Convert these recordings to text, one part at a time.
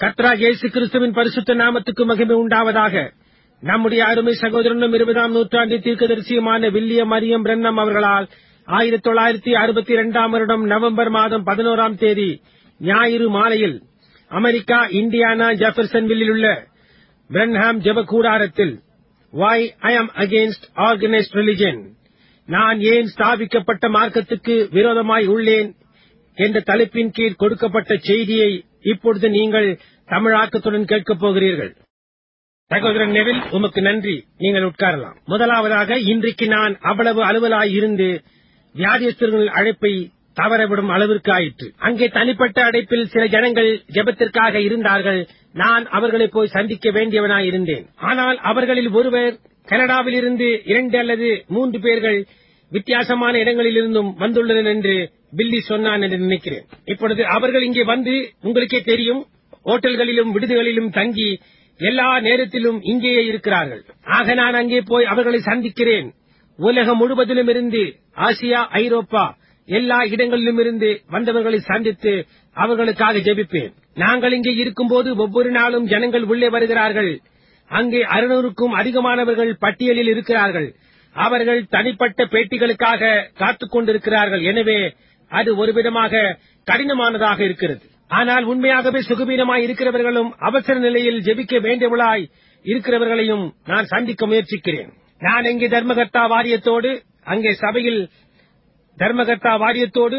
கத்ரா இயேசு கிறிஸ்துவின் பரிசுத்த நாமத்துக்கு மகிமை உண்டாவதாக நம்முடைய அருமை சகோதரனும் இருபதாம் நூற்றாண்டு தீர்க்கதரிசியுமான வில்லியம் மரியம் பிரன்னம் அவர்களால் ஆயிரத்தி தொள்ளாயிரத்தி அறுபத்தி இரண்டாம் வருடம் நவம்பர் மாதம் பதினோராம் தேதி ஞாயிறு மாலையில் அமெரிக்கா இந்தியானா ஜெஃபர்சன்வில்லில் உள்ள பிரன்ஹாம் ஜெப கூடாரத்தில் why I am against organised religion நான் ஏன் ஸ்தாபிக்கப்பட்ட மார்க்கத்துக்கு விரோதமாய் உள்ளேன் என்ற தலைப்பின் கீழ் கொடுக்கப்பட்ட செய்தியை இப்பொழுது நீங்கள் தமிழாக்கத்துடன் கேட்கப் போகிறீர்கள் சகோதரன் நெவில் உமக்கு நன்றி நீங்கள் உட்காரலாம் முதலாவதாக இன்றைக்கு நான் அவ்வளவு அலுவலாய் இருந்து வியாதியஸ்தர்கள் அழைப்பை தவறவிடும் அளவிற்கு ஆயிற்று அங்கே தனிப்பட்ட அடைப்பில் சில ஜனங்கள் ஜெபத்திற்காக இருந்தார்கள் நான் அவர்களை போய் சந்திக்க வேண்டியவனாய் இருந்தேன் ஆனால் அவர்களில் ஒருவர் கனடாவில் இருந்து இரண்டு அல்லது மூன்று பேர்கள் வித்தியாசமான இடங்களிலிருந்தும் வந்துள்ளனர் என்று பில்லி சொன்னான் என்று நினைக்கிறேன் இப்பொழுது அவர்கள் இங்கே வந்து உங்களுக்கே தெரியும் ஹோட்டல்களிலும் விடுதிகளிலும் தங்கி எல்லா நேரத்திலும் இங்கேயே இருக்கிறார்கள் ஆக நான் அங்கே போய் அவர்களை சந்திக்கிறேன் உலகம் முழுவதிலும் இருந்து ஆசியா ஐரோப்பா எல்லா இடங்களிலும் இருந்து வந்தவர்களை சந்தித்து அவர்களுக்காக ஜெபிப்பேன் நாங்கள் இங்கே இருக்கும்போது ஒவ்வொரு நாளும் ஜனங்கள் உள்ளே வருகிறார்கள் அங்கே அறுநூறுக்கும் அதிகமானவர்கள் பட்டியலில் இருக்கிறார்கள் அவர்கள் தனிப்பட்ட பேட்டிகளுக்காக காத்துக் கொண்டிருக்கிறார்கள் எனவே அது ஒரு விதமாக கடினமானதாக இருக்கிறது ஆனால் உண்மையாகவே சுகவீனமாய் இருக்கிறவர்களும் அவசர நிலையில் ஜெபிக்க வேண்டியவளாய் இருக்கிறவர்களையும் நான் சந்திக்க முயற்சிக்கிறேன் நான் இங்கே தர்மகர்த்தா வாரியத்தோடு அங்கே சபையில் தர்மகர்த்தா வாரியத்தோடு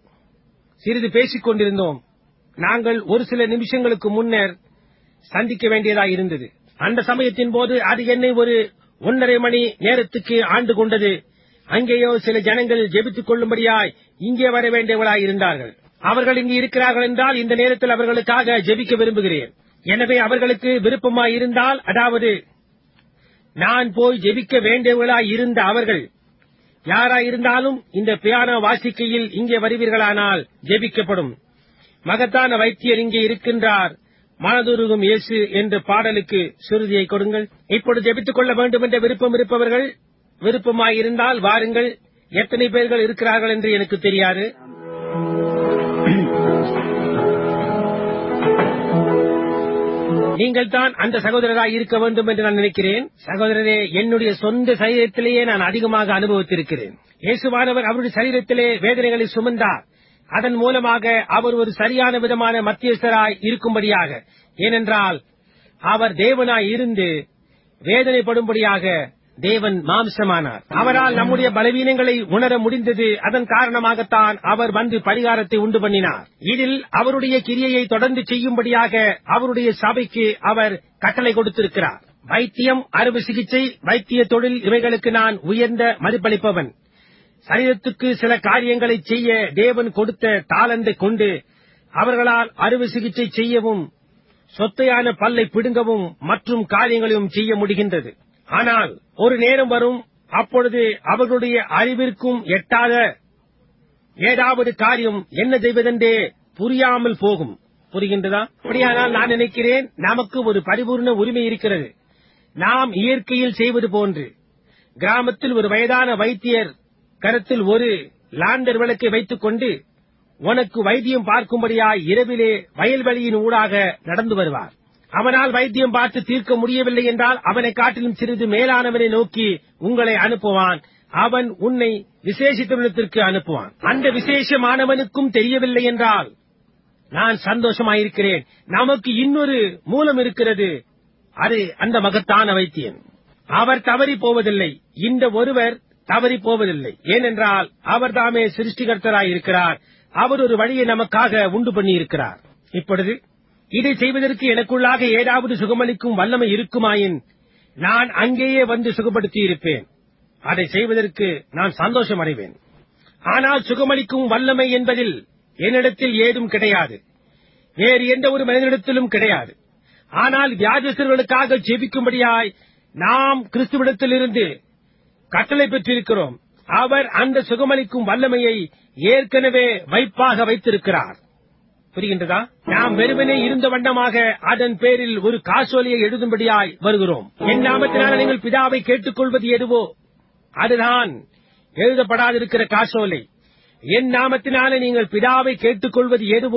சிறிது பேசிக் கொண்டிருந்தோம் நாங்கள் ஒரு சில நிமிஷங்களுக்கு முன்னர் சந்திக்க வேண்டியதாய் இருந்தது அந்த சமயத்தின் போது அது என்னை ஒரு ஒன்றரை மணி நேரத்துக்கு ஆண்டு கொண்டது அங்கேயோ சில ஜனங்கள் ஜெபித்துக் கொள்ளும்படியாய் இங்கே வர வேண்டியவளாய் இருந்தார்கள் அவர்கள் இங்கு இருக்கிறார்கள் என்றால் இந்த நேரத்தில் அவர்களுக்காக ஜெபிக்க விரும்புகிறேன் எனவே அவர்களுக்கு விருப்பமாய் இருந்தால் அதாவது நான் போய் ஜெபிக்க வேண்டியவர்களாய் இருந்த அவர்கள் யாராயிருந்தாலும் இந்த பியானோ வாசிக்கையில் இங்கே வருவீர்களானால் ஜெபிக்கப்படும் மகத்தான வைத்தியர் இங்கே இருக்கின்றார் மனதுருகும் இயேசு என்ற பாடலுக்கு சுருதியை கொடுங்கள் இப்பொழுது ஜெபித்துக் கொள்ள வேண்டும் என்ற விருப்பம் இருப்பவர்கள் விருப்பமாயிருந்தால் வாருங்கள் எத்தனை பேர்கள் இருக்கிறார்கள் என்று எனக்கு தெரியாது நீங்கள் தான் அந்த சகோதரராய் இருக்க வேண்டும் என்று நான் நினைக்கிறேன் சகோதரரே என்னுடைய சொந்த சரீரத்திலேயே நான் அதிகமாக அனுபவித்திருக்கிறேன் இயேசுவானவர் அவருடைய சரீரத்திலே வேதனைகளை சுமந்தார் அதன் மூலமாக அவர் ஒரு சரியான விதமான மத்தியஸ்தராய் இருக்கும்படியாக ஏனென்றால் அவர் தேவனாய் இருந்து வேதனைப்படும்படியாக தேவன் மாம்சமானார் அவரால் நம்முடைய பலவீனங்களை உணர முடிந்தது அதன் காரணமாகத்தான் அவர் வந்து பரிகாரத்தை உண்டு பண்ணினார் இதில் அவருடைய கிரியையை தொடர்ந்து செய்யும்படியாக அவருடைய சபைக்கு அவர் கட்டளை கொடுத்திருக்கிறார் வைத்தியம் அறுவை சிகிச்சை வைத்திய தொழில் இவைகளுக்கு நான் உயர்ந்த மதிப்பளிப்பவன் சரீரத்துக்கு சில காரியங்களை செய்ய தேவன் கொடுத்த தாளந்தை கொண்டு அவர்களால் அறுவை சிகிச்சை செய்யவும் சொத்தையான பல்லை பிடுங்கவும் மற்றும் காரியங்களையும் செய்ய முடிகின்றது ஆனால் ஒரு நேரம் வரும் அப்பொழுது அவர்களுடைய அறிவிற்கும் எட்டாத ஏதாவது காரியம் என்ன செய்வதென்றே புரியாமல் போகும் புரிகின்றதா அப்படியானால் நான் நினைக்கிறேன் நமக்கு ஒரு பரிபூர்ண உரிமை இருக்கிறது நாம் இயற்கையில் செய்வது போன்று கிராமத்தில் ஒரு வயதான வைத்தியர் கருத்தில் ஒரு லாண்டர் விளக்கை வைத்துக் கொண்டு உனக்கு வைத்தியம் பார்க்கும்படியாய் இரவிலே வயல்வெளியின் ஊடாக நடந்து வருவார் அவனால் வைத்தியம் பார்த்து தீர்க்க முடியவில்லை என்றால் அவனை காட்டிலும் சிறிது மேலானவனை நோக்கி உங்களை அனுப்புவான் அவன் உன்னை விசேஷத்திற்கு அனுப்புவான் அந்த விசேஷமானவனுக்கும் தெரியவில்லை என்றால் நான் சந்தோஷமாயிருக்கிறேன் நமக்கு இன்னொரு மூலம் இருக்கிறது அது அந்த மகத்தான வைத்தியன் அவர் தவறி போவதில்லை இந்த ஒருவர் தவறி போவதில்லை ஏனென்றால் அவர் தாமே சிருஷ்டிகர்த்தராய் இருக்கிறார் அவர் ஒரு வழியை நமக்காக உண்டு பண்ணி இருக்கிறார் இப்பொழுது இதை செய்வதற்கு எனக்குள்ளாக ஏதாவது சுகமளிக்கும் வல்லமை இருக்குமாயின் நான் அங்கேயே வந்து சுகப்படுத்தி இருப்பேன் அதை செய்வதற்கு நான் சந்தோஷம் அடைவேன் ஆனால் சுகமளிக்கும் வல்லமை என்பதில் என்னிடத்தில் ஏதும் கிடையாது வேறு எந்த ஒரு மனிதனிடத்திலும் கிடையாது ஆனால் வியாதிஸ்தர்களுக்காக ஜெபிக்கும்படியாய் நாம் கிறிஸ்துவிடத்திலிருந்து கட்டளை பெற்றிருக்கிறோம் அவர் அந்த சுகமளிக்கும் வல்லமையை ஏற்கனவே வைப்பாக வைத்திருக்கிறார் புரிகின்றதா நாம் வெறுமனே இருந்த வண்ணமாக அதன் பேரில் ஒரு காசோலையை எழுதும்படியாய் வருகிறோம் என் நாமத்தினால நீங்கள் பிதாவை கேட்டுக்கொள்வது எதுவோ அதுதான் எழுதப்படாதிருக்கிற காசோலை என் நாமத்தினால நீங்கள் பிதாவை கேட்டுக்கொள்வது எதுவோ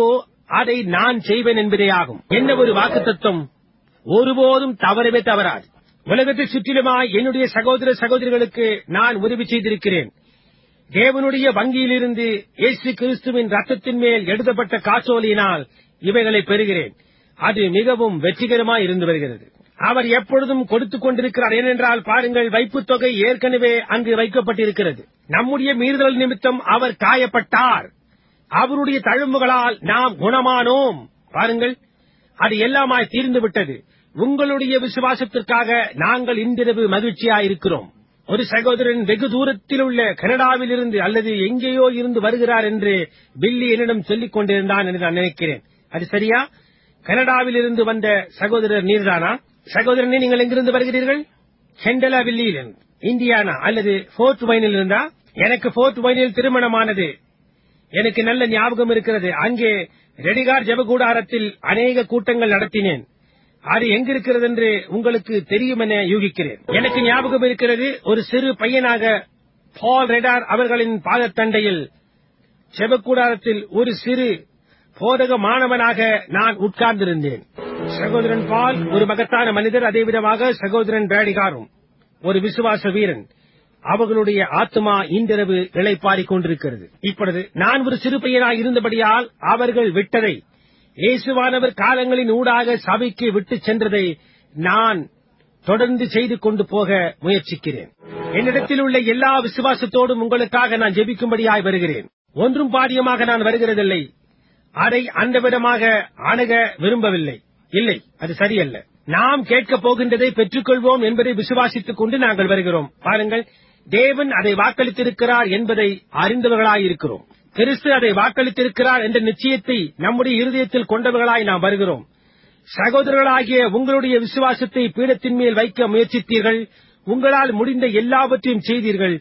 அதை நான் செய்வேன் என்பதே ஆகும் என்ன ஒரு வாக்குத்தத்தம் ஒருபோதும் தவறவே தவறாது உலகத்தை சுற்றிலுமாய் என்னுடைய சகோதர சகோதரிகளுக்கு நான் உதவி செய்திருக்கிறேன் தேவனுடைய வங்கியிலிருந்து இயேசு கிறிஸ்துவின் ரத்தத்தின் மேல் எழுதப்பட்ட காசோலியினால் இவைகளை பெறுகிறேன் அது மிகவும் வெற்றிகரமாய் இருந்து வருகிறது அவர் எப்பொழுதும் கொடுத்துக் கொண்டிருக்கிறார் ஏனென்றால் பாருங்கள் வைப்புத் தொகை ஏற்கனவே அங்கு வைக்கப்பட்டிருக்கிறது நம்முடைய மீறுதல் நிமித்தம் அவர் காயப்பட்டார் அவருடைய தழும்புகளால் நாம் குணமானோம் பாருங்கள் அது எல்லாமாய் தீர்ந்து விட்டது உங்களுடைய விசுவாசத்திற்காக நாங்கள் இன்றிரவு மகிழ்ச்சியாயிருக்கிறோம் ஒரு சகோதரன் வெகு தூரத்தில் உள்ள கனடாவில் இருந்து அல்லது எங்கேயோ இருந்து வருகிறார் என்று பில்லி என்னிடம் சொல்லிக் கொண்டிருந்தான் என்று நான் நினைக்கிறேன் அது சரியா கனடாவில் இருந்து வந்த சகோதரர் நீர்தானா சகோதரனே நீங்கள் எங்கிருந்து வருகிறீர்கள் ஹெண்டலா வில்லியில் இந்தியானா அல்லது போர்ட் வைனில் இருந்தா எனக்கு போர்ட் வைனில் திருமணமானது எனக்கு நல்ல ஞாபகம் இருக்கிறது அங்கே ரெடிகார் ஜெபகூடாரத்தில் அநேக கூட்டங்கள் நடத்தினேன் அது எங்கிருக்கிறது என்று உங்களுக்கு தெரியும் என யூகிக்கிறேன் எனக்கு ஞாபகம் இருக்கிறது ஒரு சிறு பையனாக பால் ரெடார் அவர்களின் பாதத்தண்டையில் செபக்கூடாரத்தில் ஒரு சிறு போதக மாணவனாக நான் உட்கார்ந்திருந்தேன் சகோதரன் பால் ஒரு மகத்தான மனிதர் அதே விதமாக சகோதரன் பேடிகாரும் ஒரு விசுவாச வீரன் அவர்களுடைய ஆத்மா இன்றிரவு இளைப்பாறிக் கொண்டிருக்கிறது இப்பொழுது நான் ஒரு சிறு பையனாய் இருந்தபடியால் அவர்கள் விட்டதை இயேசுவானவர் காலங்களின் ஊடாக சபைக்கு விட்டுச் சென்றதை நான் தொடர்ந்து செய்து கொண்டு போக முயற்சிக்கிறேன் என்னிடத்தில் உள்ள எல்லா விசுவாசத்தோடும் உங்களுக்காக நான் ஜெபிக்கும்படியாய் வருகிறேன் ஒன்றும் பாதியமாக நான் வருகிறதில்லை அதை அந்த விதமாக அணுக விரும்பவில்லை இல்லை அது சரியல்ல நாம் கேட்கப் போகின்றதை பெற்றுக்கொள்வோம் என்பதை விசுவாசித்துக் கொண்டு நாங்கள் வருகிறோம் பாருங்கள் தேவன் அதை வாக்களித்திருக்கிறார் என்பதை அறிந்தவர்களாயிருக்கிறோம் கிறிஸ்து அதை வாக்களித்திருக்கிறார் என்ற நிச்சயத்தை நம்முடைய இருதயத்தில் கொண்டவர்களாய் நாம் வருகிறோம் சகோதரர்களாகிய உங்களுடைய விசுவாசத்தை பீடத்தின் மேல் வைக்க முயற்சித்தீர்கள் உங்களால் முடிந்த எல்லாவற்றையும் செய்தீர்கள்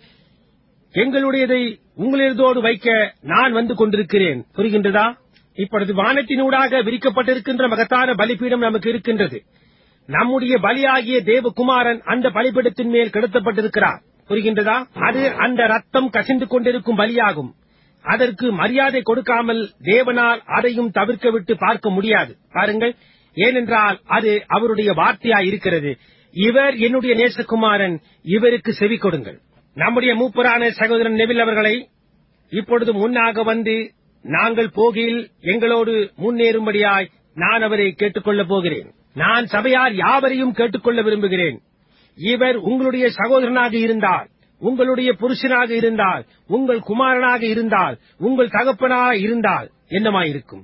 எங்களுடையதை உங்களிடத்தோடு வைக்க நான் வந்து கொண்டிருக்கிறேன் புரிகின்றதா இப்பொழுது வானத்தினூடாக விரிக்கப்பட்டிருக்கின்ற மகத்தான பலிபீடம் நமக்கு இருக்கின்றது நம்முடைய பலியாகிய தேவகுமாரன் அந்த பலிபீடத்தின் மேல் கிடத்தப்பட்டிருக்கிறார் புரிகின்றதா அது அந்த ரத்தம் கசிந்து கொண்டிருக்கும் பலியாகும் அதற்கு மரியாதை கொடுக்காமல் தேவனால் அதையும் தவிர்க்க விட்டு பார்க்க முடியாது பாருங்கள் ஏனென்றால் அது அவருடைய வார்த்தையாய் இருக்கிறது இவர் என்னுடைய நேசகுமாரன் இவருக்கு செவி கொடுங்கள் நம்முடைய மூப்பரான சகோதரன் நெவில் அவர்களை இப்பொழுது முன்னாக வந்து நாங்கள் போகையில் எங்களோடு முன்னேறும்படியாய் நான் அவரை கேட்டுக்கொள்ளப் போகிறேன் நான் சபையார் யாவரையும் கேட்டுக்கொள்ள விரும்புகிறேன் இவர் உங்களுடைய சகோதரனாக இருந்தால் உங்களுடைய புருஷனாக இருந்தால் உங்கள் குமாரனாக இருந்தால் உங்கள் தகப்பனாக இருந்தால் என்னமாயிருக்கும்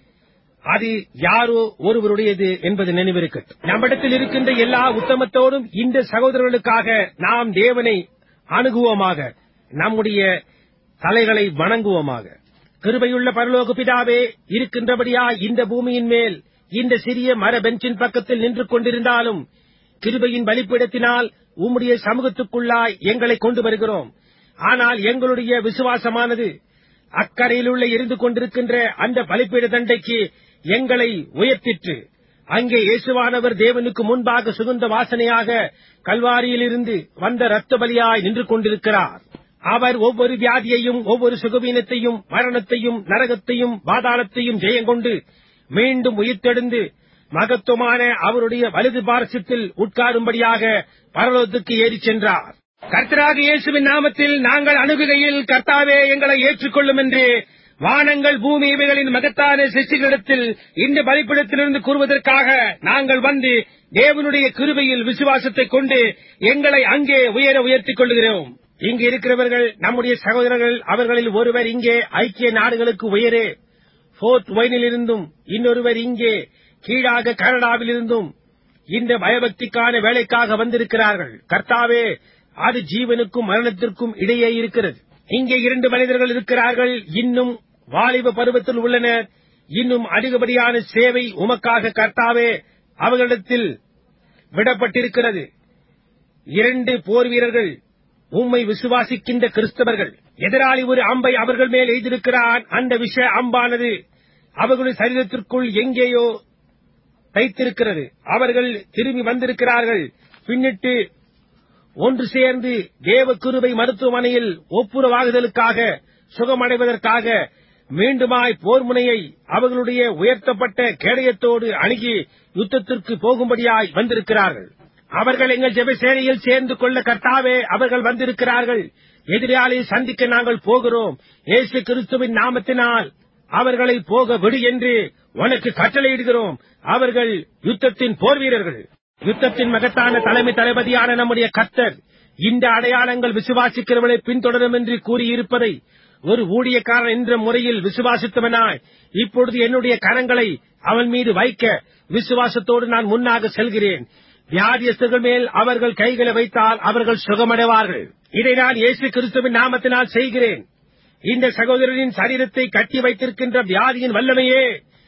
அது யாரோ ஒருவருடையது என்பது நினைவிருக்கட்டும் நம்மிடத்தில் இருக்கின்ற எல்லா உத்தமத்தோடும் இந்த சகோதரர்களுக்காக நாம் தேவனை அணுகுவோமாக நம்முடைய தலைகளை வணங்குவோமாக கிருபையுள்ள பரலோக பிதாவே இருக்கின்றபடியா இந்த பூமியின் மேல் இந்த சிறிய மர பெஞ்சின் பக்கத்தில் நின்று கொண்டிருந்தாலும் கிருபையின் பலிப்பீடத்தினால் உம்முடைய சமூகத்துக்குள்ளாய் எங்களை கொண்டு வருகிறோம் ஆனால் எங்களுடைய விசுவாசமானது அக்கறையில் உள்ள இருந்து கொண்டிருக்கின்ற அந்த பலிப்பீட தண்டைக்கு எங்களை உயர்த்திற்று அங்கே இயேசுவானவர் தேவனுக்கு முன்பாக சுகந்த வாசனையாக கல்வாரியிலிருந்து வந்த இரத்த பலியாய் நின்று கொண்டிருக்கிறார் அவர் ஒவ்வொரு வியாதியையும் ஒவ்வொரு சுகவீனத்தையும் மரணத்தையும் நரகத்தையும் பாதாளத்தையும் ஜெயங்கொண்டு மீண்டும் உயிர்த்தெழுந்து மகத்துவமான அவருடைய வலது பாரசத்தில் உட்காரும்படியாக பரலோகத்துக்கு ஏறிச் சென்றார் கர்த்தராக இயேசுவின் நாமத்தில் நாங்கள் அணுகுகையில் கர்த்தாவே எங்களை ஏற்றுக்கொள்ளும் என்று வானங்கள் பூமி இவைகளின் மகத்தான சிருஷ்டிகளிடத்தில் இந்த பலிப்பிடத்திலிருந்து கூறுவதற்காக நாங்கள் வந்து தேவனுடைய கிருபையில் விசுவாசத்தைக் கொண்டு எங்களை அங்கே உயர உயர்த்திக் கொள்கிறோம் இங்கு இருக்கிறவர்கள் நம்முடைய சகோதரர்கள் அவர்களில் ஒருவர் இங்கே ஐக்கிய நாடுகளுக்கு உயரே போர்ட் ஒயினிலிருந்தும் இன்னொருவர் இங்கே கீழாக கனடாவிலிருந்தும் இந்த பயபக்திக்கான வேலைக்காக வந்திருக்கிறார்கள் கர்த்தாவே அது ஜீவனுக்கும் மரணத்திற்கும் இடையே இருக்கிறது இங்கே இரண்டு மனிதர்கள் இருக்கிறார்கள் இன்னும் வாலிப பருவத்தில் உள்ளனர் இன்னும் அதிகப்படியான சேவை உமக்காக கர்த்தாவே அவர்களிடத்தில் விடப்பட்டிருக்கிறது இரண்டு போர் வீரர்கள் உம்மை விசுவாசிக்கின்ற கிறிஸ்தவர்கள் எதிராளி ஒரு அம்பை அவர்கள் மேல் எய்திருக்கிறான் அந்த விஷ அம்பானது அவர்களுடைய சரீரத்திற்குள் எங்கேயோ தைத்திருக்கிறது அவர்கள் திரும்பி வந்திருக்கிறார்கள் பின்னிட்டு ஒன்று சேர்ந்து தேவ கிருபை மருத்துவமனையில் ஒப்புரவாகுதலுக்காக சுகமடைவதற்காக மீண்டுமாய் போர் முனையை அவர்களுடைய உயர்த்தப்பட்ட கேடயத்தோடு அணுகி யுத்தத்திற்கு போகும்படியாய் வந்திருக்கிறார்கள் அவர்கள் எங்கள் ஜெபசேனையில் சேர்ந்து கொள்ள கர்த்தாவே அவர்கள் வந்திருக்கிறார்கள் எதிராளி சந்திக்க நாங்கள் போகிறோம் இயேசு கிறிஸ்துவின் நாமத்தினால் அவர்களை போக விடு என்று உனக்கு கட்டளையிடுகிறோம் அவர்கள் யுத்தத்தின் போர் வீரர்கள் யுத்தத்தின் மகத்தான தலைமை தளபதியான நம்முடைய கர்த்தர் இந்த அடையாளங்கள் விசுவாசிக்கிறவர்களை பின்தொடரும் என்று கூறியிருப்பதை ஒரு ஊழியக்காரன் என்ற முறையில் விசுவாசித்தவனாய் இப்பொழுது என்னுடைய கரங்களை அவன் மீது வைக்க விசுவாசத்தோடு நான் முன்னாக செல்கிறேன் வியாதியஸ்தர்கள் மேல் அவர்கள் கைகளை வைத்தால் அவர்கள் சுகமடைவார்கள் இதை நான் இயேசு கிறிஸ்துவின் நாமத்தினால் செய்கிறேன் இந்த சகோதரனின் சரீரத்தை கட்டி வைத்திருக்கின்ற வியாதியின் வல்லமையே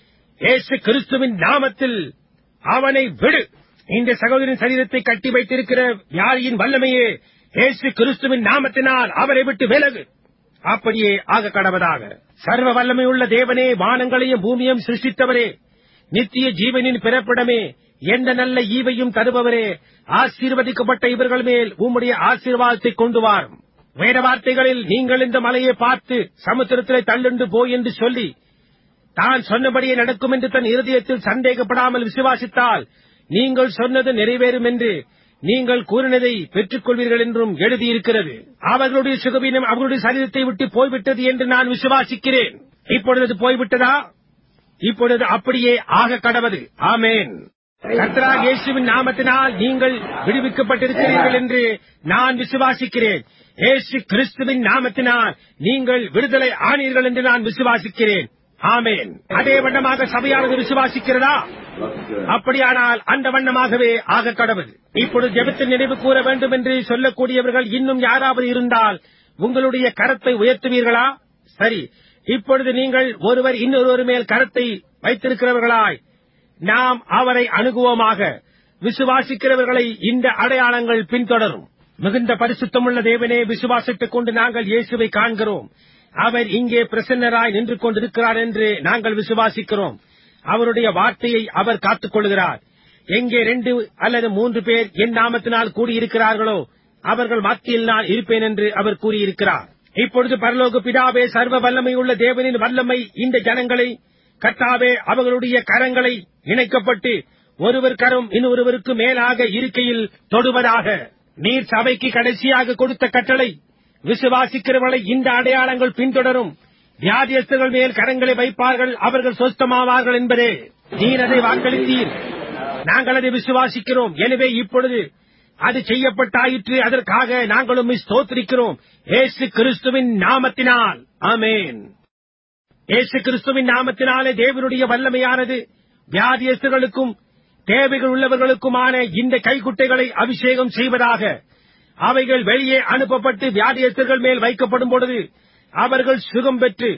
இயேசு கிறிஸ்துவின் நாமத்தில் அவனை விடு இந்த சகோதரின் சரீரத்தை கட்டி வைத்திருக்கிற வியாதியின் வல்லமையே இயேசு கிறிஸ்துவின் நாமத்தினால் அவரை விட்டு விலகு அப்படியே ஆக கடவதாக சர்வ வல்லமையுள்ள தேவனே வானங்களையும் பூமியும் சிருஷ்டித்தவரே நித்திய ஜீவனின் பிறப்பிடமே எந்த நல்ல ஈவையும் தருபவரே ஆசீர்வதிக்கப்பட்ட இவர்கள் மேல் உம்முடைய ஆசீர்வாதத்தை கொண்டு வாரும் வேத வார்த்தைகளில் நீங்கள் இந்த மலையை பார்த்து சமுத்திரத்திலே தள்ளுண்டு போய் என்று சொல்லி தான் சொன்னபடியே நடக்கும் என்று தன் இருதயத்தில் சந்தேகப்படாமல் விசுவாசித்தால் நீங்கள் சொன்னது நிறைவேறும் என்று நீங்கள் கூறினதை பெற்றுக் கொள்வீர்கள் என்றும் எழுதியிருக்கிறது அவர்களுடைய சுகவீனம் அவர்களுடைய சரீரத்தை விட்டு போய்விட்டது என்று நான் விசுவாசிக்கிறேன் இப்பொழுது போய்விட்டதா இப்பொழுது அப்படியே ஆக கடவது ஆமேன் கர்த்தரா இயேசுவின் நாமத்தினால் நீங்கள் விடுவிக்கப்பட்டிருக்கிறீர்கள் என்று நான் விசுவாசிக்கிறேன் இயேசு கிறிஸ்துவின் நாமத்தினால் நீங்கள் விடுதலை ஆனீர்கள் என்று நான் விசுவாசிக்கிறேன் ஆமேன் அதே வண்ணமாக சபையானது விசுவாசிக்கிறதா அப்படியானால் அந்த வண்ணமாகவே ஆக கடவுள் இப்பொழுது ஜெபத்தில் நினைவு கூற வேண்டும் என்று சொல்லக்கூடியவர்கள் இன்னும் யாராவது இருந்தால் உங்களுடைய கரத்தை உயர்த்துவீர்களா சரி இப்பொழுது நீங்கள் ஒருவர் இன்னொருவர் மேல் கரத்தை வைத்திருக்கிறவர்களாய் நாம் அவரை அணுகுவோமாக விசுவாசிக்கிறவர்களை இந்த அடையாளங்கள் பின்தொடரும் மிகுந்த பரிசுத்தமுள்ள தேவனே விசுவாசித்துக் கொண்டு நாங்கள் இயேசுவை காண்கிறோம் அவர் இங்கே பிரசன்னராய் நின்று கொண்டிருக்கிறார் என்று நாங்கள் விசுவாசிக்கிறோம் அவருடைய வார்த்தையை அவர் காத்துக் கொள்கிறார் எங்கே ரெண்டு அல்லது மூன்று பேர் என் நாமத்தினால் கூடியிருக்கிறார்களோ அவர்கள் மத்தியில் நான் இருப்பேன் என்று அவர் கூறியிருக்கிறார் இப்பொழுது பரலோக பிதாவே சர்வ வல்லமையுள்ள தேவனின் வல்லமை இந்த ஜனங்களை கர்த்தாவே அவர்களுடைய கரங்களை இணைக்கப்பட்டு ஒருவர் கரம் இன்னொருவருக்கு மேலாக இருக்கையில் தொடுவதாக நீர் சபைக்கு கடைசியாக கொடுத்த கட்டளை விசுவாசிக்கிறவர்களை இந்த அடையாளங்கள் பின்தொடரும் வியாதியஸ்தர்கள் மேல் கரங்களை வைப்பார்கள் அவர்கள் சொஸ்தமாவார்கள் என்பதே நீர் அதை வாக்களித்தீர் நாங்கள் அதை விசுவாசிக்கிறோம் எனவே இப்பொழுது அது செய்யப்பட்டாயிற்று அதற்காக நாங்களும் ஸ்தோத்திரிக்கிறோம் ஏசு கிறிஸ்துவின் நாமத்தினால் ஆமேன் ஏசு கிறிஸ்துவின் நாமத்தினாலே தேவனுடைய வல்லமையானது வியாதியஸ்தர்களுக்கும் தேவைகள் உள்ளவர்களுக்குமான இந்த கைக்குட்டைகளை அபிஷேகம் செய்வதாக அவைகள் வெளியே அனுப்பப்பட்டு வியாதியஸ்தர்கள் மேல் வைக்கப்படும் பொழுது அவர்கள் சுகம் பெற்று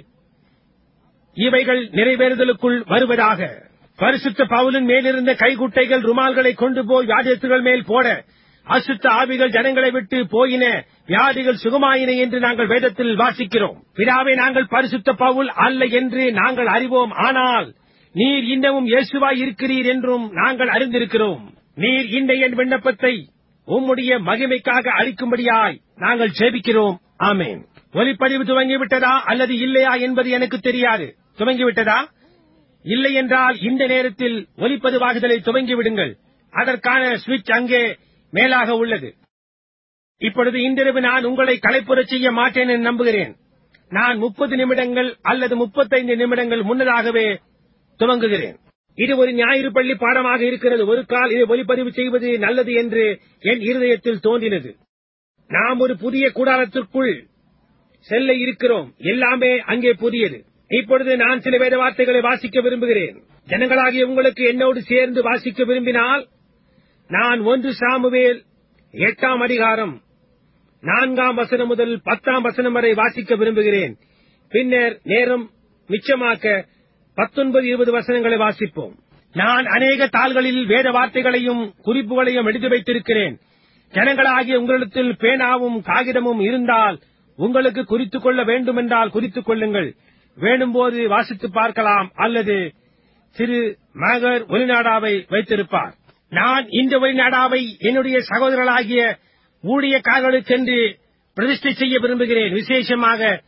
இவைகள் நிறைவேறுதலுக்குள் வருவதாக பரிசுத்த பவுலின் மேலிருந்த கைகுட்டைகள் ருமால்களை கொண்டு போய் வியாதியஸ்தர்கள் மேல் போட அசுத்த ஆவிகள் ஜனங்களை விட்டு போயின வியாதிகள் சுகமாயின என்று நாங்கள் வேதத்தில் வாசிக்கிறோம் பிதாவை நாங்கள் பரிசுத்த பவுல் அல்ல என்று நாங்கள் அறிவோம் ஆனால் நீர் இன்னமும் இயேசுவாய் இருக்கிறீர் என்றும் நாங்கள் அறிந்திருக்கிறோம் நீர் இந்த என் விண்ணப்பத்தை உம்முடைய மகிமைக்காக அளிக்கும்படியாய் நாங்கள் ஜெபிக்கிறோம் ஆமேன் ஒலிப்பதிவு துவங்கிவிட்டதா அல்லது இல்லையா என்பது எனக்கு தெரியாது துவங்கிவிட்டதா இல்லை என்றால் இந்த நேரத்தில் ஒலிப்பதிவாகுதலை துவங்கிவிடுங்கள் அதற்கான சுவிட்ச் அங்கே மேலாக உள்ளது இப்பொழுது இன்றிரவு நான் உங்களை களைப்புறச் செய்ய மாட்டேன் என்று நம்புகிறேன் நான் முப்பது நிமிடங்கள் அல்லது முப்பத்தைந்து நிமிடங்கள் முன்னதாகவே துவங்குகிறேன் இது ஒரு ஞாயிறு பள்ளி பாடமாக இருக்கிறது ஒரு கால் இதை ஒலிப்பதிவு செய்வது நல்லது என்று என் இருதயத்தில் தோன்றினது நாம் ஒரு புதிய கூடாரத்திற்குள் செல்ல இருக்கிறோம் எல்லாமே அங்கே புதியது இப்பொழுது நான் சில வேத வார்த்தைகளை வாசிக்க விரும்புகிறேன் ஜனங்களாகிய உங்களுக்கு என்னோடு சேர்ந்து வாசிக்க விரும்பினால் நான் ஒன்று சாமுவேல் எட்டாம் அதிகாரம் நான்காம் வசனம் முதல் பத்தாம் வசனம் வரை வாசிக்க விரும்புகிறேன் பின்னர் நேரம் மிச்சமாக்க பத்தொன்பது இருபது வசனங்களை வாசிப்போம் நான் அநேக தாள்களில் வேத வார்த்தைகளையும் குறிப்புகளையும் எடுத்து வைத்திருக்கிறேன் ஜனங்களாகிய உங்களிடத்தில் பேனாவும் காகிதமும் இருந்தால் உங்களுக்கு குறித்துக் கொள்ள வேண்டுமென்றால் குறித்துக் கொள்ளுங்கள் வேணும்போது வாசித்து பார்க்கலாம் அல்லது திரு மகர் ஒலிநாடாவை வைத்திருப்பார் நான் இந்த ஒலிநாடாவை என்னுடைய சகோதரர்களாகிய ஊழியக்காரர்களுக்கென்று பிரதிஷ்டை செய்ய விரும்புகிறேன் விசேஷமாக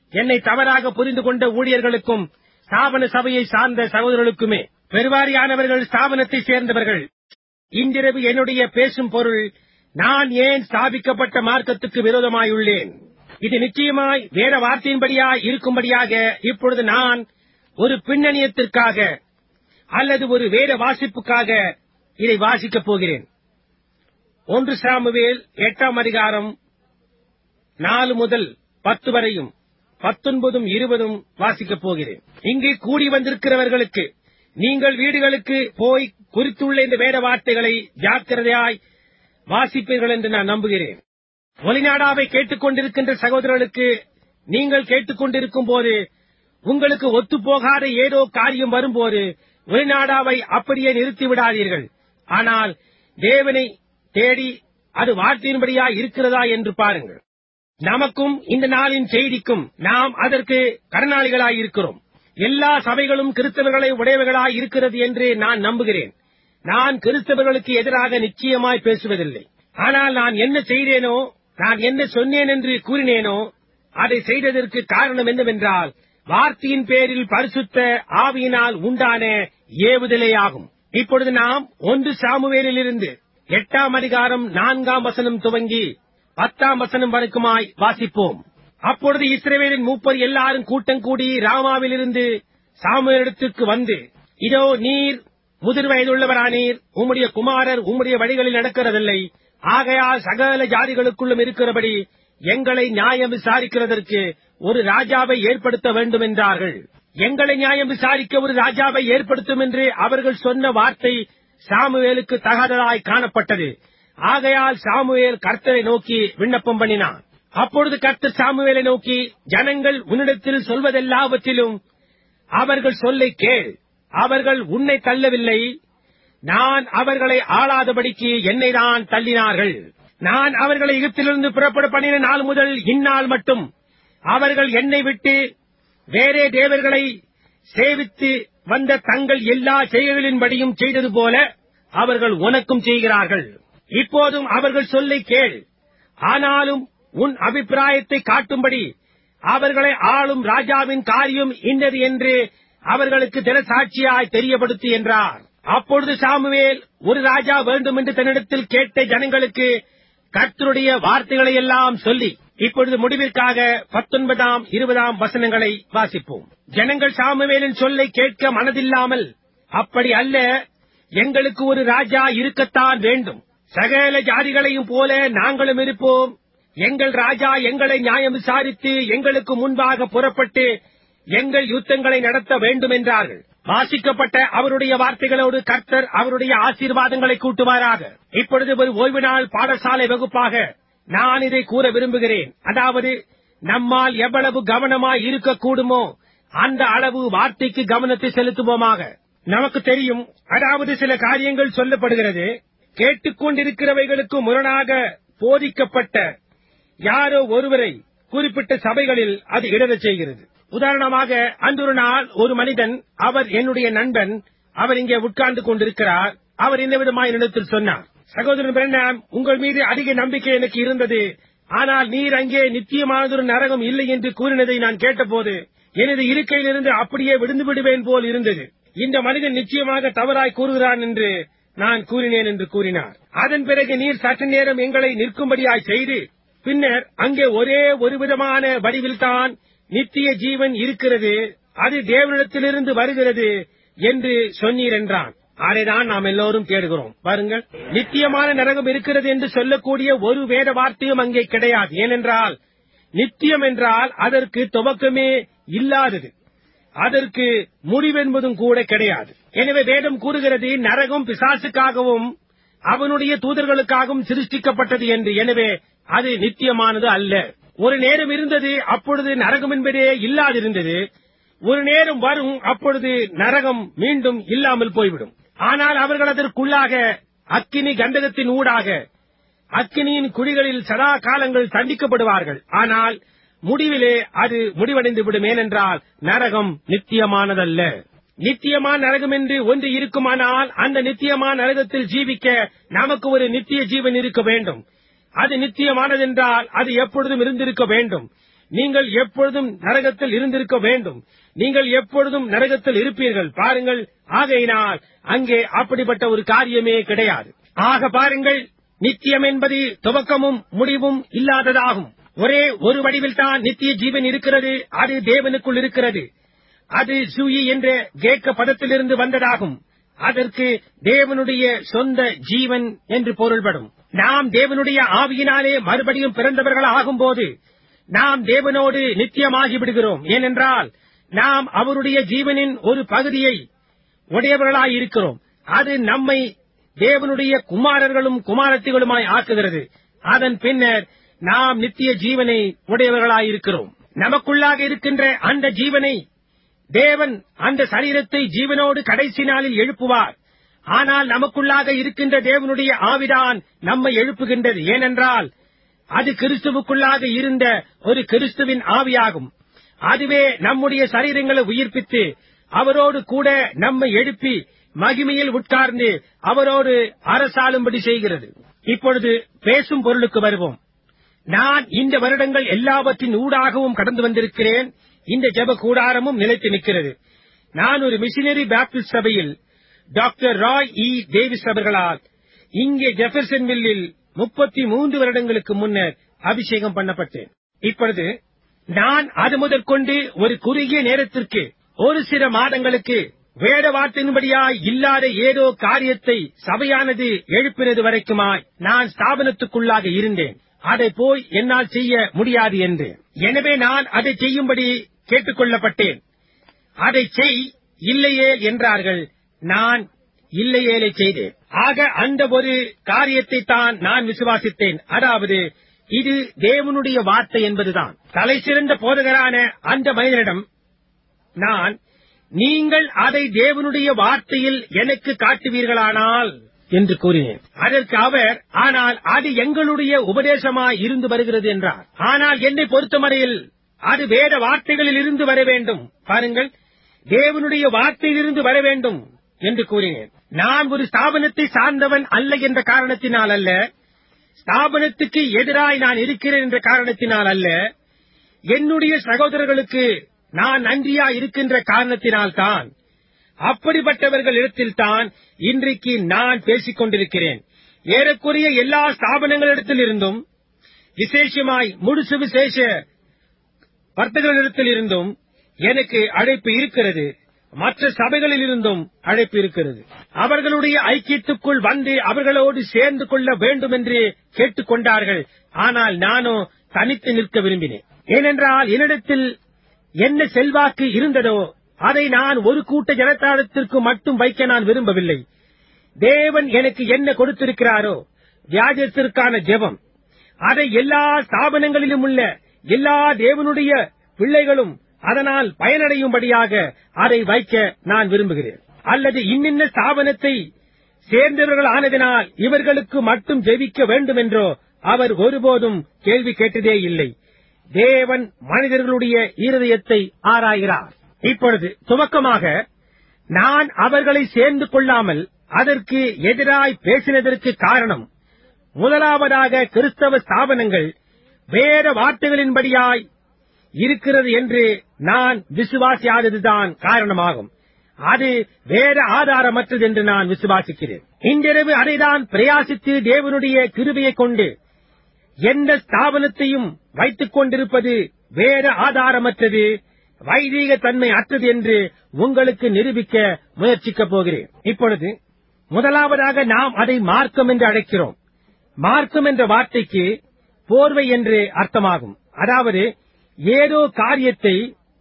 என்னை தவறாக புரிந்து கொண்ட ஊழியர்களுக்கும் ஸ்தாபன சபையை சார்ந்த சகோதரர்களுக்குமே பெருவாரியானவர்கள் ஸ்தாபனத்தை சேர்ந்தவர்கள் இன்றிரவு என்னுடைய பேசும் பொருள் நான் ஏன் ஸ்தாபிக்கப்பட்ட மார்க்கத்துக்கு விரோதமாயுள்ளேன் இது நிச்சயமாய் வேற வார்த்தையின்படியாய் இருக்கும்படியாக இப்பொழுது நான் ஒரு பின்னணியத்திற்காக அல்லது ஒரு வேத வாசிப்புக்காக இதை வாசிக்கப் போகிறேன் ஒன்று சாமுவேல் எட்டாம் அதிகாரம் நாலு முதல் பத்து வரையும் பத்தொன்பதும் இருபதும் வாசிக்கப் போகிறேன் இங்கு கூடி வந்திருக்கிறவர்களுக்கு நீங்கள் வீடுகளுக்கு போய் குறித்துள்ள இந்த வேத வார்த்தைகளை ஜாக்கிரதையாய் வாசிப்பீர்கள் என்று நான் நம்புகிறேன் ஒலிநாடாவை கேட்டுக் கொண்டிருக்கின்ற சகோதரர்களுக்கு நீங்கள் கேட்டுக் கொண்டிருக்கும் போது உங்களுக்கு ஒத்துப்போகாத ஏதோ காரியம் வரும்போது ஒலிநாடாவை அப்படியே நிறுத்தி விடாதீர்கள் ஆனால் தேவனை தேடி அது வார்த்தையின்படியா இருக்கிறதா என்று பாருங்கள் நமக்கும் இந்த நாளின் செய்திக்கும் நாம் அதற்கு கடனாளிகளாய் இருக்கிறோம் எல்லா சபைகளும் கிறிஸ்தவர்களை உடையவர்களாய் இருக்கிறது என்று நான் நம்புகிறேன் நான் கிறிஸ்தவர்களுக்கு எதிராக நிச்சயமாய் பேசுவதில்லை ஆனால் நான் என்ன செய்தேனோ நான் என்ன சொன்னேன் என்று கூறினேனோ அதை செய்ததற்கு காரணம் என்னவென்றால் வார்த்தையின் பேரில் பரிசுத்த ஆவியினால் உண்டான ஏவுதலேயாகும் இப்பொழுது நாம் ஒன்று சாமுவேலிலிருந்து எட்டாம் அதிகாரம் நான்காம் வசனம் துவங்கி பத்தாம் வசனம் வரைக்குமாய் வாசிப்போம் அப்பொழுது இஸ்ரவேலின் மூப்பர் எல்லாரும் கூட்டம் கூடி ராமாவிலிருந்து சாமுவேலிடத்திற்கு வந்து இதோ நீர் முதிர் வயதுள்ளவரானீர் உம்முடைய குமாரர் உம்முடைய வழிகளில் நடக்கிறதில்லை ஆகையால் சகல ஜாதிகளுக்குள்ளும் இருக்கிறபடி எங்களை நியாயம் விசாரிக்கிறதற்கு ஒரு ராஜாவை ஏற்படுத்த வேண்டும் என்றார்கள் எங்களை நியாயம் விசாரிக்க ஒரு ராஜாவை ஏற்படுத்தும் என்று அவர்கள் சொன்ன வார்த்தை சாமுவேலுக்கு தகாததாய் காணப்பட்டது ஆகையால் சாமுவேல் கர்த்தரை நோக்கி விண்ணப்பம் பண்ணினான் அப்பொழுது கர்த்தர் சாமுவேலை நோக்கி ஜனங்கள் உன்னிடத்தில் சொல்வதெல்லாவற்றிலும் அவர்கள் சொல்லை கேள் அவர்கள் உன்னை தள்ளவில்லை நான் அவர்களை ஆளாதபடிக்கு என்னை தான் தள்ளினார்கள் நான் அவர்களை எகிப்திலிருந்து புறப்பட பண்ணின நாள் முதல் இந்நாள் மட்டும் அவர்கள் என்னை விட்டு வேறே தேவர்களை சேவித்து வந்த தங்கள் எல்லா செயல்களின்படியும் செய்தது போல அவர்கள் உனக்கும் செய்கிறார்கள் இப்போதும் அவர்கள் சொல்லை கேள் ஆனாலும் உன் அபிப்பிராயத்தை காட்டும்படி அவர்களை ஆளும் ராஜாவின் காரியம் இன்னது என்று அவர்களுக்கு தினசாட்சியாய் தெரியப்படுத்து என்றார் அப்பொழுது சாமுவேல் ஒரு ராஜா வேண்டும் என்று தன்னிடத்தில் கேட்ட ஜனங்களுக்கு கர்த்தருடைய வார்த்தைகளை எல்லாம் சொல்லி இப்பொழுது முடிவிற்காக பத்தொன்பதாம் இருபதாம் வசனங்களை வாசிப்போம் ஜனங்கள் சாமுவேலின் சொல்லை கேட்க மனதில்லாமல் அப்படி அல்ல எங்களுக்கு ஒரு ராஜா இருக்கத்தான் வேண்டும் சகல ஜாதிகளையும் போல நாங்களும் இருப்போம் எங்கள் ராஜா எங்களை நியாயம் விசாரித்து எங்களுக்கு முன்பாக புறப்பட்டு எங்கள் யுத்தங்களை நடத்த வேண்டும் என்றார்கள் வாசிக்கப்பட்ட அவருடைய வார்த்தைகளோடு கர்த்தர் அவருடைய ஆசீர்வாதங்களை கூட்டுவாராக இப்பொழுது ஒரு ஓய்வு நாள் பாடசாலை வகுப்பாக நான் இதை கூற விரும்புகிறேன் அதாவது நம்மால் எவ்வளவு கவனமாய் இருக்கக்கூடுமோ அந்த அளவு வார்த்தைக்கு கவனத்தை செலுத்துவோமாக நமக்கு தெரியும் அதாவது சில காரியங்கள் சொல்லப்படுகிறது கேட்டுக்கொண்டிருக்கிறவைகளுக்கு முரணாக போதிக்கப்பட்ட யாரோ ஒருவரை குறிப்பிட்ட சபைகளில் அது இடரச் செய்கிறது உதாரணமாக அன்றொரு நாள் ஒரு மனிதன் அவர் என்னுடைய நண்பன் அவர் இங்கே உட்கார்ந்து கொண்டிருக்கிறார் அவர் இந்த விதமாய் என்னிடத்தில் சொன்னார் சகோதரன் பிரண்ணாம் உங்கள் மீது அதிக நம்பிக்கை எனக்கு இருந்தது ஆனால் நீர் அங்கே நித்தியமானதொரு நரகம் இல்லை என்று கூறினதை நான் கேட்டபோது எனது இருக்கையிலிருந்து அப்படியே விழுந்து விடுவேன் போல் இருந்தது இந்த மனிதன் நிச்சயமாக தவறாய் கூறுகிறான் என்று நான் கூறினேன் என்று கூறினார் அதன் பிறகு நீர் சற்று நேரம் எங்களை நிற்கும்படியாய் செய்து பின்னர் அங்கே ஒரே ஒரு விதமான வடிவில்தான் நித்திய ஜீவன் இருக்கிறது அது தேவனிடத்திலிருந்து வருகிறது என்று சொன்னீர் என்றான் அதைதான் நாம் எல்லோரும் தேடுகிறோம் பாருங்கள் நித்தியமான நரகம் இருக்கிறது என்று சொல்லக்கூடிய ஒரு வேத வார்த்தையும் அங்கே கிடையாது ஏனென்றால் நித்தியம் என்றால் அதற்கு துவக்கமே இல்லாதது அதற்கு முடிவென்பதும் கூட கிடையாது எனவே வேதம் கூறுகிறது நரகம் பிசாசுக்காகவும் அவனுடைய தூதர்களுக்காகவும் சிருஷ்டிக்கப்பட்டது என்று எனவே அது நித்தியமானது அல்ல ஒரு நேரம் இருந்தது அப்பொழுது நரகம் என்பதே இல்லாதிருந்தது ஒரு நேரம் வரும் அப்பொழுது நரகம் மீண்டும் இல்லாமல் போய்விடும் ஆனால் அவர்கள் அதற்குள்ளாக அக்கினி கந்தகத்தின் ஊடாக அக்கினியின் குழிகளில் சதா காலங்கள் தண்டிக்கப்படுவார்கள் ஆனால் முடிவிலே அது முடிவடைந்து விடும் ஏனென்றால் நரகம் நித்தியமானதல்ல நித்தியமான நரகம் என்று ஒன்று இருக்குமானால் அந்த நித்தியமான நரகத்தில் ஜீவிக்க நமக்கு ஒரு நித்திய ஜீவன் இருக்க வேண்டும் அது நித்தியமானதென்றால் அது எப்பொழுதும் இருந்திருக்க வேண்டும் நீங்கள் எப்பொழுதும் நரகத்தில் இருந்திருக்க வேண்டும் நீங்கள் எப்பொழுதும் நரகத்தில் இருப்பீர்கள் பாருங்கள் ஆகையினால் அங்கே அப்படிப்பட்ட ஒரு காரியமே கிடையாது ஆக பாருங்கள் நித்தியம் என்பது துவக்கமும் முடிவும் இல்லாததாகும் ஒரே ஒரு வடிவில் தான் நித்திய ஜீவன் இருக்கிறது அது தேவனுக்குள் இருக்கிறது அது சூயி என்ற கேக்க பதத்திலிருந்து வந்ததாகும் அதற்கு தேவனுடைய சொந்த ஜீவன் என்று பொருள்படும் நாம் தேவனுடைய ஆவியினாலே மறுபடியும் பிறந்தவர்கள் ஆகும்போது நாம் தேவனோடு நித்தியமாகி விடுகிறோம் ஏனென்றால் நாம் அவருடைய ஜீவனின் ஒரு பகுதியை உடையவர்களாய் இருக்கிறோம் அது நம்மை தேவனுடைய குமாரர்களும் குமாரத்திகளுமாய் ஆக்குகிறது அதன் பின்னர் நாம் நித்திய ஜீவனை உடையவர்களாய் இருக்கிறோம் நமக்குள்ளாக இருக்கின்ற அந்த ஜீவனை தேவன் அந்த சரீரத்தை ஜீவனோடு கடைசி நாளில் எழுப்புவார் ஆனால் நமக்குள்ளாக இருக்கின்ற தேவனுடைய ஆவிதான் நம்மை எழுப்புகின்றது ஏனென்றால் அது கிறிஸ்துவுக்குள்ளாக இருந்த ஒரு கிறிஸ்துவின் ஆவியாகும் அதுவே நம்முடைய சரீரங்களை உயிர்ப்பித்து அவரோடு கூட நம்மை எழுப்பி மகிமையில் உட்கார்ந்து அவரோடு அரசாளும்படி செய்கிறது இப்பொழுது பேசும் பொருளுக்கு வருவோம் நான் இந்த வருடங்கள் எல்லாவற்றின் ஊடாகவும் கடந்து வந்திருக்கிறேன் இந்த ஜெப கூடாரமும் நிலைத்து நிற்கிறது நான் ஒரு மிஷினரி பேப்டிஸ்ட் சபையில் டாக்டர் ராய் இ டேவிஸ் அவர்களால் இங்கே ஜெஃபர்சன்வில்லில் முப்பத்தி மூன்று வருடங்களுக்கு முன்னர் அபிஷேகம் பண்ணப்பட்டேன் இப்பொழுது நான் அது முதற்கொண்டு ஒரு குறுகிய நேரத்திற்கு ஒரு சில மாதங்களுக்கு வேத வார்த்தையின்படியாய் இல்லாத ஏதோ காரியத்தை சபையானது எழுப்பினது வரைக்குமாய் நான் ஸ்தாபனத்துக்குள்ளாக இருந்தேன் அதை போய் என்னால் செய்ய முடியாது என்று எனவே நான் அதை செய்யும்படி கேட்டுக் கொள்ளப்பட்டேன் அதை செய் இல்லையே என்றார்கள் நான் இல்லையேலை செய்தேன் ஆக அந்த ஒரு காரியத்தை தான் நான் விசுவாசித்தேன் அதாவது இது தேவனுடைய வார்த்தை என்பதுதான் தலை சிறந்த போதகரான அந்த மனிதனிடம் நான் நீங்கள் அதை தேவனுடைய வார்த்தையில் எனக்கு காட்டுவீர்களானால் என்று கூறினேன் அதற்கு அவர் ஆனால் அது எங்களுடைய உபதேசமாய் இருந்து வருகிறது என்றார் ஆனால் என்னை பொறுத்தவரையில் அது வேத வார்த்தைகளில் இருந்து வர வேண்டும் பாருங்கள் தேவனுடைய வார்த்தையிலிருந்து வர வேண்டும் என்று கூறினேன் நான் ஒரு ஸ்தாபனத்தை சார்ந்தவன் அல்ல என்ற காரணத்தினால் அல்ல ஸ்தாபனத்துக்கு எதிராய் நான் இருக்கிறேன் என்ற காரணத்தினால் அல்ல என்னுடைய சகோதரர்களுக்கு நான் நன்றியா இருக்கின்ற காரணத்தினால் தான் அப்படிப்பட்டவர்களிடத்தில் தான் இன்றைக்கு நான் பேசிக் கொண்டிருக்கிறேன் ஏறக்குறைய எல்லா ஸ்தாபனங்களிடத்தில் இருந்தும் விசேஷமாய் முழுசு விசேஷ வர்த்தகர்களிடத்தில் இருந்தும் எனக்கு அழைப்பு இருக்கிறது மற்ற சபைகளில் இருந்தும் அழைப்பு இருக்கிறது அவர்களுடைய ஐக்கியத்துக்குள் வந்து அவர்களோடு சேர்ந்து கொள்ள வேண்டும் என்று கேட்டுக் கொண்டார்கள் ஆனால் நானோ தனித்து நிற்க விரும்பினேன் ஏனென்றால் என்னிடத்தில் என்ன செல்வாக்கு இருந்ததோ அதை நான் ஒரு கூட்ட ஜனத்தாளத்திற்கு மட்டும் வைக்க நான் விரும்பவில்லை தேவன் எனக்கு என்ன கொடுத்திருக்கிறாரோ வியாஜத்திற்கான ஜெபம் அதை எல்லா ஸ்தாபனங்களிலும் உள்ள எல்லா தேவனுடைய பிள்ளைகளும் அதனால் பயனடையும்படியாக அதை வைக்க நான் விரும்புகிறேன் அல்லது இன்னின்ன ஸ்தாபனத்தை சேர்ந்தவர்கள் ஆனதினால் இவர்களுக்கு மட்டும் ஜெபிக்க வேண்டும் என்றோ அவர் ஒருபோதும் கேள்வி கேட்டதே இல்லை தேவன் மனிதர்களுடைய இருதயத்தை ஆராய்கிறார் இப்பொழுது துவக்கமாக நான் அவர்களை சேர்ந்து கொள்ளாமல் அதற்கு எதிராய் பேசினதற்கு காரணம் முதலாவதாக கிறிஸ்தவ ஸ்தாபனங்கள் வேத வார்த்தைகளின்படியாய் இருக்கிறது என்று நான் விசுவாசியாததுதான் காரணமாகும் அது வேற ஆதாரமற்றது என்று நான் விசுவாசிக்கிறேன் இன்றிரவு அதைதான் பிரயாசித்து தேவனுடைய கிருபையைக் கொண்டு எந்த ஸ்தாபனத்தையும் வைத்துக் கொண்டிருப்பது வேற ஆதாரமற்றது வைதீக தன்மை அற்றது என்று உங்களுக்கு நிரூபிக்க முயற்சிக்கப் போகிறேன் இப்பொழுது முதலாவதாக நாம் அதை மார்க்கம் என்று அழைக்கிறோம் மார்க்கம் என்ற வார்த்தைக்கு போர்வை என்று அர்த்தமாகும் அதாவது ஏதோ காரியத்தை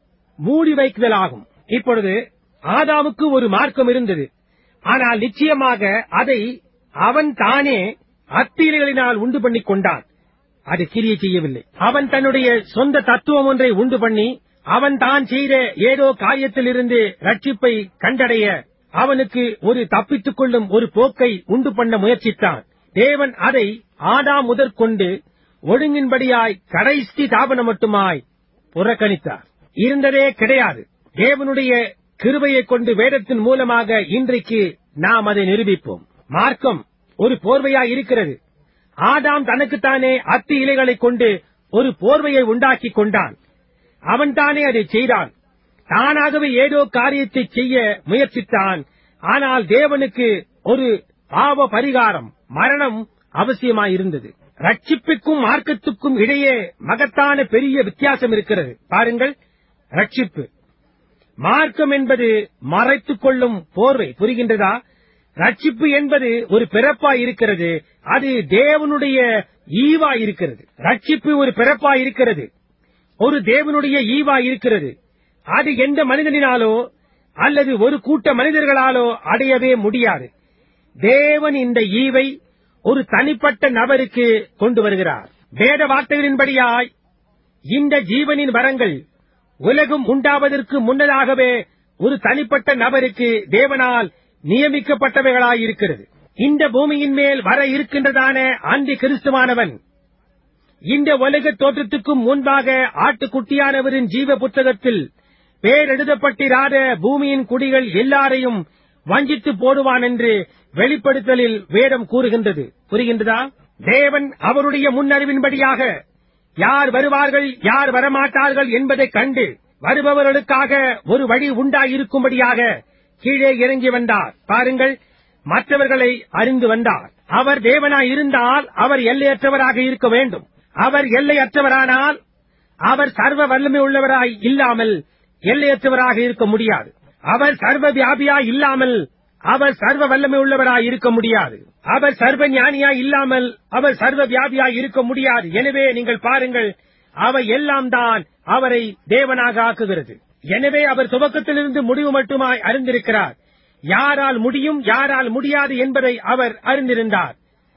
மூடி வைக்குதல் ஆகும் இப்பொழுது ஆதாமுக்கு ஒரு மார்க்கம் இருந்தது ஆனால் நிச்சயமாக அதை அவன் தானே அத்தீலைகளினால் உண்டு பண்ணிக் கொண்டான் அது கிரியை செய்யவில்லை அவன் தன்னுடைய சொந்த தத்துவம் ஒன்றை உண்டு பண்ணி அவன் தான் செய்த ஏதோ காரியத்திலிருந்து ரட்சிப்பை கண்டடைய அவனுக்கு ஒரு தப்பித்துக் கொள்ளும் ஒரு போக்கை உண்டு பண்ண முயற்சித்தான் தேவன் அதை ஆதாம் முதற்கொண்டு ஒழுங்கின்படியாய் கடைசி தாபனம் மட்டுமாய் புறக்கணித்தார் இருந்ததே கிடையாது தேவனுடைய கிருபையைக் கொண்டு வேதத்தின் மூலமாக இன்றைக்கு நாம் அதை நிரூபிப்போம் மார்க்கம் ஒரு போர்வையாய் இருக்கிறது ஆதாம் தனக்குத்தானே அத்தி இலைகளைக் கொண்டு ஒரு போர்வையை உண்டாக்கிக் கொண்டான் அவன்தானே அதை செய்தான் தானாகவே ஏதோ காரியத்தை செய்ய முயற்சித்தான் ஆனால் தேவனுக்கு ஒரு பாவ பரிகாரம் மரணம் அவசியமாயிருந்தது ரட்சிப்புக்கும் மார்க்கத்துக்கும் இடையே மகத்தான பெரிய வித்தியாசம் இருக்கிறது பாருங்கள் ரட்சிப்பு மார்க்கம் என்பது மறைத்துக் கொள்ளும் போர்வை புரிகின்றதா ரட்சிப்பு என்பது ஒரு பிறப்பா இருக்கிறது அது தேவனுடைய ஈவா இருக்கிறது ரட்சிப்பு ஒரு பிறப்பா இருக்கிறது ஒரு தேவனுடைய ஈவா இருக்கிறது அது எந்த மனிதனினாலோ அல்லது ஒரு கூட்ட மனிதர்களாலோ அடையவே முடியாது தேவன் இந்த ஈவை ஒரு தனிப்பட்ட நபருக்கு கொண்டு வருகிறார் வேத வார்த்தைகளின்படியாய் இந்த ஜீவனின் வரங்கள் உலகம் உண்டாவதற்கு முன்னதாகவே ஒரு தனிப்பட்ட நபருக்கு தேவனால் நியமிக்கப்பட்டவைகளாயிருக்கிறது இந்த பூமியின் மேல் வர இருக்கின்றதான அந்தி கிறிஸ்துவானவன் இந்த உலக தோற்றத்துக்கும் முன்பாக ஆட்டுக்குட்டியானவரின் ஜீவ புத்தகத்தில் பேரெழுதப்பட்டிராத பூமியின் குடிகள் எல்லாரையும் வஞ்சித்து போடுவான் என்று வெளிப்படுத்தலில் வேதம் கூறுகின்றது புரிகின்றதா தேவன் அவருடைய முன்னறிவின்படியாக யார் வருவார்கள் யார் வரமாட்டார்கள் என்பதைக் கண்டு வருபவர்களுக்காக ஒரு வழி உண்டாயிருக்கும்படியாக கீழே இறங்கி வந்தார் பாருங்கள் மற்றவர்களை அறிந்து வந்தார் அவர் தேவனாய் இருந்தால் அவர் எல்லையற்றவராக இருக்க வேண்டும் அவர் எல்லையற்றவரானால் அவர் சர்வ வல்லமை உள்ளவராய் இல்லாமல் எல்லையற்றவராக இருக்க முடியாது அவர் சர்வ வியாபியாய் இல்லாமல் அவர் சர்வ வல்லமை உள்ளவராய் இருக்க முடியாது அவர் சர்வ ஞானியாய் இல்லாமல் அவர் சர்வ வியாபியாய் இருக்க முடியாது எனவே நீங்கள் பாருங்கள் அவை எல்லாம் தான் அவரை தேவனாக ஆக்குகிறது எனவே அவர் துவக்கத்திலிருந்து முடிவு மட்டுமாய் அறிந்திருக்கிறார் யாரால் முடியும் யாரால் முடியாது என்பதை அவர் அறிந்திருந்தார்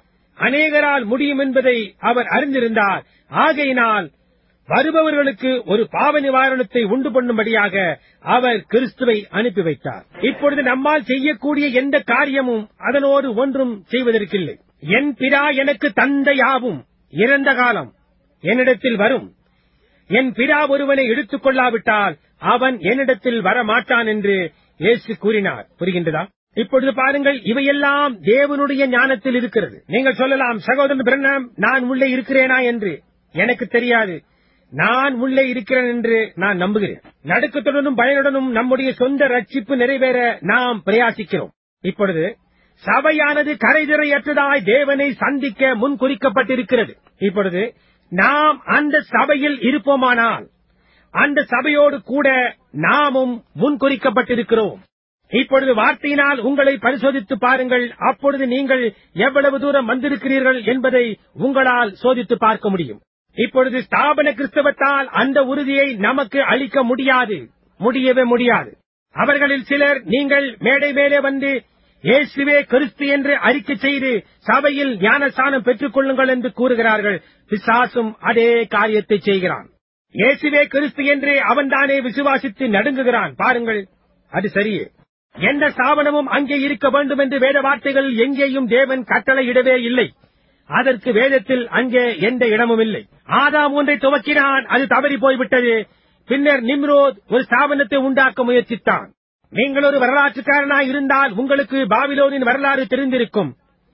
அநேகரால் முடியும் என்பதை அவர் அறிந்திருந்தார் ஆகையினால் வருபவர்களுக்கு ஒரு பாவ நிவாரணத்தை உண்டு பண்ணும்படியாக அவர் கிறிஸ்துவை அனுப்பி வைத்தார் இப்பொழுது நம்மால் செய்யக்கூடிய எந்த காரியமும் அதனோடு ஒன்றும் செய்வதற்கில்லை என் பிதா எனக்கு தந்த யாவும் இறந்த காலம் என்னிடத்தில் வரும் என் பிதா ஒருவனை எடுத்துக் கொள்ளாவிட்டால் அவன் என்னிடத்தில் வரமாட்டான் என்று இயேசு கூறினார் புரிகின்றதா இப்பொழுது பாருங்கள் இவையெல்லாம் தேவனுடைய ஞானத்தில் இருக்கிறது நீங்கள் சொல்லலாம் சகோதரன் பிரண்ணம் நான் உள்ளே இருக்கிறேனா என்று எனக்கு தெரியாது நான் உள்ளே இருக்கிறேன் என்று நான் நம்புகிறேன் நடுக்கத்துடனும் பயனுடனும் நம்முடைய சொந்த ரட்சிப்பு நிறைவேற நாம் பிரயாசிக்கிறோம் இப்பொழுது சபையானது கரைதிரையற்றதாய் தேவனை சந்திக்க முன் குறிக்கப்பட்டிருக்கிறது இப்பொழுது நாம் அந்த சபையில் இருப்போமானால் அந்த சபையோடு கூட நாமும் முன்குறிக்கப்பட்டிருக்கிறோம் இப்பொழுது வார்த்தையினால் உங்களை பரிசோதித்து பாருங்கள் அப்பொழுது நீங்கள் எவ்வளவு தூரம் வந்திருக்கிறீர்கள் என்பதை உங்களால் சோதித்து பார்க்க முடியும் இப்பொழுது ஸ்தாபன கிறிஸ்தவத்தால் அந்த உறுதியை நமக்கு அளிக்க முடியாது முடியவே முடியாது அவர்களில் சிலர் நீங்கள் மேடை மேலே வந்து இயேசுவே கிறிஸ்து என்று அறிக்கை செய்து சபையில் ஞானஸ்தானம் பெற்றுக் கொள்ளுங்கள் என்று கூறுகிறார்கள் பிசாசும் அதே காரியத்தை செய்கிறான் இயேசுவே கிறிஸ்து என்று அவன்தானே விசுவாசித்து நடுங்குகிறான் பாருங்கள் அது சரியே எந்த ஸ்தாபனமும் அங்கே இருக்க வேண்டும் என்று வேத வார்த்தைகள் எங்கேயும் தேவன் கட்டளையிடவே இல்லை அதற்கு வேதத்தில் அங்கே எந்த இடமும் இல்லை ஆதாம் ஒன்றை துவக்கினான் அது தவறி போய்விட்டது பின்னர் நிம்ரோத் ஒரு ஸ்தாபனத்தை உண்டாக்க முயற்சித்தான் நீங்கள் ஒரு வரலாற்றுக்காரனாய் இருந்தால் உங்களுக்கு பாபிலோனின் வரலாறு தெரிந்திருக்கும்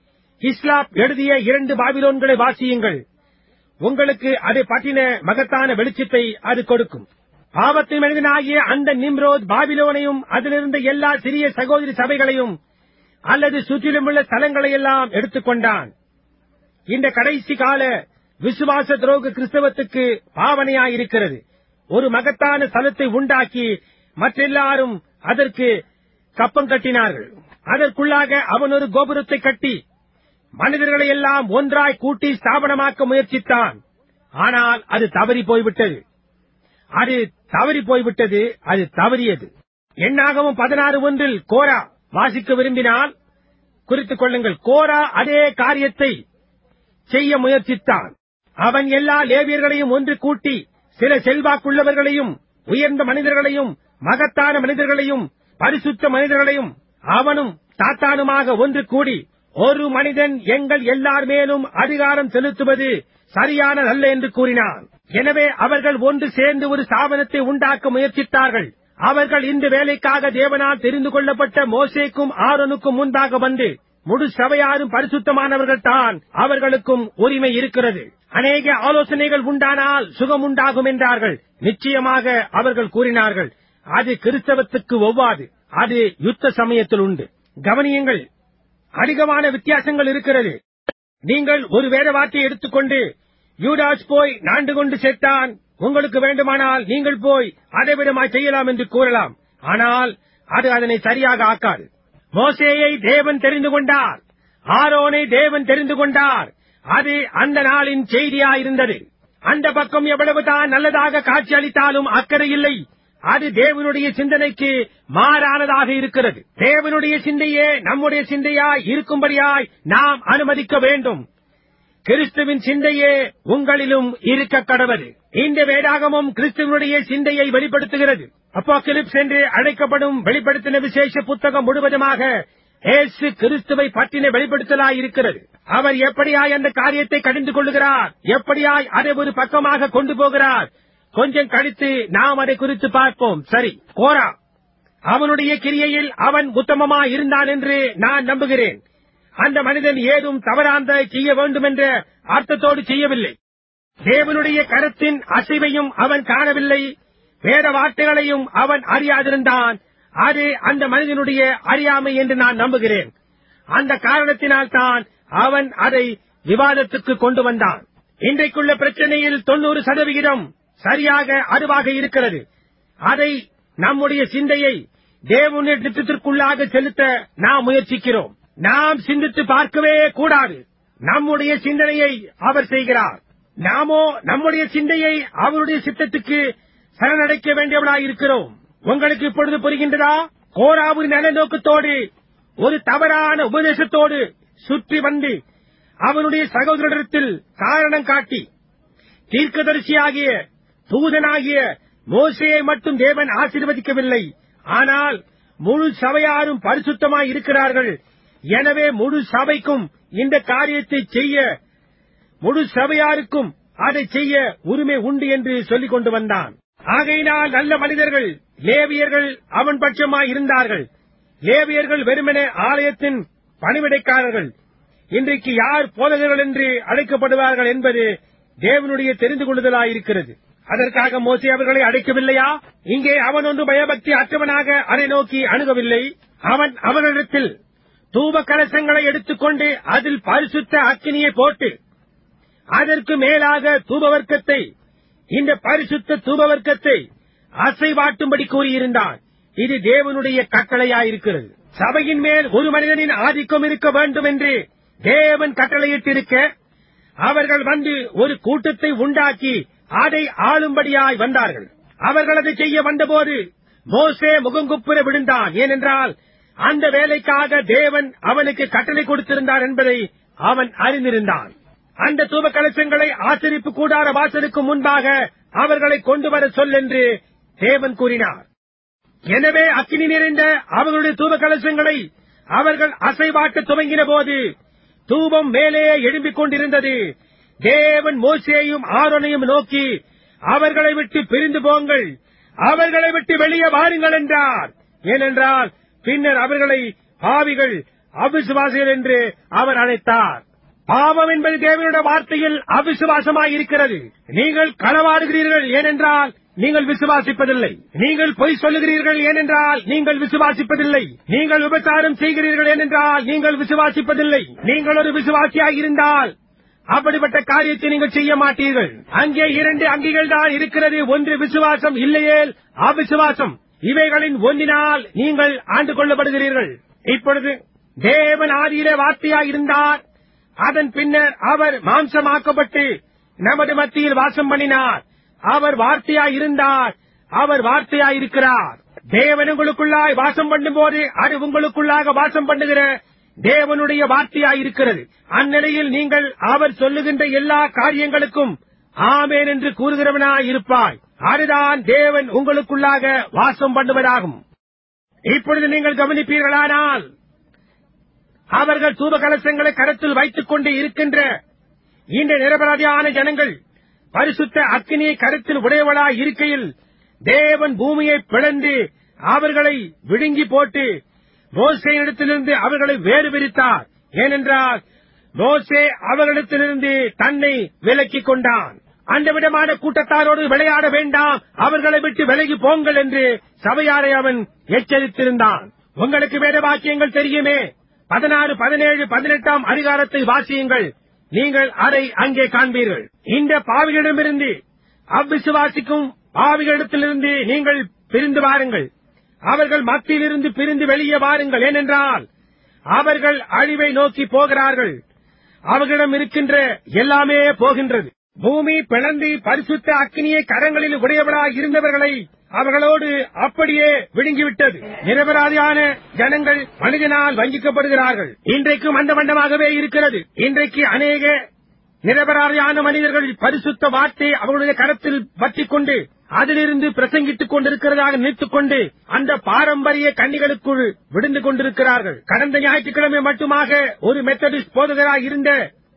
இஸ்லாப் எழுதிய இரண்டு பாபிலோன்களை வாசியுங்கள் உங்களுக்கு அதை பற்றின மகத்தான வெளிச்சத்தை அது கொடுக்கும் பாவத்தின் மனிதனாகிய அந்த நிம்ரோத் பாபிலோனையும் அதிலிருந்த எல்லா சிறிய சகோதரி சபைகளையும் அல்லது சுற்றிலுமுள்ள ஸ்தலங்களையெல்லாம் எடுத்துக்கொண்டான் இந்த கடைசி கால விசுவாச துரோக கிறிஸ்தவத்துக்கு பாவனையாயிருக்கிறது ஒரு மகத்தான ஸ்தலத்தை உண்டாக்கி மற்றெல்லாரும் அதற்கு கப்பம் கட்டினார்கள் அதற்குள்ளாக அவன் ஒரு கோபுரத்தை கட்டி மனிதர்களை எல்லாம் ஒன்றாய் கூட்டி ஸ்தாபனமாக்க முயற்சித்தான் ஆனால் அது தவறி போய்விட்டது அது தவறி போய்விட்டது அது தவறியது எண்ணாகவும் பதினாறு ஒன்றில் கோரா வாசிக்க விரும்பினால் குறித்துக் கொள்ளுங்கள் கோரா அதே காரியத்தை செய்ய முயற்சித்தான் அவன் எல்லா லேவியர்களையும் ஒன்று கூட்டி சில செல்வாக்குள்ளவர்களையும் உயர்ந்த மனிதர்களையும் மகத்தான மனிதர்களையும் பரிசுத்த மனிதர்களையும் அவனும் தாத்தானுமாக ஒன்று கூடி ஒரு மனிதன் எங்கள் எல்லார் மேலும் அதிகாரம் செலுத்துவது சரியானதல்ல என்று கூறினான் எனவே அவர்கள் ஒன்று சேர்ந்து ஒரு ஸ்தாபனத்தை உண்டாக்க முயற்சித்தார்கள் அவர்கள் இந்த வேலைக்காக தேவனால் தெரிந்து கொள்ளப்பட்ட மோசேக்கும் ஆரோனுக்கும் முன்பாக வந்து முழு சபையாரும் பரிசுத்தமானவர்கள் தான் அவர்களுக்கும் உரிமை இருக்கிறது அநேக ஆலோசனைகள் உண்டானால் சுகம் உண்டாகும் என்றார்கள் நிச்சயமாக அவர்கள் கூறினார்கள் அது கிறிஸ்தவத்துக்கு ஒவ்வாது அது யுத்த சமயத்தில் உண்டு கவனியுங்கள் அதிகமான வித்தியாசங்கள் இருக்கிறது நீங்கள் ஒரு வேத வார்த்தையை எடுத்துக்கொண்டு யூடாஸ் போய் நாண்டு கொண்டு செத்தான் உங்களுக்கு வேண்டுமானால் நீங்கள் போய் அதை விடமாய் செய்யலாம் என்று கூறலாம் ஆனால் அது அதனை சரியாக ஆக்காது மோசேயை தேவன் தெரிந்து கொண்டார் ஆரோனை தேவன் தெரிந்து கொண்டார் அது அந்த நாளின் செய்தியாயிருந்தது அந்த பக்கம் எவ்வளவுதான் நல்லதாக காட்சியளித்தாலும் அக்கறை இல்லை அது தேவனுடைய சிந்தனைக்கு மாறானதாக இருக்கிறது தேவனுடைய சிந்தையே நம்முடைய சிந்தையாய் இருக்கும்படியாய் நாம் அனுமதிக்க வேண்டும் கிறிஸ்துவின் சிந்தையே உங்களிலும் இருக்க கடவது இந்த வேதாகமும் கிறிஸ்துவனுடைய சிந்தையை வெளிப்படுத்துகிறது அப்போக்கிலிப்ஸ் என்று அழைக்கப்படும் வெளிப்படுத்தின விசேஷ புத்தகம் முழுவதுமாக ஏசு கிறிஸ்துவை பற்றின வெளிப்படுத்தலாய் இருக்கிறது அவர் எப்படியாய் அந்த காரியத்தை கடிந்து கொள்ளுகிறார் எப்படியாய் அதை ஒரு பக்கமாக கொண்டு போகிறார் கொஞ்சம் கழித்து நாம் அதை குறித்து பார்ப்போம் சரி கோரா அவனுடைய கிரியையில் அவன் உத்தமமா இருந்தான் என்று நான் நம்புகிறேன் அந்த மனிதன் ஏதும் தவறாந்த செய்ய வேண்டும் என்ற அர்த்தத்தோடு செய்யவில்லை தேவனுடைய கருத்தின் அசைவையும் அவன் காணவில்லை வேத வார்த்தைகளையும் அவன் அறியாதிருந்தான் அது அந்த மனிதனுடைய அறியாமை என்று நான் நம்புகிறேன் அந்த காரணத்தினால் தான் அவன் அதை விவாதத்துக்கு கொண்டு வந்தான் இன்றைக்குள்ள பிரச்சனையில் தொண்ணூறு சதவிகிதம் சரியாக அதுவாக இருக்கிறது அதை நம்முடைய சிந்தையை தேவனுடைய திட்டத்திற்குள்ளாக செலுத்த நாம் முயற்சிக்கிறோம் நாம் சிந்தித்து பார்க்கவே கூடாது நம்முடைய சிந்தனையை அவர் செய்கிறார் நாமோ நம்முடைய சிந்தையை அவருடைய சித்தத்துக்கு சரணடைக்க வேண்டியவனாய் இருக்கிறோம் உங்களுக்கு இப்பொழுது புரிகின்றதா கோராவின் நலநோக்கத்தோடு ஒரு தவறான உபதேசத்தோடு சுற்றி வந்து அவனுடைய சகோதரத்தில் காரணம் காட்டி தீர்க்கதரிசியாகிய தூதனாகிய மோசையை மட்டும் தேவன் ஆசீர்வதிக்கவில்லை ஆனால் முழு சபையாரும் பரிசுத்தமாய் இருக்கிறார்கள் எனவே முழு சபைக்கும் இந்த காரியத்தை செய்ய முழு சபையாருக்கும் அதை செய்ய உரிமை உண்டு என்று சொல்லிக் கொண்டு வந்தான் ஆகையினால் நல்ல மனிதர்கள் லேவியர்கள் அவன் பட்சமாய் இருந்தார்கள் லேவியர்கள் வெறுமனே ஆலயத்தின் பணிவிடைக்காரர்கள் இன்றைக்கு யார் போதகர்கள் என்று அழைக்கப்படுவார்கள் என்பது தேவனுடைய தெரிந்து கொள்ளுதலாயிருக்கிறது அதற்காக மோசி அவர்களை அழைக்கவில்லையா இங்கே அவன் ஒன்று பயபக்தி அற்றவனாக அதை நோக்கி அணுகவில்லை அவன் அவர்களிடத்தில் தூப கலசங்களை எடுத்துக்கொண்டு அதில் பரிசுத்த அக்கினியை போட்டு அதற்கு மேலாக தூபவர்க்கத்தை இந்த பரிசுத்த தூபவர்க்கத்தை அசைவாட்டும்படி கூறியிருந்தான் இது தேவனுடைய கட்டளையாயிருக்கிறது சபையின் மேல் ஒரு மனிதனின் ஆதிக்கம் இருக்க வேண்டும் என்று தேவன் கட்டளையிட்டிருக்க அவர்கள் வந்து ஒரு கூட்டத்தை உண்டாக்கி அதை ஆளும்படியாய் வந்தார்கள் அவர்கள் அதை செய்ய வந்தபோது மோசே முகங்குப்புற விழுந்தான் ஏனென்றால் அந்த வேலைக்காக தேவன் அவனுக்கு கட்டளை கொடுத்திருந்தார் என்பதை அவன் அறிந்திருந்தான் அந்த தூப கலசங்களை ஆச்சரிப்பு கூடார வாசலுக்கு முன்பாக அவர்களை கொண்டு வர சொல் என்று தேவன் கூறினார் எனவே அக்கினி நிறைந்த அவர்களுடைய தூப கலசங்களை அவர்கள் அசைவாட்ட துவங்கின போது தூபம் மேலே எழும்பிக் கொண்டிருந்தது தேவன் மோசேயும் ஆரோனையும் நோக்கி அவர்களை விட்டு பிரிந்து போங்கள் அவர்களை விட்டு வெளியே வாருங்கள் என்றார் ஏனென்றால் பின்னர் அவர்களை பாவிகள் அவிசுவாசிகள் என்று அவர் அழைத்தார் பாவம் என்பது தேவனுடைய வார்த்தையில் அவிசுவாசமாய் இருக்கிறது நீங்கள் களவாடுகிறீர்கள் ஏனென்றால் நீங்கள் விசுவாசிப்பதில்லை நீங்கள் பொய் சொல்லுகிறீர்கள் ஏனென்றால் நீங்கள் விசுவாசிப்பதில்லை நீங்கள் விபச்சாரம் செய்கிறீர்கள் ஏனென்றால் நீங்கள் விசுவாசிப்பதில்லை நீங்கள் ஒரு விசுவாசியாக இருந்தால் அப்படிப்பட்ட காரியத்தை நீங்கள் செய்ய மாட்டீர்கள் அங்கே இரண்டு அங்கிகள் தான் இருக்கிறது ஒன்று விசுவாசம் இல்லையேல் அவிசுவாசம் இவைகளின் ஒன்றினால் நீங்கள் ஆண்டு கொள்ளப்படுகிறீர்கள் இப்பொழுது தேவன் ஆதியிலே வார்த்தையாய் இருந்தார் அதன் பின்னர் அவர் மாம்சமாக்கப்பட்டு நமது மத்தியில் வாசம் பண்ணினார் அவர் வார்த்தையாய் இருந்தார் அவர் வார்த்தையாய் இருக்கிறார் தேவன் உங்களுக்குள்ளாய் வாசம் பண்ணும்போது அது உங்களுக்குள்ளாக வாசம் பண்ணுகிற தேவனுடைய வார்த்தையாய் இருக்கிறது அந்நிலையில் நீங்கள் அவர் சொல்லுகின்ற எல்லா காரியங்களுக்கும் ஆமேன் என்று கூறுகிறவனாய் இருப்பாய் அதுதான் தேவன் உங்களுக்குள்ளாக வாசம் பண்ணுவதாகும் இப்பொழுது நீங்கள் கவனிப்பீர்களானால் அவர்கள் தூப கலசங்களை கரத்தில் வைத்துக் கொண்டு இருக்கின்ற இந்த நிரபராதியான ஜனங்கள் பரிசுத்த அக்கினியை கருத்தில் உடையவளாய் இருக்கையில் தேவன் பூமியை பிளந்து அவர்களை விழுங்கி போட்டு மோசையிடத்திலிருந்து அவர்களை வேறு பிரித்தார் ஏனென்றால் மோசே அவர்களிடத்திலிருந்து தன்னை விலக்கிக் கொண்டான் அந்த விதமான கூட்டத்தாரோடு விளையாட வேண்டாம் அவர்களை விட்டு விலகி போங்கள் என்று சபையாரை அவன் எச்சரித்திருந்தான் உங்களுக்கு வேத வாக்கியங்கள் தெரியுமே பதினாறு பதினேழு பதினெட்டாம் அதிகாரத்தை வாசியுங்கள் நீங்கள் அதை அங்கே காண்பீர்கள் இந்த பாவிகளிடமிருந்து அவ்விசுவாசிக்கும் பாவிகளிடத்திலிருந்து நீங்கள் பிரிந்து வாருங்கள் அவர்கள் மத்தியிலிருந்து பிரிந்து வெளியே வாருங்கள் ஏனென்றால் அவர்கள் அழிவை நோக்கி போகிறார்கள் அவர்களிடம் இருக்கின்ற எல்லாமே போகின்றது பூமி பிளந்து பரிசுத்த அக்கினியை கரங்களில் உடையவராய் இருந்தவர்களை அவர்களோடு அப்படியே விழுங்கிவிட்டது நிரபராதியான ஜனங்கள் மனிதனால் வஞ்சிக்கப்படுகிறார்கள் இன்றைக்கும் அந்த வண்டமாகவே இருக்கிறது இன்றைக்கு அநேக நிரபராதியான மனிதர்கள் பரிசுத்த வார்த்தை அவர்களுடைய கரத்தில் பற்றிக் கொண்டு அதிலிருந்து பிரசங்கித்துக் கொண்டிருக்கிறதாக நினைத்துக் கொண்டு அந்த பாரம்பரிய கண்ணிகளுக்குள் விழுந்து கொண்டிருக்கிறார்கள் கடந்த ஞாயிற்றுக்கிழமை மட்டுமாக ஒரு மெத்தடிஸ்ட் போதகராய் இருந்த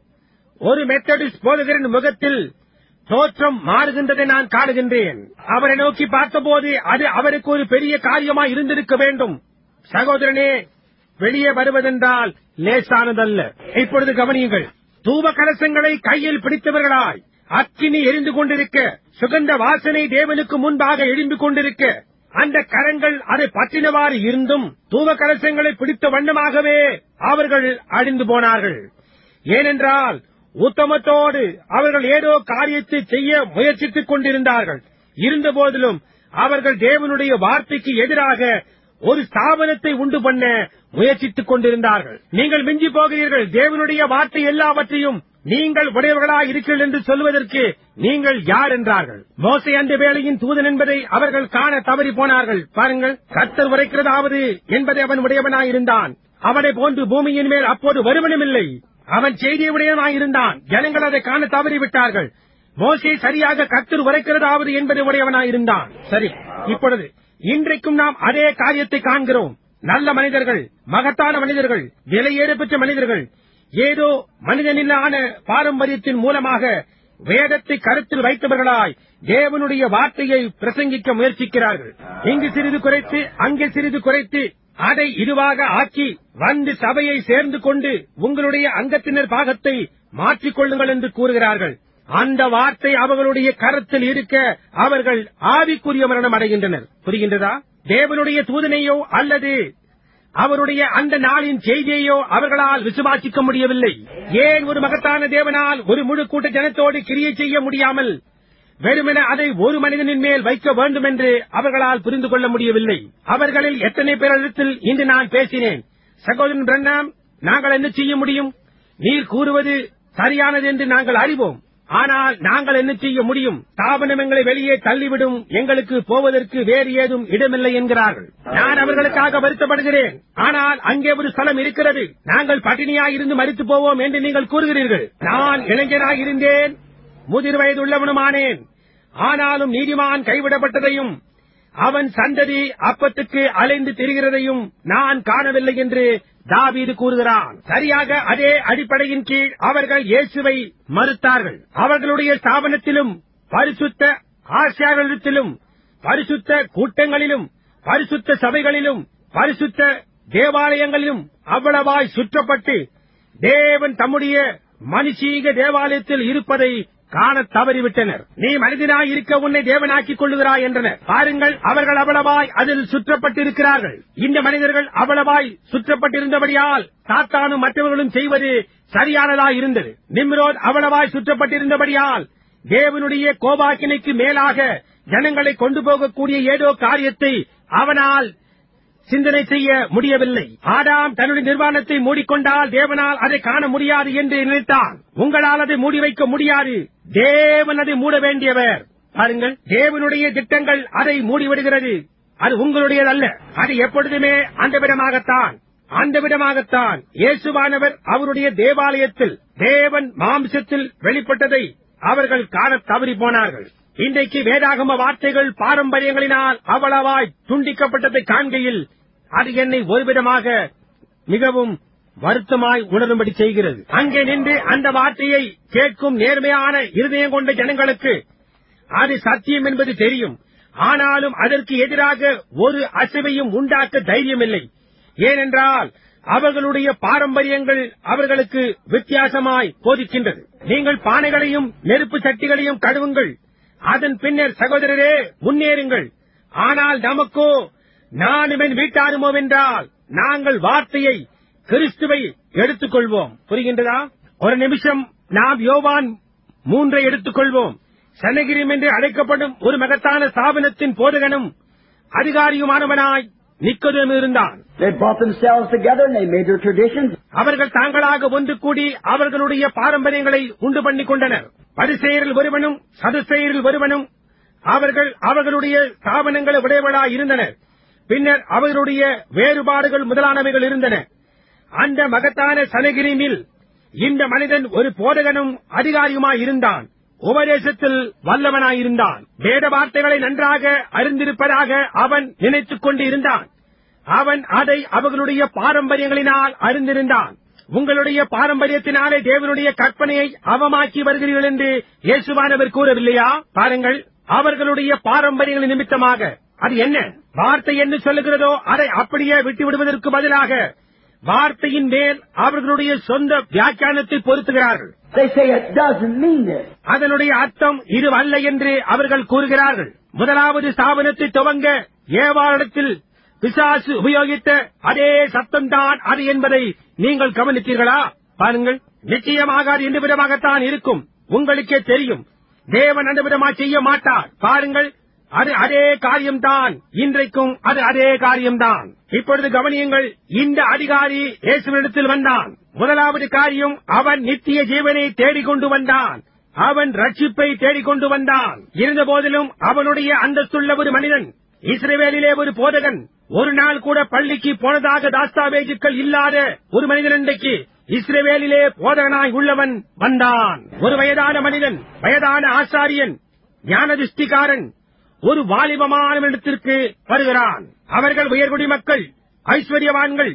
ஒரு மெத்தடிஸ்ட் போதகரின் முகத்தில் தோற்றம் மாறுகின்றதை நான் காணுகின்றேன் அவரை நோக்கி பார்த்தபோது அது அவருக்கு ஒரு பெரிய காரியமாய் இருந்திருக்க வேண்டும் சகோதரனே வெளியே வருவதென்றால் லேசானதல்ல இப்பொழுது கவனியுங்கள் தூப கலசங்களை கையில் பிடித்தவர்களாய் அக்கினி எரிந்து கொண்டிருக்க சுகந்த வாசனை தேவனுக்கு முன்பாக எழும்பிக் கொண்டிருக்க அந்த கரங்கள் அதை பற்றினவாறு இருந்தும் தூப கலசங்களை பிடித்த வண்ணமாகவே அவர்கள் அழிந்து போனார்கள் ஏனென்றால் உத்தமத்தோடு அவர்கள் ஏதோ காரியத்தை செய்ய முயற்சித்துக் கொண்டிருந்தார்கள் இருந்த போதிலும் அவர்கள் தேவனுடைய வார்த்தைக்கு எதிராக ஒரு ஸ்தாபனத்தை உண்டு பண்ண முயற்சித்துக் கொண்டிருந்தார்கள் நீங்கள் மிஞ்சி போகிறீர்கள் தேவனுடைய வார்த்தை எல்லாவற்றையும் நீங்கள் உடையவர்களாய் இருக்கிறீர்கள் என்று சொல்வதற்கு நீங்கள் யார் என்றார்கள் மோசை அந்த வேளையின் தூதன் என்பதை அவர்கள் காண தவறி போனார்கள் பாருங்கள் கர்த்தர் உரைக்கிறதாவது என்பதை அவன் உடையவனாய் இருந்தான் அவனை போன்று பூமியின் மேல் அப்போது வருவனும் இல்லை அவன் செய்தியை உடையவனாய் இருந்தான் ஜனங்கள் அதை காண தவறிவிட்டார்கள் மோசே சரியாக கர்த்தர் உரைக்கிறதாவது என்பதை உடையவனாய் இருந்தான் சரி இப்பொழுது இன்றைக்கும் நாம் அதே காரியத்தை காண்கிறோம் நல்ல மனிதர்கள் மகத்தான மனிதர்கள் விலையேற பெற்ற மனிதர்கள் ஏதோ மனிதனிலான பாரம்பரியத்தின் மூலமாக வேதத்தை கருத்தில் வைத்தவர்களாய் தேவனுடைய வார்த்தையை பிரசங்கிக்க முயற்சிக்கிறார்கள் இங்கு சிறிது குறைத்து அங்கே சிறிது குறைத்து அதை இதுவாக ஆக்கி வந்து சபையை சேர்ந்து கொண்டு உங்களுடைய அங்கத்தினர் பாகத்தை மாற்றிக் கொள்ளுங்கள் என்று கூறுகிறார்கள் அந்த வார்த்தை அவர்களுடைய கரத்தில் இருக்க அவர்கள் ஆவிக்குரிய மரணம் அடைகின்றனர் புரிகின்றதா தேவனுடைய தூதனையோ அல்லது அவருடைய அந்த நாளின் செய்தியையோ அவர்களால் விசுவாசிக்க முடியவில்லை ஏன் ஒரு மகத்தான தேவனால் ஒரு முழு கூட்ட ஜனத்தோடு கிரியை செய்ய முடியாமல் வெறுமென அதை ஒரு மனிதனின் மேல் வைக்க வேண்டும் என்று அவர்களால் புரிந்து கொள்ள முடியவில்லை அவர்களில் எத்தனை பேரிடத்தில் இன்று நான் பேசினேன் சகோதரன் பிரண்ணாம் நாங்கள் என்ன செய்ய முடியும் நீர் கூறுவது சரியானது என்று நாங்கள் அறிவோம் ஆனால் நாங்கள் என்ன செய்ய முடியும் ஸ்தாபனம் எங்களை வெளியே தள்ளிவிடும் எங்களுக்கு போவதற்கு வேறு ஏதும் இடமில்லை என்கிறார்கள் நான் அவர்களுக்காக வருத்தப்படுகிறேன் ஆனால் அங்கே ஒரு ஸ்தலம் இருக்கிறது நாங்கள் பட்டினியாயிருந்து மறித்து போவோம் என்று நீங்கள் கூறுகிறீர்கள் நான் இளைஞனாயிருந்தேன் முதிர் வயதுள்ளவனுமானேன் ஆனாலும் நீதிமான் கைவிடப்பட்டதையும் அவன் சந்ததி அப்பத்துக்கு அலைந்து திரிகிறதையும் நான் காணவில்லை என்று தாவீது கூறுகிறான் சரியாக அதே அடிப்படையின் கீழ் அவர்கள் இயேசுவை மறுத்தார்கள் அவர்களுடைய ஸ்தாபனத்திலும் பரிசுத்த ஆசியார்களிடத்திலும் பரிசுத்த கூட்டங்களிலும் பரிசுத்த சபைகளிலும் பரிசுத்த தேவாலயங்களிலும் அவ்வளவாய் சுற்றப்பட்டு தேவன் தம்முடைய மனுஷீக தேவாலயத்தில் இருப்பதை காண தவறிவிட்டனர் நீ மனிதனாய் இருக்க உன்னை தேவனாக்கிக் கொள்ளுகிறாய் என்றனர் பாருங்கள் அவர்கள் அவ்வளவாய் அதில் சுற்றப்பட்டிருக்கிறார்கள் இந்த மனிதர்கள் அவ்வளவாய் சுற்றப்பட்டிருந்தபடியால் சாத்தானும் மற்றவர்களும் செய்வது சரியானதாய் இருந்தது நிம்ரோத் அவ்வளவாய் சுற்றப்பட்டிருந்தபடியால் தேவனுடைய கோபாக்கினைக்கு மேலாக ஜனங்களை கொண்டு போகக்கூடிய ஏதோ காரியத்தை அவனால் சிந்தனை செய்ய முடியவில்லை ஆதாம் தன்னுடைய நிர்வாணத்தை மூடிக்கொண்டால் தேவனால் அதை காண முடியாது என்று நினைத்தான் உங்களால் அதை மூடி வைக்க முடியாது தேவன் அதை மூட வேண்டியவர் பாருங்கள் தேவனுடைய திட்டங்கள் அதை மூடிவிடுகிறது அது உங்களுடையதல்ல அது எப்பொழுதுமே அந்த விதமாகத்தான் அந்த விதமாகத்தான் இயேசுவானவர் அவருடைய தேவாலயத்தில் தேவன் மாம்சத்தில் வெளிப்பட்டதை அவர்கள் காண தவறி போனார்கள் இன்றைக்கு வேதாகம வார்த்தைகள் பாரம்பரியங்களினால் அவ்வளவாய் துண்டிக்கப்பட்டதை காண்கையில் அது என்னை ஒருவிதமாக மிகவும் வருத்தமாய் உணரும்படி செய்கிறது அங்கே நின்று அந்த வார்த்தையை கேட்கும் நேர்மையான இருதயம் கொண்ட ஜனங்களுக்கு அது சத்தியம் என்பது தெரியும் ஆனாலும் அதற்கு எதிராக ஒரு அசைவையும் உண்டாக்க தைரியமில்லை ஏனென்றால் அவர்களுடைய பாரம்பரியங்கள் அவர்களுக்கு வித்தியாசமாய் போதிக்கின்றது நீங்கள் பானைகளையும் நெருப்பு சட்டிகளையும் கழுவுங்கள் அதன் பின்னர் சகோதரரே முன்னேறுங்கள் ஆனால் நமக்கோ நானும் என் வீட்டாருமோ என்றால் நாங்கள் வார்த்தையை கிறிஸ்துவை எடுத்துக்கொள்வோம் புரிகின்றதா ஒரு நிமிஷம் நாம் யோவான் மூன்றை எடுத்துக்கொள்வோம் சனகிரிம் என்று அழைக்கப்படும் ஒரு மகத்தான ஸ்தாபனத்தின் போதகனும் அதிகாரியுமானவனாய் நிக்கோதேமு இருந்தான் They brought themselves together and they made their traditions. அவர்கள் தாங்களாக ஒன்று கூடி அவர்களுடைய பாரம்பரியங்களை உண்டு பண்ணிக் கொண்டனர் பரிசெயரில் ஒருவனும் சதுசெயரில் ஒருவனும் அவர்கள் அவர்களுடைய ஸ்தாபனங்களை உடையவளாய் இருந்தனர் பின்னர் அவர்களுடைய வேறுபாடுகள் முதலானவைகள் இருந்தன அந்த மகத்தான சனகிரிமில் இந்த மனிதன் ஒரு போதகனும் அதிகாரியுமாய் இருந்தான் உபதேசத்தில் வல்லவனாயிருந்தான் வேத வார்த்தைகளை நன்றாக அறிந்திருப்பதாக அவன் நினைத்துக் கொண்டு இருந்தான் அவன் அதை அவர்களுடைய பாரம்பரியங்களினால் அறிந்திருந்தான் உங்களுடைய பாரம்பரியத்தினாலே தேவனுடைய கற்பனையை அவமாக்கி வருகிறீர்கள் என்று இயேசுவானவர் கூறவில்லையா பாருங்கள் அவர்களுடைய பாரம்பரியங்களின் நிமித்தமாக அது என்ன வார்த்தை என்ன சொல்லுகிறதோ அதை அப்படியே விட்டு விடுவதற்கு பதிலாக வார்த்தையின் மேல் அவர்களுடைய சொந்த வியாக்கியானத்தை பொருத்துகிறார்கள் They say it doesn't mean this. அதனுடைய அர்த்தம் இது அல்ல என்று அவர்கள் கூறுகிறார்கள் முதலாவது ஸ்தாபனத்தை துவங்க ஏவாரிடத்தில் பிசாசு உபயோகித்த அதே சத்தம்தான் அது என்பதை நீங்கள் கவனித்தீர்களா பாருங்கள் நிச்சயமாக அது இந்த விதமாகத்தான் இருக்கும் உங்களுக்கே தெரியும் தேவன் அந்த விதமா செய்ய மாட்டார் பாருங்கள் அது அதே காரியம்தான் இன்றைக்கும் அது அதே காரியம்தான் இப்பொழுது கவனியுங்கள் இந்த அதிகாரி இயேசுவினிடத்தில் வந்தான் முதலாவது காரியம் அவன் நித்திய ஜீவனை தேடிக்கொண்டு வந்தான் அவன் ரட்சிப்பை தேடிக்கொண்டு வந்தான் இருந்த போதிலும் அவனுடைய அந்தஸ்துள்ள ஒரு மனிதன் இஸ்ரேவேலிலே ஒரு போதகன் ஒரு நாள் கூட பள்ளிக்கு போனதாக தாஸ்தாவேஜுக்கள் இல்லாத ஒரு மனிதன் இன்றைக்கு இஸ்ரேவேலிலே போதகனாய் உள்ளவன் வந்தான் ஒரு வயதான மனிதன் வயதான ஆசாரியன் ஞானதிஷ்டிகாரன் ஒரு வாலிபமானவனிடத்திற்கு வருகிறான் அவர்கள் உயர்குடி மக்கள் ஐஸ்வர்யவான்கள்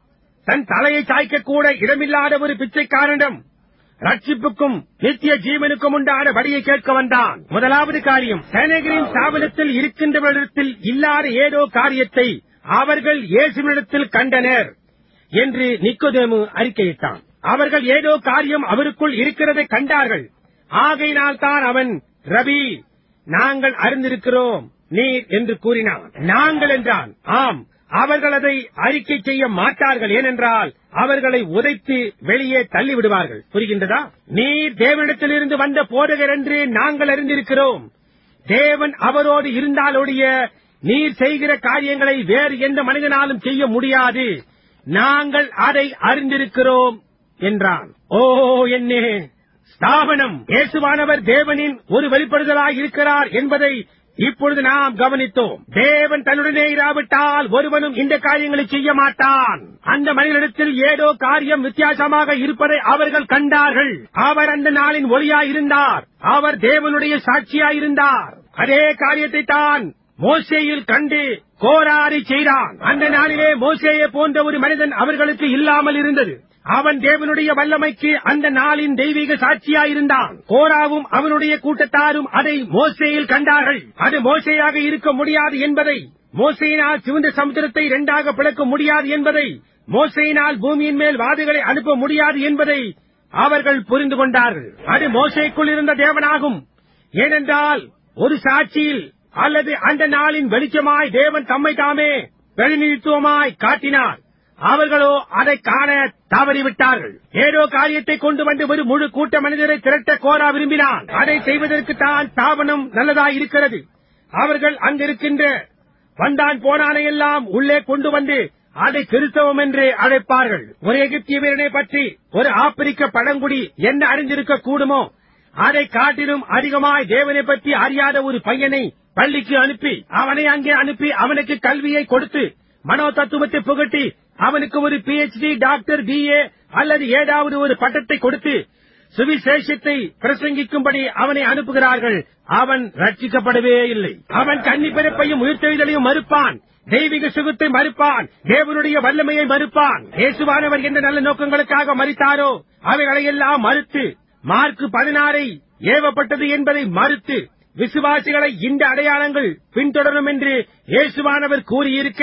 தன் தலையை சாய்க்க கூட இடமில்லாத ஒரு பிச்சைக்காரனிடம் ரட்சிப்புக்கும் நித்திய ஜீவனுக்கும் உண்டான வழியை கேட்க வந்தான் முதலாவது காரியம் சேனகிரின் ஸ்தாபனத்தில் இருக்கின்றவரிடத்தில் இல்லாத ஏதோ காரியத்தை அவர்கள் இயேசுவினிடத்தில் கண்டனர் என்று நிக்கோதேமு அறிக்கையிட்டான் அவர்கள் ஏதோ காரியம் அவருக்குள் இருக்கிறதை கண்டார்கள் ஆகையினால் தான் அவன் ரவி நாங்கள் அறிந்திருக்கிறோம் நீர் என்று கூறினான் நாங்கள் என்றான் ஆம் அவர்கள் அதை அறிக்கை செய்ய மாட்டார்கள் ஏனென்றால் அவர்களை உதைத்து வெளியே தள்ளி விடுவார்கள் புரிகின்றதா நீர் தேவனிடத்திலிருந்து வந்த போதகர் என்று நாங்கள் அறிந்திருக்கிறோம் தேவன் அவரோடு இருந்தாலொழிய நீர் செய்கிற காரியங்களை வேறு எந்த மனிதனாலும் செய்ய முடியாது நாங்கள் அதை அறிந்திருக்கிறோம் என்றான் ஓ என்னே ஸ்தாபனம் இயேசுவானவர் தேவனின் ஒரு வெளிப்படுதலாய் இருக்கிறார் என்பதை இப்பொழுது நாம் கவனித்தோம் தேவன் தன்னுடனே இராவிட்டால் ஒருவனும் இந்த காரியங்களை செய்ய மாட்டான் அந்த மனிதனிடத்தில் ஏதோ காரியம் வித்தியாசமாக இருப்பதை அவர்கள் கண்டார்கள் அவர் அந்த நாளின் ஒளியாய் இருந்தார் அவர் தேவனுடைய சாட்சியாய் இருந்தார் அதே காரியத்தை தான் மோசேயில் கண்டு கோராரி செய்தான் அந்த நாளிலே மோசேயை போன்ற ஒரு மனிதன் அவர்களுக்கு இல்லாமல் இருந்தது அவன் தேவனுடைய வல்லமைக்கு அந்த நாளின் தெய்வீக சாட்சியாயிருந்தான் கோராவும் அவனுடைய கூட்டத்தாரும் அதை மோசேயில் கண்டார்கள் அது மோசேயாக இருக்க முடியாது என்பதை மோசையினால் சிவந்த சமுத்திரத்தை இரண்டாக பிளக்க முடியாது என்பதை மோசையினால் பூமியின் மேல் வாதுகளை அனுப்ப முடியாது என்பதை அவர்கள் புரிந்து கொண்டார்கள் அது மோசைக்குள் இருந்த தேவனாகும் ஏனென்றால் ஒரு சாட்சியில் அல்லது அந்த நாளின் வெளிச்சமாய் தேவன் தம்மை தாமே பிரதிநிதித்துவமாய் காட்டினார் அவர்களோ அதை காண தவறிவிட்டார்கள் ஏதோ காரியத்தை கொண்டு வந்து ஒரு முழு கூட்ட மனிதரை திரட்ட கோரா விரும்பினான் அதை செய்வதற்கு தான் தாபனம் நல்லதாய் இருக்கிறது அவர்கள் அங்கிருக்கின்ற வந்தான் போனானை எல்லாம் உள்ளே கொண்டு வந்து அதை கிறிஸ்தவம் என்று அழைப்பார்கள் ஒரு எகிப்திய வீரனை பற்றி ஒரு ஆப்பிரிக்க பழங்குடி என்ன அறிந்திருக்க கூடுமோ அதை காட்டிலும் அதிகமாய் தேவனை பற்றி அறியாத ஒரு பையனை பள்ளிக்கு அனுப்பி அவனை அங்கே அனுப்பி அவனுக்கு கல்வியை கொடுத்து மனோ தத்துவத்தை புகட்டி அவனுக்கு ஒரு பிஎச்டி டாக்டர் பிஏ அல்லது ஏதாவது ஒரு பட்டத்தை கொடுத்து சுவிசேஷத்தை பிரசங்கிக்கும்படி அவனை அனுப்புகிறார்கள் அவன் ரட்சிக்கப்படவே இல்லை அவன் கன்னி பிறப்பையும் உயிர்த்தெழுதலையும் மறுப்பான் தெய்வீக சுகத்தை மறுப்பான் தேவனுடைய வல்லமையை மறுப்பான் இயேசுவானவர் எந்த நல்ல நோக்கங்களுக்காக மறித்தாரோ அவைகளையெல்லாம் மறுத்து மார்க் பதினாறை ஏவப்பட்டது என்பதை மறுத்து விசுவாசிகளை இந்த அடையாளங்கள் பின்தொடரும் என்று இயேசுவானவர் கூறியிருக்க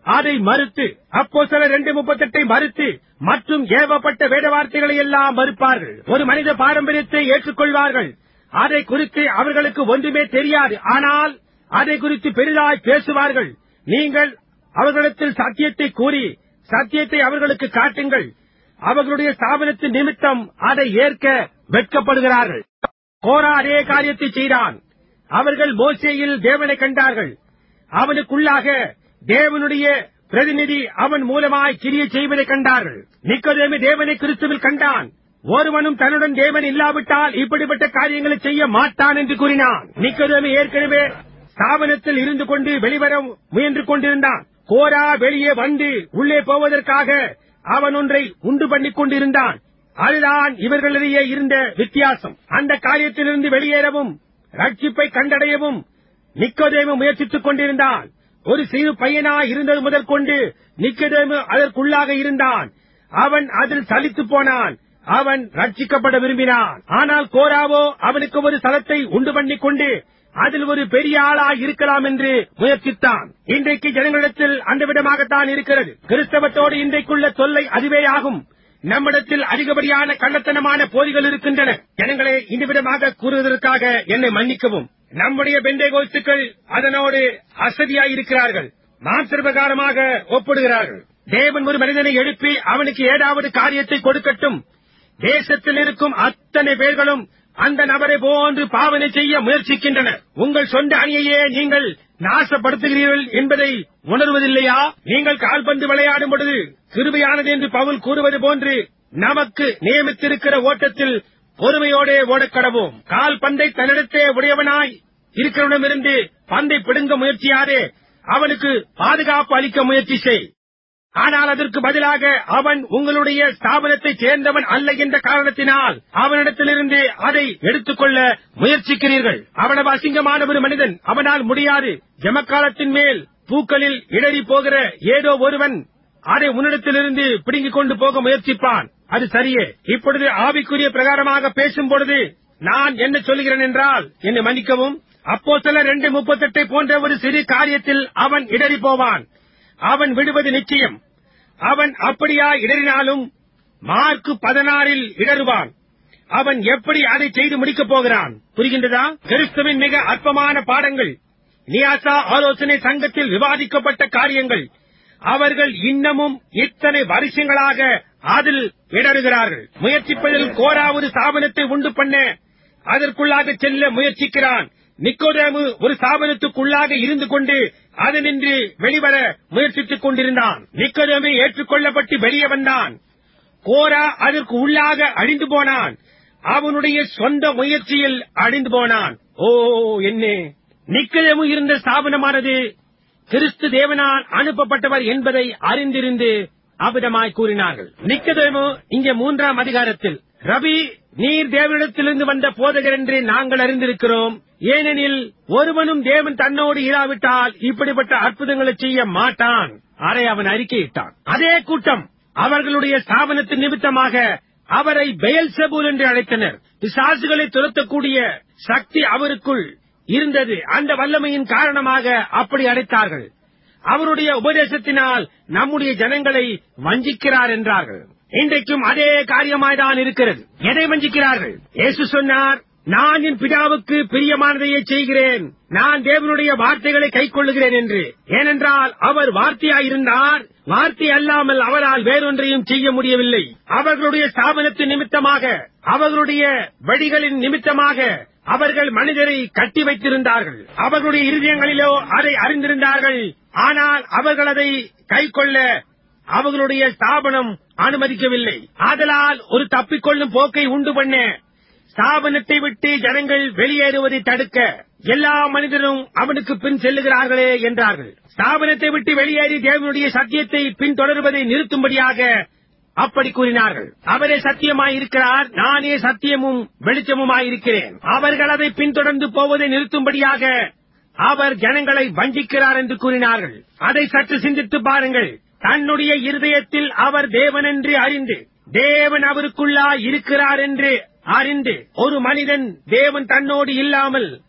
அதை மறுத்து அப்போ சில ரெண்டு முப்பத்தெட்டை மறுத்து மற்றும் ஏவப்பட்ட வேத வார்த்தைகளை எல்லாம் மறுப்பார்கள் ஒரு மனித பாரம்பரியத்தை ஏற்றுக்கொள்வார்கள் அதை குறித்து அவர்களுக்கு ஒன்றுமே தெரியாது ஆனால் அதை குறித்து பெரிதாய் பேசுவார்கள் நீங்கள் அவர்களிடத்தில் சத்தியத்தை கூறி சத்தியத்தை அவர்களுக்கு காட்டுங்கள் அவர்களுடைய ஸ்தாபனத்தின் நிமித்தம் அதை ஏற்க வெட்கப்படுகிறார்கள் கோரா அதே காரியத்தை செய்தான் அவர்கள் மோசேயில் தேவனை கண்டார்கள் அவனுக்குள்ளாக தேவனுடைய பிரதிநிதி அவன் மூலமாய் கிரிய செய்வதை கண்டார்கள் நிக்கோதேமி தேவனை கிறிஸ்துவில் கண்டான் ஒருவனும் தன்னுடன் தேவன் இல்லாவிட்டால் இப்படிப்பட்ட காரியங்களை செய்ய மாட்டான் என்று கூறினான் நிக்கோதேமி ஏற்கனவே ஸ்தாபனத்தில் இருந்து கொண்டு வெளிவர முயன்று கொண்டிருந்தான் கோரா வெளியே வந்து உள்ளே போவதற்காக அவன் ஒன்றை உண்டு பண்ணிக் கொண்டிருந்தான் அதுதான் இவர்களிடையே இருந்த வித்தியாசம் அந்த காரியத்திலிருந்து வெளியேறவும் ரட்சிப்பை கண்டடையவும் நிக்கோதேமு முயற்சித்துக் கொண்டிருந்தான் ஒரு சிறு பையனாய் இருந்தது முதல் கொண்டு நிக்கோதேமு அதற்குள்ளாக இருந்தான் அவன் அதில் சலித்து போனான் அவன் ரட்சிக்கப்பட விரும்பினான் ஆனால் கோராவோ அவனுக்கு ஒரு ஸ்தலத்தை உண்டு பண்ணிக் கொண்டு அதில் ஒரு பெரிய ஆளாய் இருக்கலாம் என்று முயற்சித்தான் இன்றைக்கு ஜனங்களிடத்தில் அந்த விதமாகத்தான் இருக்கிறது கிறிஸ்தவத்தோடு இன்றைக்குள்ள தொல்லை அதுவேயாகும் நம்மிடத்தில் அதிகப்படியான கள்ளத்தனமான போதிகள் இருக்கின்றன ஜனங்களே இந்த விதமாக கூறுவதற்காக என்னை மன்னிக்கவும் நம்முடைய பெண்டேகோஸ்துக்கள் அதனோடு அசதியாய் இருக்கிறார்கள் மாத்திரபிரகாரமாக ஒப்பிடுகிறார்கள் தேவன் ஒரு மனிதனை எழுப்பி அவனுக்கு ஏதாவது காரியத்தை கொடுக்கட்டும் தேசத்தில் இருக்கும் அத்தனை பேர்களும் அந்த நபரை போன்று பாவனை செய்ய முயற்சிக்கின்றனர் உங்கள் சொந்த அணியையே நீங்கள் நாசப்படுத்துகிறீர்கள் என்பதை உணர்வதில்லையா நீங்கள் கால்பந்து விளையாடும் பொழுது கிருபையானது என்று பவுல் கூறுவது போன்று நமக்கு நியமித்திருக்கிற ஓட்டத்தில் பொறுமையோடே ஓடக் கடவோம் கால் பந்தை தன்னிடத்தே உடையவனாய் இருக்கிறவனிடமிருந்து பந்தை பிடுங்க முயற்சியாதே அவனுக்கு பாதுகாப்பு அளிக்க முயற்சி செய் ஆனால் அதற்கு பதிலாக அவன் உங்களுடைய ஸ்தாபனத்தைச் சேர்ந்தவன் அல்ல என்ற காரணத்தினால் அவனிடத்திலிருந்து அதை எடுத்துக்கொள்ள முயற்சிக்கிறீர்கள் அவனவ அசிங்கமான ஒரு மனிதன் அவனால் முடியாது ஜமக்காலத்தின் மேல் பூக்களில் இடறி போகிற ஏதோ ஒருவன் அதை உன்னிடத்திலிருந்து பிடுங்கிக் கொண்டு போக முயற்சிப்பான் அது சரியே இப்பொழுது ஆவிக்குரிய பிரகாரமாக பேசும் பொழுது நான் என்ன சொல்கிறேன் என்றால் என்னை மன்னிக்கவும் அப்போ சில ரெண்டு முப்பத்தெட்டை போன்ற ஒரு சிறு காரியத்தில் அவன் இடறி போவான் அவன் விடுவது நிச்சயம் அவன் அப்படியா இடறினாலும் மார்க்கு பதினாறில் இடறுவான் அவன் எப்படி அதை செய்து முடிக்கப் போகிறான் புரிகின்றதா கிறிஸ்துவின் மிக அற்பமான பாடங்கள் நியாசா ஆலோசனை சங்கத்தில் விவாதிக்கப்பட்ட காரியங்கள் அவர்கள் இன்னமும் இத்தனை வருஷங்களாக அதில் இடறுகிறார்கள் முயற்சிப்பதில் கோரா ஒரு ஸ்தாபனத்தை உண்டு பண்ண அதற்குள்ளாக செல்ல முயற்சிக்கிறான் நிக்கோதேமு ஒரு ஸ்தாபனத்துக்குள்ளாக இருந்து கொண்டு அதனின்று வெளிவர முயற்சித்துக் கொண்டிருந்தான் நிக்கோதேமு ஏற்றுக்கொள்ளப்பட்டு வெளியே வந்தான் கோரா அதற்கு உள்ளாக அழிந்து போனான் அவனுடைய சொந்த முயற்சியில் அழிந்து போனான் ஓ என்னே நிக்கதேமு இருந்த ஸ்தாபனமானது கிறிஸ்து தேவனால் அனுப்பப்பட்டவர் என்பதை அறிந்திருந்து அவ்விதமாய் கூறினார்கள் நிக்கதேமு இங்கே மூன்றாம் அதிகாரத்தில் ரவி நீர் தேவனிடத்திலிருந்து வந்த போதகர் என்று நாங்கள் அறிந்திருக்கிறோம் ஏனெனில் ஒருவனும் தேவன் தன்னோடு இராவிட்டால் இப்படிப்பட்ட அற்புதங்களை செய்ய மாட்டான் அறை அவன் அறிக்கையிட்டான் அதே கூட்டம் அவர்களுடைய ஸ்தாபனத்தின் நிமித்தமாக அவரை பெயல்செபூல் என்று அழைத்தனர் பிசாசுகளை துரத்தக்கூடிய சக்தி அவருக்குள் இருந்தது அந்த வல்லமையின் காரணமாக அப்படி அழைத்தார்கள் அவருடைய உபதேசத்தினால் நம்முடைய ஜனங்களை வஞ்சிக்கிறார் என்றார்கள் இன்றைக்கும் அதே காரியமாய்தான் இருக்கிறது எதை வஞ்சிக்கிறார்கள் இயேசு சொன்னார் நான் என் பிதாவுக்கு பிரியமானதையே செய்கிறேன் நான் தேவனுடைய வார்த்தைகளை கைக்கொள்ளுகிறேன் என்று ஏனென்றால் அவர் வார்த்தையாயிருந்தார் வார்த்தை அல்லாமல் அவரால் வேறொன்றையும் செய்ய முடியவில்லை அவர்களுடைய ஸ்தாபனத்தின் நிமித்தமாக அவர்களுடைய வழிகளின் நிமித்தமாக அவர்கள் மனிதரை கட்டி வைத்திருந்தார்கள் அவர்களுடைய இருதயங்களிலோ அதை அறிந்திருந்தார்கள் ஆனால் அவர்கள் அதை கைக்கொள்ள அவர்களுடைய ஸ்தாபனம் அனுமதிக்கவில்லை ஆதலால் ஒரு தப்பிக்கொள்ளும் போக்கை உண்டு பண்ண ஸ்தாபனத்தை விட்டு ஜனங்கள் வெளியேறுவதை தடுக்க எல்லா மனிதரும் அவனுக்கு பின் செல்லுகிறார்களே என்றார்கள் ஸ்தாபனத்தை விட்டு வெளியேறி தேவனுடைய சத்தியத்தை பின்தொடர்வதை நிறுத்தும்படியாக அப்படி கூறினார்கள் அவரே சத்தியமாயிருக்கிறார் நானே சத்தியமும் வெளிச்சமுமாயிருக்கிறேன் அவர்கள் அதை பின்தொடர்ந்து போவதை நிறுத்தும்படியாக அவர் ஜனங்களை வஞ்சிக்கிறார் என்று கூறினார்கள் அதை சற்று சிந்தித்து பாருங்கள் தன்னுடைய இருதயத்தில் அவர் தேவன் என்று அறிந்து தேவன் அவருக்குள்ளா இருக்கிறார் என்று அறிந்து ஒரு மனிதன் தேவன் தன்னோடு இல்லாமல்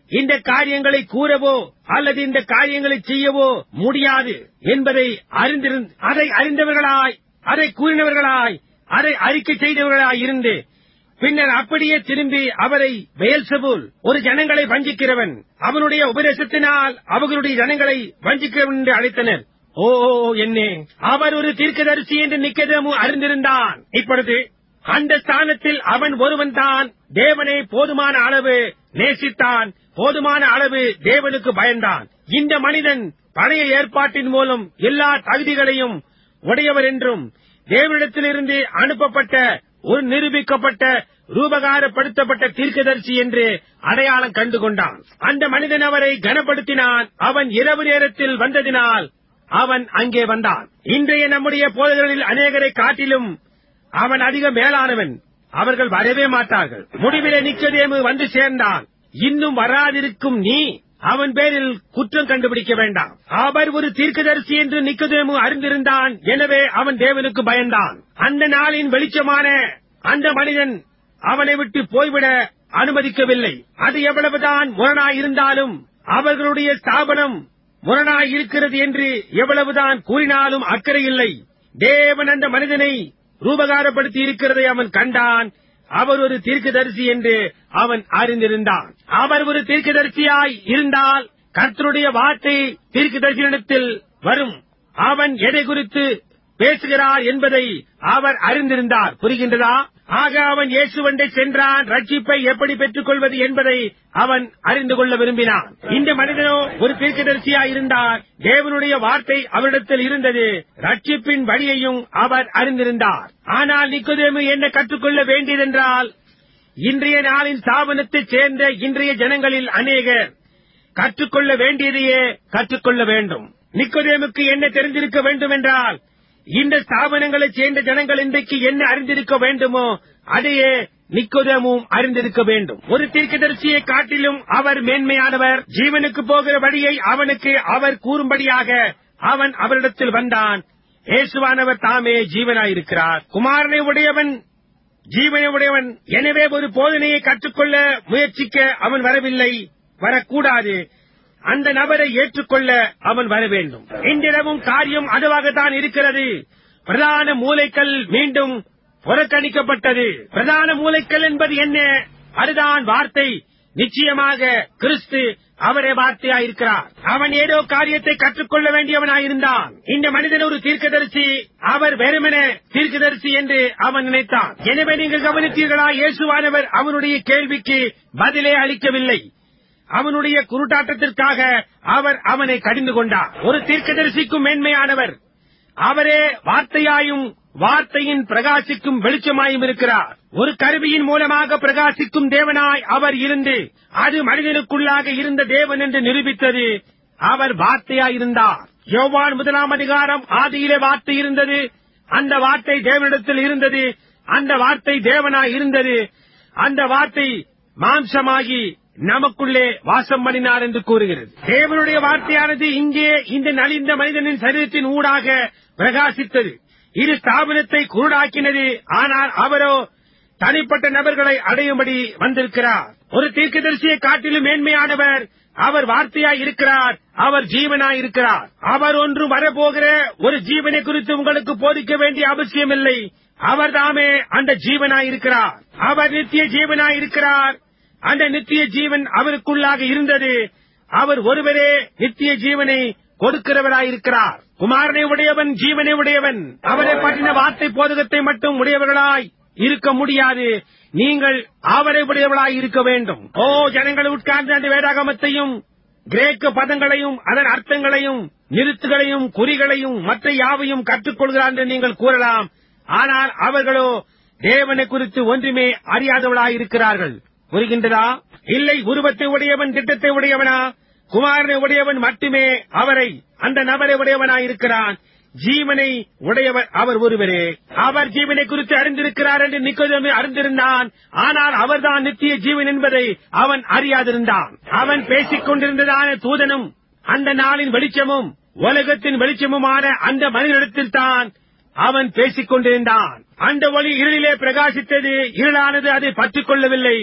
இந்த காரியங்களை கூறவோ அல்லது இந்த காரியங்களை செய்யவோ முடியாது என்பதை அறிந்திருந் அதை அறிந்தவர்களாய் அதை கூறினவர்களாய் அதை அறிக்கை செய்தவர்களாய் இருந்து பின்னர் அப்படியே திரும்பி அவரை பெயல்செபூல் ஒரு ஜனங்களை வஞ்சிக்கிறவன் அவனுடைய உபதேசத்தினால் அவர்களுடைய ஜனங்களை வஞ்சிக்கிறவன் என்று அழைத்தனர் ஓ என்னே அவர் ஒரு தீர்க்கதரிசி என்று நிக்கதேமு அறிந்திருந்தான் இப்பொழுது அந்த ஸ்தானத்தில் அவன் ஒருவன் தான் தேவனை போதுமான அளவு நேசித்தான் போதுமான அளவு தேவனுக்கு பயந்தான் இந்த மனிதன் பழைய ஏற்பாட்டின் மூலம் எல்லா தகுதிகளையும் உடையவர் என்றும் தேவனிடத்திலிருந்து அனுப்பப்பட்ட ஒரு நிரூபிக்கப்பட்ட ரூபகாரப்படுத்தப்பட்ட தீர்க்கதரிசி என்று அடையாளம் கண்டு கொண்டான் அந்த மனிதன் அவரை கனப்படுத்தினான் அவன் இரவு நேரத்தில் வந்ததினால் அவன் அங்கே வந்தான் இன்றைய நம்முடைய போதகர்களில் அநேகரை காட்டிலும் அவன் அதிக மேலானவன் அவர்கள் வரவே மாட்டார்கள் முடிவிலே நிக்கதேமு வந்து சேர்ந்தான் இன்னும் வராதிருக்கும் நீ அவன் பேரில் குற்றம் கண்டுபிடிக்க வேண்டாம் அவர் ஒரு தீர்க்கதரிசி என்று நிக்கதேமு அறிந்திருந்தான் எனவே அவன் தேவனுக்கு பயந்தான் அந்த நாளின் வெளிச்சமான அந்த மனிதன் அவனை விட்டு போய்விட அனுமதிக்கவில்லை அது எவ்வளவுதான் முரணாய் இருந்தாலும் அவர்களுடைய ஸ்தாபனம் முரணாய் இருக்கிறது என்று எவ்வளவுதான் கூறினாலும் அக்கறை இல்லை தேவன் அந்த மனிதனை ரூபகாரப்படுத்தி இருக்கிறதை அவன் கண்டான் அவர் ஒரு தீர்க்கதரிசி என்று அவன் அறிந்திருந்தான் அவர் ஒரு தீர்க்கதரிசியாய் இருந்தால் கர்த்தருடைய வார்த்தை தீர்க்கதரிசனத்தில் வரும் அவன் எதை குறித்து பேசுகிறார் என்பதை அவர் அறிந்திருந்தார் புரிகின்றதா ஆக அவன் இயேசுவண்டை சென்றான் ரட்சிப்பை எப்படி பெற்றுக் கொள்வது என்பதை அவன் அறிந்து கொள்ள விரும்பினான் இந்த மனிதனோ ஒரு தீர்க்கதரிசியா இருந்தார் தேவனுடைய வார்த்தை அவரிடத்தில் இருந்தது ரட்சிப்பின் வழியையும் அவர் அறிந்திருந்தார் ஆனால் நிக்கோதேமு என்ன கற்றுக்கொள்ள வேண்டியதென்றால் இன்றைய நாளின் ஸ்தாபனத்தைச் சேர்ந்த இன்றைய ஜனங்களில் அநேகர் கற்றுக்கொள்ள வேண்டியதையே கற்றுக்கொள்ள வேண்டும் நிக்கோதேமுக்கு என்ன தெரிந்திருக்க வேண்டும் என்றால் இந்த ஸ்தாபனங்களைச் சேர்ந்த ஜனங்கள் இன்றைக்கு என்ன அறிந்திருக்க வேண்டுமோ அதையே நிக்கோதேமும் அறிந்திருக்க வேண்டும் ஒரு தீர்க்கதரிசியை காட்டிலும் அவர் மேன்மையானவர் ஜீவனுக்கு போகிற வழியை அவனுக்கு அவர் கூறும்படியாக அவன் அவரிடத்தில் வந்தான் இயேசுவானவர் தாமே ஜீவனாயிருக்கிறார் குமாரனை உடையவன் ஜீவனை உடையவன் எனவே ஒரு போதனையை கற்றுக்கொள்ள முயற்சிக்க அவன் வரவில்லை வரக்கூடாது அந்த நபரை ஏற்றுக்கொள்ள அவன் வர வேண்டும் இன்றிரவும் காரியம் அதுவாகத்தான் இருக்கிறது பிரதான மூலைக்கல் மீண்டும் புறக்கணிக்கப்பட்டது பிரதான மூலைக்கல் என்பது என்ன அதுதான் வார்த்தை நிச்சயமாக கிறிஸ்து அவரே வார்த்தையாயிருக்கிறார் அவன் ஏதோ காரியத்தை கற்றுக்கொள்ள வேண்டியவனாயிருந்தான் இந்த மனிதன் ஒரு தீர்க்கதரிசி அவர் வெறுமன தீர்க்கதரிசி என்று அவன் நினைத்தான் எனவே நீங்கள் கவனித்தீர்களா இயேசுவானவர் அவனுடைய கேள்விக்கு பதிலே அளிக்கவில்லை அவனுடைய குருட்டாட்டத்திற்காக அவர் அவனை கடிந்து கொண்டார் ஒரு தீர்க்கதரிசிக்கும் மேன்மையானவர் அவரே வார்த்தையாயும் வார்த்தையின் பிரகாசிக்கும் வெளிச்சமாயும் இருக்கிறார் ஒரு கருவியின் மூலமாக பிரகாசிக்கும் தேவனாய் அவர் இருந்து அது மனிதனுக்குள்ளாக இருந்த தேவன் என்று நிரூபித்தது அவர் வார்த்தையாயிருந்தார் யோவான் முதலாம் அதிகாரம் ஆதியிலே வார்த்தை இருந்தது அந்த வார்த்தை தேவனிடத்தில் இருந்தது அந்த வார்த்தை தேவனாய் இருந்தது அந்த வார்த்தை மாம்சமாகி நமக்குள்ளே வாசம் பண்ணினார் என்று கூறுகிறது தேவனுடைய வார்த்தையானது இங்கே இந்த நலிந்த மனிதனின் சரீரத்தின் ஊடாக பிரகாசித்தது இது ஸ்தாபனத்தை குருடாக்கினது ஆனால் அவரோ தனிப்பட்ட நபர்களை அடையும்படி வந்திருக்கிறார் ஒரு தீர்க்கதரிசியை காட்டிலும் மேன்மையானவர் அவர் வார்த்தையாய் இருக்கிறார் அவர் ஜீவனாய் இருக்கிறார் அவர் ஒன்று வரப்போகிற ஒரு ஜீவனை குறித்து உங்களுக்கு போதிக்க வேண்டிய அவசியமில்லை அவர் தாமே அந்த ஜீவனாய் இருக்கிறார் அவர் நித்திய ஜீவனாய் இருக்கிறார் அந்த நித்திய ஜீவன் அவருக்குள்ளாக இருந்தது அவர் ஒருவரே நித்திய ஜீவனை கொடுக்கிறவராயிருக்கிறார் குமாரனை உடையவன் ஜீவனை உடையவன் அவரை பற்றின வார்த்தை போதகத்தை மட்டும் உடையவர்களாய் இருக்க முடியாது நீங்கள் அவரை உடையவர்களாய் இருக்க வேண்டும் ஓ ஜனங்கள் உட்கார்ந்து அந்த வேதாகமத்தையும் கிரேக்க பதங்களையும் அதன் அர்த்தங்களையும் நிறுத்துகளையும் குறிகளையும் மற்ற யாவையும் கற்றுக்கொள்கிறார் என்று நீங்கள் கூறலாம் ஆனால் அவர்களோ தேவனை குறித்து ஒன்றுமே அறியாதவர்களாயிருக்கிறார்கள் புரிகின்றதா இல்லை உருவத்தை உடையவன் திட்டத்தை உடையவனா குமாரனை உடையவன் மட்டுமே அவரை அந்த நபரை உடையவனாயிருக்கிறான் ஜீவனை உடையவர் அவர் ஒருவரே அவர் ஜீவனை குறித்து அறிந்திருக்கிறார் என்று நிக்கோதேமு அறிந்திருந்தான் ஆனால் அவர்தான் நித்திய ஜீவன் என்பதை அவன் அறியாதிருந்தான் அவன் பேசிக் கொண்டிருந்ததான தூதனும் அந்த நாளின் வெளிச்சமும் உலகத்தின் வெளிச்சமுமான அந்த மனிதனிடத்தில் தான் அவன் பேசிக் கொண்டிருந்தான் அந்த ஒளி இருளிலே பிரகாசித்தது இருளானது அதை பற்றிக் கொள்ளவில்லை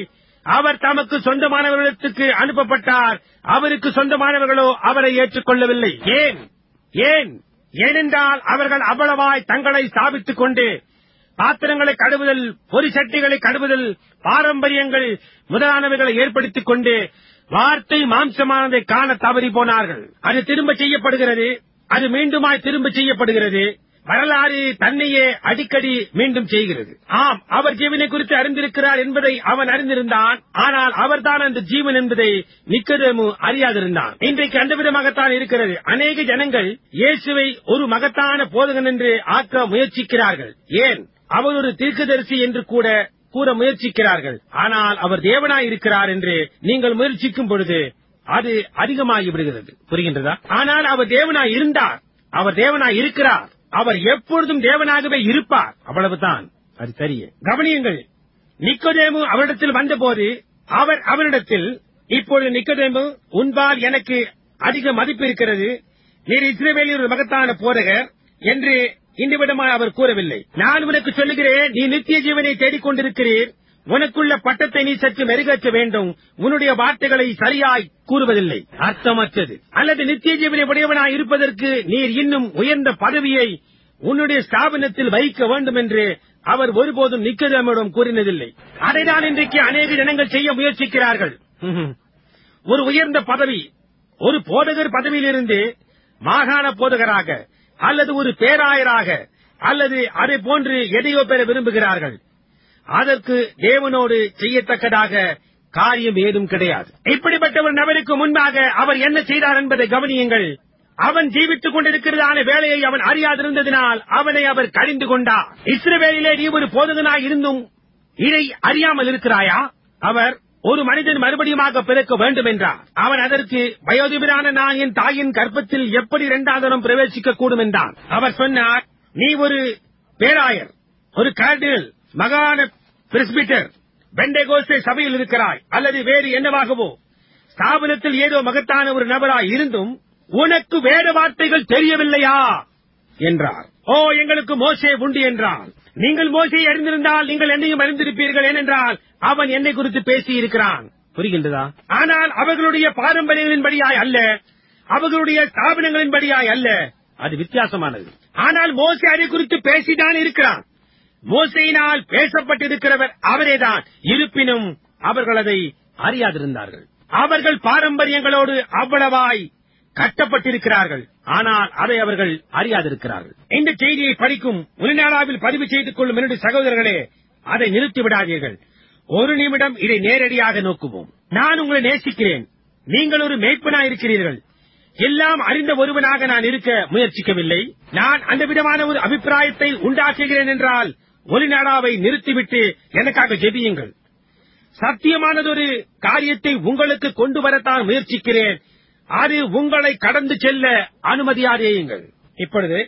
அவர் தமக்கு சொந்தமானவர்களுக்கு அனுப்பப்பட்டார் அவருக்கு சொந்தமானவர்களோ அவரை ஏற்றுக்கொள்ளவில்லை ஏன் ஏன் ஏனென்றால் அவர்கள் அவ்வளவாய் தங்களை ஸ்தாபித்துக் கொண்டு பாத்திரங்களை கழுவுதல் பொறி சட்டிகளை கழுவுதல் பாரம்பரியங்கள் முதலானவைகளை ஏற்படுத்திக் கொண்டு வார்த்தை மாம்சமானதை காண தவறி போனார்கள் அது திரும்ப செய்யப்படுகிறது அது மீண்டுமாய் திரும்ப செய்யப்படுகிறது வரலாறு தன்னையே அடிக்கடி மீண்டும் செய்கிறது ஆம் அவர் ஜீவனை குறித்து அறிந்திருக்கிறார் என்பதை அவன் அறிந்திருந்தான் ஆனால் அவர்தான் அந்த ஜீவன் என்பதை நிக்கதேமு அறியாதிருந்தான் இன்றைக்கு அந்த விதமாகத்தான் இருக்கிறது அநேக ஜனங்கள் இயேசுவை ஒரு மகத்தான போதகன் என்று ஆக்க முயற்சிக்கிறார்கள் ஏன் அவர் ஒரு தீர்க்கதரிசி என்று கூட கூற முயற்சிக்கிறார்கள் ஆனால் அவர் தேவனாய் இருக்கிறார் என்று நீங்கள் முயற்சிக்கும் பொழுது அது அதிகமாகி விடுகிறது புரிகின்றதா ஆனால் அவர் தேவனாய் இருந்தார் அவர் தேவனாய் இருக்கிறார் அவர் எப்பொழுதும் தேவனாகவே இருப்பார் அவ்வளவுதான் அது சரியே கவனியுங்கள் நிக்கோதேமு அவரிடத்தில் வந்தபோது அவர் அவரிடத்தில் இப்பொழுது நிக்கோதேமு உன்பால் எனக்கு அதிக மதிப்பு இருக்கிறது நீர் இஸ்ரேவேலில் ஒரு மகத்தான போதகர் என்று இந்த விடமாய் அவர் கூறவில்லை நான் உனக்கு சொல்லுகிறேன் நீ நித்திய ஜீவனை தேடிக் கொண்டிருக்கிறீர் உனக்குள்ள பட்டத்தை நீ சற்று மெருகேற்ற வேண்டும் உன்னுடைய வார்த்தைகளை சரியாய் கூறுவதில்லை அர்த்தமற்றது அல்லது நித்திய ஜீவனை உடையவனாய் இருப்பதற்கு நீர் இன்னும் உயர்ந்த பதவியை உன்னுடைய ஸ்தாபனத்தில் வைக்க வேண்டும் என்று அவர் ஒருபோதும் நிக்கதமிடம் கூறினதில்லை அதைதான் இன்றைக்கு அநேக ஜனங்கள் செய்ய முயற்சிக்கிறார்கள் ம்ஹும். ஒரு உயர்ந்த பதவி ஒரு போதகர் பதவியிலிருந்து மாகாண போதகராக அல்லது ஒரு பேராயராக அல்லது அதை போன்று எதையோ பெற விரும்புகிறார்கள் அதற்கு தேவனோடு செய்யத்தக்கதாக காரியம் ஏதும் கிடையாது இப்படிப்பட்ட ஒரு நபருக்கு முன்பாக அவர் என்ன செய்தார் என்பதை கவனியுங்கள் அவன் ஜீவித்துக் கொண்டிருக்கிறதான வேலையை அவன் அறியாதிருந்ததினால் அவனை அவர் கடிந்து கொண்டார் இஸ்ரவேலிலே நீ ஒரு போதகனாய் இருந்தும் இதை அறியாமல் இருக்கிறாயா அவர் ஒரு மனிதன் மறுபடியுமாக பிறக்க வேண்டும் என்றார் அவன் அதற்கு வயோதிபரான நான் என் தாயின் கர்ப்பத்தில் எப்படி இரண்டாந்தரம் பிரவேசிக்க கூடும் என்றான் அவர் சொன்னார் நீ ஒரு பேராயர் ஒரு கார்டினல் மகான பிரிஸ்பிட்டர் பெண்டேகோஸ்தே சபையில் இருக்கிறாய் அல்லது வேறு என்னவாகவோ ஸ்தாபனத்தில் ஏதோ மகத்தான ஒரு நபராய் இருந்தும் உனக்கு வேத வார்த்தைகள் தெரியவில்லையா என்றார் ஓ எங்களுக்கு மோசே உண்டு என்றான் நீங்கள் மோசையை அறிந்திருந்தால் நீங்கள் என்னையும் அறிந்திருப்பீர்கள் ஏனென்றால் அவன் என்னை குறித்து பேசி இருக்கிறான் புரிகின்றதா ஆனால் அவர்களுடைய பாரம்பரியங்களின்படியாய் அல்ல அவர்களுடைய ஸ்தாபனங்களின்படியாய் அல்ல அது வித்தியாசமானது ஆனால் மோசே அதை குறித்து பேசிதான் இருக்கிறான் மோசையினால் பேசப்பட்டிருக்கிறவர் அவரேதான் இருப்பினும் அவர்கள் அதை அறியாதிருந்தார்கள் அவர்கள் பாரம்பரியங்களோடு அவ்வளவாய் கட்டப்பட்டிருக்கிறார்கள் ஆனால் அதை அவர்கள் அறியாதிருக்கிறார்கள் இந்த செய்தியை படிக்கும் உள்நாடாவில் பதிவு செய்து கொள்ளும் என்னுடைய சகோதரர்களே அதை நிறுத்தி விடாதீர்கள் ஒரு நிமிடம் இதை நேரடியாக நோக்குவோம் நான் உங்களை நேசிக்கிறேன் நீங்கள் ஒரு மேய்ப்பனா இருக்கிறீர்கள் எல்லாம் அறிந்த ஒருவனாக நான் இருக்க முயற்சிக்கவில்லை நான் அந்த விதமான ஒரு அபிப்பிராயத்தை உண்டாக்குகிறேன் என்றால் ஒலிநாடாவை நிறுத்திவிட்டு எனக்காக ஜெபியுங்கள் சத்தியமானதொரு காரியத்தை உங்களுக்கு கொண்டு வரத்தான் முயற்சிக்கிறேன் அது உங்களை கடந்து செல்ல அனுமதியாதேயுங்கள் இப்பொழுது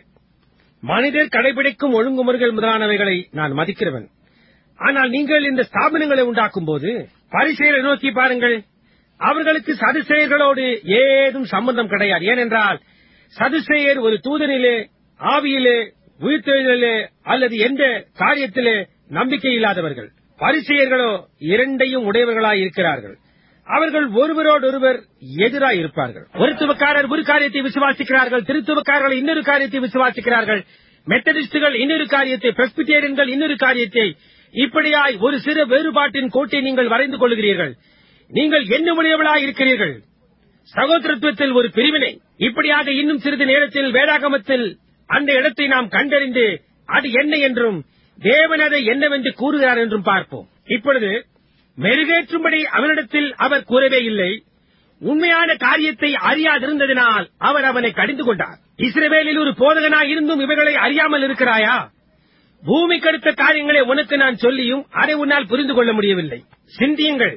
மனிதர் கடைபிடிக்கும் ஒழுங்குமுறைகள் முதலானவைகளை நான் மதிக்கிறவன் ஆனால் நீங்கள் இந்த ஸ்தாபனங்களை உண்டாக்கும் போது பரிசெயரை நோக்கி பாருங்கள் அவர்களுக்கு சதுசெயர்களோடு ஏதும் சம்பந்தம் கிடையாது ஏனென்றால் சதுசெயர் ஒரு தூதனிலே ஆவியிலே உயிர்த்தெழுதலே அல்லது எந்த காரியத்திலே நம்பிக்கை இல்லாதவர்கள் பரிசெயர்களோ இரண்டையும் உடையவர்களாய் இருக்கிறார்கள் அவர்கள் ஒருவரோடொருவர் எதிராய் இருப்பார்கள் ஒருத்துவக்காரர் ஒரு காரியத்தை விசுவாசிக்கிறார்கள் திருத்துவக்காரர்கள் இன்னொரு காரியத்தை விசுவாசிக்கிறார்கள் மெத்தடிஸ்டுகள் இன்னொரு காரியத்தை பிரஸ்பிட்டேரியன்கள் இன்னொரு காரியத்தை இப்படியாய் ஒரு சிறு வேறுபாட்டின் கோட்டை நீங்கள் வரைந்து கொள்கிறீர்கள் நீங்கள் என்ன உடையவளாய் இருக்கிறீர்கள் சகோதரத்துவத்தில் ஒரு பிரிவினை இப்படியாக இன்னும் சிறிது நேரத்தில் வேதாகமத்தில் அந்த இடத்தை நாம் கண்டறிந்து அது என்ன என்றும் தேவன் அதை என்னவென்று கூறுகிறார் என்றும் பார்ப்போம் இப்பொழுது மெருகேற்றும்படி அவனிடத்தில் அவர் கூறவே இல்லை உண்மையான காரியத்தை அறியாதிருந்ததினால் அவர் அவனை கடிந்து கொண்டார் இஸ்ரவேலில் ஒரு போதகனாய் இருந்தும் இவைகளை அறியாமல் இருக்கிறாயா பூமிக்கு அடுத்த காரியங்களை உனக்கு நான் சொல்லியும் அதை உன்னால் புரிந்து கொள்ள முடியவில்லை சிந்தியுங்கள்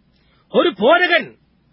ஒரு போதகன்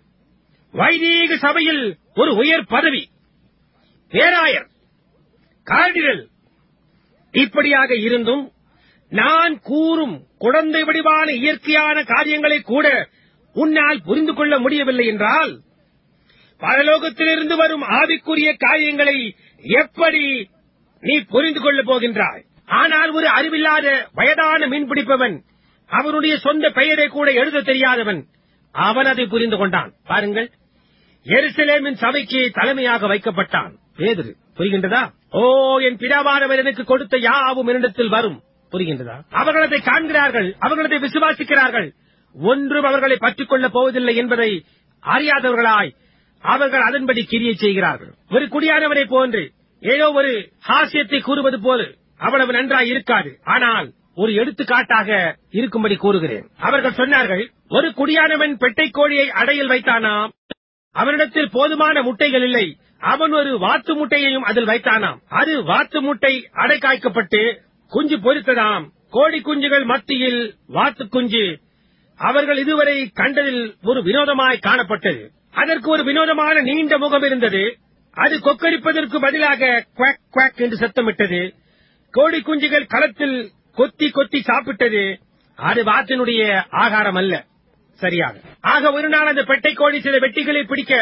வைதீக சபையில் ஒரு உயர் பதவி பேராயர் கார்டினல் இப்படியாக இருந்தும் நான் கூறும் குழந்தை வடிவான இயற்கையான காரியங்களை கூட உன்னால் புரிந்து கொள்ள முடியவில்லை என்றால் பரலோகத்திலிருந்து வரும் ஆவிக்குரிய காரியங்களை எப்படி நீ புரிந்து கொள்ளப் போகின்றாய் ஆனால் ஒரு அறிவில்லாத வயதான மீன்பிடிப்பவன் அவனுடைய சொந்த பெயரை கூட எழுத தெரியாதவன் அவன் அதை புரிந்து கொண்டான் பாருங்கள் எருசலேமின் சபைக்கு தலைமையாக வைக்கப்பட்டான் பேதுரு புரிகின்றதா ஓ என் பிதாவானவர் எனக்கு கொடுத்த யாவும் என்னிடத்தில் வரும் புரிகின்றதா அவர்கள் அதை காண்கிறார்கள் அவர்கள் அதை விசுவாசிக்கிறார்கள் ஒன்றும் அவர்களை பற்றிக் கொள்ளப் போவதில்லை என்பதை அறியாதவர்களாய் அவர்கள் அதன்படி கிரியை செய்கிறார்கள் ஒரு குடியானவரை போன்று ஏதோ ஒரு ஹாஸ்யத்தை கூறுவது போல அவ்வளவு நன்றாய் இருக்காது ஆனால் ஒரு எடுத்துக்காட்டாக இருக்கும்படி கூறுகிறேன் அவர்கள் சொன்னார்கள் ஒரு குடியானவன் பெட்டை கோழியை அடையில் வைத்தானாம் அவனிடத்தில் போதுமான முட்டைகள் இல்லை அவன் ஒரு வாத்து முட்டையையும் அதில் வைத்தானாம் அது வாத்து முட்டை அடை காய்க்கப்பட்டு குஞ்சு பொரித்ததாம் கோழி குஞ்சுகள் மத்தியில் வாத்து குஞ்சு அவர்கள் இதுவரை கண்டதில் ஒரு வினோதமாய் காணப்பட்டது அதற்கு ஒரு வினோதமான நீண்ட முகம் இருந்தது அது கொக்கரிப்பதற்கு பதிலாக குவாக் குவாக் என்று சத்தமிட்டது கோழி குஞ்சுகள் களத்தில் கொத்தி கொத்தி சாப்பிட்டது அது வாத்தினுடைய ஆகாரம் அல்ல சரியாக ஆக ஒரு நாள் அந்த பெட்டை கோழி சில வெட்டிகளை பிடிக்க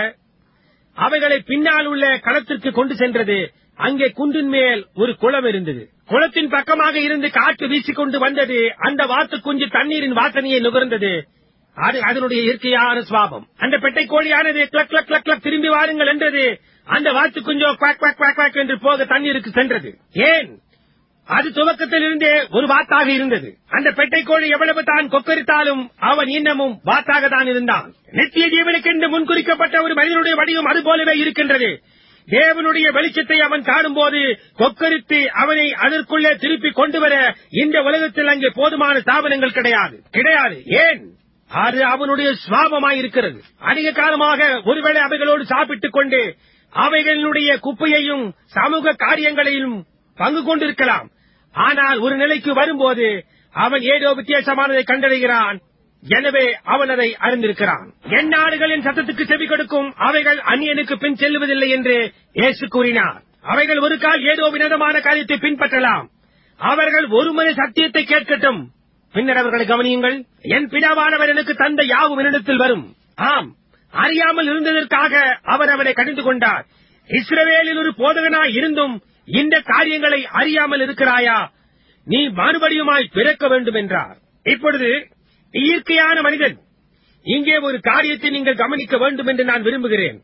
அவைகளை பின்னால் உள்ள களத்திற்கு கொண்டு சென்றது அங்கே குன்றின் மேல் ஒரு குளம் இருந்தது குளத்தின் பக்கமாக இருந்து காற்று வீசிக்கொண்டு வந்தது அந்த வாத்து குஞ்சு தண்ணீரின் வாசனையை நுகர்ந்தது அது அதனுடைய இயற்கையான சுவாபம் அந்த பெட்டை கோழியானது கிளக் கிளக் கிளக் கிளக் திரும்பி வாருங்கள் என்றது அந்த வாத்து குஞ்சோ குவாக் குவாக் குவாக் குவாக் என்று போக தண்ணீருக்கு சென்றது ஏன் அது துவக்கத்தில் இருந்தே ஒரு வாத்தாக இருந்தது அந்த பெட்டை கோழி எவ்வளவு தான் கொக்கரித்தாலும் அவன் இன்னமும் வாத்தாக தான் இருந்தான் நித்திய ஜீவனுக்கென்று முன்குறிக்கப்பட்ட ஒரு மனிதனுடைய வடிவம் அது போலவே இருக்கின்றது தேவனுடைய வெளிச்சத்தை அவன் காணும்போது கொக்கரித்து அவனை அதற்குள்ளே திருப்பி கொண்டு வர இந்த உலகத்தில் அங்கே போதுமான ஸ்தாபனங்கள் கிடையாது கிடையாது ஏன் அது அவனுடைய சுவாபமாய் இருக்கிறது அதிக காலமாக ஒருவேளை அவைகளோடு சாப்பிட்டுக் கொண்டு அவைகளுடைய குப்பையையும் சமூக காரியங்களையும் பங்கு கொண்டிருக்கலாம் ஆனால் ஒரு நிலைக்கு வரும்போது அவன் ஏதோ வித்தியாசமானதை கண்டடைகிறான் எனவே அவன் அதை அறிந்திருக்கிறான் என் நாடுகளின் சத்தத்துக்கு செவி கொடுக்கும் அவைகள் அந்நியனுக்கு பின் செல்லுவதில்லை என்று இயேசு கூறினார் அவைகள் ஒரு கால் ஏதோ வினோதமான காரியத்தை பின்பற்றலாம் அவர்கள் ஒரு முறை சத்தியத்தை கேட்கட்டும் பின்னர் அவர்களை கவனியுங்கள் என் பிதாவானவர் எனக்கு தந்த யாவும் என்னிடத்தில் வரும் ஆம் அறியாமல் இருந்ததற்காக அவர் அவனை கடிந்து கொண்டார் இஸ்ரவேலில் ஒரு போதகனாய் இருந்தும் இந்த காரியங்களை அறியாமல் இருக்கிறாயா நீ மறுபடியுமாய் பிறக்க வேண்டும் என்றார் இப்பொழுது இயற்கையான மனிதன் இங்கே ஒரு காரியத்தை நீங்கள் கவனிக்க வேண்டும் என்று நான் விரும்புகிறேன்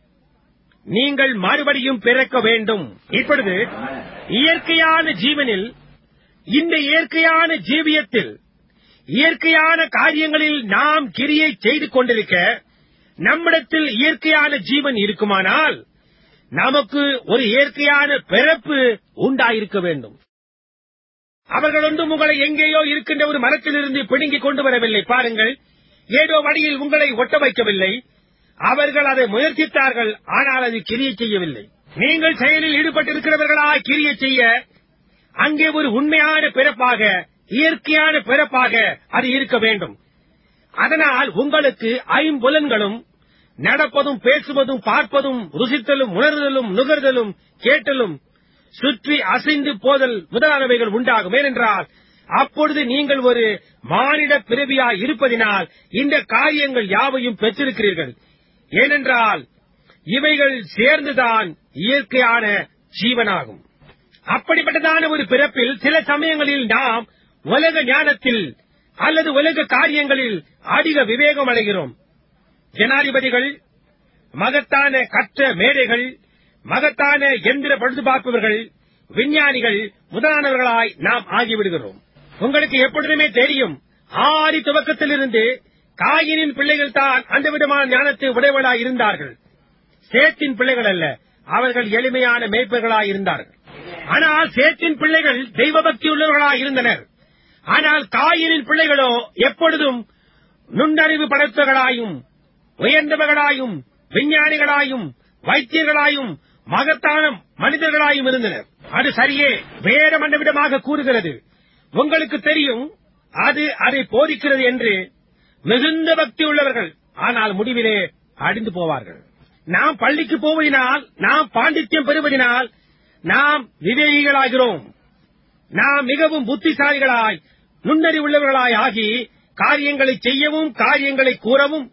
நீங்கள் மறுபடியும் பிறக்க வேண்டும் இப்பொழுது இயற்கையான ஜீவனில் இந்த இயற்கையான ஜீவியத்தில் இயற்கையான காரியங்களில் நாம் கிரியை செய்து கொண்டிருக்க நம்மிடத்தில் இயற்கையான ஜீவன் இருக்குமானால் நமக்கு ஒரு இயற்கையான பிறப்பு உண்டாயிருக்க வேண்டும் அவர்கள் ஒன்றும் உங்களை எங்கேயோ இருக்கின்ற ஒரு மரத்திலிருந்து பிடுங்கிக் கொண்டு வரவில்லை பாருங்கள் ஏதோ வழியில் உங்களை ஒட்ட வைக்கவில்லை அவர்கள் அதை முயற்சித்தார்கள் ஆனால் அது கிரியை செய்யவில்லை நீங்கள் செயலில் ஈடுபட்டிருக்கிறவர்களாய் கிரியை செய்ய அங்கே ஒரு உண்மையான பிறப்பாக இயற்கையான பிறப்பாக அது இருக்க வேண்டும் அதனால் உங்களுக்கு ஐம்புலன்களும் நடப்பதும் பேசுவதும் பார்ப்பதும் ருசித்தலும் உணர்தலும் நுகர்தலும் கேட்டலும் சுற்றி அசைந்து போதல் முதலானவைகள் உண்டாகும் ஏனென்றால் அப்பொழுது நீங்கள் ஒரு மானிட பிறவியாய் இருப்பதினால் இந்த காரியங்கள் யாவையும் பெற்றிருக்கிறீர்கள் ஏனென்றால் இவைகள் சேர்ந்துதான் இயற்கையான ஜீவனாகும் அப்படிப்பட்டதான ஒரு பிறப்பில் சில சமயங்களில் நாம் உலக ஞானத்தில் அல்லது உலக காரியங்களில் அதிக விவேகம் அடைகிறோம் ஜனாதிபதிகள் மகத்தான கற்ற மேடைகள் மகத்தான எந்திர பழுதுபார்ப்பவர்கள் விஞ்ஞானிகள் முதலானவர்களாய் நாம் ஆகிவிடுகிறோம் உங்களுக்கு எப்பொழுதுமே தெரியும் ஆதி துவக்கத்திலிருந்து காயினின் பிள்ளைகள் தான் அந்த விதமான ஞானத்தை உடையவர்களாய் இருந்தார்கள் சேத்தின் பிள்ளைகள் அல்ல அவர்கள் எளிமையான மேய்ப்பர்களாய் இருந்தார்கள் ஆனால் சேத்தின் பிள்ளைகள் தெய்வ பக்தி உள்ளவர்களாய் இருந்தனர் ஆனால் காயினின் பிள்ளைகளோ எப்பொழுதும் நுண்ணறிவு படைத்தவர்களாயும் உயர்ந்தவர்களாயும் விஞ்ஞானிகளாயும் வைத்தியர்களாயும் மகத்தான மனிதர்களாயும் இருந்தனர் அது சரியே வேற விதமாக கூறுகிறது உங்களுக்கு தெரியும் அது அதை போதிக்கிறது என்று மிகுந்த பக்தி உள்ளவர்கள் ஆனால் முடிவிலே அடிந்து போவார்கள் நாம் பள்ளிக்கு போவதினால் நாம் பாண்டித்யம் பெறுவதினால் நாம் விவேகிகளாகிறோம் நாம் மிகவும் புத்திசாலிகளாய் நுண்ணறிவுள்ளவர்களாய் ஆகி காரியங்களை செய்யவும் காரியங்களை கூறவும்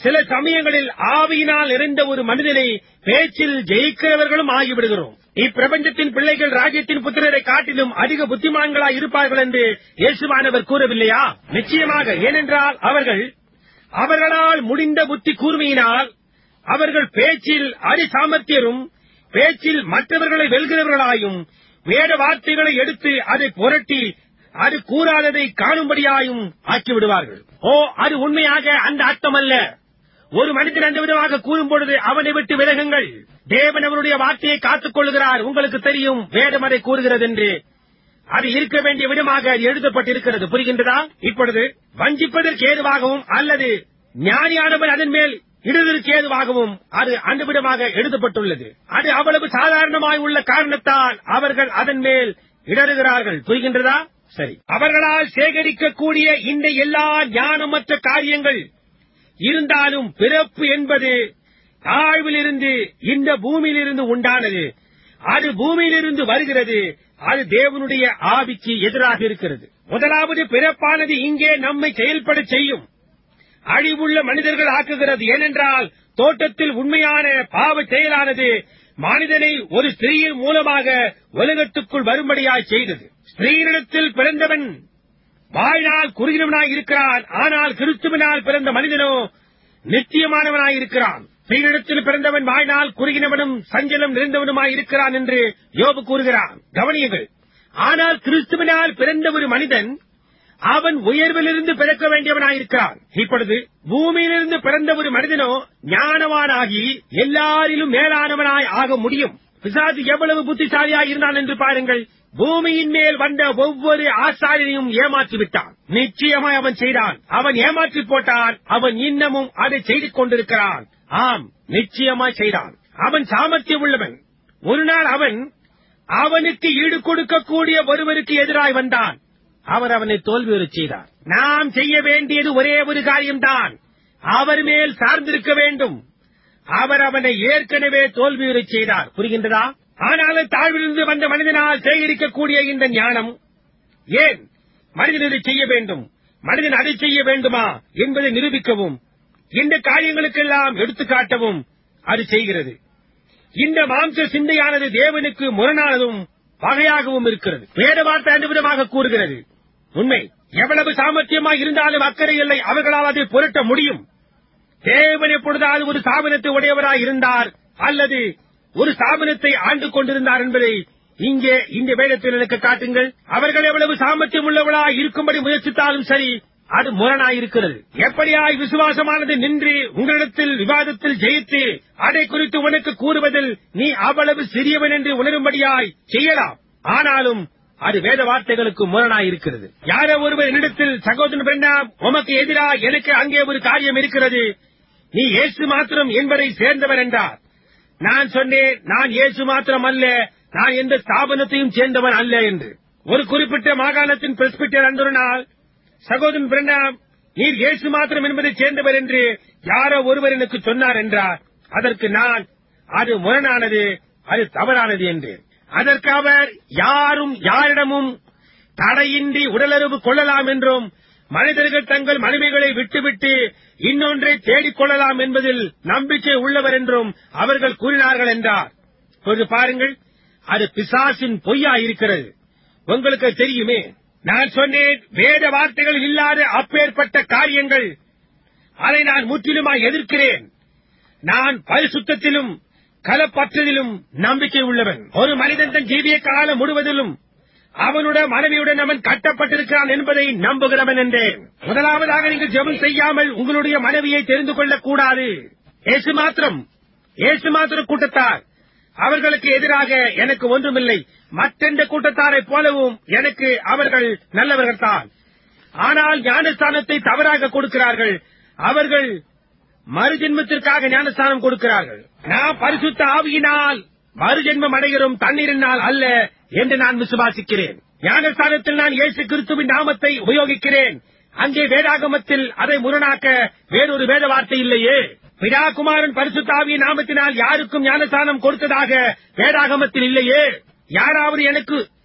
சில சமயங்களில் ஆவியினால் நிறைந்த ஒரு மனிதனை பேச்சில் ஜெயிக்கிறவர்களும் ஆகிவிடுகிறோம் இப்பிரபஞ்சத்தின் பிள்ளைகள் ராஜ்யத்தின் புத்திரரை காட்டிலும் அதிக புத்திமான்களாய் இருப்பார்கள் என்று இயேசுவானவர் கூறவில்லையா நிச்சயமாக ஏனென்றால் அவர்கள் அவர்களால் முடிந்த புத்தி கூர்மையினால் அவர்கள் பேச்சில் அதிசாமர்த்தியரும் பேச்சில் மற்றவர்களை வெல்கிறவர்களாயும் வேத வார்த்தைகளை எடுத்து அதை புரட்டி அது கூறாததை காணும்படியாயும் ஆக்கிவிடுவார்கள் ஓ அது உண்மையாக அந்த அர்த்தம் அல்ல ஒரு மனிதன் அந்த விதமாக கூறும் பொழுது அவனை விட்டு விலகுங்கள் தேவன் அவருடைய வார்த்தையை காத்துக் கொள்கிறார் உங்களுக்கு தெரியும் வேதம் அதை கூறுகிறது என்று அது இருக்க வேண்டிய விதமாக அது எழுதப்பட்டிருக்கிறது புரிகின்றதா இப்பொழுது வஞ்சிப்பதற்கு ஏதுவாகவும் அல்லது ஞானியானவர் அதன் மேல் இடுதலுக்கு ஏதுவாகவும் அது அந்த விதமாக எழுதப்பட்டுள்ளது அது அவ்வளவு சாதாரணமாய் உள்ள காரணத்தால் அவர்கள் அதன் மேல் இடறுகிறார்கள் புரிகின்றதா சரி அவர்களால் சேகரிக்கக்கூடிய இந்த எல்லா ஞானமற்ற காரியங்கள் இருந்தாலும் பிறப்பு என்பது தாழ்விலிருந்து இந்த பூமியிலிருந்து உண்டானது அது பூமியிலிருந்து வருகிறது அது தேவனுடைய ஆவிக்கு எதிராக இருக்கிறது முதலாவது பிறப்பானது இங்கே நம்மை செயல்பட செய்யும் அழிவுள்ள மனிதர்கள் ஆக்குகிறது ஏனென்றால் தோட்டத்தில் உண்மையான பாவ செயலானது மனிதனை ஒரு ஸ்திரீயின் மூலமாக உலகத்துக்குள் வரும்படியாய் செய்தது ஸ்திரீனிடத்தில் பிறந்தவன் வாழ்நாள் குறுகினவனாய் இருக்கிறான் ஆனால் கிறிஸ்துவனால் பிறந்த மனிதனோ நித்தியமானவனாய் இருக்கிறான் ஸ்திரீனிடத்தில் பிறந்தவன் வாழ்நாள் குறுகினவனும் சஞ்சலம் நிறைந்தவனுமாய் இருக்கிறான் என்று யோபு கூறுகிறான் கவனியுங்கள் ஆனால் கிறிஸ்துவனால் பிறந்த ஒரு மனிதன் அவன் உயர்விலிருந்து பிறக்க வேண்டியவனாயிருக்கிறான் இப்பொழுது பூமியிலிருந்து பிறந்த ஒரு மனிதனோ ஞானவானாகி எல்லாரிலும் மேலானவனாய் ஆக முடியும் பிசாசு எவ்வளவு புத்திசாலியாய் இருந்தான் என்று பாருங்கள் பூமியின் மேல் வந்த ஒவ்வொரு ஆசாரியனையும் ஏமாற்றி விட்டான் நிச்சயமாய் அவன் செய்தான் அவன் ஏமாற்றி போட்டான் அவன் இன்னமும் அதை செய்து கொண்டிருக்கிறான் ஆம் நிச்சயமாய் செய்தான் அவன் சாமர்த்தியம் உள்ளவன் ஒரு நாள் அவன் அவனுக்கு ஈடு கொடுக்கக்கூடிய ஒருவருக்கு எதிராய் வந்தான் அவர் அவனை தோல்வியுறச் செய்தார் நாம் செய்ய வேண்டியது ஒரே ஒரு காரியம்தான் அவர் மேல் சார்ந்திருக்க வேண்டும் அவர் அவனை ஏற்கனவே தோல்வியுறச் செய்தார் புரிகின்றதா ஆனாலும் தாழ்விலிருந்து வந்த மனிதனால் சேகரிக்கக்கூடிய இந்த ஞானம் ஏன் மனிதன் இதை செய்ய வேண்டும் மனிதன் அதை செய்ய வேண்டுமா என்பதை நிரூபிக்கவும் இந்த காரியங்களுக்கெல்லாம் எடுத்துக்காட்டவும் அது செய்கிறது இந்த மாம்ச சிந்தையானது தேவனுக்கு முரணானதும் வகையாகவும் இருக்கிறது வேத வார்த்தை அந்த விதமாக கூறுகிறது உண்மை எவ்வளவு சாமர்த்தியமாய் இருந்தாலும் அக்கறை இல்லை அவர்களால் அதை புரட்ட முடியும் தேவன் எப்பொழுதாவது ஒரு ஸ்தாபனத்தை உடையவராய் இருந்தார் அல்லது ஒரு ஸ்தாபனத்தை ஆண்டு கொண்டிருந்தார் என்பதை இங்கே இந்த வேதத்தில் எனக்கு காட்டுங்கள் அவர்கள் எவ்வளவு சாமர்த்தியம் உள்ளவர்களாய் இருக்கும்படி முயற்சித்தாலும் சரி அது முரணாயிருக்கிறது எப்படியாய் விசுவாசமானது நின்று உங்களிடத்தில் விவாதத்தில் ஜெயித்து அதை குறித்து உனக்கு கூறுவதில் நீ அவ்வளவு சிறியவன் என்று உணரும்படியாய் செய்யலாம் ஆனாலும் அது வேத வார்த்தைகளுக்கு முரணாயிருக்கிறது யாரோ ஒருவர் என்னிடத்தில் சகோதரன் பிரண்ணா உமக்கு எதிராக எனக்கு அங்கே ஒரு காரியம் இருக்கிறது நீ இயேசு மாத்திரம் என்பதை சேர்ந்தவர் என்றார் நான் சொன்னேன் நான் இயேசு மாத்திரம் அல்ல நான் எந்த ஸ்தாபனத்தையும் சேர்ந்தவன் அல்ல என்று ஒரு குறிப்பிட்ட மாகாணத்தின் பிரஸ்பிட்டர் அன்றொரு நாள் சகோதரன் பிரண்ணாம் நீர் இயேசு மாத்திரம் என்பதை சேர்ந்தவர் என்று யாரோ ஒருவர் எனக்கு சொன்னார் என்றார் அதற்கு நான் அது முரணானது அது தவறானது என்றேன் அதற்கு அவர் யாரும் யாரிடமும் தடையின்றி உடலுறவு கொள்ளலாம் என்றும் மனிதர்கள் தங்கள் மனைவிகளை விட்டுவிட்டு இன்னொன்றை தேடிக் கொள்ளலாம் என்பதில் நம்பிக்கை உள்ளவர் என்றும் அவர்கள் கூறினார்கள் என்றார் இப்பொழுது பாருங்கள் அது பிசாசின் பொய்யா இருக்கிறது உங்களுக்கு தெரியுமே நான் சொன்னேன் வேத வார்த்தைகள் இல்லாத அப்பேற்பட்ட காரியங்கள் அதை நான் முற்றிலுமாய் எதிர்க்கிறேன் நான் பரிசுத்தத்திலும் கலப்பற்றதிலும் நம்பிக்கை உள்ளவன் ஒரு மனிதன் தன் ஜீவிய காலம் முழுவதிலும் அவனுடைய மனைவியுடன் அவன் கட்டப்பட்டிருக்கிறான் என்பதை நம்புகிறவன் என்றேன் முதலாவதாக நீங்கள் ஜெபம் செய்யாமல் உங்களுடைய மனைவியை தெரிந்து கொள்ளக் கூடாது ஏசு மாத்திரம் ஏசு மாத்திர கூட்டத்தார் அவர்களுக்கு எதிராக எனக்கு ஒன்றுமில்லை மற்றெந்த கூட்டத்தாரைப் போலவும் எனக்கு அவர்கள் நல்லவர்கள் தான் ஆனால் ஞானஸ்தானத்தை தவறாக கொடுக்கிறார்கள் அவர்கள் மறுஜென்மத்திற்காக ஞானஸ்தானம் கொடுக்கிறார்கள் நான் பரிசுத்த ஆவியினால் மறுஜென்மம் அடைகிறோம் தண்ணீரினால் அல்ல என்று நான் விசுவாசிக்கிறேன் ஞானஸ்தானத்தில் நான் இயேசு கிறிஸ்துவின் நாமத்தை உபயோகிக்கிறேன் அங்கே வேதாகமத்தில் அதை முரணாக்க வேறொரு வேத வார்த்தை இல்லையே பிதாகுமாரன் பரிசுத்தாவியின் நாமத்தினால் யாருக்கும் ஞானஸ்தானம் கொடுத்ததாக வேதாகமத்தில் இல்லையே யாராவது எனக்கு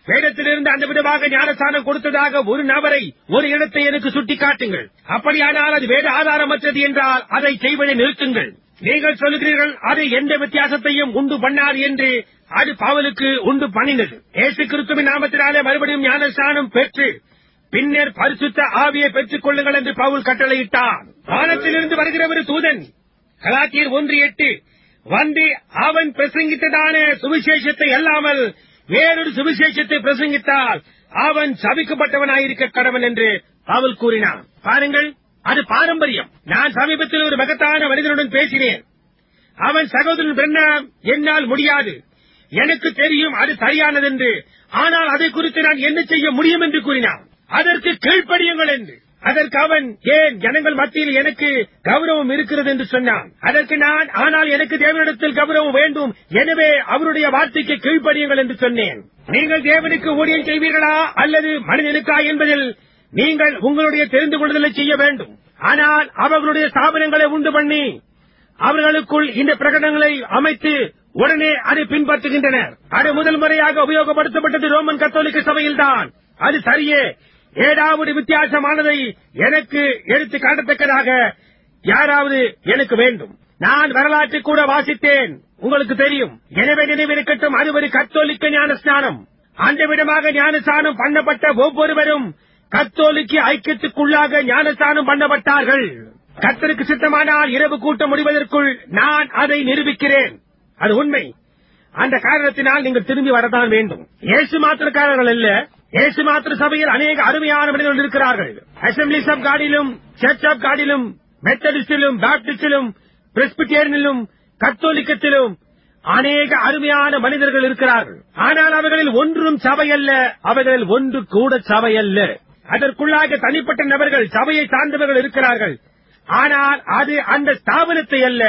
வேதத்திலிருந்து அந்த விதமாக ஞானஸ்தானம் கொடுத்ததாக ஒரு நபரை ஒரு இடத்தை எனக்கு சுட்டிக்காட்டுங்கள் அப்படியானால் அது வேத ஆதாரமற்றது என்றால் அதை செய்வதை நிறுத்துங்கள் நீங்கள் சொல்லுகிறீர்கள் அது எந்த வித்தியாசத்தையும் உண்டு பண்ணாது என்று அது பவுலுக்கு உண்டு பண்ணினது ஏசு கிறிஸ்துவின் நாமத்தினாலே மறுபடியும் ஞானஸ்தானம் பெற்று பின்னர் பரிசுத்த ஆவியை பெற்றுக் கொள்ளுங்கள் என்று பவுல் கட்டளையிட்டான் வானத்திலிருந்து வருகிற ஒரு தூதன் கலாத்தியர் ஒன்று எட்டு வந்து அவன் பிரசங்கித்ததான சுவிசேஷத்தை அல்லாமல் வேறொரு சுவிசேஷத்தை பிரசங்கித்தால் அவன் சபிக்கப்பட்டவனாயிருக்க கடவன் என்று பவுல் கூறினான் பாருங்கள் அது பாரம்பரியம் நான் சமீபத்தில் ஒரு மகத்தான மனிதனுடன் பேசினேன் அவன் சகோதரன் பிரண்ணாம் என்னால் முடியாது எனக்கு தெரியும் அது சரியானதென்று ஆனால் அதை குறித்து நான் என்ன செய்ய முடியும் என்று கூறினான் அதற்கு கீழ்ப்படியுங்கள் என்று அதற்கு அவன் ஏன் ஜனங்கள் மத்தியில் எனக்கு கௌரவம் இருக்கிறது என்று சொன்னான் அதற்கு நான் ஆனால் எனக்கு தேவனிடத்தில் கௌரவம் வேண்டும் எனவே அவருடைய வார்த்தைக்கு கீழ்ப்படியுங்கள் என்று சொன்னேன் நீங்கள் தேவனுக்கு ஊழியம் செய்வீர்களா அல்லது மனிதனுக்கா என்பதில் நீங்கள் உங்களுடைய தெரிந்து கொள்ளுதலை செய்ய வேண்டும் ஆனால் அவர்களுடைய ஸ்தாபனங்களை உண்டு பண்ணி அவர்களுக்குள் இந்த பிரகடனங்களை அமைத்து உடனே அதை பின்பற்றுகின்றனர் அது முதல் முறையாக உபயோகப்படுத்தப்பட்டது ரோமன் கத்தோலிக்க சபையில்தான் அது சரியே ஏதாவது வித்தியாசமானதை எனக்கு எடுத்து காட்டத்தக்கதாக யாராவது எனக்கு வேண்டும் நான் வரலாற்றை கூட வாசித்தேன் உங்களுக்கு தெரியும் எனவே நினைவிருக்கட்டும் அது ஒரு கத்தோலிக்க ஞானஸ்நானம் அந்த விதமாக ஞானஸ்நானம் பண்ணப்பட்ட ஒவ்வொருவரும் கத்தோலிக்க ஐக்கியத்துக்குள்ளாக ஞானஸ்நானம் பண்ணப்பட்டார்கள் கத்தருக்கு சித்தமானால் இரவு கூட்டம் முடிவதற்குள் நான் அதை நிரூபிக்கிறேன் அது உண்மை அந்த காரணத்தினால் நீங்கள் திரும்பி வரதான் வேண்டும் இயேசு மாத்திரக்காரர்கள் அல்ல இயேசு மாத்திர சபையில் அநேக அருமையான மனிதர்கள் இருக்கிறார்கள் அசம்பிளிஸ் ஆஃப் காடிலும் சர்ச் ஆஃப் காடிலும் மெத்தடிஸ்டிலும் பாப்டிஸ்டிலும் பிரெஸ்பிட்டேரியனிலும் கத்தோலிக்கத்திலும் அநேக அருமையான மனிதர்கள் இருக்கிறார்கள் ஆனால் அவர்களில் ஒன்றும் சபை அல்ல அவர்களில் ஒன்று கூட சபை அல்ல அதற்குள்ளாக தனிப்பட்ட நபர்கள் சபையை சார்ந்தவர்கள் இருக்கிறார்கள் ஆனால் அது அந்த ஸ்தாபனத்தை அல்ல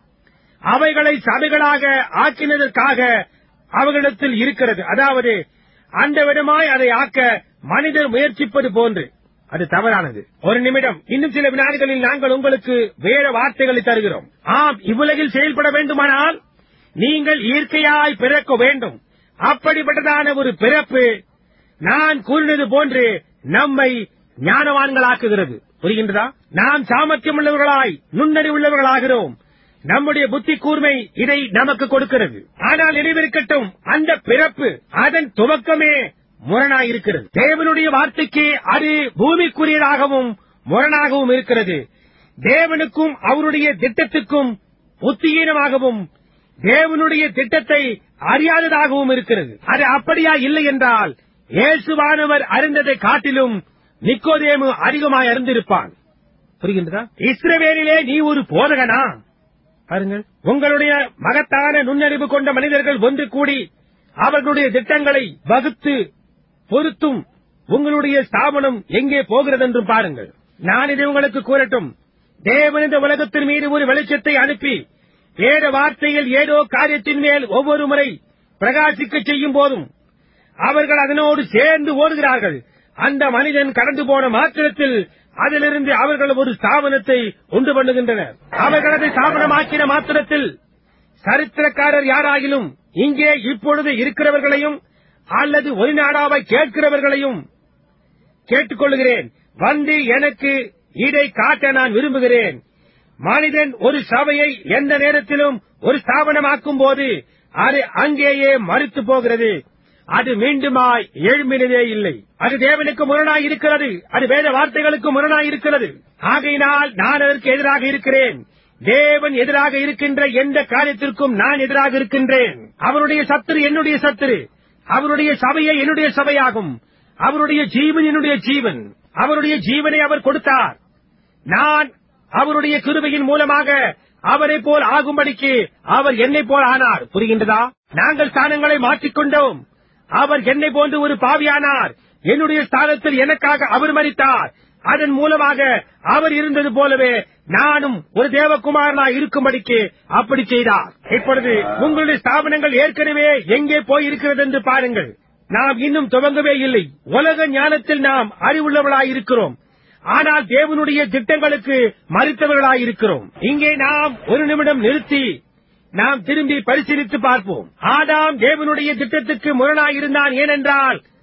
அவைகளை சபைகளாக ஆக்கினதற்காக அவர்களிடத்தில் இருக்கிறது அதாவது அந்த விதமாய் அதை ஆக்க மனிதர் முயற்சிப்பது போன்று அது தவறானது ஒரு நிமிடம் இன்னும் சில வினாடிகளில் நாங்கள் உங்களுக்கு வேற வார்த்தைகளை தருகிறோம் ஆம் இவ்வுலகில் செயல்பட வேண்டுமானால் நீங்கள் இயற்கையாய் பிறக்க வேண்டும் அப்படிப்பட்டதான ஒரு பிறப்பு நான் கூறினது போன்று நம்மை ஞானவான்களாக்குகிறது புரிகின்றதா நாம் சாமர்த்தியம் உள்ளவர்களாய் நுண்ணறிவுள்ளவர்களாகிறோம் நம்முடைய புத்தி கூர்மை இதை நமக்கு கொடுக்கிறது ஆனால் நினைவிருக்கட்டும் அந்த பிறப்பு அதன் துவக்கமே முரணாயிருக்கிறது தேவனுடைய வார்த்தைக்கு அது பூமிக்குரியதாகவும் முரணாகவும் இருக்கிறது தேவனுக்கும் அவருடைய திட்டத்துக்கும் புத்தியீனமாகவும் தேவனுடைய திட்டத்தை அறியாததாகவும் இருக்கிறது அது அப்படியா இல்லை என்றால் இயேசுவானவர் அறிந்ததை காட்டிலும் நிக்கோதேமு அதிகமாய் அறிந்திருப்பான் புரிகின்றதா இஸ்ரவேலிலே நீ ஒரு போதகனா பாருங்கள் உங்களுடைய மகத்தான நுண்ணறிவு கொண்ட மனிதர்கள் ஒன்று கூடி அவர்களுடைய திட்டங்களை வகுத்து பொருத்தும் உங்களுடைய ஸ்தாபனம் எங்கே போகிறது என்றும் பாருங்கள் நான் இதை உங்களுக்கு கூறட்டும் தேவன் இந்த உலகத்தின் மீது ஒரு வெளிச்சத்தை அனுப்பி வேத வார்த்தையில் ஏதோ காரியத்தின் மேல் ஒவ்வொரு முறை பிரகாசிக்க செய்யும் போதும் அவர்கள் அதனோடு சேர்ந்து ஓடுகிறார்கள் அந்த மனிதன் கடந்து போன மாத்திரத்தில் அதிலிருந்து அவர்கள் ஒரு ஸ்தாபனத்தை உண்டு பண்ணுகின்றனர் அவர்கள் அதை ஸ்தாபனமாக்கின மாத்திரத்தில் சரித்திரக்காரர் யாராகிலும் இங்கே இப்பொழுது இருக்கிறவர்களையும் அல்லது ஒரு நாடாவை கேட்கிறவர்களையும் கேட்டுக்கொள்கிறேன் வந்து எனக்கு இதை காட்ட நான் விரும்புகிறேன் மனிதன் ஒரு சபையை எந்த நேரத்திலும் ஒரு ஸ்தாபனமாக்கும் போது அது அங்கேயே மறுத்து போகிறது அது மீண்டுமாய் எழும்பினதே இல்லை அது தேவனுக்கு முரணாய் இருக்கிறது அது வேத வார்த்தைகளுக்கு முரணாய் இருக்கிறது ஆகையினால் நான் அதற்கு எதிராக இருக்கிறேன் தேவன் எதிராக இருக்கின்ற எந்த காரியத்திற்கும் நான் எதிராக இருக்கின்றேன் அவருடைய சத்துரு என்னுடைய சத்துரு அவருடைய சபையை என்னுடைய சபையாகும் அவருடைய ஜீவன் என்னுடைய ஜீவன் அவருடைய ஜீவனை அவர் கொடுத்தார் நான் அவருடைய கிருபையின் மூலமாக அவரை போல் ஆகும்படிக்கு அவர் என்னை போல் ஆனார் புரிகின்றதா நாங்கள் ஸ்தானங்களை மாற்றிக்கொண்டோம் அவர் என்னை போன்று ஒரு பாவியானார் என்னுடைய ஸ்தானத்தில் எனக்காக அவர் மறித்தார் அதன் மூலமாக அவர் இருந்தது போலவே நானும் ஒரு தேவகுமாரனாய் இருக்கும்படிக்கு அப்படி செய்தார் இப்பொழுது உங்களுடைய ஸ்தாபனங்கள் ஏற்கனவே எங்கே போயிருக்கிறது என்று பாருங்கள் நாம் இன்னும் துவங்கவே இல்லை உலக ஞானத்தில் நாம் அறிவுள்ளவர்களாய் இருக்கிறோம் ஆனால் தேவனுடைய திட்டங்களுக்கு மறுத்தவர்களாய் இருக்கிறோம் இங்கே நாம் ஒரு நிமிடம் நிறுத்தி நாம் திரும்பி பரிசீலித்து பார்ப்போம் ஆதாம் தேவனுடைய திட்டத்துக்கு முரணாயிருந்தான் ஏனென்றால்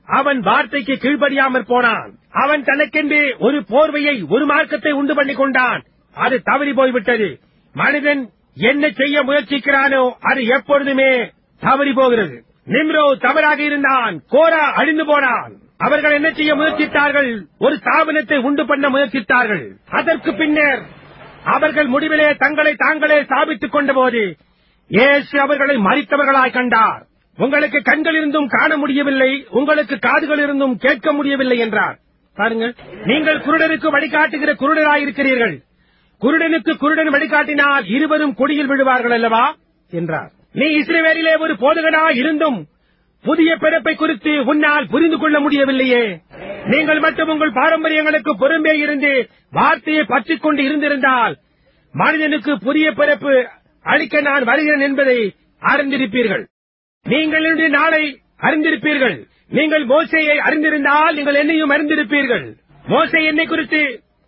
அவன் வார்த்தைக்கு கீழ்ப்படியாமற் போனான் அவன் தனக்கென்று ஒரு போர்வையை ஒரு மார்க்கத்தை உண்டு பண்ணிக் கொண்டான் அது தவறி போய்விட்டது மனிதன் என்ன செய்ய முயற்சிக்கிறானோ அது எப்பொழுதுமே தவறி போகிறது நிம்ரோ தவறாக இருந்தான் கோரா அழிந்து போனான் அவர்கள் என்ன செய்ய முயற்சித்தார்கள் ஒரு ஸ்தாபனத்தை உண்டு பண்ண முயற்சித்தார்கள் அதற்கு பின்னர் அவர்கள் முடிவிலே தங்களை தாங்களே ஸ்தாபித்துக் கொண்டபோது இயேசு அவர்களை மறித்தவர்களாய் கண்டார் உங்களுக்கு கண்கள் இருந்தும் காண முடியவில்லை உங்களுக்கு காதுகள் இருந்தும் கேட்க முடியவில்லை என்றார் பாருங்கள் நீங்கள் குருடனுக்கு வழிகாட்டுகிற குருடராயிருக்கிறீர்கள் குருடனுக்கு குருடன் வழிகாட்டினால் இருவரும் கொடியில் விழுவார்கள் அல்லவா என்றார் நீ இஸ்ரேவேலிலே ஒரு போதகனாய் இருந்தும் புதிய பிறப்பை குறித்து உன்னால் புரிந்து கொள்ள முடியவில்லையே நீங்கள் மட்டும் உங்கள் பாரம்பரியங்களுக்கு பொறுமே இருந்து வார்த்தையை பற்றிக் கொண்டு இருந்திருந்தால் மனிதனுக்கு புதிய பிறப்பு அளிக்க நான் வருகிறேன் என்பதை அறிந்திருப்பீர்கள் நீங்கள் இன்று நாளை அறிந்திருப்பீர்கள் நீங்கள் மோசையை அறிந்திருந்தால் நீங்கள் என்னையும் அறிந்திருப்பீர்கள் மோசை என்னை குறித்து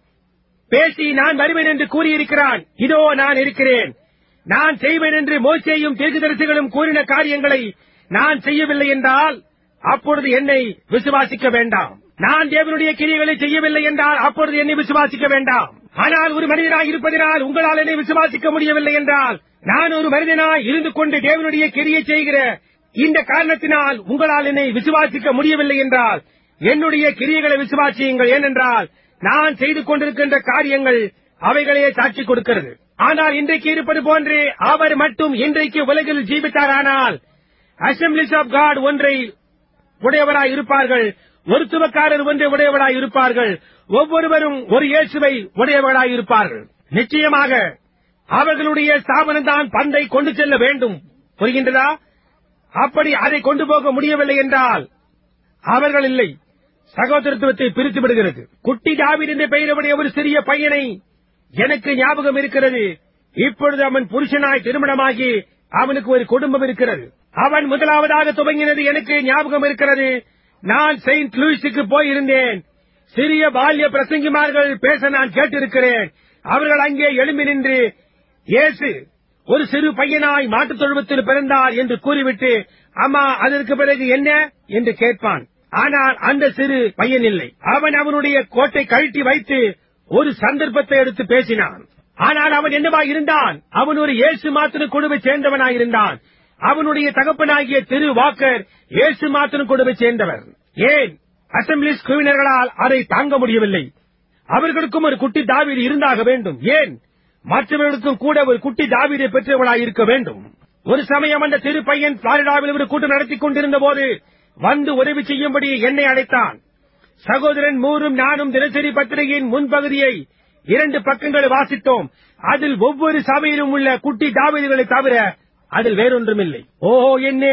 பேசி நான் வருவேன் என்று கூறியிருக்கிறான் இதோ நான் இருக்கிறேன் நான் செய்வேன் என்று மோசேயும் தீர்க்கதரிசிகளும் கூறின காரியங்களை நான் செய்யவில்லை என்றால் அப்பொழுது என்னை விசுவாசிக்க வேண்டாம் நான் தேவனுடைய கிரியைகளை செய்யவில்லை என்றால் அப்பொழுது என்னை விசுவாசிக்க வேண்டாம் ஆனால் ஒரு மனிதனாய் இருப்பதினால் உங்களால் என்னை விசுவாசிக்க முடியவில்லை என்றால் நான் ஒரு மனிதனாய் இருந்து கொண்டு தேவனுடைய கிரியை செய்கிற இந்த காரணத்தினால் உங்களால் என்னை விசுவாசிக்க முடியவில்லை என்றால் என்னுடைய கிரியைகளை விசுவாசியுங்கள் ஏனென்றால் நான் செய்து கொண்டிருக்கின்ற காரியங்கள் அவைகளே சாட்சி கொடுக்கிறது ஆனால் இன்றைக்கு இருப்பது போன்று அவர் மட்டும் இன்றைக்கு உலகில் ஜீவித்தாரானால் அசம்பிளிஸ் ஆஃப் காட் ஒன்றை உடையவராய் இருப்பார்கள் ஒரு துவக்காரர் ஒன்றை உடையவராய் இருப்பார்கள் ஒவ்வொருவரும் ஒரு இயேசுவை உடையவராய் இருப்பார்கள் நிச்சயமாக அவர்களுடைய ஸ்தாபனம் தான் பந்தை கொண்டு செல்ல வேண்டும் புரிகின்றதா அப்படி அதை கொண்டு போக முடியவில்லை என்றால் அவர்கள் இல்லை சகோதரத்துவத்தை பிரித்து விடுகிறது குட்டி தாவீது என்ற பெயருடைய ஒரு சிறிய பையனை எனக்கு ஞாபகம் இருக்கிறது இப்பொழுது அவன் புருஷனாய் திருமணமாகி அவனுக்கு ஒரு குடும்பம் இருக்கிறது அவன் முதலாவதாக துவங்கினது எனக்கு ஞாபகம் இருக்கிறது நான் செயின்ட் லூயிஸுக்கு போயிருந்தேன் சிறிய பால்ய பிரசங்கிமார்கள் பேச நான் கேட்டிருக்கிறேன் அவர்கள் அங்கே எழும்பி நின்று இயேசு ஒரு சிறு பையனாய் மாட்டுத் தொழுவத்தில் பிறந்தார் என்று கூறிவிட்டு அம்மா அதற்கு பிறகு என்ன என்று கேட்பான் ஆனால் அந்த சிறு பையன் இல்லை அவன் அவனுடைய கோட்டை கழட்டி வைத்து ஒரு சந்தர்ப்பத்தை எடுத்து பேசினான் ஆனால் அவன் என்னவா இருந்தான் அவன் ஒரு இயேசு மாத்திர குழுவை சேர்ந்தவனாயிருந்தான் அவனுடைய தகப்பனாகிய திரு வாக்கர் இயேசு மாத்திர குழுவை சேர்ந்தவர் ஏன் அசம்பிளிஸ் குழுவினர்களால் அதை தாங்க முடியவில்லை அவர்களுக்கும் ஒரு குட்டி தாவீது இருந்தாக வேண்டும் ஏன் மற்றவர்களுக்கும் கூட ஒரு குட்டி தாவீதை பெற்றவர்களாய் இருக்க வேண்டும் ஒரு சமயம் அந்த திரு பையன் பிளாரிடாவில் ஒரு கூட்டம் நடத்திக் கொண்டிருந்த போது வந்து உதவி செய்யும்படி என்னை அழைத்தான் சகோதரன் மூரும் நானும் தினசரி பத்திரிகையின் முன்பகுதியை இரண்டு பக்கங்களை வாசித்தோம் அதில் ஒவ்வொரு சபையிலும் உள்ள குட்டி தாவீதுகளை தவிர அதில் வேறொன்றுமில்லை ஓஹோ என்ன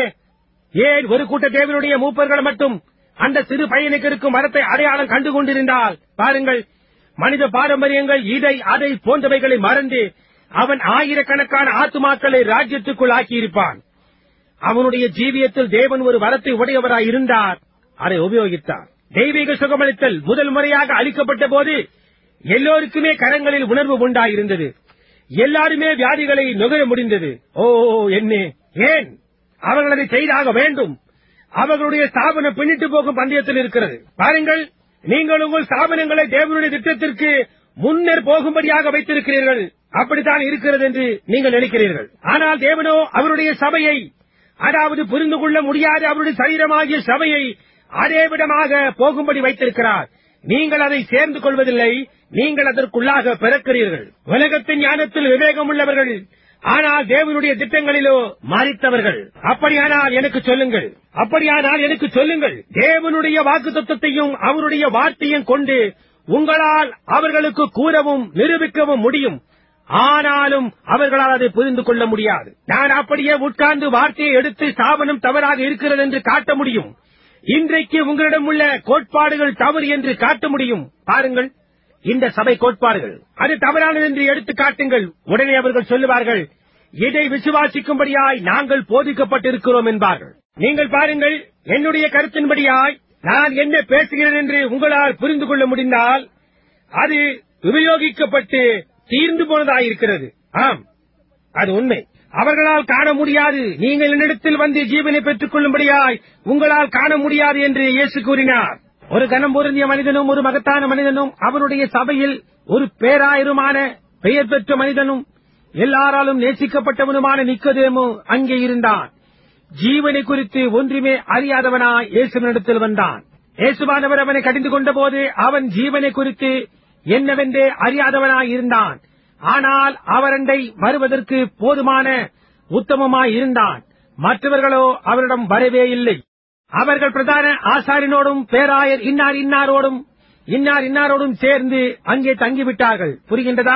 ஏன் ஒரு கூட்ட தேவனுடைய மூப்பர்கள் மட்டும் அந்த சிறு பையனுக்கு இருக்கும் மரத்தை அடையாளம் கண்டு கொண்டிருந்தால் பாருங்கள் மனித பாரம்பரியங்கள் இதை அதை போன்றவைகளை மறந்து அவன் ஆயிரக்கணக்கான ஆத்துமாக்களை ராஜ்யத்துக்குள் ஆக்கியிருப்பான் அவனுடைய ஜீவியத்தில் தேவன் ஒரு வரத்தை உடையவராய் இருந்தார் அதை உபயோகித்தார் தெய்வீக சுகமளித்தல் முதல் முறையாக அளிக்கப்பட்ட போது எல்லோருக்குமே கரங்களில் உணர்வு உண்டாயிருந்தது எல்லாருமே வியாதிகளை நுகர முடிந்தது ஓ என்ன ஏன் அவர்கள் அதை செய்தாக வேண்டும் அவர்களுடைய ஸ்தாபனம் பின்னிட்டு போகும் பந்தயத்தில் இருக்கிறது பாருங்கள் நீங்கள் உங்கள் ஸ்தாபனங்களை தேவனுடைய திட்டத்திற்கு முன்னர் போகும்படியாக வைத்திருக்கிறீர்கள் அப்படித்தான் இருக்கிறது என்று நீங்கள் நினைக்கிறீர்கள் ஆனால் தேவனோ அவருடைய சபையை அதாவது புரிந்து கொள்ள முடியாத அவருடைய சரீரமாகிய சபையை அதே விடமாக போகும்படி வைத்திருக்கிறார் நீங்கள் அதை சேர்ந்து கொள்வதில்லை நீங்கள் அதற்குள்ளாக பிறக்கிறீர்கள் உலகத்தின் ஞானத்தில் விவேகம் உள்ளவர்கள் ஆனால் தேவனுடைய திட்டங்களிலோ மாறித்தவர்கள் அப்படியானால் எனக்கு சொல்லுங்கள் அப்படியானால் எனக்கு சொல்லுங்கள் தேவனுடைய வாக்கு தத்துவத்தையும் அவருடைய வார்த்தையும் கொண்டு உங்களால் அவர்களுக்கு கூறவும் நிரூபிக்கவும் முடியும் ஆனாலும் அவர்களால் அதை புரிந்து கொள்ள முடியாது நான் அப்படியே உட்கார்ந்து வார்த்தையை எடுத்து ஸ்தாபனம் தவறாக இருக்கிறது என்று காட்ட முடியும் இன்றைக்கு உங்களிடம் உள்ள கோட்பாடுகள் தவறு என்று காட்ட முடியும் பாருங்கள் இந்த சபை கோட்பாடுகள் அது தவறானது என்று எடுத்து காட்டுங்கள் உடனே அவர்கள் சொல்லுவார்கள் இதை விசுவாசிக்கும்படியாய் நாங்கள் போதிக்கப்பட்டிருக்கிறோம் என்பார்கள் நீங்கள் பாருங்கள் என்னுடைய கருத்தின்படியாய் நான் என்ன பேசுகிறேன் என்று உங்களால் புரிந்து கொள்ள முடிந்தால் அது உபயோகிக்கப்பட்டு தீர்ந்து போனதாயிருக்கிறது ஆம் அது உண்மை அவர்களால் காண முடியாது நீங்கள் என்னிடத்தில் வந்து ஜீவனை பெற்றுக் கொள்ளும்படியாய் உங்களால் காண முடியாது என்று இயேசு கூறினார் ஒரு கனம் பொருந்திய மனிதனும் ஒரு மகத்தான மனிதனும் அவருடைய சபையில் ஒரு பேராயிரமான பெயர் பெற்ற மனிதனும் எல்லாராலும் நேசிக்கப்பட்டவனுமான நிக்கதேமு அங்கே இருந்தான் ஜீவனை குறித்து ஒன்றுமே அறியாதவனாய் இயேசுவனிடத்தில் வந்தான் இயேசுவானவர் அவனை கடிந்து கொண்டபோது அவன் ஜீவனை குறித்து என்னவென்றே அறியாதவனாய் இருந்தான் ஆனால் அவரண்டை வருவதற்கு போதுமான உத்தமமாய் இருந்தான் மற்றவர்களோ அவரிடம் வரவே இல்லை அவர்கள் பிரதான ஆசாரியனோடும் பேராயர் இன்னார் இன்னாரோடும் இன்னார் இன்னாரோடும் சேர்ந்து அங்கே தங்கிவிட்டார்கள் புரிகின்றதா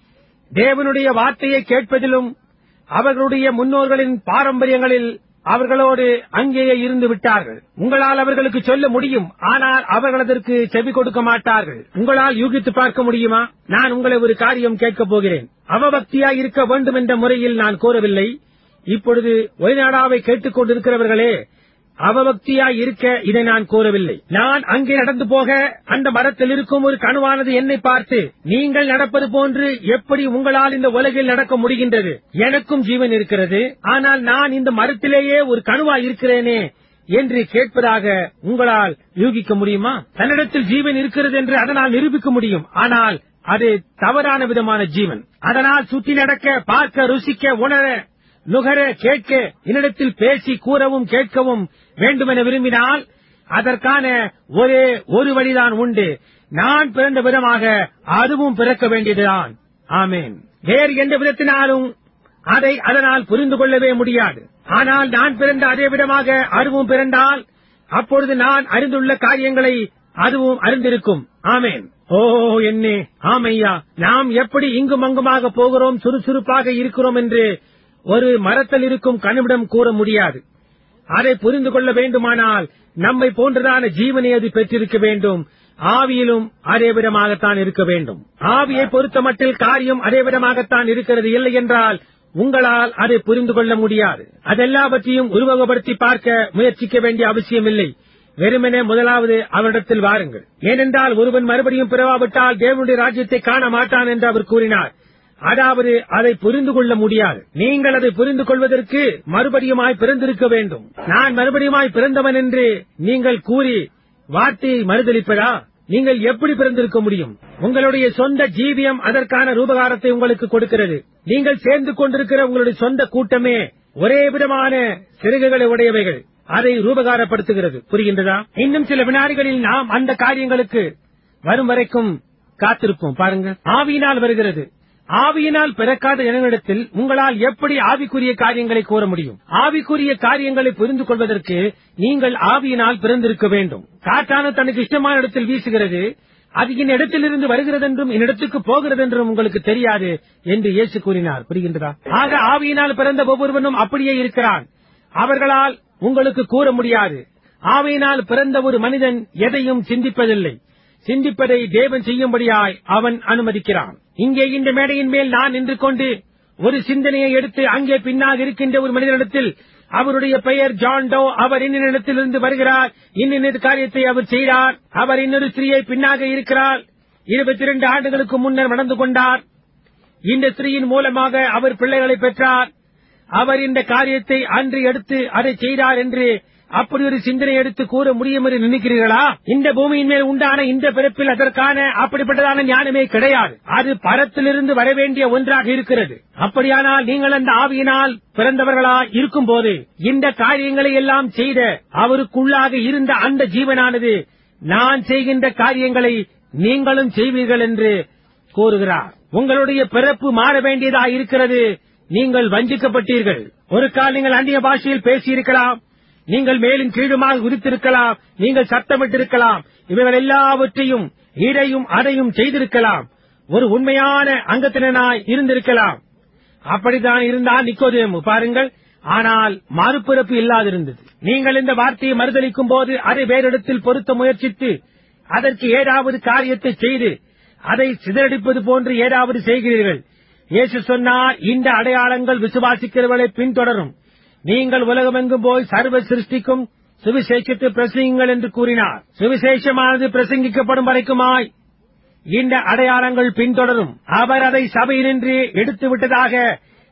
தேவனுடைய வார்த்தையை கேட்பதிலும் அவர்களுடைய முன்னோர்களின் பாரம்பரியங்களில் அவர்களோடு அங்கேயே இருந்து விட்டார்கள் உங்களால் அவர்களுக்கு சொல்ல முடியும் ஆனால் அவர்கள் அதற்கு செவி கொடுக்க மாட்டார்கள் உங்களால் யூகித்து பார்க்க முடியுமா நான் உங்களை ஒரு காரியம் கேட்கப் போகிறேன் அவபக்தியாய் இருக்க வேண்டும் என்ற முறையில் நான் கூறவில்லை இப்பொழுது ஒய்நாடாவை கேட்டுக் கொண்டிருக்கிறவர்களே அவபக்தியாய் இருக்க இதை நான் கூறவில்லை நான் அங்கே நடந்து போக அந்த மரத்தில் இருக்கும் ஒரு கணுவானது என்னை பார்த்து நீங்கள் நடப்பது போன்று எப்படி உங்களால் இந்த உலகில் நடக்க முடிகின்றது எனக்கும் ஜீவன் இருக்கிறது ஆனால் நான் இந்த மரத்திலேயே ஒரு கணுவாய் இருக்கிறேனே என்று கேட்பதாக உங்களால் யூகிக்க முடியுமா தன்னிடத்தில் ஜீவன் இருக்கிறது என்று அதனால் நிரூபிக்க முடியும் ஆனால் அது தவறான விதமான ஜீவன் அதனால் சுற்றி நடக்க பார்க்க ருசிக்க உணர நுகர கேட்க என்னிடத்தில் பேசி கூறவும் கேட்கவும் வேண்டுமென விரும்பினால் அதற்கான ஒரே ஒரு வழிதான் உண்டு நான் பிறந்த விதமாக அதுவும் பிறக்க வேண்டியதுதான் ஆமேன் வேறு எந்த விதத்தினாலும் அதை அதனால் புரிந்து கொள்ளவே முடியாது ஆனால் நான் பிறந்த அதே விதமாக அதுவும் பிறந்தால் அப்பொழுது நான் அறிந்துள்ள காரியங்களை அதுவும் அறிந்திருக்கும் ஆமேன் ஓ என்னே ஆமையா நாம் எப்படி இங்கும் அங்குமாக போகிறோம் சுறுசுறுப்பாக இருக்கிறோம் என்று ஒரு மரத்தில் இருக்கும் கனிவிடம் கூற முடியாது அதை புரிந்து கொள்ள வேண்டுமானால் நம்மை போன்றதான ஜீவனை அது பெற்றிருக்க வேண்டும் ஆவியிலும் அதே விதமாகத்தான் இருக்க வேண்டும் ஆவியை பொறுத்த மட்டில் காரியம் அதே விதமாகத்தான் இருக்கிறது இல்லை என்றால் உங்களால் அதை புரிந்து கொள்ள முடியாது அதெல்லாவற்றையும் உருவகப்படுத்தி பார்க்க முயற்சிக்க வேண்டிய அவசியமில்லை வெறுமனே முதலாவது அவரிடத்தில் வாருங்கள் ஏனென்றால் ஒருவன் மறுபடியும் பிறவாவிட்டால் தேவனுடைய ராஜ்யத்தை காண மாட்டான் என்று அவர் கூறினார் அதாவது அதை புரிந்து கொள்ள முடியாது நீங்கள் அதை புரிந்து கொள்வதற்கு மறுபடியுமாய் பிறந்திருக்க வேண்டும் நான் மறுபடியுமாய் பிறந்தவன் என்று நீங்கள் கூறி வார்த்தையை மறுதளிப்பதா நீங்கள் எப்படி பிறந்திருக்க முடியும் உங்களுடைய சொந்த ஜீவியம் அதற்கான ரூபகாரத்தை உங்களுக்கு கொடுக்கிறது நீங்கள் சேர்ந்து கொண்டிருக்கிற உங்களுடைய சொந்த கூட்டமே ஒரே விதமான சிறகுகளை உடையவைகள் அதை ரூபகாரப்படுத்துகிறது புரிகின்றதா இன்னும் சில வினாடிகளில் நாம் அந்த காரியங்களுக்கு வரும் வரைக்கும் காத்திருப்போம் பாருங்க ஆவியினால் வருகிறது ஆவியினால் பிறக்காத இனங்களிடத்தில் உங்களால் எப்படி ஆவிக்குரிய காரியங்களை கூற முடியும் ஆவிக்குரிய காரியங்களை புரிந்து கொள்வதற்கு நீங்கள் ஆவியினால் பிறந்திருக்க வேண்டும் காற்றான தனக்கு இஷ்டமான இடத்தில் வீசுகிறது அது என் இடத்திலிருந்து வருகிறது என்றும் என்னிடத்துக்கு போகிறது என்றும் உங்களுக்கு தெரியாது என்று இயேசு கூறினார் புரிகின்றதா ஆக ஆவியினால் பிறந்த ஒவ்வொருவனும் அப்படியே இருக்கிறான் அவர்களால் உங்களுக்கு கூற முடியாது ஆவியினால் பிறந்த ஒரு மனிதன் எதையும் சிந்திப்பதில்லை சிந்திப்பதை தேவன் செய்யும்படியாய் அவன் அனுமதிக்கிறான் இங்கே இந்த மேடையின் மேல் நான் நின்று கொண்டு ஒரு சிந்தனையை எடுத்து அங்கே பின்னாக இருக்கின்ற ஒரு மனிதனிடத்தில் அவருடைய பெயர் ஜான் டோ அவர் இன்னிடத்திலிருந்து வருகிறார் இன்னின் காரியத்தை அவர் செய்தார் அவர் இன்னொரு ஸ்திரீயை பின்னாக இருக்கிறார் இருபத்தி இரண்டு ஆண்டுகளுக்கு முன்னர் நடந்து கொண்டார் இந்த ஸ்திரீயின் மூலமாக அவர் பிள்ளைகளை பெற்றார் அவர் இந்த காரியத்தை அன்று எடுத்து அதை செய்தார் என்று அப்படி ஒரு சிந்தனை எடுத்து கூற முடியும் என்று நினைக்கிறீர்களா இந்த பூமியின் மேல் உண்டான இந்த பிறப்பில் அதற்கான அப்படிப்பட்டதான ஞானமே கிடையாது அது பரத்திலிருந்து வரவேண்டிய ஒன்றாக இருக்கிறது அப்படியானால் நீங்கள் அந்த ஆவியினால் பிறந்தவர்களா இருக்கும் போது இந்த காரியங்களை எல்லாம் செய்த அவருக்குள்ளாக இருந்த அந்த ஜீவனானது நான் செய்கின்ற காரியங்களை நீங்களும் செய்வீர்கள் என்று கூறுகிறார் உங்களுடைய பிறப்பு மாற வேண்டியதா இருக்கிறது நீங்கள் வஞ்சிக்கப்பட்டீர்கள் ஒரு கால் நீங்கள் அந்நிய பாஷையில் பேசியிருக்கலாம் நீங்கள் மேலும் கீழுமாக உதித்திருக்கலாம் நீங்கள் சத்தமிட்டிருக்கலாம் இவைகள் எல்லாவற்றையும் இடையும் அதையும் செய்திருக்கலாம் ஒரு உண்மையான அங்கத்தினனாய் இருந்திருக்கலாம் அப்படித்தான் இருந்தால் நிக்கோதேமு பாருங்கள் ஆனால் மறுபிறப்பு இல்லாதிருந்தது நீங்கள் இந்த வார்த்தையை மறுதளிக்கும் போது அதை வேறிடத்தில் பொருத்த முயற்சித்து அதற்கு ஏதாவது காரியத்தை செய்து அதை சிதறடிப்பது போன்று ஏதாவது செய்கிறீர்கள் இயேசு சொன்னார் இந்த அடையாளங்கள் விசுவாசிக்கிறவர்களை பின்தொடரும் நீங்கள் உலகமெங்கும் போய் சர்வ சிருஷ்டிக்கும் சுவிசேஷத்தை பிரசங்கிங்கள் என்று கூறினார் சுவிசேஷமானது பிரசங்கிக்கப்படும் வரைக்குமாய் இந்த அடையாளங்கள் பின்தொடரும் அவர் அதை சபையினின்று எடுத்து விட்டதாக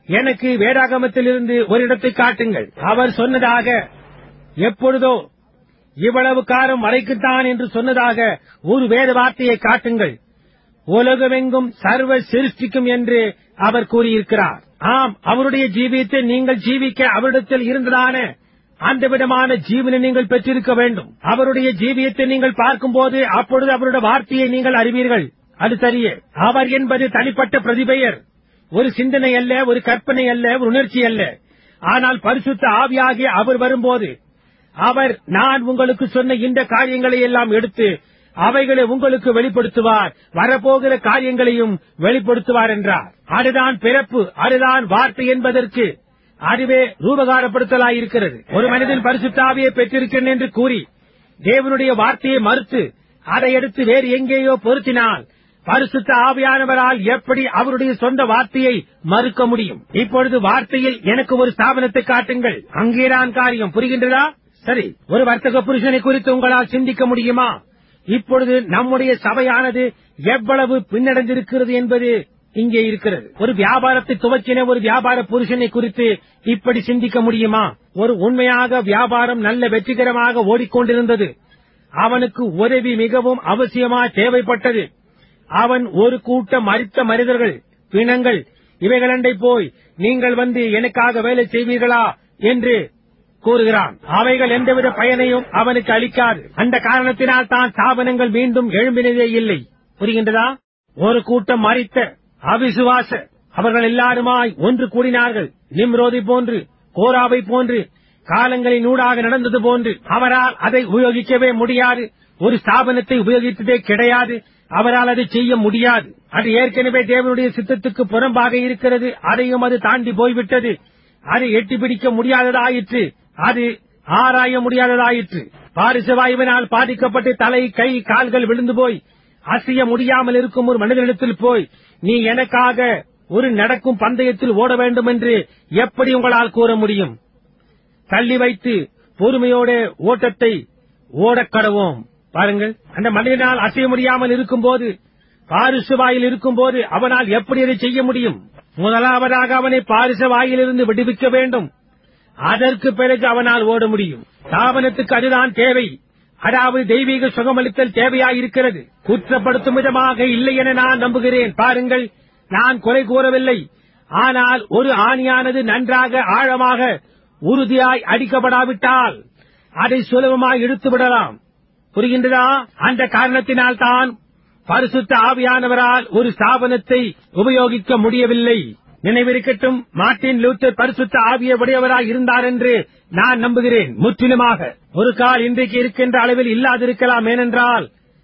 எனக்கு வேதாகமத்திலிருந்து ஒரு இடத்தை காட்டுங்கள் அவர் சொன்னதாக எப்பொழுதோ இவ்வளவு காலம் வரைக்குத்தான் என்று சொன்னதாக ஒரு வேத வார்த்தையை காட்டுங்கள் உலகமெங்கும் சர்வ சிருஷ்டிக்கும் என்று அவர் கூறியிருக்கிறார் ஆம் அவருடைய ஜீவியத்தை நீங்கள் ஜீவிக்க அவரிடத்தில் இருந்ததான அந்த விதமான ஜீவனை நீங்கள் பெற்றிருக்க வேண்டும் அவருடைய ஜீவியத்தை நீங்கள் பார்க்கும்போது அப்பொழுது அவருடைய வார்த்தையை நீங்கள் அறிவீர்கள் அது சரியே அவர் என்பது தனிப்பட்ட பிரதிபெயர் ஒரு சிந்தனை அல்ல ஒரு கற்பனை அல்ல ஒரு உணர்ச்சி அல்ல ஆனால் பரிசுத்த ஆவியாகி அவர் வரும்போது அவர் நான் உங்களுக்கு சொன்ன இந்த காரியங்களை எல்லாம் எடுத்து அவைகளை உங்களுக்கு வெளிப்படுத்துவார் வரப்போகிற காரியங்களையும் வெளிப்படுத்துவார் என்றார் அதுதான் பிறப்பு அதுதான் வார்த்தை என்பதற்கு அதுவே ரூபகாரப்படுத்தலாயிருக்கிறது ஒரு மனிதன் பரிசுத்தாவியை பெற்றிருக்கிறேன் என்று கூறி தேவனுடைய வார்த்தையை மறுத்து அதை எடுத்து வேறு எங்கேயோ பொருத்தினால் பரிசுத்த ஆவியானவரால் எப்படி அவருடைய சொந்த வார்த்தையை மறுக்க முடியும் இப்பொழுது வார்த்தையில் எனக்கு ஒரு ஸ்தாபனத்தை காட்டுங்கள் அங்கேதான் காரியம் புரிகின்றதா சரி ஒரு வர்த்தக புருஷனை குறித்து உங்களால் சிந்திக்க முடியுமா இப்பொழுது நம்முடைய சபையானது எவ்வளவு பின்னடைந்திருக்கிறது என்பது இங்கே இருக்கிறது ஒரு வியாபாரத்தை துவக்கின ஒரு வியாபார புருஷனை குறித்து இப்படி சிந்திக்க முடியுமா ஒரு உண்மையாக வியாபாரம் நல்ல வெற்றிகரமாக ஓடிக்கொண்டிருந்தது அவனுக்கு உதவி மிகவும் அவசியமா தேவைப்பட்டது அவன் ஒரு கூட்டம் மறித்த மனிதர்கள் பிணங்கள் இவைகளண்டை போய் நீங்கள் வந்து எனக்காக வேலை செய்வீர்களா என்று கூறுகிறான் அவைகள் எந்தவித பயனையும் அவனுக்கு அளிக்காது அந்த காரணத்தினால் தான் ஸ்தாபனங்கள் மீண்டும் எழும்பினதே இல்லை புரிகின்றதா ஒரு கூட்டம் மறித்த அவிசுவாச அவர்கள் எல்லாருமாய் ஒன்று கூடினார்கள் நிம்ரோதி போன்று கோராவை போன்று காலங்களின் ஊடாக நடந்தது போன்று அவரால் அதை உபயோகிக்கவே முடியாது ஒரு ஸ்தாபனத்தை உபயோகித்ததே கிடையாது அவரால் அதை செய்ய முடியாது அது ஏற்கனவே தேவனுடைய சித்தத்துக்கு புறம்பாக இருக்கிறது அதையும் அது தாண்டி போய்விட்டது அதை எட்டி பிடிக்க முடியாததாயிற்று அது ஆராய முடியாததாயிற்று பாரிசவாயுவினால் பாதிக்கப்பட்டு தலை கை கால்கள் விழுந்து போய் அசைய முடியாமல் இருக்கும் ஒரு மனிதனிடத்தில் போய் நீ எனக்காக ஒரு நடக்கும் பந்தயத்தில் ஓட வேண்டும் என்று எப்படி உங்களால் கூற முடியும் தள்ளி வைத்து பொறுமையோட ஓட்டத்தை ஓடக் கடவோம் பாருங்கள் அந்த மனிதனால் அசைய முடியாமல் இருக்கும்போது பாரிசுவாயில் இருக்கும்போது அவனால் எப்படி அதை செய்ய முடியும் முதலாவதாக அவனை பாரிசவாயிலிருந்து விடுவிக்க வேண்டும் அதற்கு பிறகு அவனால் ஓட முடியும் ஸ்தாபனத்துக்கு அதுதான் தேவை அதாவது தெய்வீக சுகமளித்தல் தேவையாயிருக்கிறது குற்றப்படுத்தும் விதமாக இல்லை என நான் நம்புகிறேன் பாருங்கள் நான் குறை கூறவில்லை ஆனால் ஒரு ஆணியானது நன்றாக ஆழமாக உறுதியாய் அடிக்கப்படாவிட்டால் அதை சுலபமாய் இழுத்து விடலாம் புரிகின்றதா அந்த காரணத்தினால் தான் பரிசுத்த ஆவியானவரால் ஒரு ஸ்தாபனத்தை உபயோகிக்க முடியவில்லை நினைவிருக்கட்டும் மார்ட்டின் லூத்தர் பரிசுத்த ஆவிய உடையவராய் இருந்தார் என்று நான் நம்புகிறேன் முற்றிலுமாக ஒரு கால் இன்றைக்கு இருக்கின்ற அளவில் இல்லாதிருக்கலாம் ஏனென்றால்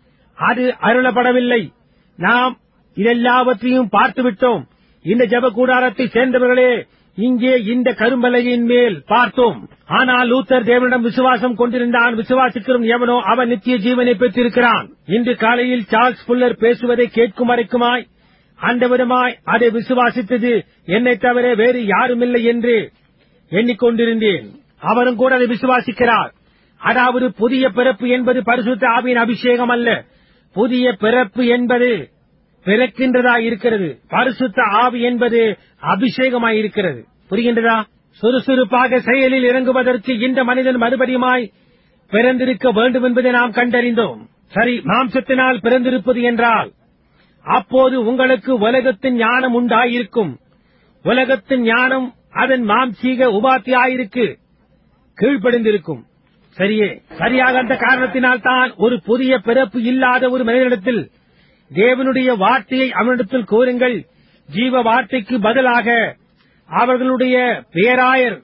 அது அருளப்படவில்லை நாம் இதெல்லாவற்றையும் பார்த்துவிட்டோம் இந்த ஜப கூடாரத்தை சேர்ந்தவர்களே இங்கே இந்த கரும்பலையின் மேல் பார்த்தோம் ஆனால் லூத்தர் தேவனிடம் விசுவாசம் கொண்டிருந்தான் விசுவாசிக்கிறோம் எவனோ அவன் நித்திய ஜீவனை பெற்றிருக்கிறான் இன்று காலையில் சார்ல்ஸ் புல்லர் பேசுவதை கேட்கும் வரைக்குமாய் அந்த விதமாய் அதை விசுவாசித்தது என்னை தவிர வேறு யாருமில்லை என்று எண்ணிக்கொண்டிருந்தேன் அவரும் கூட அதை விசுவாசிக்கிறார் அதாவது புதிய பிறப்பு என்பது பரிசுத்த ஆவியின் அபிஷேகம் அல்ல புதிய பிறப்பு என்பது பிறக்கின்றதா இருக்கிறது பரிசுத்த ஆவி என்பது அபிஷேகமாய் இருக்கிறது புரிகின்றதா சுறுசுறுப்பாக செயலில் இறங்குவதற்கு இந்த மனிதன் மறுபடியுமாய் பிறந்திருக்க வேண்டும் என்பதை நாம் கண்டறிந்தோம் சரி மாம்சத்தினால் பிறந்திருப்பது என்றால் அப்போது உங்களுக்கு உலகத்தின் ஞானம் உண்டாயிருக்கும் உலகத்தின் ஞானம் அதன் மாம்சீக உபாத்தியாயிருக்கு கீழ்ப்படிந்திருக்கும் சரியே சரியாக அந்த காரணத்தினால் தான் ஒரு புதிய பிறப்பு இல்லாத ஒரு மனிதனிடத்தில் தேவனுடைய வார்த்தையை அவனிடத்தில் கூறுங்கள் ஜீவ வார்த்தைக்கு பதிலாக அவர்களுடைய பேராயர்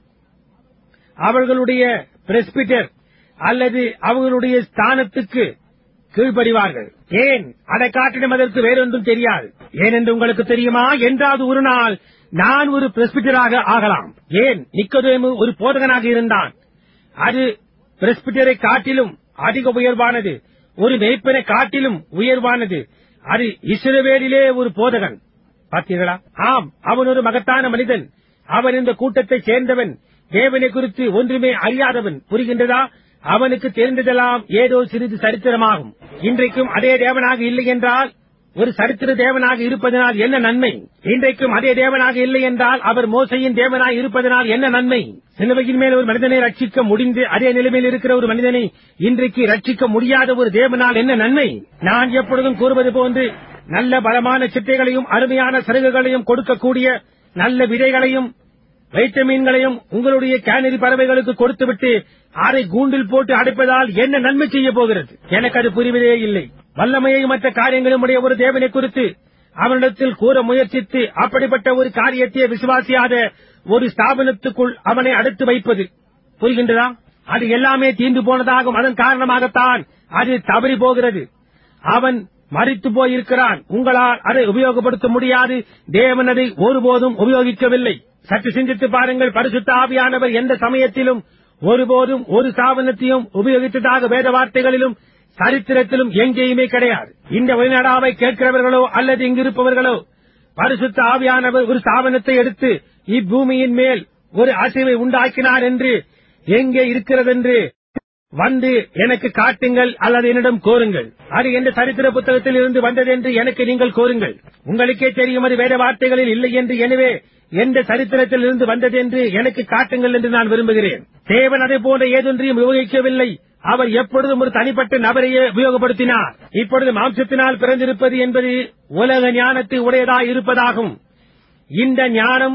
அவர்களுடைய பிரஸ்பிட்டர் அல்லது அவர்களுடைய ஸ்தானத்துக்கு கீழ்ப்படிவார்கள் ஏன் அதை காட்டிடம் அதற்கு வேறொன்றும் தெரியாது ஏனென்று உங்களுக்கு தெரியுமா என்றாவது ஒரு நாள் நான் ஒரு பிரஸ்பிட்டராக ஆகலாம் ஏன் நிக்கதேமு ஒரு போதகனாக இருந்தான் அது பிரஸ்பிட்டரை காட்டிலும் அதிக உயர்வானது ஒரு மேய்ப்பனை காட்டிலும் உயர்வானது அது இஸ்ரவேலிலே ஒரு போதகன் பார்த்தீர்களா ஆம் அவன் ஒரு மகத்தான மனிதன் அவன் இந்த கூட்டத்தைச் சேர்ந்தவன் தேவனை குறித்து ஒன்றுமே அறியாதவன் புரிகின்றதா அவனுக்கு தெரிந்ததெல்லாம் ஏதோ சிறிது சரித்திரமாகும் இன்றைக்கும் அதே தேவனாக இல்லை என்றால் ஒரு சரித்திர தேவனாக இருப்பதனால் என்ன நன்மை இன்றைக்கும் அதே தேவனாக இல்லை என்றால் அவர் மோசையின் தேவனாக இருப்பதனால் என்ன நன்மை சிலுவையின் மேல் ஒரு மனிதனை ரட்சிக்க முடிந்து அதே நிலைமையில் இருக்கிற ஒரு மனிதனை இன்றைக்கு ரட்சிக்க முடியாத ஒரு தேவனால் என்ன நன்மை நான் எப்பொழுதும் கூறுவது போன்று நல்ல பலமான சிட்டைகளையும் அருமையான சருகுகளையும் கொடுக்கக்கூடிய நல்ல விதைகளையும் வைட்டமின்களையும் உங்களுடைய கேனரி பறவைகளுக்கு கொடுத்துவிட்டு அதை கூண்டில் போட்டு அடைப்பதால் என்ன நன்மை செய்ய போகிறது எனக்கு அது புரிவதே இல்லை வல்லமையை மற்ற காரியங்களும் உடைய ஒரு தேவனை குறித்து அவனிடத்தில் கூற முயற்சித்து அப்படிப்பட்ட ஒரு காரியத்தை விசுவாசியாத ஒரு ஸ்தாபனத்துக்குள் அவனை அடுத்து வைப்பது புரிகின்றதா அது எல்லாமே தீர்ந்து போனதாகும் அதன் காரணமாகத்தான் அது தவறி போகிறது அவன் மறித்து போயிருக்கிறான் உங்களால் அதை உபயோகப்படுத்த முடியாது தேவன் அதை ஒருபோதும் உபயோகிக்கவில்லை சற்று சிந்தித்து பாருங்கள் பரிசுத்த ஆவியானவர் எந்த சமயத்திலும் ஒருபோதும் ஒரு சாபனத்தையும் உபயோகித்ததாக வேத வார்த்தைகளிலும் சரித்திரத்திலும் எங்கேயுமே கிடையாது இந்த வெளிநாடாவை கேட்கிறவர்களோ அல்லது இங்கிருப்பவர்களோ பரிசுத்த ஆவியானவர் ஒரு ஸ்தாபனத்தை எடுத்து இப்பூமியின் மேல் ஒரு அசைவை உண்டாக்கினார் என்று எங்கே இருக்கிறதென்று வந்து எனக்கு காட்டுங்கள் அல்லது என்னிடம் கோருங்கள் அது எந்த சரித்திர புத்தகத்தில் இருந்து வந்தது என்று எனக்கு நீங்கள் கோருங்கள் உங்களுக்கே தெரியும் அது வேத வார்த்தைகளில் இல்லை என்று எனவே எந்த சரித்திரத்தில் இருந்து வந்தது என்று எனக்கு காட்டுங்கள் என்று நான் விரும்புகிறேன் தேவன் அதை போன்ற ஏதொன்றையும் உபயோகிக்கவில்லை அவர் எப்பொழுதும் ஒரு தனிப்பட்ட நபரையே உபயோகப்படுத்தினார் இப்பொழுது மாம்சத்தினால் பிறந்திருப்பது என்பது உலக ஞானத்தை உடையதாய் இருப்பதாகும் இந்த ஞானம்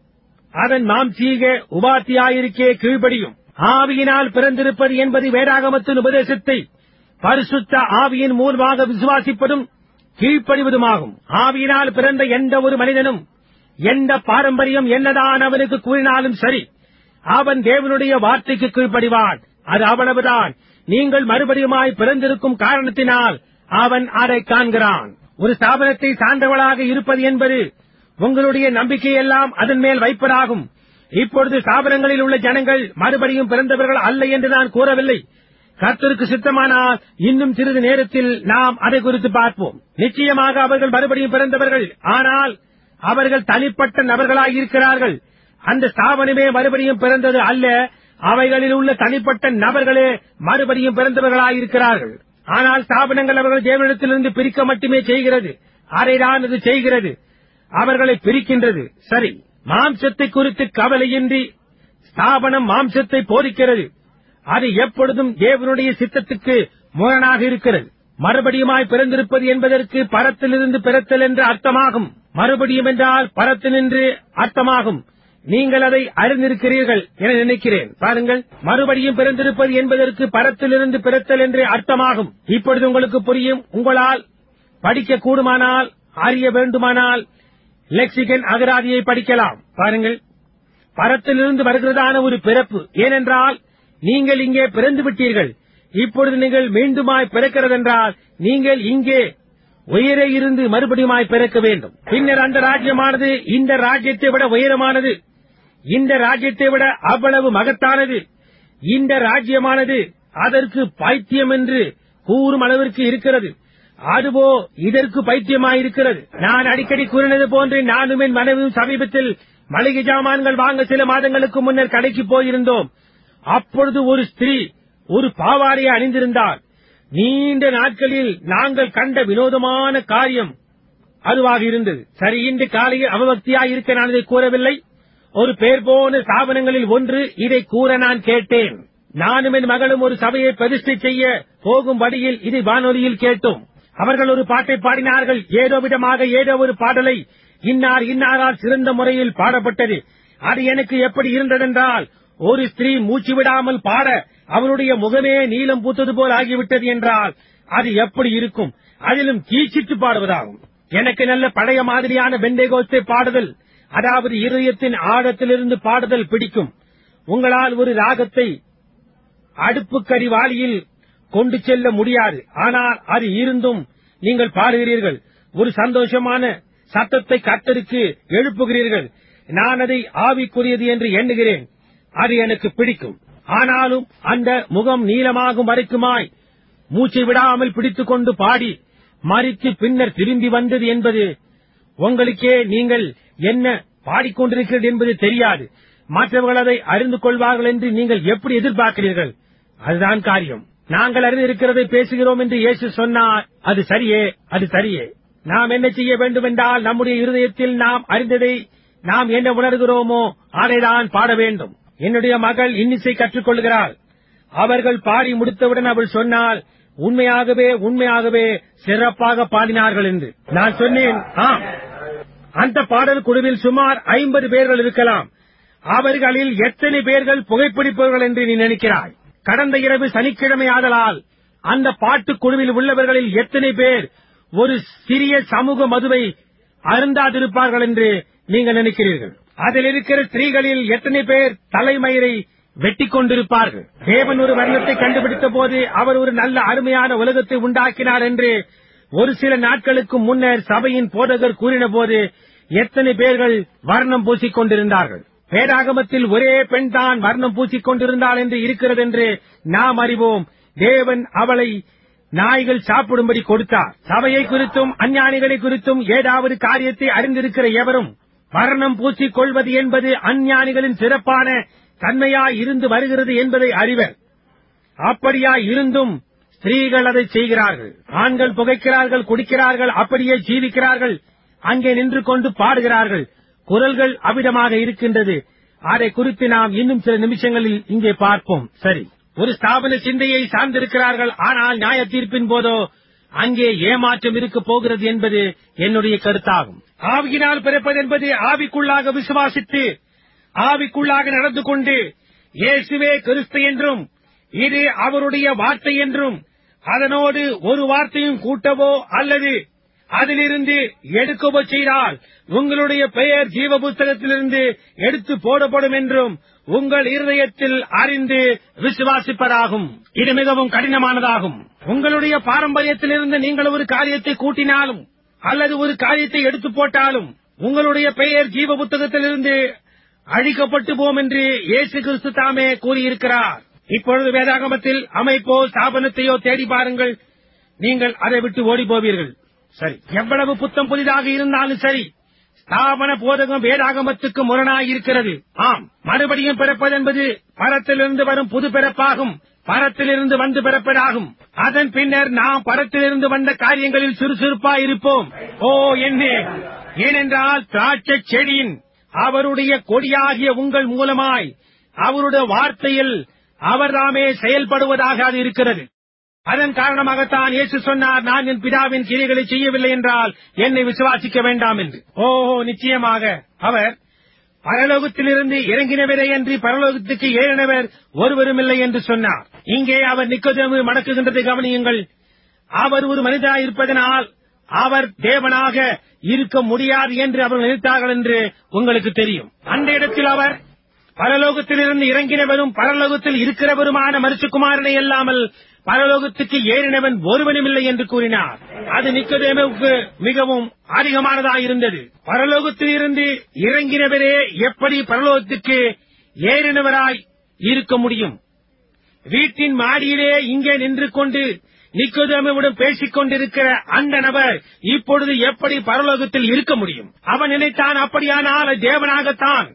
அதன் மாம்சீக உபாத்தியாயிருக்கே கீழ்ப்படியும் ஆவியினால் பிறந்திருப்பது என்பது வேதாகமத்தின் உபதேசத்தை பரிசுத்த ஆவியின் மூலமாக விசுவாசிப்பதும் கீழ்ப்படிவதுமாகும் ஆவியினால் பிறந்த எந்த ஒரு மனிதனும் எந்த பாரம்பரியம் என்னதான் அவனுக்கு கூறினாலும் சரி அவன் தேவனுடைய வார்த்தைக்கு கீழ்ப்படிவான் அது அவ்வளவுதான் நீங்கள் மறுபடியுமாய் பிறந்திருக்கும் காரணத்தினால் அவன் அதை காண்கிறான் ஒரு ஸ்தாபனத்தை சார்ந்தவளாக இருப்பது என்பது உங்களுடைய நம்பிக்கையெல்லாம் அதன் மேல் வைப்பதாகும் இப்பொழுது ஸ்தாபனங்களில் உள்ள ஜனங்கள் மறுபடியும் பிறந்தவர்கள் அல்ல என்று நான் கூறவில்லை கர்த்தருக்கு சித்தமானால் இன்னும் சிறிது நேரத்தில் நாம் அதை குறித்து பார்ப்போம் நிச்சயமாக அவர்கள் மறுபடியும் பிறந்தவர்கள் ஆனால் அவர்கள் தனிப்பட்ட நபர்களாய் இருக்கிறார்கள் அந்த ஸ்தாபனமே மறுபடியும் பிறந்தது அல்ல அவைகளில் உள்ள தனிப்பட்ட நபர்களே மறுபடியும் பிறந்தவர்களாய் இருக்கிறார்கள் ஆனால் ஸ்தாபனங்கள் அவர்கள் தேவனிடத்திலிருந்து பிரிக்க மட்டுமே செய்கிறது அதைதான் அது செய்கிறது அவர்களை பிரிக்கின்றது சரி மாம்சத்தை குறித்து கவலையின்றி ஸ்தாபனம் மாம்சத்தை போதிக்கிறது அது எப்பொழுதும் தேவனுடைய சித்தத்துக்கு முரணாக இருக்கிறது மறுபடியுமாய் பிறந்திருப்பது என்பதற்கு பரத்திலிருந்து பிறத்தல் என்று அர்த்தமாகும் மறுபடியும் என்றால் பரத்தினின்று அர்த்தமாகும் நீங்கள் அதை அறிந்திருக்கிறீர்கள் என நினைக்கிறேன் பாருங்கள் மறுபடியும் பிறந்திருப்பது என்பதற்கு பரத்திலிருந்து பிறத்தல் என்று அர்த்தமாகும் இப்பொழுது உங்களுக்கு புரியும் உங்களால் படிக்க கூடுமானால் அறிய வேண்டுமானால் லெக்சிகன் அகராதியை படிக்கலாம் பாருங்கள் பரத்திலிருந்து வருகிறதான ஒரு பிறப்பு ஏனென்றால் நீங்கள் இங்கே பிறந்து விட்டீர்கள் இப்பொழுது நீங்கள் மீண்டுமாய் பிறக்கிறதென்றால் நீங்கள் இங்கே உயரே இருந்து மறுபடியுமாய் பிறக்க வேண்டும் பின்னர் அந்த ராஜ்யமானது இந்த ராஜ்யத்தை விட உயரமானது இந்த ராஜ்யத்தை விட அவ்வளவு மகத்தானது இந்த ராஜ்யமானது அதற்கு பைத்தியம் என்று கூறும் அளவிற்கு இருக்கிறது அதுவோ இதற்கு பைத்தியமாயிருக்கிறது நான் அடிக்கடி கூறினது போன்று நானும் என் மனைவியும் சமீபத்தில் மளிகை ஜாமான்கள் வாங்க சில மாதங்களுக்கு முன்னர் கடைக்கு போயிருந்தோம் அப்பொழுது ஒரு ஸ்திரீ ஒரு பாவாடையை அணிந்திருந்தார் நீண்ட நாட்களில் நாங்கள் கண்ட வினோதமான காரியம் அதுவாக இருந்தது சரி இன்று காலையில் அவபக்தியாய் இருக்க நான் இதை கூறவில்லை ஒரு பேர் போன ஸ்தாபனங்களில் ஒன்று இதை கூற நான் கேட்டேன் நானும் என் மகளும் ஒரு சபையை பிரதிஷ்டை செய்ய போகும் வழியில் இதை வானொலியில் கேட்டோம் அவர்கள் ஒரு பாட்டை பாடினார்கள் ஏதோ விதமாக ஏதோ ஒரு பாடலை இன்னார் இன்னாரால் சிறந்த முறையில் பாடப்பட்டது அது எனக்கு எப்படி இருந்ததென்றால் ஒரு ஸ்திரீ மூச்சு விடாமல் பாட அவருடைய முகமே நீலம் பூத்தது போல் ஆகிவிட்டது என்றால் அது எப்படி இருக்கும் அதிலும் கீச்சிட்டு பாடுவதாகும் எனக்கு நல்ல பழைய மாதிரியான பெண்டேகோஸ்தை பாடுதல் அதாவது இருதயத்தின் ஆழத்திலிருந்து பாடுதல் பிடிக்கும் உங்களால் ஒரு ராகத்தை அடுப்புக்கடி வாளியில் கொண்டு செல்ல முடியாது ஆனால் அது இருந்தும் நீங்கள் பாடுகிறீர்கள் ஒரு சந்தோஷமான சத்தத்தை கத்தருக்கு எழுப்புகிறீர்கள் நான் அதை ஆவிக்குரியது என்று எண்ணுகிறேன் அது எனக்கு பிடிக்கும் ஆனாலும் அந்த முகம் நீளமாகும் வரைக்குமாய் மூச்சை விடாமல் பிடித்துக் கொண்டு பாடி மறித்து பின்னர் திரும்பி வந்தது என்பது உங்களுக்கே நீங்கள் என்ன பாடிக்கொண்டிருக்கிறீர்கள் என்பது தெரியாது மற்றவர்கள் அதை அறிந்து கொள்வார்கள் என்று நீங்கள் எப்படி எதிர்பார்க்கிறீர்கள் அதுதான் காரியம் நாங்கள் அறிந்திருக்கிறதை பேசுகிறோம் என்று இயேசு சொன்னார் அது சரியே அது சரியே நாம் என்ன செய்ய வேண்டும் என்றால் நம்முடைய இருதயத்தில் நாம் அறிந்ததை நாம் என்ன உணர்கிறோமோ அதைதான் பாட வேண்டும் என்னுடைய மகள் இன்னிசை கற்றுக்கொள்கிறாள் அவர்கள் பாடி முடித்தவுடன் அவள் சொன்னால் உண்மையாகவே உண்மையாகவே சிறப்பாக பாடினார்கள் என்று நான் சொன்னேன் ஆம் அந்த பாடல் குழுவில் சுமார் ஐம்பது பேர்கள் இருக்கலாம் அவர்களில் எத்தனை பேர்கள் புகைப்பிடிப்பவர்கள் என்று நீ நினைக்கிறாய் கடந்த இரவு சனிக்கிழமை ஆதலால் அந்த பாட்டுக் குழுவில் உள்ளவர்களில் எத்தனை பேர் ஒரு சிறிய சமூக மதுவை அருந்தாதிருப்பார்கள் என்று நீங்கள் நினைக்கிறீர்கள் அதில் இருக்கிற ஸ்திரீகளில் எத்தனை பேர் தலைமயிரை வெட்டிக் கொண்டிருப்பார்கள் தேவன் ஒரு வர்ணத்தை கண்டுபிடித்த போது அவர் ஒரு நல்ல அருமையான உலகத்தை உண்டாக்கினார் என்று ஒரு சில நாட்களுக்கு முன்னர் சபையின் போதகர் கூறின போது எத்தனை பேர்கள் வர்ணம் பூசிக் கொண்டிருந்தார்கள் வேதாகமத்தில் ஒரே பெண் தான் வர்ணம் பூசிக் கொண்டிருந்தாள் என்று இருக்கிறது என்று நாம் அறிவோம் தேவன் அவளை நாய்கள் சாப்பிடும்படி கொடுத்தார் சபையை குறித்தும் அஞ்ஞானிகளை குறித்தும் ஏதாவது காரியத்தை அறிந்திருக்கிற எவரும் வர்ணம் பூசிக் கொள்வது என்பது அஞ்ஞானிகளின் சிறப்பான தன்மையாய் இருந்து வருகிறது என்பதை அறிவர் அப்படியாய் இருந்தும் ஸ்திரீகள் அதை செய்கிறார்கள் ஆண்கள் புகைக்கிறார்கள் குடிக்கிறார்கள் அப்படியே ஜீவிக்கிறார்கள் அங்கே நின்று கொண்டு பாடுகிறார்கள் குரல்கள் அவிதமாக இருக்கின்றது அதை குறித்து நாம் இன்னும் சில நிமிஷங்களில் இங்கே பார்ப்போம் சரி ஒரு ஸ்தாபன சிந்தையை சார்ந்திருக்கிறார்கள் ஆனால் நியாய தீர்ப்பின் போதோ அங்கே ஏமாற்றம் இருக்க போகிறது என்பது என்னுடைய கருத்தாகும் ஆவியினால் பிறப்பது என்பது ஆவிக்குள்ளாக விசுவாசித்து ஆவிக்குள்ளாக நடந்து கொண்டு இயேசுவே கிறிஸ்து என்றும் இது அவருடைய வார்த்தை என்றும் அதனோடு ஒரு வார்த்தையும் கூட்டவோ அல்லது அதிலிருந்து எடுக்கவோ செய்தால் உங்களுடைய பெயர் ஜீவ புஸ்தகத்திலிருந்து எடுத்து போடப்படும் என்றும் உங்கள் இருதயத்தில் அறிந்து விசுவாசிப்பதாகும் இது மிகவும் கடினமானதாகும் உங்களுடைய பாரம்பரியத்திலிருந்து நீங்கள் ஒரு காரியத்தை கூட்டினாலும் அல்லது ஒரு காரியத்தை எடுத்து போட்டாலும் உங்களுடைய பெயர் ஜீவ புத்தகத்திலிருந்து அழிக்கப்பட்டு போம் என்று இயேசு கிறிஸ்து தாமே கூறியிருக்கிறார் இப்பொழுது வேதாகமத்தில் அமைப்போ ஸ்தாபனத்தையோ தேடி பாருங்கள் நீங்கள் அதை விட்டு ஓடி போவீர்கள் சரி எவ்வளவு புத்தம் புதிதாக இருந்தாலும் சரி ஸ்தாபன போதகம் வேதாகமத்துக்கு முரணாய் இருக்கிறது ஆம் மறுபடியும் பிறப்பது என்பது பரத்திலிருந்து வரும் புது பிறப்பாகும் பரத்திலிருந்து வந்து பிறப்பதாகும் அதன் பின்னர் நாம் பரத்திலிருந்து வந்த காரியங்களில் சுறுசுறுப்பாய் இருப்போம் ஓ என்ன ஏனென்றால் திராட்சை செடியின் அவருடைய கொடியாகிய உங்கள் மூலமாய் அவருடைய வார்த்தையில் அவர்தாமே செயல்படுவதாக அது இருக்கிறது அதன் காரணமாகத்தான் இயேசு சொன்னார் நான் என் பிதாவின் கிரிகளை செய்யவில்லை என்றால் என்னை விசுவாசிக்க வேண்டாம் என்று ஓஹோ நிச்சயமாக அவர் பரலோகத்திலிருந்து இறங்கினவரே என்று பரலோகத்துக்கு ஏறினவர் ஒருவரும் இல்லை என்று சொன்னார் இங்கே அவர் நிக்கோதேமு மடக்குகின்றதை கவனியுங்கள் அவர் ஒரு மனிதராய் இருப்பதனால் அவர் தேவனாக இருக்க முடியாது என்று அவர்கள் நினைத்தார்கள் என்று உங்களுக்கு தெரியும் அந்த இடத்தில் அவர் பரலோகத்திலிருந்து இறங்கினவரும் பரலோகத்தில் இருக்கிறவருமான மருத்துக்குமாரனை அல்லாமல் பரலோகத்துக்கு ஏறினவன் ஒருவனும் இல்லை என்று கூறினார் அது நிக்கதேமுக்கு மிகவும் அதிகமானதாக இருந்தது பரலோகத்தில் இருந்து இறங்கினவரே எப்படி பரலோகத்துக்கு ஏறினவராய் இருக்க முடியும் வீட்டின் மாடியிலே இங்கே நின்று கொண்டு நிக்கோதேமுடன் பேசிக் கொண்டிருக்கிற அந்த நபர் இப்பொழுது எப்படி பரலோகத்தில் இருக்க முடியும் அவன் நினைத்தான் அப்படியானால் அது தேவனாகத்தான்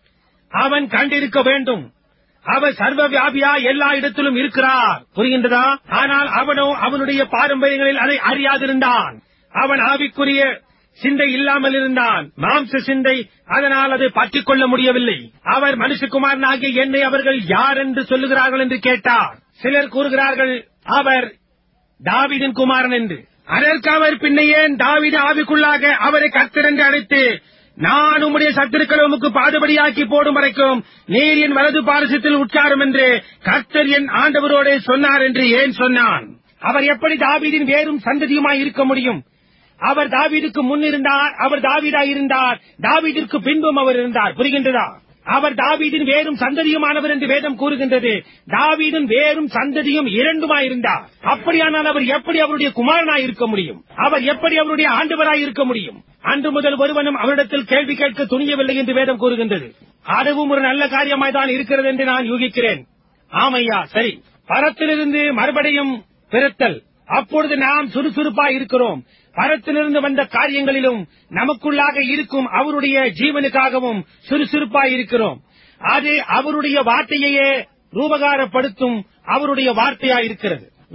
அவன் கண்டிருக்க வேண்டும் அவர் சர்வ வியாபியா எல்லா இடத்திலும் இருக்கிறார் புரிகின்றதா ஆனால் அவனோ அவனுடைய பாரம்பரியங்களில் அதை அறியாதிருந்தான் அவன் ஆவிக்குரிய சிந்தை இல்லாமல் இருந்தான் மாம்ச சிந்தை அதனால் அதை பற்றிக் கொள்ள முடியவில்லை அவர் மனுஷகுமாரனாகிய என்னை அவர்கள் யார் என்று சொல்லுகிறார்கள் என்று கேட்டார் சிலர் கூறுகிறார்கள் அவர் தாவீதின் குமாரன் என்று அதற்கு அவர் பின்ன ஏன் தாவீது ஆவிக்குள்ளாக அவரை கர்த்தர் என்று அழைத்து நான் உம்முடைய சத்துருக்களை உமக்கு பாடுபடியாக்கி போடும் வரைக்கும் நீர் என் வலது பாரசத்தில் உட்காரும் என்று கர்த்தர் என் ஆண்டவரோடே சொன்னார் என்று ஏன் சொன்னான் அவர் எப்படி தாவீதின் வேறும் சந்ததியுமாய் இருக்க முடியும் அவர் தாவீதுக்கு முன் இருந்தார் அவர் தாவீதாய் இருந்தார் தாவீதிற்கு பின்பும் அவர் இருந்தார் புரிகின்றதா அவர் தாவீதின் வேறும் சந்ததியுமானவர் என்று வேதம் கூறுகின்றது தாவீதின் வேறும் சந்ததியும் இரண்டுமாய் இருந்தார் அப்படியானால் அவர் எப்படி அவருடைய குமாரனாய் இருக்க முடியும் அவர் எப்படி அவருடைய ஆண்டவராய் இருக்க முடியும் அன்று முதல் ஒருவனும் அவரிடத்தில் கேள்வி கேட்க துணியவில்லை என்று வேதம் கூறுகின்றது அதுவும் ஒரு நல்ல காரியமாய் தான் இருக்கிறது என்று நான் யூகிக்கிறேன் ஆமையா சரி பரத்திலிருந்து மறுபடியும் பிறத்தல் அப்பொழுது நாம் சுறுசுறுப்பாய் இருக்கிறோம் பரத்திலிருந்து வந்த காரியங்களிலும் நமக்குள்ளாக இருக்கும் அவருடைய ஜீவனுக்காகவும் சுறுசுறுப்பாய் இருக்கிறோம் அது அவருடைய வார்த்தையையே ரூபகாரப்படுத்தும் அவருடைய வார்த்தையாய் இருக்கிறது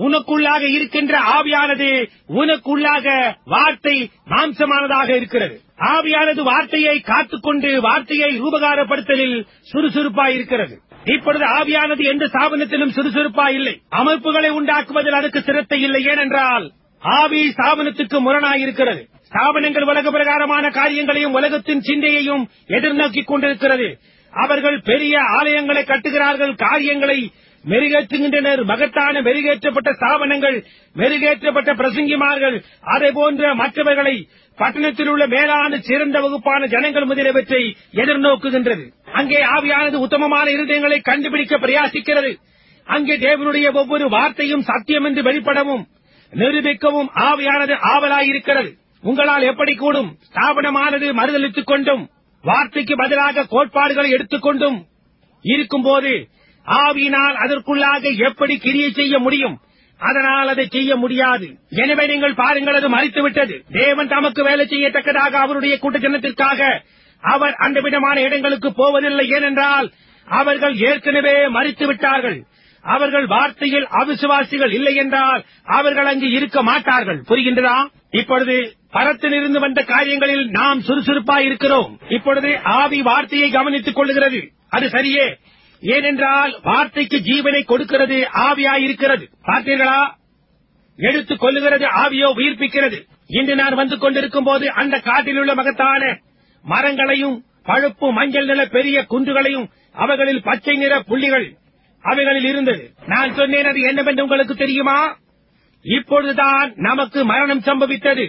உனக்குள்ளாக இருக்கின்ற ஆவியானது உனக்குள்ளாக வார்த்தை மாம்சமானதாக இருக்கிறது ஆவியானது வார்த்தையை காத்துக்கொண்டு வார்த்தையை ரூபகாரப்படுத்தலில் சுறுசுறுப்பாய் இருக்கிறது இப்பொழுது ஆவியானது எந்த ஸ்தாபனத்திலும் சுறுசுறுப்பாய் இல்லை அமைப்புகளை உண்டாக்குவதில் அதுக்கு சிரத்தை இல்லை ஏனென்றால் ஆவி ஸ்தாபனத்துக்கு முரணாயிருக்கிறது ஸ்தாபனங்கள் உலக பிரகாரமான காரியங்களையும் உலகத்தின் சிந்தையையும் எதிர்நோக்கிக் கொண்டிருக்கிறது அவர்கள் பெரிய ஆலயங்களை கட்டுகிறார்கள் காரியங்களை மெருகேற்றுகின்றனர் மகத்தான மெருகேற்றப்பட்ட ஸ்தாபனங்கள் மெருகேற்றப்பட்ட பிரசங்கிமார்கள் அதை போன்ற மற்றவர்களை பட்டணத்தில் உள்ள மேலான சிறந்த வகுப்பான ஜனங்கள் முதலியவற்றை எதிர்நோக்குகின்றது அங்கே ஆவியானது உத்தமமான இருதயங்களை கண்டுபிடிக்க பிரயாசிக்கிறது அங்கே தேவனுடைய ஒவ்வொரு வார்த்தையும் சத்தியம் என்று வெளிப்படவும் நிரூபிக்கவும் ஆவியானது ஆவலாயிருக்கிறது உங்களால் எப்படி கூடும் ஸ்தாபனமானது மறுதளித்துக் கொண்டும் வார்த்தைக்கு பதிலாக கோட்பாடுகளை எடுத்துக்கொண்டும் இருக்கும்போது ஆவியினால் அதற்குள்ளாக எப்படி கிரியை செய்ய முடியும் அதனால் அதை செய்ய முடியாது எனவே நீங்கள் பாருங்கள் அது மறித்துவிட்டது தேவன் தமக்கு வேலை செய்யத்தக்கதாக அவருடைய கூட்ட ஜனத்திற்காக அவர் அந்த விதமான இடங்களுக்கு போவதில்லை ஏனென்றால் அவர்கள் ஏற்கனவே மறித்து விட்டார்கள் அவர்கள் வார்த்தையில் அவிசுவாசிகள் இல்லை என்றால் அவர்கள் அங்கு இருக்க மாட்டார்கள் புரிகின்றதா இப்பொழுது பரத்திலிருந்து வந்த காரியங்களில் நாம் சுறுசுறுப்பாய் இருக்கிறோம் இப்பொழுது ஆவி வார்த்தையை கவனித்துக் கொள்ளுகிறது அது சரியே ஏனென்றால் வார்த்தைக்கு ஜீவனை கொடுக்கிறது ஆவியாயிருக்கிறது பார்த்தீர்களா எடுத்துக் கொள்ளுகிறது ஆவியோ உயிர்ப்பிக்கிறது இன்று நான் வந்து கொண்டிருக்கும் போது அந்த காட்டில் உள்ள மகத்தான மரங்களையும் பழுப்பு மஞ்சள் நிற பெரிய குன்றுகளையும் அவைகளில் பச்சை நிற புள்ளிகள் அவைகளில் இருந்தது நான் சொன்னேன் அது என்னவென்று உங்களுக்கு தெரியுமா இப்பொழுதுதான் நமக்கு மரணம் சம்பவித்தது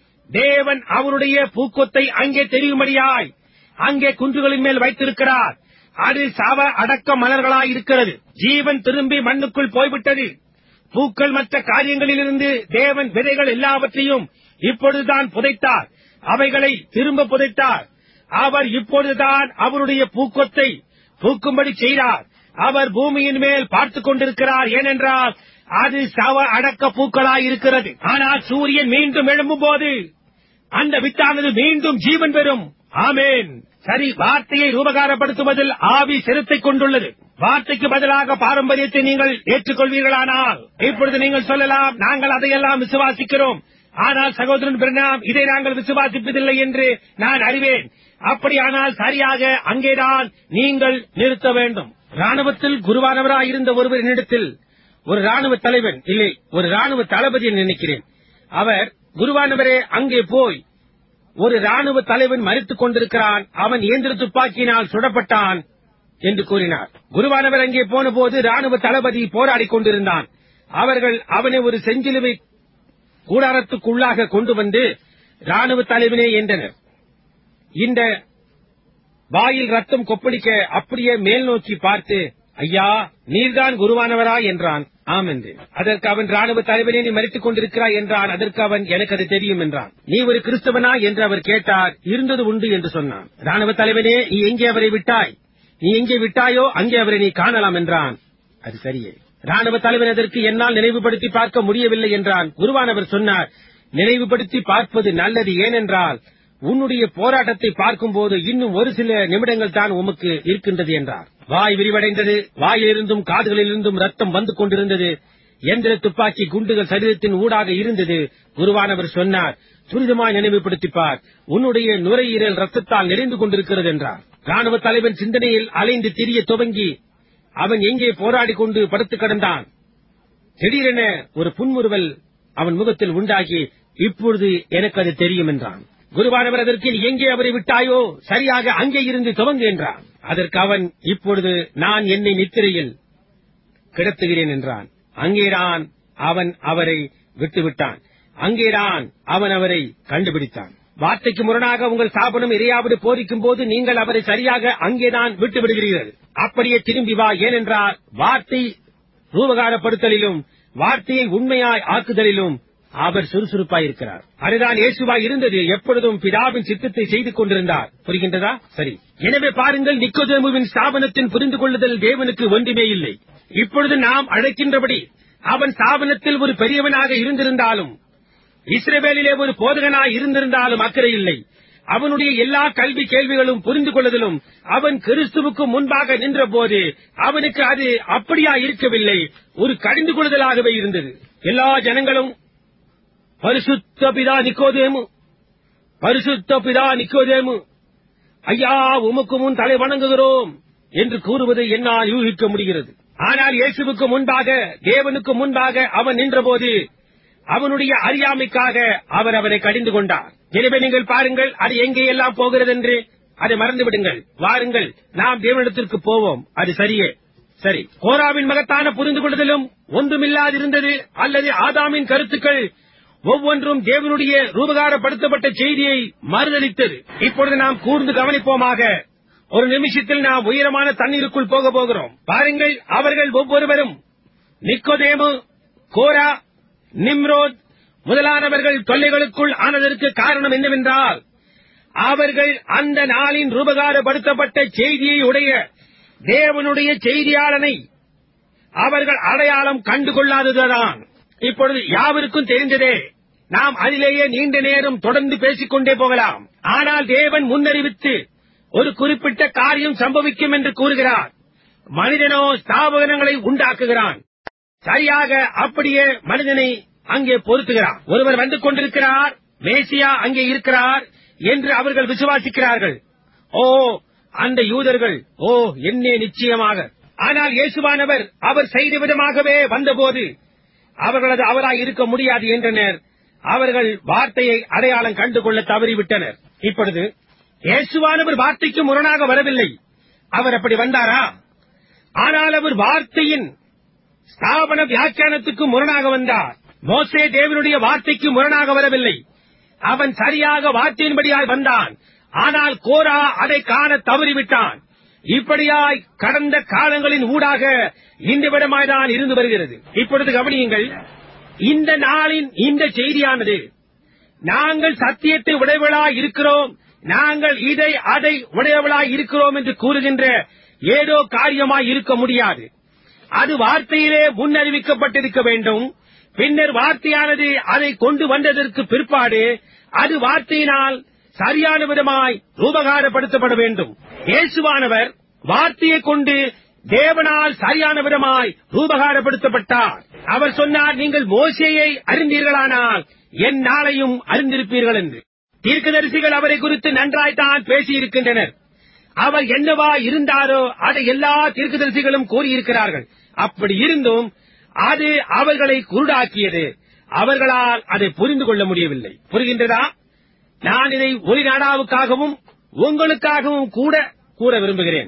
தேவன் அவருடைய பூக்கொத்தை அங்கே தெரியும்படியாய் அங்கே குன்றுகளின் மேல் வைத்திருக்கிறார் அது சவ அடக்க மலர்களாய் இருக்கிறது ஜீவன் திரும்பி மண்ணுக்குள் போய்விட்டது பூக்கள் மற்ற காரியங்களிலிருந்து தேவன் விதைகள் எல்லாவற்றையும் இப்பொழுதுதான் புதைத்தார் அவைகளை திரும்ப புதைத்தார் அவர் இப்பொழுதுதான் அவருடைய பூக்கொத்தை பூக்கும்படி செய்தார் அவர் பூமியின் மேல் பார்த்துக் கொண்டிருக்கிறார் ஏனென்றால் அது சவ அடக்க பூக்களாய் இருக்கிறது ஆனால் சூரியன் மீண்டும் எழும்பும் போது அந்த வித்தானது மீண்டும் ஜீவன் பெறும் ஆமேன் சரி வார்த்தையை ரூபகாரப்படுத்துவதில் ஆவி சிரத்தை கொண்டுள்ளது வார்த்தைக்கு பதிலாக பாரம்பரியத்தை நீங்கள் ஏற்றுக்கொள்வீர்களானால் இப்பொழுது நீங்கள் சொல்லலாம் நாங்கள் அதையெல்லாம் விசுவாசிக்கிறோம் ஆனால் சகோதரன் பிரணாம் இதை நாங்கள் விசுவாசிப்பதில்லை என்று நான் அறிவேன் அப்படியானால் சரியாக அங்கேதான் நீங்கள் நிறுத்த வேண்டும் ராணுவத்தில் குருவானவராயிருந்த ஒருவரினிடத்தில் ஒரு ராணுவ தலைவன் இல்லை ஒரு ராணுவ தளபதி என்று நினைக்கிறேன் அவர் குருவானவரே அங்கே போய் ஒரு ராணுவ தலைவன் மறித்துக் கொண்டிருக்கிறான் அவன் இயந்திர துப்பாக்கியினால் சுடப்பட்டான் என்று கூறினார் குருவானவர் அங்கே போன போது ராணுவ தளபதி போராடிக் கொண்டிருந்தான் அவர்கள் அவனை ஒரு செஞ்சிலுவை கூடாரத்துக்குள்ளாக கொண்டு வந்து ராணுவ தலைவனே என்றனர் இந்த வாயில் ரத்தம் கொப்பளிக்க அப்படியே மேல் நோக்கி பார்த்து ஐயா நீர்தான் குருவானவரா என்றான் ஆம் என்று அதற்கு அவன் ராணுவ தலைவனே நீ மறித்துக் கொண்டிருக்கிறாய் என்றான் அதற்கு அவன் எனக்கு அது தெரியும் என்றான் நீ ஒரு கிறிஸ்தவனா என்று அவர் கேட்டார் இருந்தது உண்டு என்று சொன்னான் ராணுவ தலைவனே நீ எங்கே அவரை விட்டாய் நீ எங்கே விட்டாயோ அங்கே அவரை நீ காணலாம் என்றான் அது சரியே ராணுவ தலைவன் அதற்கு என்னால் நினைவுபடுத்தி பார்க்க முடியவில்லை என்றான் குருவானவர் சொன்னார் நினைவுபடுத்தி பார்ப்பது நல்லது ஏனென்றால் உன்னுடைய போராட்டத்தை பார்க்கும்போது இன்னும் ஒரு சில நிமிடங்கள் தான் உமக்கு இருக்கின்றது என்றார் வாய் விரிவடைந்தது வாயிலிருந்தும் காதுகளிலிருந்தும் ரத்தம் வந்து கொண்டிருந்தது எந்திர துப்பாக்கி குண்டுகள் சரீரத்தின் ஊடாக இருந்தது குருவானவர் சொன்னார் துரிதமாய் நினைவுபடுத்திப்பார் உன்னுடைய நுரையீரல் ரத்தத்தால் நிறைந்து கொண்டிருக்கிறது என்றார் ராணுவ தலைவன் சிந்தனையில் அலைந்து திரிய துவங்கி அவன் எங்கே போராடிக் கொண்டு படுத்து கிடந்தான் திடீரென ஒரு புன்முறுவல் அவன் முகத்தில் உண்டாகி இப்பொழுது எனக்கு அது தெரியும் என்றான் குருவானவர் அதற்கு "நீ எங்கே அவரை விட்டாயோ சரியாக அங்கே இருந்து துவங்கு என்றான் அதற்கு அவன் இப்பொழுது நான் என்னை நித்திரையில் கிடத்துகிறேன் என்றான் அங்கேதான் அவன் அவரை விட்டுவிட்டான் அங்கேதான் அவன் அவரை கண்டுபிடித்தான் வார்த்தைக்கு முரணாக உங்கள் ஸ்தாபனம் இறையாவது போதிக்கும் போது நீங்கள் அவரை சரியாக அங்கேதான் விட்டு விடுகிறீர்கள் அப்படியே திரும்பி வா ஏனென்றால் வார்த்தை ரூபகாரப்படுத்தலிலும் வார்த்தையை உண்மையாய் ஆக்குதலிலும் அவர் சுறுசுறுப்பாய் இருக்கிறார் அதுதான் இயேசுவாய் இருந்தது எப்பொழுதும் பிதாவின் சித்தத்தை செய்து கொண்டிருந்தார் புரிகின்றதா சரி எனவே பாருங்கள் நிக்கோதேமுவின் ஸ்தாபனத்தின் புரிந்து கொள்ளுதல் தேவனுக்கு ஒன்றுமே இல்லை இப்பொழுது நாம் அழைக்கின்றபடி அவன் ஸ்தாபனத்தில் ஒரு பெரியவனாக இருந்திருந்தாலும் இஸ்ரவேலிலே ஒரு போதகனாய் இருந்திருந்தாலும் அக்கறை இல்லை அவனுடைய எல்லா கல்வி கேள்விகளும் புரிந்து கொள்ளுதலும் அவன் கிறிஸ்துவுக்கு முன்பாக நின்றபோது அவனுக்கு அது அப்படியா இருக்கவில்லை ஒரு கடிந்து கொள்ளுதலாகவே இருந்தது எல்லா ஜனங்களும் பரிசுத்த பிதா நிக்கோதேமு பரிசுத்த பிதா நிக்கோதேமு ஐயா உமக்கு முன் தலை வணங்குகிறோம் என்று கூறுவதை என்னால் யூகிக்க முடிகிறது ஆனால் இயேசுவுக்கு முன்பாக தேவனுக்கு முன்பாக அவன் நின்றபோது அவனுடைய அறியாமைக்காக அவர் அவரை கடிந்து கொண்டார் எனவே நீங்கள் பாருங்கள் அது எங்கே எல்லாம் போகிறது என்று அதை மறந்து விடுங்கள் வாருங்கள் நாம் தேவனிடத்திற்கு போவோம் அது சரியே சரி கோராவின் மகத்தான புரிந்து கொள்ளுதலும் ஒன்றுமில்லாதிருந்தது அல்லது ஆதாமின் கருத்துக்கள் ஒவ்வொன்றும் தேவனுடைய ரூபகாரப்படுத்தப்பட்ட செய்தியை மறுதளித்தது இப்பொழுது நாம் கூர்ந்து கவனிப்போமாக ஒரு நிமிஷத்தில் நாம் உயரமான தண்ணீருக்குள் போக போகிறோம் பாருங்கள் அவர்கள் ஒவ்வொருவரும் நிக்கோதேமு கோரா நிம்ரோத் முதலானவர்கள் தொல்லைகளுக்குள் ஆனதற்கு காரணம் என்னவென்றால் அவர்கள் அந்த நாளின் ரூபகாரப்படுத்தப்பட்ட செய்தியை உடைய தேவனுடைய செய்தியாளனை அவர்கள் அடையாளம் கண்டு கொள்ளாததுதான் இப்பொழுது யாவருக்கும் தெரிந்ததே நாம் அதிலேயே நீண்ட நேரம் தொடர்ந்து பேசிக் கொண்டே போகலாம் ஆனால் தேவன் முன்னறிவித்து ஒரு குறிப்பிட்ட காரியம் சம்பவிக்கும் என்று கூறுகிறார் மனிதனோ ஸ்தாபகங்களை உண்டாக்குகிறான் சரியாக அப்படியே மனிதனை அங்கே பொருத்துகிறார் ஒருவர் வந்து கொண்டிருக்கிறார் மேசியா அங்கே இருக்கிறார் என்று அவர்கள் விசுவாசிக்கிறார்கள் ஓ அந்த யூதர்கள் ஓ என்னே நிச்சயமாக ஆனால் இயேசுவானவர் அவர் செய்த விதமாகவே வந்தபோது அவர்களது அவராய் இருக்க முடியாது என்றனர் அவர்கள் வார்த்தையை அடையாளம் கண்டுகொள்ள தவறிவிட்டனர் இப்பொழுது இயேசுவானவர் வார்த்தைக்கு முரணாக வரவில்லை அவர் அப்படி வந்தாரா ஆனால் அவர் வார்த்தையின் ஸ்தாபன வியாக்கியானத்துக்கு முரணாக வந்தார் மோசே தேவனுடைய வார்த்தைக்கு முரணாக வரவில்லை அவன் சரியாக வார்த்தையின்படியாய் வந்தான் ஆனால் கோரா அதை காண தவறிவிட்டான் இப்படியாய் கடந்த காலங்களின் ஊடாக இந்த விடமாய்தான் இருந்து வருகிறது இப்பொழுது கவனியுங்கள் இந்த நாளின் இந்த செய்தியானது நாங்கள் சத்தியத்தை உடையவளாய் இருக்கிறோம் நாங்கள் இதை அதை உடையவளாய் இருக்கிறோம் என்று கூறுகின்ற ஏதோ காரியமாய் இருக்க முடியாது அது வார்த்தையிலே முன்னறிவிக்கப்பட்டிருக்க வேண்டும் பின்னர் வார்த்தையானது அதை கொண்டு வந்ததற்கு பிற்பாடு அது வார்த்தையினால் சரியான விதமாய் ரூபகாரப்படுத்தப்பட வேண்டும் இயேசுவானவர் வார்த்தையை கொண்டு தேவனால் சரியான விதமாய் ரூபகாரப்படுத்தப்பட்டார் அவர் சொன்னார் நீங்கள் மோசையை அறிந்தீர்களானால் என் நாளையும் அறிந்திருப்பீர்கள் என்று தீர்க்கதரிசிகள் அவரை குறித்து நன்றாய்த்தான் பேசியிருக்கின்றனர் அவர் என்னவா இருந்தாரோ அதை எல்லா தீர்க்கதரிசிகளும் கூறியிருக்கிறார்கள் அப்படி இருந்தும் அது அவர்களை குருடாக்கியது அவர்களால் அதை புரிந்து கொள்ள முடியவில்லை புரிகின்றதா நான் இதை ஒரு நாடாவுக்காகவும் உங்களுக்காகவும் கூட கூற விரும்புகிறேன்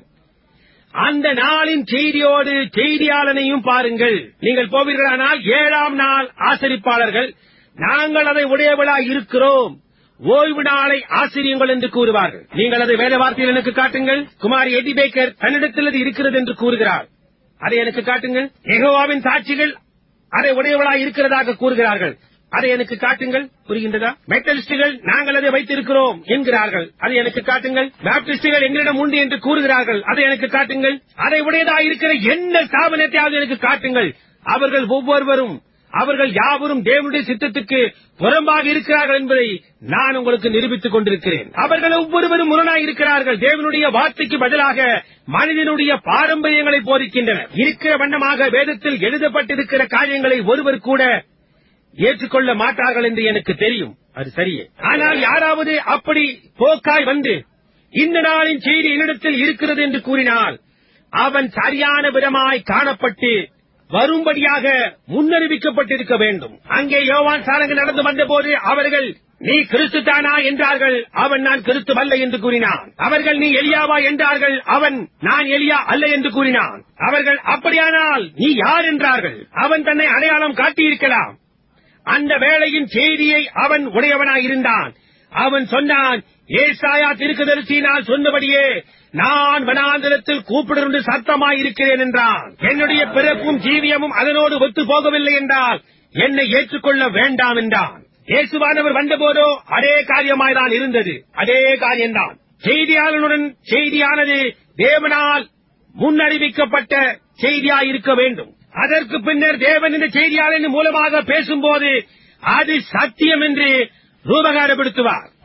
அந்த நாளின் செய்தியோடு செய்தியாளனையும் பாருங்கள் நீங்கள் போவீர்களானால் ஏழாம் நாள் ஆசரிப்பாளர்கள் நாங்கள் அதை உடையவளாய் இருக்கிறோம் ஓய்வு நாளை ஆசிரியங்கள் என்று கூறுவார்கள் நீங்கள் அதை வேத வார்த்தையில் எனக்கு காட்டுங்கள் குமாரி எடி பேக்கர் தன்னிடத்தில் அது இருக்கிறது என்று கூறுகிறார் அதை எனக்கு காட்டுங்கள் எகோவாவின் சாட்சிகள் அதை உடையவளாய் இருக்கிறதாக கூறுகிறார்கள் அதை எனக்கு காட்டுங்கள் புரிகின்றதா மெட்டலிஸ்டுகள் நாங்கள் அதை வைத்திருக்கிறோம் என்கிறார்கள் அதை எனக்கு காட்டுங்கள் பாப்டிஸ்டுகள் எங்களிடம் உண்டு என்று கூறுகிறார்கள் அதை எனக்கு காட்டுங்கள் அதை உடையதாக இருக்கிற என்ன ஸ்தாபனத்தையாவது எனக்கு காட்டுங்கள் அவர்கள் ஒவ்வொருவரும் அவர்கள் யாவரும் தேவனுடைய சித்தத்துக்கு புறம்பாக இருக்கிறார்கள் என்பதை நான் உங்களுக்கு நிரூபித்துக் கொண்டிருக்கிறேன் அவர்கள் ஒவ்வொருவரும் முரணாய் இருக்கிறார்கள் தேவனுடைய வார்த்தைக்கு பதிலாக மனிதனுடைய பாரம்பரியங்களை போதிக்கின்றனர் இருக்கிற வண்ணமாக வேதத்தில் எழுதப்பட்டிருக்கிற காரியங்களை ஒருவர் கூட ஏற்றுக்கொள்ள மாட்டார்கள் என்று எனக்கு தெரியும் அது சரியே ஆனால் யாராவது அப்படி போக்காய் வந்து இந்த நாளின் செய்தி என்னிடத்தில் இருக்கிறது என்று கூறினால் அவன் சரியான விதமாய் காணப்பட்டு வரும்படியாக முன்னறிவிக்கப்பட்டிருக்க வேண்டும் அங்கே யோவான் சாரங்கு நடந்து வந்தபோது அவர்கள் நீ கிறிஸ்து தானா என்றார்கள் அவன் நான் கிறிஸ்து அல்ல என்று கூறினான் அவர்கள் நீ எலியாவா என்றார்கள் அவன் நான் எலியா அல்ல என்று கூறினான் அவர்கள் அப்படியானால் நீ யார் என்றார்கள் அவன் தன்னை அடையாளம் காட்டியிருக்கலாம் அந்த வேளையின் செய்தியை அவன் உடையவனாயிருந்தான் அவன் சொன்னான் ஏசாயா திருக்குதரிசியினால் சொன்னபடியே நான் வனாந்தரத்தில் கூப்பிடுந்து சத்தமாயிருக்கிறேன் என்றான் என்னுடைய பிறப்பும் ஜீவியமும் அதனோடு ஒத்து போகவில்லை என்றால் என்னை ஏற்றுக்கொள்ள வேண்டாம் என்றான் இயேசுவானவர் வந்தபோதோ அதே காரியமாய்தான் இருந்தது அதே காரியம்தான் செய்தியாளனுடன் செய்தியானது தேவனால் முன்னறிவிக்கப்பட்ட செய்தியாயிருக்க வேண்டும் அதற்கு பின்னர் தேவன் இந்த செய்தியாளரின் மூலமாக பேசும்போது அது சத்தியம் என்று ரூபகாரப்படுத்துவார்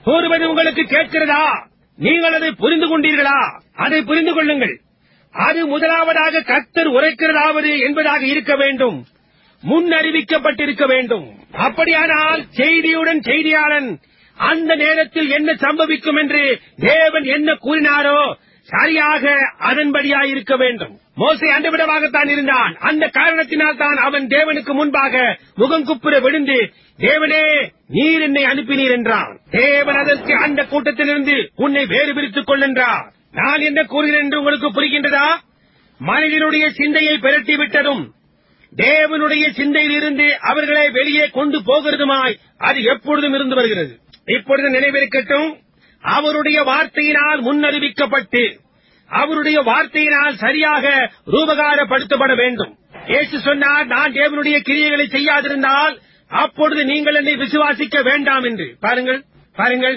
கூறுவது உங்களுக்கு கேட்கிறதா நீங்கள் அதை புரிந்து கொண்டீர்களா அதை புரிந்து கொள்ளுங்கள் அது முதலாவதாக கர்த்தர் உரைக்கிறதாவது என்பதாக இருக்க வேண்டும் முன்னறிவிக்கப்பட்டிருக்க வேண்டும் அப்படியானால் செய்தியுடன் செய்தியாளன் அந்த நேரத்தில் என்ன சம்பவிக்கும் என்று தேவன் என்ன கூறினாரோ சரியாக அதன்படியாயிருக்க வேண்டும் மோசை அண்டவிடமாகத்தான் இருந்தான் அந்த காரணத்தினால் தான் அவன் தேவனுக்கு முன்பாக முகங்குப்புற விழுந்து தேவனே நீர் என்னை அனுப்பினீர் என்றான் தேவன் அதற்கு அந்த கூட்டத்திலிருந்து உன்னை வேறு பிரித்துக் கொள்ளென்றார் நான் என்ன கூறுகிறேன் என்று உங்களுக்கு புரிகின்றதா மனிதனுடைய சிந்தையை பிரட்டி விட்டதும் தேவனுடைய சிந்தையிலிருந்து அவர்களை வெளியே கொண்டு போகிறதுமாய் அது எப்பொழுதும் இருந்து வருகிறது இப்பொழுது நினைவிருக்கட்டும் அவருடைய வார்த்தையினால் முன்னறிவிக்கப்பட்டு அவருடைய வார்த்தையினால் சரியாக ரூபகாரப்படுத்தப்பட வேண்டும் இயேசு சொன்னார் நான் தேவனுடைய கிரியைகளை செய்யாதிருந்தால் அப்பொழுது நீங்கள் என்னை விசுவாசிக்க வேண்டாம் என்று பாருங்கள் பாருங்கள்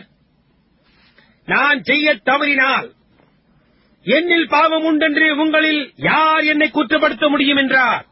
நான் செய்ய தவறினால் என்னில் பாவம் உண்டென்று உங்களில் யார் என்னை குற்றப்படுத்த முடியும் என்றார்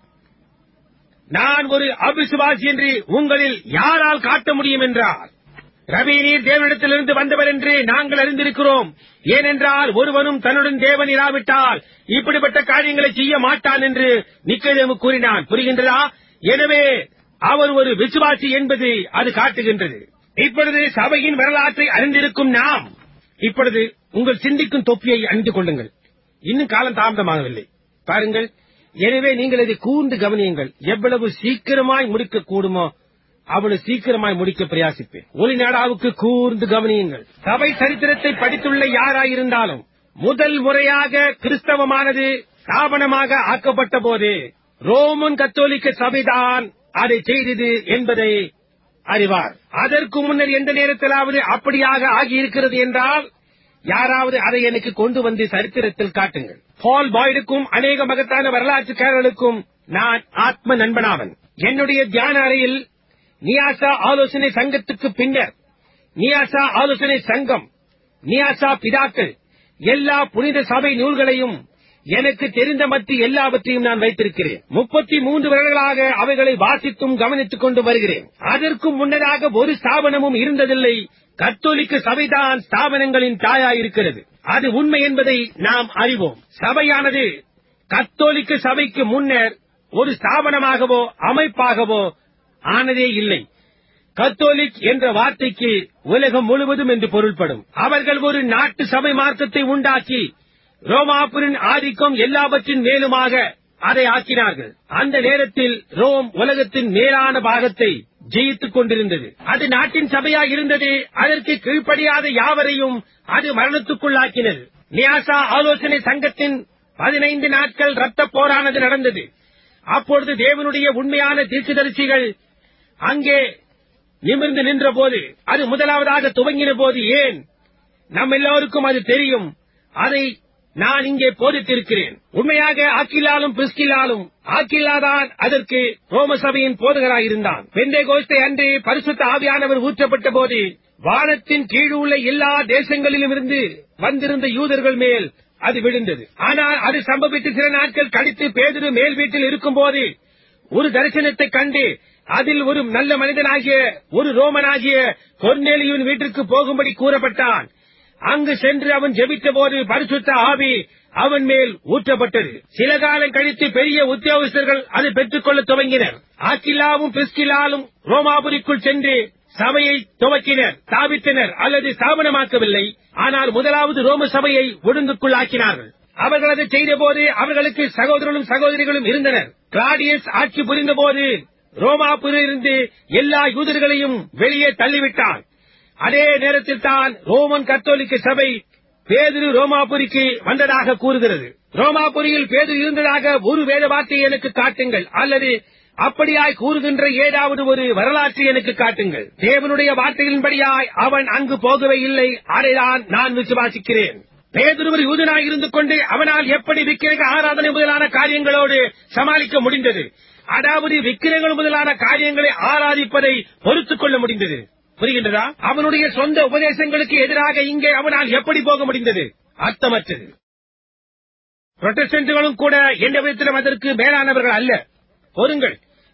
நான் ஒரு அவிசுவாசி என்று உங்களில் யாரால் காட்ட முடியும் என்றார் ரவி நீர் தேவனிடத்திலிருந்து வந்தவர் என்று நாங்கள் அறிந்திருக்கிறோம் ஏனென்றால் ஒருவனும் தன்னுடன் தேவன் இராவிட்டால் இப்படிப்பட்ட காரியங்களை செய்ய மாட்டான் என்று நிக்கதேமு கூறினான் புரிகின்றதா எனவே அவர் ஒரு விசுவாசி என்பது அது காட்டுகின்றது இப்பொழுது சபையின் வரலாற்றை அறிந்திருக்கும் நாம் இப்பொழுது உங்கள் சிந்திக்கும் தொப்பியை அணிந்து கொள்ளுங்கள் இன்னும் காலம் தாமதமாகவில்லை பாருங்கள் எனவே நீங்கள் இதை கூர்ந்து கவனியுங்கள் எவ்வளவு சீக்கிரமாய் முடிக்க கூடுமோ அவ்வளவு சீக்கிரமாய் முடிக்க பிரயாசிப்பேன் ஒளிநாடாவுக்கு கூர்ந்து கவனியுங்கள் சபை சரித்திரத்தை படித்துள்ள யாராயிருந்தாலும் முதல் முறையாக கிறிஸ்தவமானது ஸ்தாபனமாக ஆக்கப்பட்ட போது ரோமன் கத்தோலிக்க சபைதான் அதை செய்தது என்பதை அறிவார் அதற்கு முன்னர் எந்த நேரத்திலாவது அப்படியாக ஆகியிருக்கிறது என்றால் யாராவது அதை எனக்கு கொண்டு வந்து சரித்திரத்தில் காட்டுங்கள் பால் பாய்டுக்கும் அநேக மகத்தான வரலாற்றுக்காரர்களுக்கும் நான் ஆத்ம நண்பனாவன் என்னுடைய தியான அறையில் நியாசா ஆலோசனை சங்கத்துக்கு பின்னர் நியாசா ஆலோசனை சங்கம் நியாசா பிதாக்கள் எல்லா புனித சபை நூல்களையும் எனக்கு தெரிந்த மத்தி எல்லாவற்றையும் நான் வைத்திருக்கிறேன் முப்பத்தி மூன்று வருடங்களாக அவைகளை வாசித்தும் கவனித்துக் கொண்டு வருகிறேன் அதற்கும் முன்னதாக ஒரு ஸ்தாபனமும் இருந்ததில்லை கத்தோலிக்க சபைதான் ஸ்தாபனங்களின் தாயாயிருக்கிறது அது உண்மை என்பதை நாம் அறிவோம் சபையானது கத்தோலிக்க சபைக்கு முன்னர் ஒரு ஸ்தாபனமாகவோ அமைப்பாகவோ ஆனதே இல்லை கத்தோலிக் என்ற வார்த்தைக்கு உலகம் முழுவதும் என்று பொருள்படும் அவர்கள் ஒரு நாட்டு சபை மார்க்கத்தை உண்டாக்கி ரோமாபுரின் ஆதிக்கம் எல்லாவற்றின் மேலுமாக அதை ஆக்கினார்கள் அந்த நேரத்தில் ரோம் உலகத்தின் மேலான பாகத்தை ஜெயித்துக் கொண்டிருந்தது அது நாட்டின் சபையாக இருந்தது அதற்கு கீழ்ப்படியாத யாவரையும் அது மரணத்துக்குள்ளாக்கினது நியாசா ஆலோசனை சங்கத்தின் பதினைந்து நாட்கள் ரத்த போரானது நடந்தது அப்பொழுது தேவனுடைய உண்மையான தீர்க்கதரிசிகள் அங்கே நிமிர்ந்து நின்றபோது அது முதலாவதாக துவங்கின போது ஏன் நம் எல்லோருக்கும் அது தெரியும் அதை நான் இங்கே போதித்திருக்கிறேன் உண்மையாக ஆக்கிலாலும் பிரிஸ்கிலாலும் ஆக்கில்லாதான் அதற்கு ரோம சபையின் போதகராயிருந்தான் பெந்தை கோஷ்டை அன்று பரிசுத்த ஆவியானவர் ஊற்றப்பட்ட போது வானத்தின் கீழ் உள்ள எல்லா தேசங்களிலும் இருந்து வந்திருந்த யூதர்கள் மேல் அது விழுந்தது ஆனால் அது சம்பவித்து சில நாட்கள் கழித்து பேதுரு மேல் வீட்டில் இருக்கும்போது ஒரு தரிசனத்தை கண்டு அதில் ஒரு நல்ல மனிதனாகிய ஒரு ரோமனாகிய கொர்நேலியின் வீட்டிற்கு போகும்படி கூறப்பட்டான் அங்கு சென்று அவன் ஜெபித்த போது பரிசுத்த ஆவி அவன் மேல் ஊற்றப்பட்டது சில காலம் கழித்து பெரிய உத்தியோகஸ்தர்கள் அதை பெற்றுக் கொள்ள துவங்கினர் ஆக்கில்லாவும் பிஸ்கிலாலும் ரோமாபுரிக்குள் சென்று சபையை துவக்கினர் ஸ்தாபித்தனர் அல்லது ஸ்தாபனமாக்கவில்லை ஆனால் முதலாவது ரோம சபையை ஒழுங்குக்குள் ஆக்கினார்கள் அவர்கள் அதை செய்தபோது அவர்களுக்கு சகோதரர்களும் சகோதரிகளும் இருந்தனர் கிளாடியஸ் ஆட்சி புரிந்தபோது ரோமாபுரிலிருந்து எல்லா யூதர்களையும் வெளியே தள்ளிவிட்டான் அதே நேரத்தில் தான் ரோமன் கத்தோலிக்க சபை பேதுரு ரோமாபுரிக்கு வந்ததாக கூறுகிறது ரோமாபுரியில் பேதுரு இருந்ததாக ஒரு வேத வார்த்தையை எனக்கு காட்டுங்கள் அல்லது அப்படியாய் கூறுகின்ற ஏதாவது ஒரு வரலாற்றை எனக்கு காட்டுங்கள் தேவனுடைய வார்த்தைகளின்படியாய் அவன் அங்கு போகவே இல்லை அதைதான் நான் விசுவாசிக்கிறேன் பேதுருவர் யூதனாய் இருந்து கொண்டு அவனால் எப்படி விக்கிரக ஆராதனை முதலான காரியங்களோடு சமாளிக்க முடிந்தது அதாவது விக்கிரகங்கள் முதலான காரியங்களை ஆராதிப்பதை பொறுத்துக் கொள்ள முடிந்தது புரிகின்றதா அவனுடைய சொந்த உபதேசங்களுக்கு எதிராக இங்கே அவனால் எப்படி போக முடிந்தது அர்த்தமற்றது புரொட்டஸ்டன்ட்களும் கூட எந்த விதத்திலும் அதற்கு மேலானவர்கள் அல்ல பொருங்கள்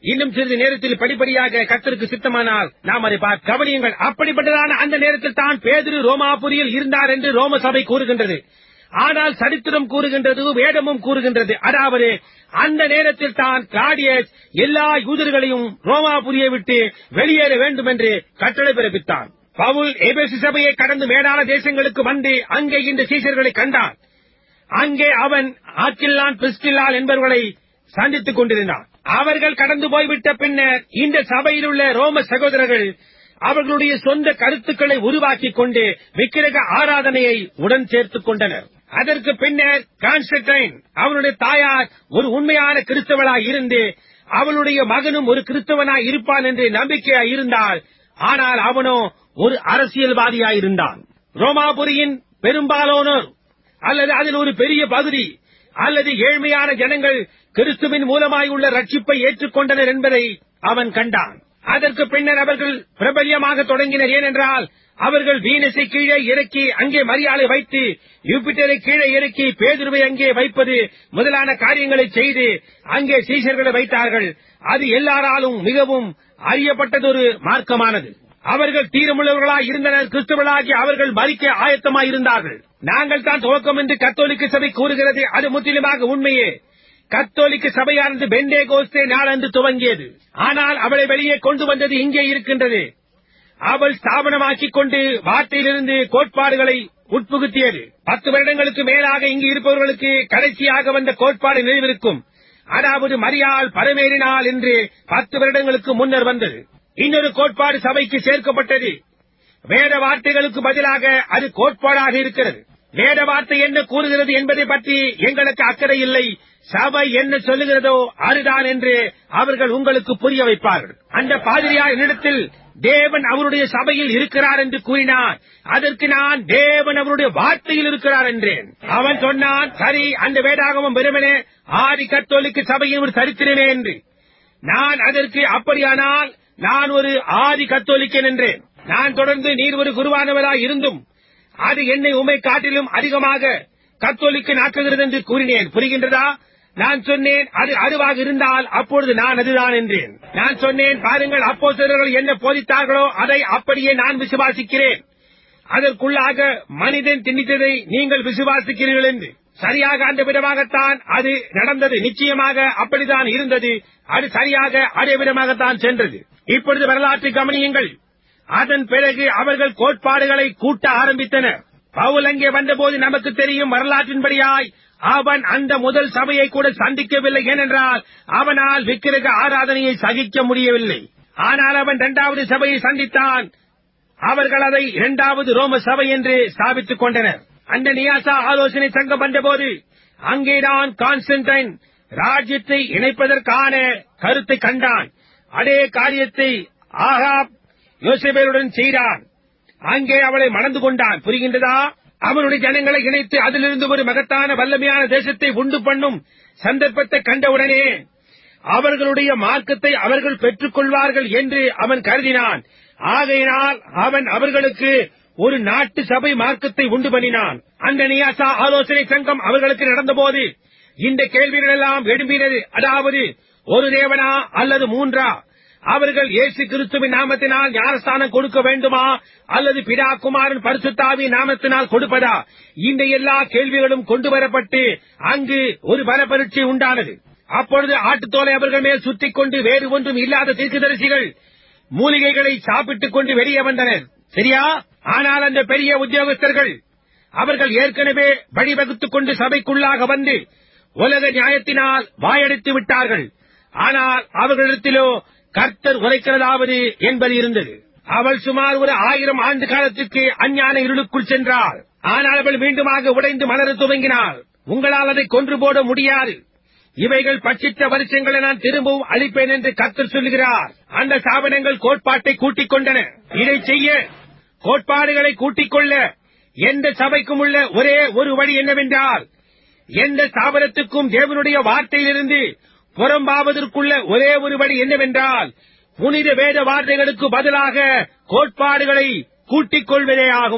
இன்னும் சிறிது நேரத்தில் படிப்படியாக கர்த்தருக்கு சித்தமானால் நாம் அதை பார்க்க கவனியுங்கள் அப்படிப்பட்டதான அந்த நேரத்தில் தான் பேதுரு ரோமாபுரியில் இருந்தார் என்று ரோம சபை கூறுகின்றது ஆனால் சரித்திரம் கூறுகின்றது வேதமும் கூறுகின்றது அதாவது அந்த நேரத்தில் தான் கிளாடியஸ் எல்லா யூதர்களையும் ரோமாபுரியை விட்டு வெளியேற வேண்டும் என்று கட்டளை பிறப்பித்தான் பவுல் ஏபேசு சபையை கடந்து மேடான தேசங்களுக்கு வந்து அங்கே இந்த சீசர்களை கண்டான் அங்கே அவன் ஆக்கில்லான் பிரிஸ்கில்லால் என்பவர்களை சந்தித்துக் கொண்டிருந்தான் அவர்கள் கடந்து போய்விட்ட பின்னர் இந்த சபையில் உள்ள ரோம சகோதரர்கள் அவர்களுடைய சொந்த கருத்துக்களை உருவாக்கிக் கொண்டு விக்கிரக ஆராதனையை உடன் சேர்த்துக் கொண்டனர் அதற்கு பின்னர் கான்ஸ்டன்டைன் அவனுடைய தாயார் ஒரு உண்மையான கிறிஸ்தவனாய் இருந்து அவளுடைய மகனும் ஒரு கிறிஸ்தவனாய் இருப்பான் என்று நம்பிக்கையாய் இருந்தால் ஆனால் அவனோ ஒரு அரசியல்வாதியாய் இருந்தான் ரோமாபுரியின் பெரும்பாலானோர் அல்லது அதில் ஒரு பெரிய பகுதி அல்லது ஏழ்மையான ஜனங்கள் கிறிஸ்துவின் மூலமாய் உள்ள ரட்சிப்பை ஏற்றுக்கொண்டனர் என்பதை அவன் கண்டான் அதற்கு பின்னர் அவர்கள் பிரபல்யமாக தொடங்கினர் ஏனென்றால் அவர்கள் வீனஸை கீழே இறக்கி அங்கே மரியாதை வைத்து யூபிட்டரை கீழே இறக்கி பேதுருவை அங்கே வைப்பது முதலான காரியங்களை செய்து அங்கே சீஷர்களை வைத்தார்கள் அது எல்லாராலும் மிகவும் அறியப்பட்டதொரு மார்க்கமானது அவர்கள் தீரமுள்ளவர்களாய் இருந்தனர் கிறிஸ்தவர்களாகி அவர்கள் மறிக்க ஆயத்தமாய் இருந்தார்கள் நாங்கள் தான் துவக்கம் என்று கத்தோலிக்க சபை கூறுகிறது அது முற்றிலுமாக உண்மையே கத்தோலிக்க சபையானது பெண்டே கோஸ்தே நாளன்று துவங்கியது ஆனால் அவளை வெளியே கொண்டு வந்தது இங்கே இருக்கின்றது அவள் ஸ்தாபனமாக்கிக் கொண்டு வார்த்தையிலிருந்து கோட்பாடுகளை உட்புகுத்தியது பத்து வருடங்களுக்கு மேலாக இங்கு இருப்பவர்களுக்கு கடைசியாக வந்த கோட்பாடு நினைவிருக்கும் அதாவது மரியாள் பரமேறினாள் என்று பத்து வருடங்களுக்கு முன்னர் வந்தது இன்னொரு கோட்பாடு சபைக்கு சேர்க்கப்பட்டது வேத வார்த்தைகளுக்கு பதிலாக அது கோட்பாடாக இருக்கிறது வேத வார்த்தை என்ன கூறுகிறது என்பதை பற்றி எங்களுக்கு அக்கறை இல்லை சபை என்ன சொல்லுகிறதோ அதுதான் என்று அவர்கள் உங்களுக்கு புரிய வைப்பார்கள் அந்த பாதிரியார் என்னிடத்தில் தேவன் அவருடைய சபையில் இருக்கிறார் என்று கூறினார் அதற்கு நான் தேவன் அவருடைய வார்த்தையில் இருக்கிறார் என்றேன் அவன் சொன்னான் சரி அந்த வேதாகமம் வெறுமனே ஆதி கத்தோலிக்க சபையின் ஒரு சரித்திரமே என்று நான் அதற்கு அப்படியானால் நான் ஒரு ஆதி கத்தோலிக்கன் என்றேன் நான் தொடர்ந்து நீர் ஒரு குருவானவராய் இருந்தும் அது என்னை உமை காட்டிலும் அதிகமாக கத்தோலிக்கன் ஆக்குகிறது என்று கூறினேன் புரிகின்றதா நான் சொன்னேன் அது அருவாக இருந்தால் அப்பொழுது நான் அதுதான் என்றேன் நான் சொன்னேன் பாருங்கள் அப்போ என்ன போதித்தார்களோ அதை அப்படியே நான் விசுவாசிக்கிறேன் அதற்குள்ளாக மனிதன் திணித்ததை நீங்கள் விசுவாசிக்கிறீர்கள் என்று சரியாக அந்த விதமாகத்தான் அது நடந்தது நிச்சயமாக அப்படித்தான் இருந்தது அது சரியாக அதே விதமாகத்தான் சென்றது இப்பொழுது வரலாற்றை கவனியுங்கள் அதன் பிறகு அவர்கள் கோட்பாடுகளை கூட்ட ஆரம்பித்தனர் பவுல் அங்கே வந்தபோது நமக்கு தெரியும் வரலாற்றின்படியாய் அவன் அந்த முதல் சபையை கூட சந்திக்கவில்லை ஏனென்றால் அவனால் விக்கிரக ஆராதனையை சகிக்க முடியவில்லை ஆனால் அவன் இரண்டாவது சபையை சந்தித்தான் அவர்கள் அதை இரண்டாவது ரோம சபை என்று ஸ்தாபித்துக் கொண்டனர் அந்த நியாசா ஆலோசனை சங்கம் வந்தபோது அங்கேதான் கான்ஸ்டன்டைன் ராஜ்யத்தை இணைப்பதற்கான கருத்தை கண்டான் அதே காரியத்தை ஆகாப் யோசேபேருடன் செய்தான் அங்கே அவளை மணந்து கொண்டான் புரிகின்றதா அவனுடைய ஜனங்களை இணைத்து அதிலிருந்து ஒரு மகத்தான வல்லமையான தேசத்தை உண்டு பண்ணும் சந்தர்ப்பத்தை கண்டவுடனே அவர்களுடைய மார்க்கத்தை அவர்கள் பெற்றுக் கொள்வார்கள் என்று அவன் கருதினான் ஆகையினால் அவன் அவர்களுக்கு ஒரு நாட்டு சபை மார்க்கத்தை உண்டு பண்ணினான் அந்த நியாசா ஆலோசனை சங்கம் அவர்களுக்கு நடந்தபோது இந்த கேள்விகள் எல்லாம் எழும்பினது அதாவது ஒரு தேவனா அல்லது மூன்றா அவர்கள் இயேசு கிறிஸ்துவின் நாமத்தினால் ஞானஸ்தானம் கொடுக்க வேண்டுமா அல்லது பிதா குமாரன் பரிசுத்தாவி நாமத்தினால் கொடுப்பதா இந்த எல்லா கேள்விகளும் கொண்டு வரப்பட்டு அங்கு ஒரு பலப்பரீட்சை உண்டானது அப்பொழுது ஆட்டுத்தோலை அவர்கள் மேல் சுத்திக் கொண்டு வேறு ஒன்றும் இல்லாத தீர்க்கதரிசிகள் மூலிகைகளை சாப்பிட்டுக் கொண்டு வெளியே வந்தனர் சரியா ஆனால் அந்த பெரிய உத்தியோகஸ்தர்கள் அவர்கள் ஏற்கனவே வழிவகுத்துக் கொண்டு சபைக்குள்ளாக வந்து உலக நியாயத்தினால் வாயடித்து விட்டார்கள் ஆனால் அவர்களிடத்திலோ கர்த்தர் உரைக்கிறதாவது என்பது இருந்தது அவள் சுமார் ஒரு ஆயிரம் ஆண்டு காலத்திற்கு அஞ்ஞான இருளுக்குள் சென்றாள் ஆனால் அவள் மீண்டுமாக உடைந்து மலர துவங்கினாள் உங்களால் அதை கொன்று போட முடியாது இவைகள் பட்சித்த வருஷங்களை நான் திரும்பவும் அளிப்பேன் என்று கர்த்தர் சொல்லுகிறார் அந்த சாபனங்கள் கோட்பாட்டை கூட்டிக் கொண்டன இதை செய்ய கோட்பாடுகளை கூட்டிக் கொள்ள எந்த சபைக்கும் உள்ள ஒரே ஒரு வழி என்னவென்றால் எந்த ஸ்தாபனத்துக்கும் தேவனுடைய வார்த்தையிலிருந்து புறம்பாவதற்குள்ள ஒரே ஒரு வழி என்னவென்றால் புனித வேத வார்த்தைகளுக்கு பதிலாக கோட்பாடுகளை கூட்டிக் கொள்வதே ஆகும்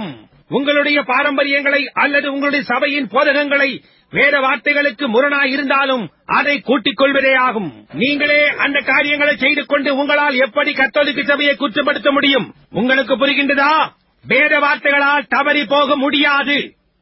உங்களுடைய பாரம்பரியங்களை அல்லது உங்களுடைய சபையின் போதகங்களை வேத வார்த்தைகளுக்கு முரணாய் இருந்தாலும் அதை கூட்டிக் கொள்வதே ஆகும் நீங்களே அந்த காரியங்களை செய்து கொண்டு உங்களால் எப்படி கத்தோலிக்க சபையை குற்றப்படுத்த முடியும் உங்களுக்கு புரிகின்றதா வேத வார்த்தைகளால் தவறி போக முடியாது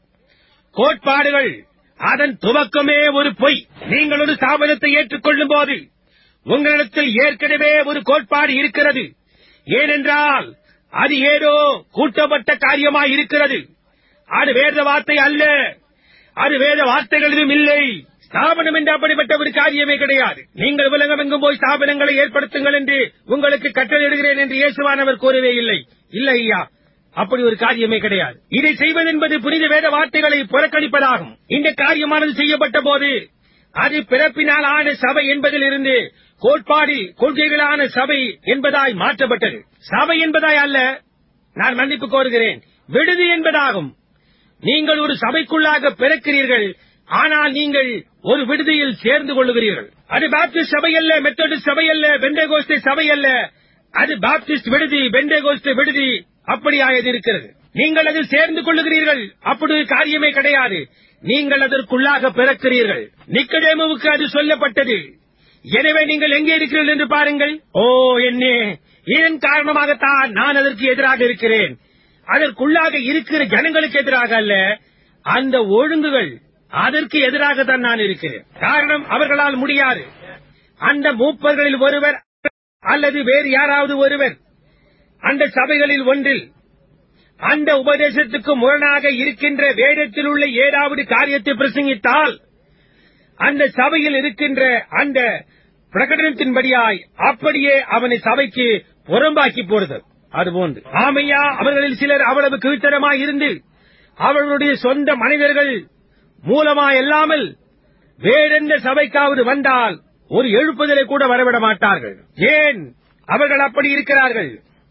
கோட்பாடுகள் அதன் துவக்கமே ஒரு பொய் நீங்கள் ஒரு ஸ்தாபனத்தை ஏற்றுக்கொள்ளும் போது உங்களிடத்தில் ஏற்கனவே ஒரு கோட்பாடு இருக்கிறது ஏனென்றால் அது ஏதோ கூட்டப்பட்ட காரியமாய் இருக்கிறது அது வேத வார்த்தை அல்ல அது வேத வார்த்தைகளிலும் இல்லை ஸ்தாபனம் என்று அப்படிப்பட்ட ஒரு காரியமே கிடையாது நீங்கள் உலகமெங்கும் போய் ஸ்தாபனங்களை ஏற்படுத்துங்கள் என்று உங்களுக்கு கட்டளையிடுகிறேன் என்று இயேசுவானவர் கூறவே இல்லை இல்லை ஐயா அப்படி ஒரு காரியமே கிடையாது இதை செய்வதென்பது புனித வேத வார்த்தைகளை புறக்கணிப்பதாகும் இந்த காரியமானது செய்யப்பட்ட போது அது பிறப்பினால் ஆன சபை என்பதிலிருந்து கோட்பாடு கொள்கைகளான சபை என்பதாய் மாற்றப்பட்டது சபை என்பதாய் அல்ல நான் மன்னிப்பு கோருகிறேன் விடுதி என்பதாகும் நீங்கள் ஒரு சபைக்குள்ளாக பிறக்கிறீர்கள் ஆனால் நீங்கள் ஒரு விடுதியில் சேர்ந்து கொள்ளுகிறீர்கள் அது பாப்டிஸ்ட் சபை அல்ல மெத்தடிஸ்ட் சபை அல்ல பெண்டேகோஸ்தே சபை அல்ல அது பாப்டிஸ்ட் விடுதி பெண்டேகோஸ்தே விடுதி அப்படியாயது இருக்கிறது நீங்கள் அதில் சேர்ந்து கொள்ளுகிறீர்கள் அப்படி ஒரு காரியமே கிடையாது நீங்கள் அதற்குள்ளாக பிறக்கிறீர்கள் நிக்கடேமுவுக்கு அது சொல்லப்பட்டது எனவே நீங்கள் எங்கே இருக்கிறீர்கள் என்று பாருங்கள் ஓ என்னே இதன் காரணமாகத்தான் நான் அதற்கு எதிராக இருக்கிறேன் அதற்குள்ளாக இருக்கிற ஜனங்களுக்கு எதிராக அல்ல அந்த ஒழுங்குகள் அதற்கு எதிராகத்தான் நான் இருக்கிறேன் காரணம் அவர்களால் முடியாது அந்த மூப்பர்களில் ஒருவர் அல்லது வேறு யாராவது ஒருவர் அந்த சபைகளில் ஒன்றில் அந்த உபதேசத்துக்கு முரணாக இருக்கின்ற வேதத்தில் உள்ள ஏதாவது காரியத்தை பிரசங்கித்தால் அந்த சபையில் இருக்கின்ற அந்த பிரகடனத்தின்படியாய் அப்படியே அவனை சபைக்கு புறம்பாக்கி போடுதல் அதுபோன்று ஆமையா அவர்களில் சிலர் அவ்வளவு கீழ்த்தரமாய் இருந்து அவர்களுடைய சொந்த மனிதர்கள் மூலமாயல்லாமல் வேறெந்த சபைக்காவது வந்தால் ஒரு எழுப்புதலை கூட வரவிட மாட்டார்கள் ஏன் அவர்கள் அப்படி இருக்கிறார்கள்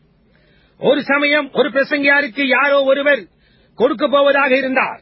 ஒரு சமயம் ஒரு பிரசங்கியாருக்கு யாரோ ஒருவர் கொடுக்க போவதாக இருந்தார்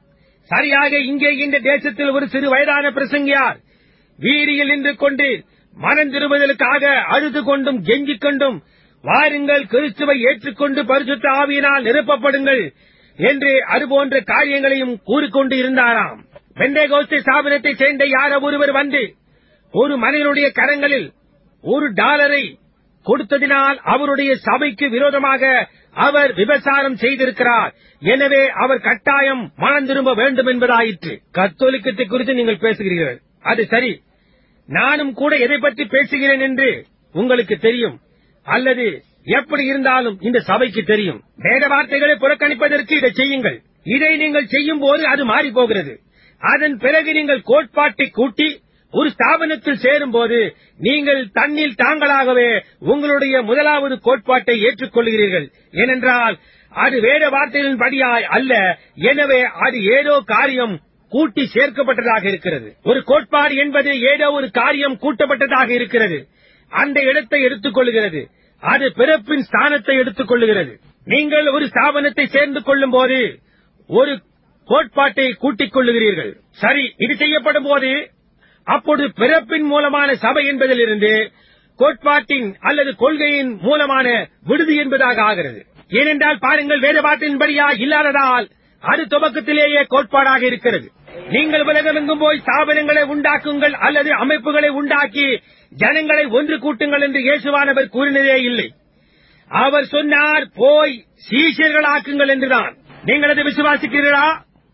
சரியாக இங்கே இந்த தேசத்தில் ஒரு சிறு வயதான பிரசங்கியார் வீதியில் நின்று கொண்டு மனம் திரும்புதலுக்காக அழுது கொண்டும் கெஞ்சிக் கொண்டும் வாருங்கள் கிறிஸ்துவை ஏற்றுக்கொண்டு பரிசுத்த ஆவியினால் நிரப்பப்படுங்கள் என்று அதுபோன்ற காரியங்களையும் கூறிக்கொண்டு இருந்தாராம் பெண்டேகோஸ்தே ஸ்தாபனத்தை சேர்ந்த யாரோ ஒருவர் வந்து ஒரு மனிதனுடைய கரங்களில் ஒரு டாலரை கொடுத்ததினால் அவருடைய சபைக்கு விரோதமாக அவர் விபச்சாரம் செய்திருக்கிறார் எனவே அவர் கட்டாயம் மனம் திரும்ப வேண்டும் என்பதாயிற்று கத்தோலிக்கத்தை குறித்து நீங்கள் பேசுகிறீர்கள் அது சரி நானும் கூட எதை பற்றி பேசுகிறேன் என்று உங்களுக்கு தெரியும் அல்லது எப்படி இருந்தாலும் இந்த சபைக்கு தெரியும் வேத வார்த்தைகளை புறக்கணிப்பதற்கு இதை செய்யுங்கள் இதை நீங்கள் செய்யும் போது அது மாறி போகிறது அதன் பிறகு நீங்கள் கோட்பாட்டை கூட்டி ஒரு ஸ்தாபனத்தில் சேரும் போது நீங்கள் தன்னில் தாங்களாகவே உங்களுடைய முதலாவது கோட்பாட்டை ஏற்றுக்கொள்கிறீர்கள் ஏனென்றால் அது வேத வார்த்தைகளின் படியாய் அல்ல எனவே அது ஏதோ காரியம் கூட்டி சேர்க்கப்பட்டதாக இருக்கிறது ஒரு கோட்பாடு என்பது ஏதோ ஒரு காரியம் கூட்டப்பட்டதாக இருக்கிறது அந்த இடத்தை எடுத்துக் கொள்கிறது அது பிறப்பின் ஸ்தானத்தை எடுத்துக் கொள்ளுகிறது நீங்கள் ஒரு ஸ்தாபனத்தை சேர்ந்து கொள்ளும் போது ஒரு கோட்பாட்டை கூட்டிக் கொள்ளுகிறீர்கள் சரி இது செய்யப்படும் போது அப்பொழுது பிறப்பின் மூலமான சபை என்பதிலிருந்து கோட்பாட்டின் அல்லது கொள்கையின் மூலமான விடுதி என்பதாக ஆகிறது ஏனென்றால் பாருங்கள் வேதபாட்டின்படியா இல்லாததால் அது துவக்கத்திலேயே கோட்பாடாக இருக்கிறது நீங்கள் உலகமெங்கும் போய் ஸ்தாபனங்களை உண்டாக்குங்கள் அல்லது அமைப்புகளை உண்டாக்கி ஜனங்களை ஒன்று கூட்டுங்கள் என்று இயேசுவானவர் கூறினதே இல்லை அவர் சொன்னார் போய் சீஷர்களாக்குங்கள் என்றுதான் நீங்கள் அதை விசுவாசிக்கிறீர்களா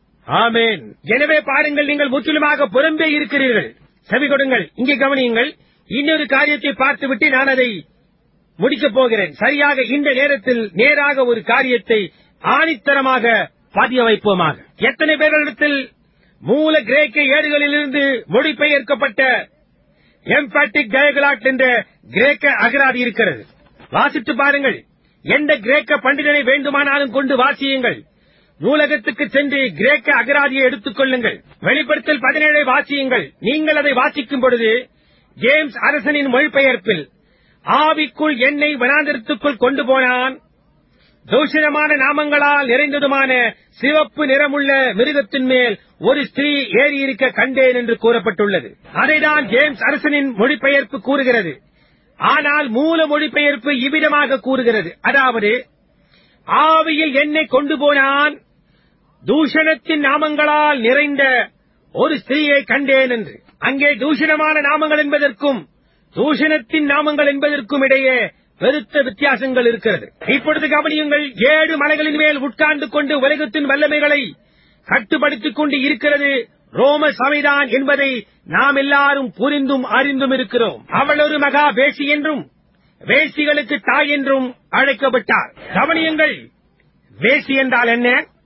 ஆமேன் எனவே பாருங்கள் நீங்கள் முற்றிலுமாக புறம்பே இருக்கிறீர்கள் செவி கொடுங்கள் இங்கே கவனியுங்கள் இன்னொரு காரியத்தை பார்த்துவிட்டு நான் அதை முடிக்கப் போகிறேன் சரியாக இந்த நேரத்தில் நேராக ஒரு காரியத்தை ஆணித்தரமாக பதிய வைப்போமாக எத்தனை பேர்களிடத்தில் மூல கிரேக்க ஏடுகளிலிருந்து மொழிபெயர்க்கப்பட்ட எம்பேட்டிக் டயகலாட் என்ற கிரேக்க அகராதி இருக்கிறது வாசித்து பாருங்கள் எந்த கிரேக்க பண்டிதனை வேண்டுமானாலும் கொண்டு வாசியுங்கள் நூலகத்துக்கு சென்று கிரேக்க அகராதியை எடுத்துக் கொள்ளுங்கள் வெளிப்படுத்தல் பதினேழை வாசியுங்கள் நீங்கள் அதை வாசிக்கும் பொழுது ஜேம்ஸ் அரசனின் மொழிபெயர்ப்பில் ஆவிக்குள் என்னை வனாந்திரத்துக்குள் கொண்டு போனான் தூஷணமான நாமங்களால் நிறைந்ததுமான சிவப்பு நிறமுள்ள மிருகத்தின் மேல் ஒரு ஸ்திரீ ஏறியிருக்க கண்டேன் என்று கூறப்பட்டுள்ளது அதைதான் ஜேம்ஸ் அரசனின் மொழிபெயர்ப்பு கூறுகிறது ஆனால் மூல மொழிபெயர்ப்பு இவ்விதமாக கூறுகிறது அதாவது ஆவியில் என்னை கொண்டு போனான் தூஷணத்தின் நாமங்களால் நிறைந்த ஒரு ஸ்திரீயை கண்டேன் என்று அங்கே தூஷணமான நாமங்கள் என்பதற்கும் தூஷணத்தின் நாமங்கள் என்பதற்கும் இடையே பெருத்த வித்தியாசங்கள் இருக்கிறது இப்பொழுது கவனியுங்கள் ஏழு மலைகளின் மேல் உட்கார்ந்து கொண்டு உலகத்தின் வல்லமைகளை கட்டுப்படுத்திக் கொண்டு இருக்கிறது ரோம சபைதான் என்பதை நாம் எல்லாரும் புரிந்தும் அறிந்தும் இருக்கிறோம் அவள் ஒரு மகா வேசி என்றும் வேசிகளுக்கு தாய் என்றும் அழைக்கப்பட்டார் கவனியுங்கள் வேசி என்றால் என்ன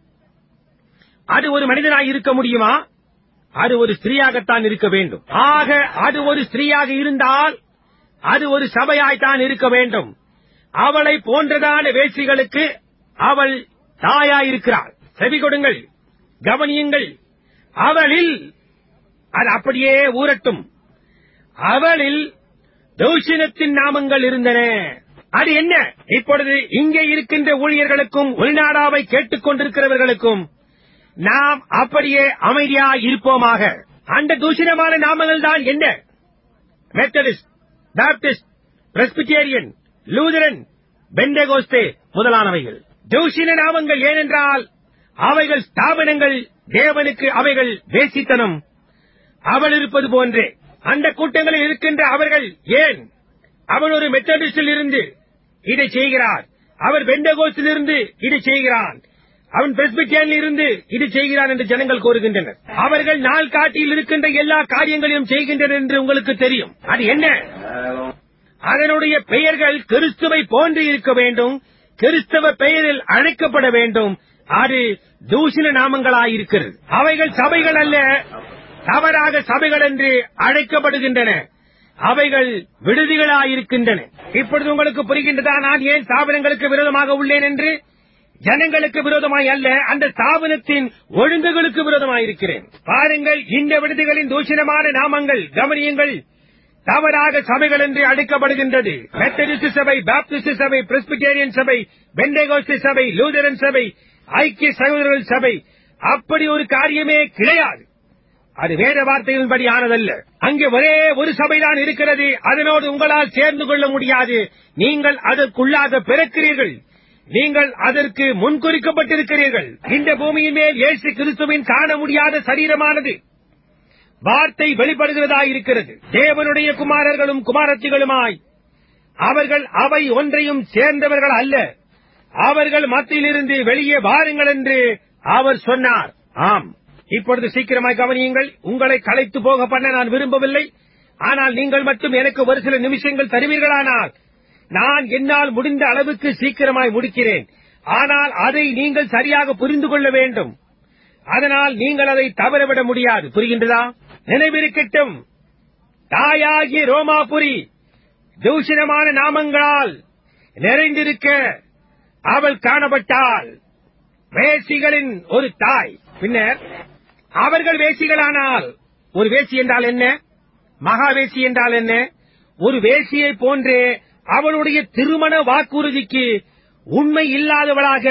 அது ஒரு மனிதனாய் இருக்க முடியுமா அது ஒரு ஸ்திரீயாகத்தான் இருக்க வேண்டும் ஆக அது ஒரு ஸ்திரீயாக இருந்தால் அது ஒரு சபையாய்த்தான் இருக்க வேண்டும் அவளை போன்றதான வேசிகளுக்கு அவள் தாயாயிருக்கிறாள் செவி கொடுங்கள் கவனியுங்கள் அவளில் அது அப்படியே ஊரட்டும் அவளில் தூஷணத்தின் நாமங்கள் இருந்தன அது என்ன இப்பொழுது இங்கே இருக்கின்ற ஊழியர்களுக்கும் உள்நாடாவை கேட்டுக் கொண்டிருக்கிறவர்களுக்கும் நாம் அப்படியே அமைதியா இருப்போமாக அந்த தூஷணமான நாமங்கள் தான் என்ன Methodist Baptist Presbyterian Lutheran Pentecost முதலானவைகள் தூஷண நாமங்கள் ஏனென்றால் அவைகள் ஸ்தாபனங்கள் தேவனுக்கு அவைகள் வேசித்தனம் அவள் இருப்பது போன்றே அந்த கூட்டங்களில் இருக்கின்ற அவர்கள் ஏன் அவன் ஒரு மெத்தடிஸ்டில் இருந்து இதை செய்கிறார் அவர் பெண்டகோஸ்டில் இருந்து இதை செய்கிறான் அவன் பிரஸ்பிட்டியனில் இருந்து இது செய்கிறான் என்று ஜனங்கள் கூறுகின்றனர் அவர்கள் நாள் காட்டியில் இருக்கின்ற எல்லா காரியங்களையும் செய்கின்றனர் என்று உங்களுக்கு தெரியும் அது என்ன அதனுடைய பெயர்கள் கிறிஸ்துவை போன்று இருக்க வேண்டும் கிறிஸ்தவ பெயரில் அழைக்கப்பட வேண்டும் அது தூஷண நாமங்களாயிருக்கிறது அவைகள் சபைகள் அல்ல தவறாக சபைகள் என்று அழைக்கப்படுகின்றன அவைகள் விடுதிகளாயிருக்கின்றன இப்பொழுது உங்களுக்கு புரிகின்றதா நான் ஏன் ஸ்தாபனங்களுக்கு விரோதமாக உள்ளேன் என்று ஜனங்களுக்கு விரோதமாய் அல்ல அந்த ஸ்தாபனத்தின் ஒழுங்குகளுக்கு விரோதமாயிருக்கிறேன் பாருங்கள் இந்த விடுதிகளின் தூஷணமான நாமங்கள் கவனியுங்கள் தவறாக சபைகள் என்று அழைக்கப்படுகின்றது மெத்தடிஸ்ட் சபை பாப்டிஸ்ட் சபை பிரெஸ்பிட்டேரியன் சபை பெண்டேகோஸ்ட் சபை லூதரன் சபை ஐக்கிய சகோதரர்கள் சபை அப்படி ஒரு காரியமே கிடையாது அது வேத வார்த்தைகளின்படி ஆனதல்ல அங்கே ஒரே ஒரு சபைதான் இருக்கிறது அதனோடு உங்களால் சேர்ந்து கொள்ள முடியாது நீங்கள் அதற்குள்ளாக பிறக்கிறீர்கள் நீங்கள் அதற்கு முன்குறிக்கப்பட்டிருக்கிறீர்கள் இந்த பூமியின் மேல் இயேசு கிறிஸ்துவின் காண முடியாத சரீரமானது வார்த்தை வெளிப்படுகிறதாயிருக்கிறது தேவனுடைய குமாரர்களும் குமாரத்திகளுமாய் அவர்கள் அவை ஒன்றையும் சேர்ந்தவர்கள் அல்ல அவர்கள் மத்தியிலிருந்து வெளியே வாருங்கள் என்று அவர் சொன்னார் ஆம் இப்பொழுது சீக்கிரமாய் கவனியுங்கள் உங்களை களைத்து போக பண்ண நான் விரும்பவில்லை ஆனால் நீங்கள் மட்டும் எனக்கு ஒரு சில நிமிஷங்கள் தருவீர்களானால் நான் என்னால் முடிந்த அளவுக்கு சீக்கிரமாய் முடிக்கிறேன் ஆனால் அதை நீங்கள் சரியாக புரிந்து கொள்ள வேண்டும் அதனால் நீங்கள் அதை தவறவிட முடியாது புரிகின்றதா நினைவிருக்கட்டும் தாயாகிய ரோமாபுரி தூஷணமான நாமங்களால் நிறைந்திருக்க அவள் காணப்பட்டாள் வேசிகளின் ஒரு தாய் பின்னர் அவர்கள் வேசிகளானால் ஒரு வேசி என்றால் என்ன மகா வேசி என்றால் என்ன ஒரு வேசியை போன்றே அவளுடைய திருமண வாக்குறுதிக்கு உண்மை இல்லாதவளாக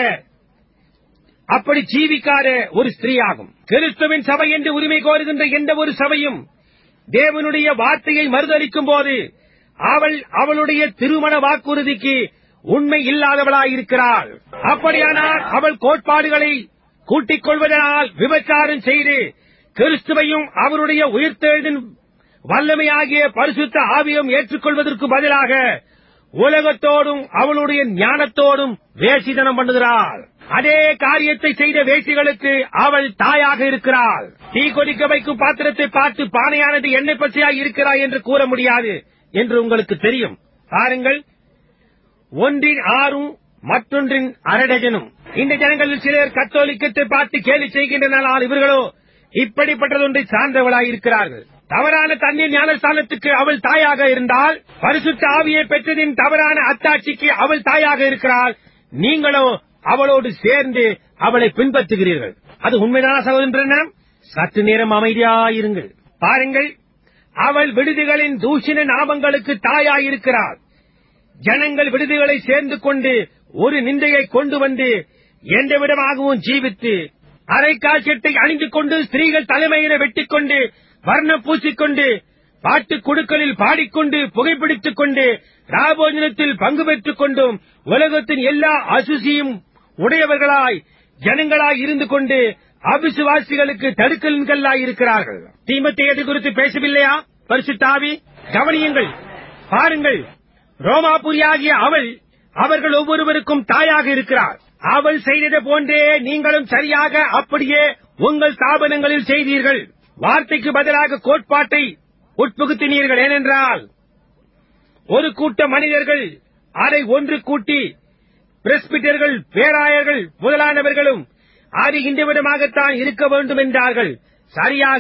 அப்படி ஜீவிக்காத ஒரு ஸ்திரீயாகும் கிறிஸ்துவின் சபை என்று உரிமை கோருகின்ற எந்த ஒரு சபையும் தேவனுடைய வார்த்தையை மறுதளிக்கும் போது அவள் அவளுடைய திருமண வாக்குறுதிக்கு உண்மை இல்லாதவளாயிருக்கிறாள் அப்படியானால் அவள் கோட்பாடுகளை கூட்டிக் கொள்வதனால் விபச்சாரம் செய்து கிறிஸ்துவையும் அவருடைய உயிர்த்தெழுதின் வல்லமையாகிய பரிசுத்த ஆவியம் ஏற்றுக்கொள்வதற்கு பதிலாக உலகத்தோடும் அவளுடைய ஞானத்தோடும் வேசிதனம் பண்ணுகிறாள் அதே காரியத்தை செய்த வேசிகளுக்கு அவள் தாயாக இருக்கிறாள் தீ கொதிக்க வைக்கும் பாத்திரத்தை பார்த்து பானையானது எண்ணெய் பச்சையாய் இருக்கிறாய் என்று கூற முடியாது என்று உங்களுக்கு தெரியும் பாருங்கள் ஒன்றின் ஆறும் மற்றொன்றின் அரடஜனும் இந்த ஜனங்களில் சிலர் கத்தோலிக்கத்தை பார்த்து கேலி செய்கின்றனால் இவர்களோ இப்படிப்பட்டதொன்றை சார்ந்தவளாயிருக்கிறார்கள் தவறான தண்ணீர் ஞானஸ்தானத்துக்கு அவள் தாயாக இருந்தால் பரிசுத்த ஆவியை பெற்றதின் தவறான அத்தாட்சிக்கு அவள் தாயாக இருக்கிறாள் நீங்களோ அவளோடு சேர்ந்து அவளை பின்பற்றுகிறீர்கள் அது உண்மைதான சகோதரன் சற்று நேரம் அமைதியாயிருங்கள் பாருங்கள் அவள் விடுதிகளின் தூஷண நாமங்களுக்கு தாயாயிருக்கிறாள் ஜனங்கள் விடுதிகளை சேர்ந்து கொண்டு ஒரு நிந்தையை கொண்டு வந்து எந்த விதமாகவும் ஜீவித்து அரைக்கால் சட்டை அணிந்து கொண்டு ஸ்திரீகள் தலைமையில வெட்டிக் கொண்டு வர்ணம் பூசிக்கொண்டு பாட்டுக் குழுக்களில் பாடிக்கொண்டு புகைப்பிடித்துக் கொண்டு ராபோஜனத்தில் பங்கு பெற்றுக் கொண்டும் உலகத்தின் எல்லா அசுசியும் உடையவர்களாய் ஜனங்களாய் இருந்து கொண்டு அவிசுவாசிகளுக்கு தடுக்கல்களாய் இருக்கிறார்கள் தீமத்தை எது குறித்து பேசவில்லையா பரிசுத்தாவி கவனியுங்கள் பாருங்கள் ரோமாபுரியாகிய அவள் அவர்கள் ஒவ்வொருவருக்கும் தாயாக இருக்கிறார் அவள் செய்தது போன்றே நீங்களும் சரியாக அப்படியே உங்கள் ஸ்தாபனங்களில் செய்தீர்கள் வார்த்தைக்கு பதிலாக கோட்பாட்டை உட்புகுத்தினீர்கள் ஏனென்றால் ஒரு கூட்ட மனிதர்கள் அதை ஒன்று கூட்டி பிரஸ்பிட்டர்கள் பேராயர்கள் முதலானவர்களும் அது இந்த விதமாகத்தான் இருக்க வேண்டும் என்றார்கள் சரியாக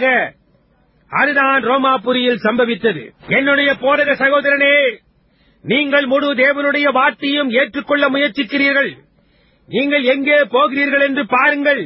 அதுதான் ரோமாபுரியில் சம்பவித்தது என்னுடைய போதக சகோதரனே நீங்கள் முழு தேவனுடைய வார்த்தையும் ஏற்றுக்கொள்ள முயற்சிக்கிறீர்கள் நீங்கள் எங்கே போகிறீர்கள் என்று பாருங்கள்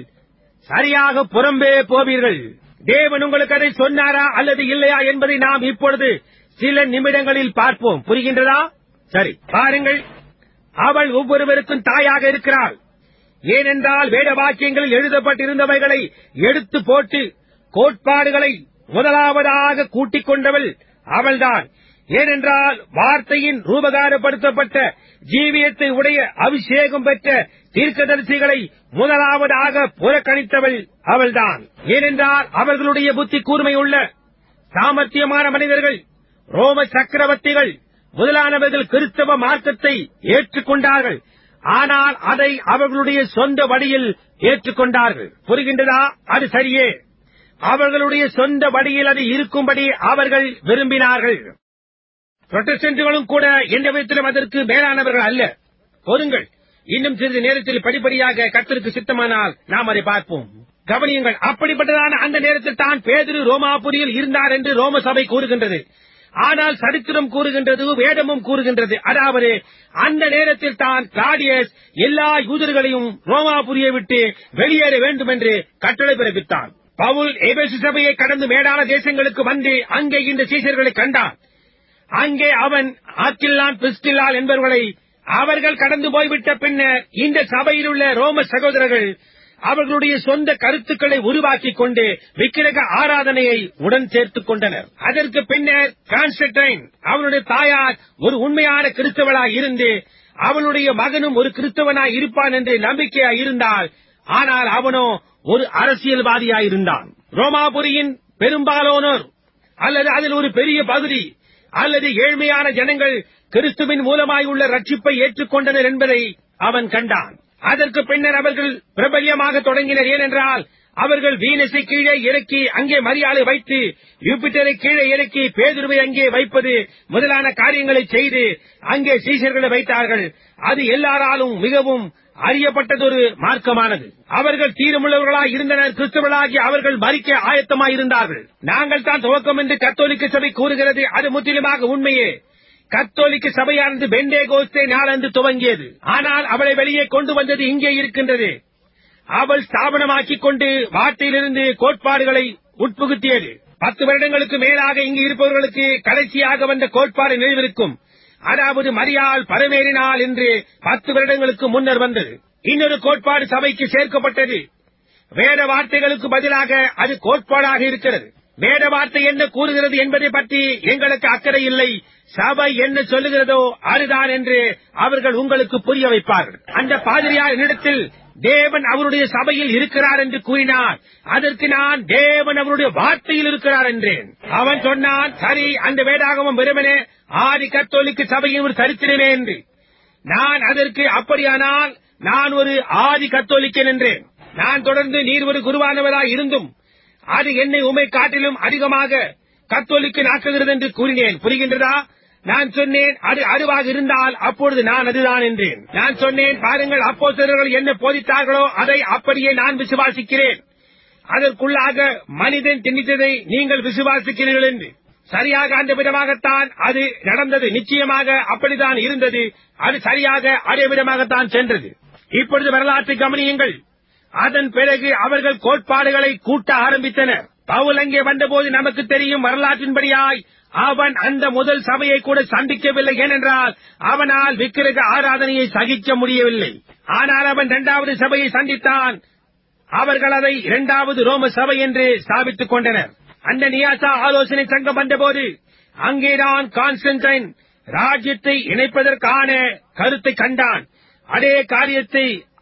சரியாக புறம்பே போவீர்கள் தேவன் உங்களுக்கு அதை சொன்னாரா அல்லது இல்லையா என்பதை நாம் இப்பொழுது சில நிமிடங்களில் பார்ப்போம் புரிகின்றதா சரி பாருங்கள் அவள் ஒவ்வொருவருக்கும் தாயாக இருக்கிறாள் ஏனென்றால் வேத வாக்கியங்களில் எழுதப்பட்டிருந்தவைகளை எடுத்து போட்டு கோட்பாடுகளை முதலாவதாக கூட்டிக் கொண்டவள் அவள்தான் ஏனென்றால் வார்த்தையின் ரூபகாரப்படுத்தப்பட்ட ஜீவியத்தை உடைய அபிஷேகம் பெற்ற தீர்க்கதரிசிகளை முதலாவதாக புறக்கணித்தவள் அவள்தான் ஏனென்றால் அவர்களுடைய புத்தி கூர்மையுள்ள சாமர்த்தியமான மனிதர்கள் ரோம சக்கரவர்த்திகள் முதலானவர்கள் கிறிஸ்தவ மார்க்கத்தை ஏற்றுக்கொண்டார்கள் ஆனால் அதை அவர்களுடைய சொந்த வழியில் ஏற்றுக்கொண்டார்கள் புரிகின்றதா அது சரியே அவர்களுடைய சொந்த வழியில் அது இருக்கும்படி அவர்கள் விரும்பினார்கள் புரொட்டஸ்டன்ட்களும் கூட எந்த விதத்திலும் அதற்கு மேலானவர்கள் அல்ல பொறுங்கள் இன்னும் சிறிது நேரத்தில் படிப்படியாக கர்த்தருக்கு சித்தமானால் நாம் அதை பார்ப்போம் கவனியுங்கள் அப்படிப்பட்டதான அந்த நேரத்தில் தான் பேதிரு ரோமாபுரியில் இருந்தார் என்று ரோம சபை கூறுகின்றது ஆனால் சரித்திரம் கூறுகின்றது வேதமும் கூறுகின்றது அதாவது அந்த நேரத்தில் தான் கிளாடியஸ் எல்லா யூதர்களையும் ரோமாபுரியை விட்டு வெளியேற வேண்டும் என்று கட்டளை பிறப்பித்தான் பவுல் எபேசு சபையை கடந்து மேடான தேசங்களுக்கு வந்து அங்கே இந்த சீசர்களை கண்டான் அங்கே அவன் ஆக்கில்லான் பிஸ்டில்லால் என்பவர்களை அவர்கள் கடந்து போய்விட்ட பின்னர் இந்த சபையில் உள்ள ரோம சகோதரர்கள் அவர்களுடைய சொந்த கருத்துக்களை உருவாக்கிக் கொண்டு விக்கிரக ஆராதனையை உடன் சேர்த்துக் கொண்டனர் அதற்கு பின்னர் கான்ஸ்டன்டைன் அவனுடைய தாயார் ஒரு உண்மையான கிறிஸ்தவளாய் இருந்து அவனுடைய மகனும் ஒரு கிறிஸ்தவனாய் இருப்பான் என்று நம்பிக்கையாய் இருந்தால் ஆனால் அவனோ ஒரு அரசியல்வாதியாய் இருந்தான் ரோமாபுரியின் பெரும்பாலானோர் அல்லது அதில் ஒரு பெரிய பகுதி அல்லது ஏழ்மையான ஜனங்கள் கிறிஸ்துவின் மூலமாய் உள்ள ரட்சிப்பை ஏற்றுக்கொண்டனர் என்பதை அவன் கண்டான் அதற்கு பின்னர் அவர்கள் பிரபல்யமாக தொடங்கினர் ஏனென்றால் அவர்கள் வீனஸை கீழே இறக்கி அங்கே மரியாதை வைத்து யூபிட்டரை கீழே இறக்கி பேதுருவை அங்கே வைப்பது முதலான காரியங்களை செய்து அங்கே சீசர்களை வைத்தார்கள் அது எல்லாராலும் மிகவும் அறியப்பட்டதொரு மார்க்கமானது அவர்கள் தீரமுள்ளவர்களாய் இருந்தனர் கிறிஸ்தவர்களாகி அவர்கள் மறிக்க ஆயத்தமாய் இருந்தார்கள் நாங்கள் தான் துவக்கம் என்று கத்தோலிக்க சபை கூறுகிறது அது முற்றிலுமாக உண்மையே கத்தோலிக்க சபையானது பெண்டே கோஸ்தே நாளன்று துவங்கியது ஆனால் அவளை வெளியே கொண்டு வந்தது இங்கே இருக்கின்றது அவள் ஸ்தாபனமாக்கிக் கொண்டு வார்த்தையிலிருந்து கோட்பாடுகளை உட்புகுத்தியது பத்து வருடங்களுக்கு மேலாக இங்கு இருப்பவர்களுக்கு கடைசியாக வந்த கோட்பாடு நினைவிருக்கும் அதாவது மரியாள் பரமேறினாள் என்று பத்து வருடங்களுக்கு முன்னர் வந்தது இன்னொரு கோட்பாடு சபைக்கு சேர்க்கப்பட்டது வேத வார்த்தைகளுக்கு பதிலாக அது கோட்பாடாக இருக்கிறது வேத வார்த்தை என்ன கூறுகிறது என்பதை பற்றி எங்களுக்கு அக்கறை இல்லை சபை என்ன சொல்லுகிறதோ அதுதான் என்று அவர்கள் உங்களுக்கு புரிய வைப்பார்கள் அந்த பாதிரியார் என்னிடத்தில் தேவன் அவருடைய சபையில் இருக்கிறார் என்று கூறினார் அதற்கு நான் தேவன் அவருடைய வார்த்தையில் இருக்கிறார் என்றேன் அவன் சொன்னான் சரி அந்த வேதாகமம் வெறுமனே ஆதி கத்தோலிக்க சபையின் ஒரு சரித்திரமே என்று நான் அதற்கு அப்படியானால் நான் ஒரு ஆதி கத்தோலிக்கன் என்றேன் நான் தொடர்ந்து நீர் ஒரு குருவானவராய் இருந்தும் அது என்னை உமை காட்டிலும் அதிகமாக கத்தோலிக்கன் ஆக்குகிறது என்று கூறினேன் புரிகின்றதா நான் சொன்னேன் அது அருவாக இருந்தால் அப்பொழுது நான் அதுதான் என்றேன் நான் சொன்னேன் பாருங்கள் அப்போஸ்தலர்கள் என்ன போதித்தார்களோ அதை அப்படியே நான் விசுவாசிக்கிறேன் அதற்குள்ளாக மனிதன் திணித்ததை நீங்கள் விசுவாசிக்கிறீர்கள் என்று சரியாக அந்த விதமாகத்தான் அது நடந்தது நிச்சயமாக அப்படித்தான் இருந்தது அது சரியாக அதே விதமாகத்தான் சென்றது இப்பொழுது வரலாற்றை கவனியுங்கள் அதன் பிறகு அவர்கள் கோட்பாடுகளை கூட்ட ஆரம்பித்தனர் பவுல் அங்கே வந்தபோது நமக்கு தெரியும் வரலாற்றின்படியாய் அவன் அந்த முதல் சபையை கூட சந்திக்கவில்லை ஏனென்றால் அவனால் விக்கிரக ஆராதனையை சகிக்க முடியவில்லை ஆனால் அவன் இரண்டாவது சபையை சந்தித்தான் அவர்கள் அதை இரண்டாவது ரோம சபை என்று ஸ்தாபித்துக் கொண்டனர் அந்த நியாசா ஆலோசனை சங்கம் வந்தபோது அங்கேதான் கான்ஸ்டன்டைன் ராஜ்யத்தை இணைப்பதற்கான கருத்தை கண்டான் அதே காரியத்தை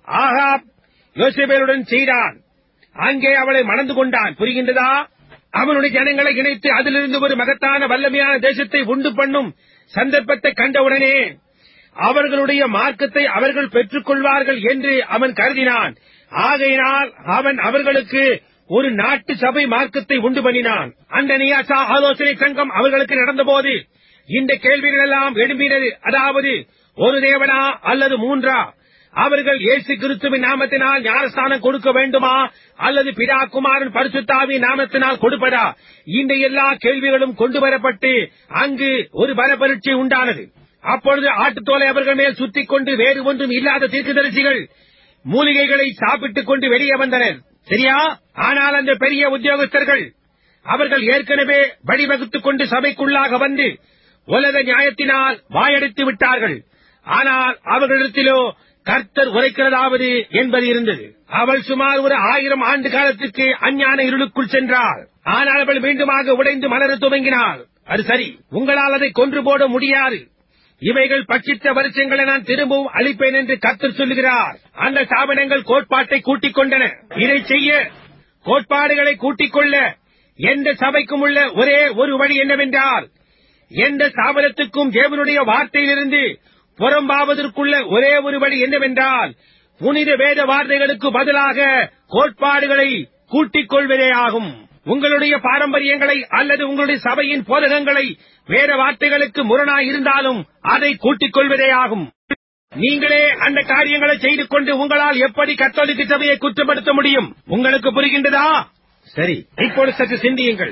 ஆகாப் யோசேபேலுடன் செய்தான் அங்கே அவளை மணந்து கொண்டான் புரிகின்றதா அவனுடைய ஜனங்களை இணைத்து அதிலிருந்து ஒரு மகத்தான வல்லமையான தேசத்தை உண்டு பண்ணும் சந்தர்ப்பத்தை கண்டவுடனே அவர்களுடைய மார்க்கத்தை அவர்கள் பெற்றுக் கொள்வார்கள் என்று அவன் கருதினான் ஆகையினால் அவன் அவர்களுக்கு ஒரு நாட்டு சபை மார்க்கத்தை உண்டு பண்ணினான் அந்த நியாசா ஆலோசனை சங்கம் அவர்களுக்கு நடந்தபோது இந்த கேள்விகள் எல்லாம் எழும்பினது அதாவது ஒரு தேவனா அல்லது மூன்றா அவர்கள் இயேசு கிறிஸ்துவின் நாமத்தினால் ஞானஸ்தானம் கொடுக்க வேண்டுமா அல்லது பிதா குமாரன் பரிசுத்தாவி நாமத்தினால் கொடுப்பதா இந்த எல்லா கேள்விகளும் கொண்டு வரப்பட்டு அங்கு ஒரு பலப்பரீட்சை உண்டானது அப்பொழுது ஆட்டுத்தோலை அவர்கள் மேல் சுத்திக் கொண்டு வேறு ஒன்றும் இல்லாத தீர்க்கதரிசிகள் மூலிகைகளை சாப்பிட்டுக் கொண்டு வெளியே வந்தனர் சரியா ஆனால் அந்த பெரிய உத்தியோகஸ்தர்கள் அவர்கள் ஏற்கனவே வழிவகுத்துக் கொண்டு சபைக்குள்ளாக வந்து உலக நியாயத்தினால் வாயடித்து விட்டார்கள் ஆனால் அவர்களிடத்திலோ கர்த்தர் உரைக்கிறதாவது என்பது இருந்தது அவள் சுமார் ஒரு ஆயிரம் ஆண்டு காலத்துக்கு அஞ்ஞான இருளுக்குள் சென்றாள் ஆனால் அவள் மீண்டுமாக உடைந்து மலரத் துவங்கினாள் அது சரி உங்களால் அதை கொன்று போட முடியாது இவைகள் பட்சித்த வருஷங்களை நான் திரும்பவும் அளிப்பேன் என்று கர்த்தர் சொல்லுகிறார் அந்த ஸ்தாபனங்கள் கோட்பாட்டை கூட்டிக் கொண்டன இதை செய்ய கோட்பாடுகளை கூட்டிக் கொள்ள எந்த சபைக்கும் உள்ள ஒரே ஒரு வழி என்னவென்றால் எந்த ஸ்தாபனத்துக்கும் தேவனுடைய வார்த்தையிலிருந்து புறம்பாவதற்குள்ள ஒரே ஒரு வழி என்னவென்றால் புனித வேத வார்த்தைகளுக்கு பதிலாக கோட்பாடுகளை கூட்டிக் கொள்வதே ஆகும் உங்களுடைய பாரம்பரியங்களை அல்லது உங்களுடைய சபையின் போதகங்களை வேத வார்த்தைகளுக்கு முரணாய் இருந்தாலும் அதை கூட்டிக் கொள்வதே ஆகும் நீங்களே அந்த காரியங்களை செய்து கொண்டு உங்களால் எப்படி கத்தோலிக்க சபையை குற்றப்படுத்த முடியும் உங்களுக்கு புரிகின்றதா சரி இப்பொழுது சற்று சிந்தியுங்கள்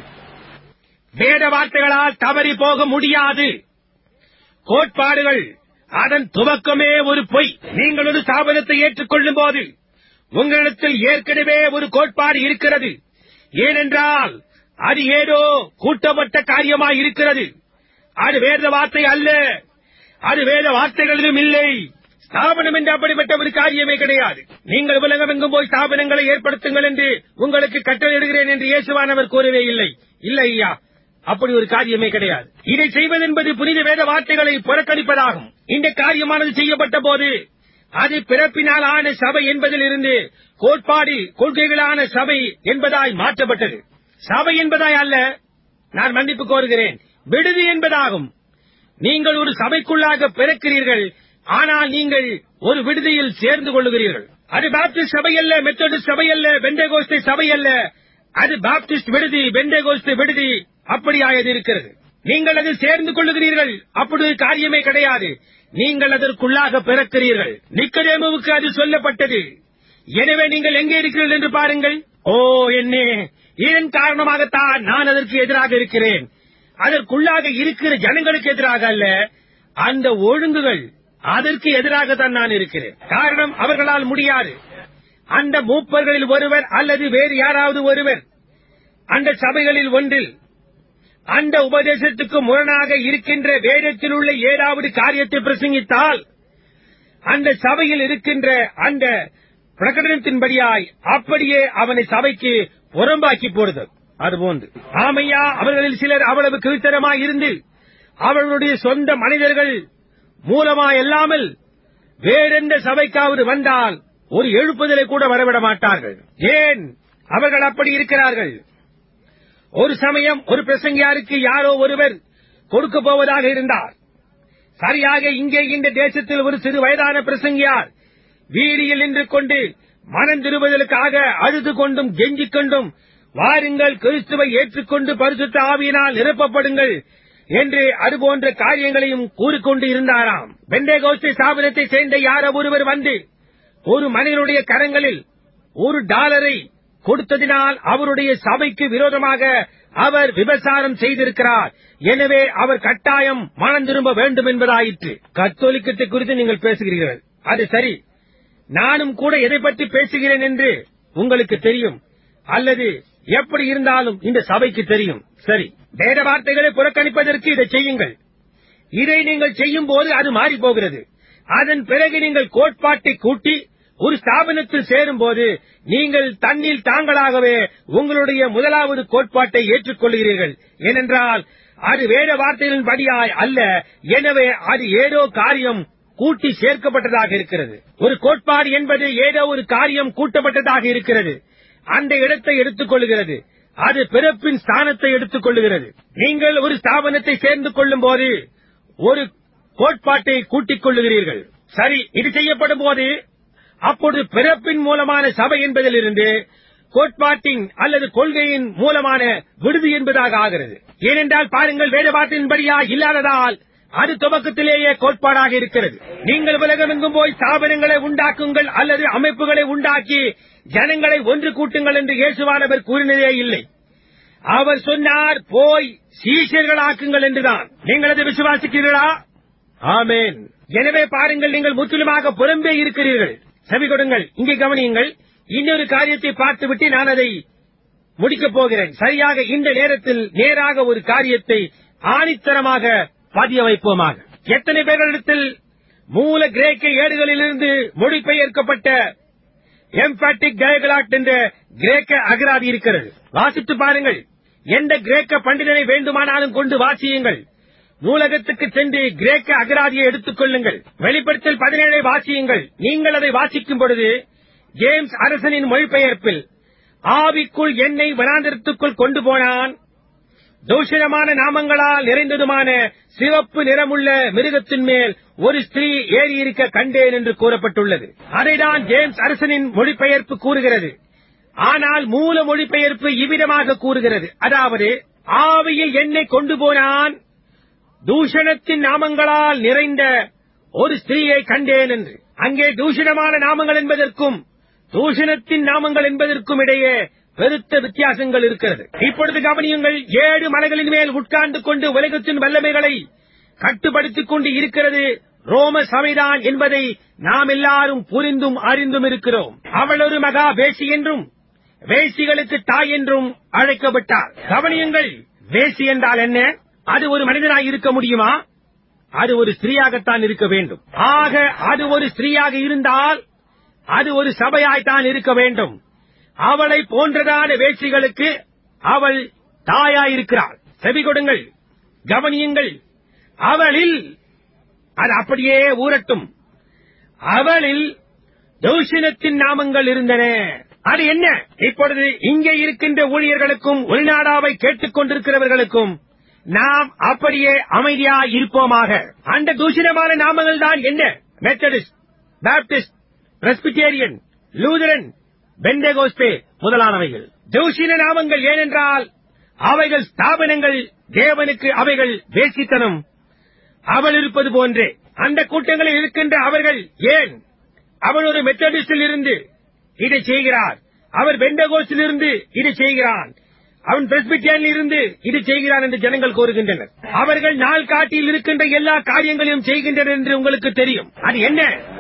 வேத வார்த்தைகளால் தவறி போக முடியாது கோட்பாடுகள் அதன் துவக்கமே ஒரு பொய் நீங்கள் ஒரு ஸ்தாபனத்தை ஏற்றுக்கொள்ளும் போது உங்களிடத்தில் ஏற்கனவே ஒரு கோட்பாடு இருக்கிறது ஏனென்றால் அது ஏதோ கூட்டப்பட்ட காரியமாய் இருக்கிறது அது வேத வார்த்தை அல்ல அது வேத வார்த்தைகளிலும் இல்லை ஸ்தாபனம் என்று அப்படிப்பட்ட ஒரு காரியமே கிடையாது நீங்கள் உலகமெங்கும் போய் ஸ்தாபனங்களை ஏற்படுத்துங்கள் என்று உங்களுக்கு கட்டளையிடுகிறேன் என்று இயேசுவானவர் கூறவே இல்லை இல்லை ஐயா அப்படி ஒரு காரியமே கிடையாது இதை செய்வதென்பது புனித வேத வார்த்தைகளை புறக்கணிப்பதாகும் இந்த காரியமானது செய்யப்பட்ட போது அது பிறப்பினால் ஆன சபை என்பதிலிருந்து கோட்பாடு கொள்கைகளான சபை என்பதாய் மாற்றப்பட்டது சபை என்பதாய் அல்ல நான் மன்னிப்பு கோருகிறேன் விடுதி என்பதாகும் நீங்கள் ஒரு சபைக்குள்ளாக பிறக்கிறீர்கள் ஆனால் நீங்கள் ஒரு விடுதியில் சேர்ந்து கொள்ளுகிறீர்கள் அது பாப்டிஸ்ட் சபை அல்ல மெத்தடிஸ்ட் சபை அல்ல பெண்டேகோஸ்தே சபை அல்ல அது பாப்டிஸ்ட் விடுதி பெண்டேகோஸ்தே விடுதி அப்படியாயது இருக்கிறது நீங்கள் அதில் சேர்ந்து கொள்ளுகிறீர்கள் அப்படி ஒரு காரியமே கிடையாது நீங்கள் அதற்குள்ளாக பிறக்கிறீர்கள் நிக்கதேமுவுக்கு அது சொல்லப்பட்டது எனவே நீங்கள் எங்கே இருக்கிறீர்கள் என்று பாருங்கள் ஓ என்னே இதன் காரணமாகத்தான் நான் அதற்கு எதிராக இருக்கிறேன் அதற்குள்ளாக இருக்கிற ஜனங்களுக்கு எதிராக அல்ல அந்த ஒழுங்குகள் அதற்கு எதிராகத்தான் நான் இருக்கிறேன் காரணம் அவர்களால் முடியாது அந்த மூப்பர்களில் ஒருவர் அல்லது வேறு யாராவது ஒருவர் அந்த சபைகளில் ஒன்றில் அந்த உபதேசத்துக்கு முரணாக இருக்கின்ற வேதத்தில் உள்ள ஏதாவது காரியத்தை பிரசங்கித்தால் அந்த சபையில் இருக்கின்ற அந்த பிரகடனத்தின்படியாய் அப்படியே அவனை சபைக்கு புறம்பாக்கி போடுதல் அதுபோன்று ஆமையா அவர்களில் சிலர் அவ்வளவு கீழ்த்தரமாய் இருந்து அவர்களுடைய சொந்த மனிதர்கள் மூலமாயல்லாமல் வேறெந்த சபைக்காவது வந்தால் ஒரு எழுப்புதலை கூட வரவிட மாட்டார்கள் ஏன் அவர்கள் அப்படி இருக்கிறார்கள் ஒரு சமயம் ஒரு பிரசங்கியாருக்கு யாரோ ஒருவர் கொடுக்க போவதாக இருந்தார் சரியாக இங்கே இந்த தேசத்தில் ஒரு சிறு வயதான பிரசங்கியார் வீதியில் நின்று கொண்டு மனம் திரும்புதலுக்காக அழுது கொண்டும் கெஞ்சிக் கொண்டும் வாருங்கள் கிறிஸ்துவை ஏற்றுக்கொண்டு பரிசுத்த ஆவியினால் நிரப்பப்படுங்கள் என்று அதுபோன்ற காரியங்களையும் கூறிக்கொண்டு இருந்தாராம் பெண்டேகோஸ்தே ஸ்தாபனத்தை சேர்ந்த யாரோ ஒருவர் வந்து ஒரு மனிதனுடைய கரங்களில் ஒரு டாலரை கொடுத்ததினால் அவருடைய சபைக்கு விரோதமாக அவர் விபசாரம் செய்திருக்கிறார் எனவே அவர் கட்டாயம் மனம் திரும்ப வேண்டும் என்பதாயிற்று கத்தோலிக்கத்தை குறித்து நீங்கள் பேசுகிறீர்கள் அது சரி நானும் கூட எதை பற்றி பேசுகிறேன் என்று உங்களுக்கு தெரியும் அல்லது எப்படி இருந்தாலும் இந்த சபைக்கு தெரியும் சரி வேத வார்த்தைகளை புறக்கணிப்பதற்கு இதை செய்யுங்கள் இதை நீங்கள் செய்யும் போது அது மாறி போகிறது அதன் பிறகு நீங்கள் கோட்பாட்டை கூட்டி ஒரு ஸ்தாபனத்தில் சேரும் போது நீங்கள் தன்னில் தாங்களாகவே உங்களுடைய முதலாவது கோட்பாட்டை ஏற்றுக்கொள்கிறீர்கள் ஏனென்றால் அது வேத வார்த்தைகளின் படியாய் அல்ல எனவே அது ஏதோ காரியம் கூட்டி சேர்க்கப்பட்டதாக இருக்கிறது ஒரு கோட்பாடு என்பது ஏதோ ஒரு காரியம் கூட்டப்பட்டதாக இருக்கிறது அந்த இடத்தை எடுத்துக் கொள்ளுகிறது அது பிறப்பின் ஸ்தானத்தை எடுத்துக் கொள்ளுகிறது நீங்கள் ஒரு ஸ்தாபனத்தை சேர்ந்து கொள்ளும் போது ஒரு கோட்பாட்டை கூட்டிக் கொள்ளுகிறீர்கள் சரி இது செய்யப்படும் போது அப்பொழுது பிறப்பின் மூலமான சபை என்பதிலிருந்து கோட்பாட்டின் அல்லது கொள்கையின் மூலமான விடுதி என்பதாக ஆகிறது ஏனென்றால் பாருங்கள் வேதபாட்டின்படியா இல்லாததால் அது துவக்கத்திலேயே கோட்பாடாக இருக்கிறது நீங்கள் உலகமெங்கும் போய் ஸ்தாபனங்களை உண்டாக்குங்கள் அல்லது அமைப்புகளை உண்டாக்கி ஜனங்களை ஒன்று கூட்டுங்கள் என்று இயேசுவானவர் கூறினதே இல்லை அவர் சொன்னார் போய் சீஷர்களாக்குங்கள் என்றுதான் நீங்கள் அதை விசுவாசிக்கிறீர்களா ஆமென் எனவே பாருங்கள் நீங்கள் முற்றிலுமாக புறம்பே இருக்கிறீர்கள் செவி கொடுங்கள் இங்கே கவனியுங்கள் இன்னொரு காரியத்தை பார்த்துவிட்டு நான் அதை முடிக்கப் போகிறேன் சரியாக இந்த நேரத்தில் நேராக ஒரு காரியத்தை ஆணித்தரமாக பதிய வைப்போமாக எத்தனை பேர்களிடத்தில் மூல கிரேக்க ஏடுகளிலிருந்து மொழிபெயர்க்கப்பட்ட எம்பேட்டிக் டயகலாட் என்ற கிரேக்க அகராதி இருக்கிறது வாசித்து பாருங்கள் எந்த கிரேக்க பண்டிதனை வேண்டுமானாலும் கொண்டு வாசியுங்கள் நூலகத்துக்கு சென்று கிரேக்க அகராதியை எடுத்துக் கொள்ளுங்கள் வெளிப்படுத்தல் பதினேழை வாசியுங்கள் நீங்கள் அதை வாசிக்கும் பொழுது ஜேம்ஸ் அரசனின் மொழிபெயர்ப்பில் ஆவிக்குள் என்னை வனாந்திரத்துக்குள் கொண்டு போனான் தூஷணமான நாமங்களால் நிறைந்ததுமான சிவப்பு நிறமுள்ள மிருகத்தின் மேல் ஒரு ஸ்திரீ ஏறியிருக்க கண்டேன் என்று கூறப்பட்டுள்ளது அதைதான் ஜேம்ஸ் அரசனின் மொழிபெயர்ப்பு கூறுகிறது ஆனால் மூல மொழிபெயர்ப்பு இவ்விதமாக கூறுகிறது அதாவது ஆவியில் என்னை கொண்டு போனான் தூஷணத்தின் நாமங்களால் நிறைந்த ஒரு ஸ்திரீயை கண்டேன் என்று அங்கே தூஷணமான நாமங்கள் என்பதற்கும் தூஷணத்தின் நாமங்கள் என்பதற்கும் இடையே பெருத்த வித்தியாசங்கள் இருக்கிறது இப்பொழுது கவனியுங்கள் ஏழு மலைகளின் மேல் உட்கார்ந்து கொண்டு உலகத்தின் வல்லமைகளை கட்டுப்படுத்திக் கொண்டு இருக்கிறது ரோம சபைதான் என்பதை நாம் எல்லாரும் புரிந்தும் அறிந்தும் இருக்கிறோம் அவள் ஒரு மகா வேசி என்றும் வேசிகளுக்கு தாய் என்றும் அழைக்கப்பட்டார் கவனியுங்கள் வேசி என்றால் என்ன அது ஒரு மனிதனாய் இருக்க முடியுமா அது ஒரு ஸ்திரீயாகத்தான் இருக்க வேண்டும் ஆக அது ஒரு ஸ்திரீயாக இருந்தால் அது ஒரு சபையாய்த்தான் இருக்க வேண்டும் அவளை போன்றதான வேட்சிகளுக்கு அவள் தாயாயிருக்கிறாள் செவி கொடுங்கள் கவனியுங்கள் அவளில் அது அப்படியே ஊரட்டும் அவளில் தூஷணத்தின் நாமங்கள் இருந்தன அது என்ன இப்பொழுது இங்கே இருக்கின்ற ஊழியர்களுக்கும் உள்நாடாவை கேட்டுக் கொண்டிருக்கிறவர்களுக்கும் நாம் அப்படியே அமைதியா இருப்போமாக அந்த தூஷணமான நாமங்கள் தான் என்ன Methodist Baptist Presbyterian Lutheran Pentecost முதலானவைகள் தூஷண நாமங்கள் ஏனென்றால் அவைகள் ஸ்தாபனங்கள் தேவனுக்கு அவைகள் வேசித்தனம் அவள் இருப்பது போன்றே அந்த கூட்டங்களில் இருக்கின்ற அவர்கள் ஏன் அவன் ஒரு மெத்தடிஸ்டில் இருந்து இதை செய்கிறார் அவர் பெண்டகோஸ்டில் இருந்து இதை செய்கிறான் அவன் பிரஸ்பிட்டியனில் இருந்து இது செய்கிறான் என்று ஜனங்கள் கூறுகின்றனர் அவர்கள் நாள் காட்டியில் இருக்கின்ற எல்லா காரியங்களையும் செய்கின்றனர் என்று உங்களுக்கு தெரியும் அது என்ன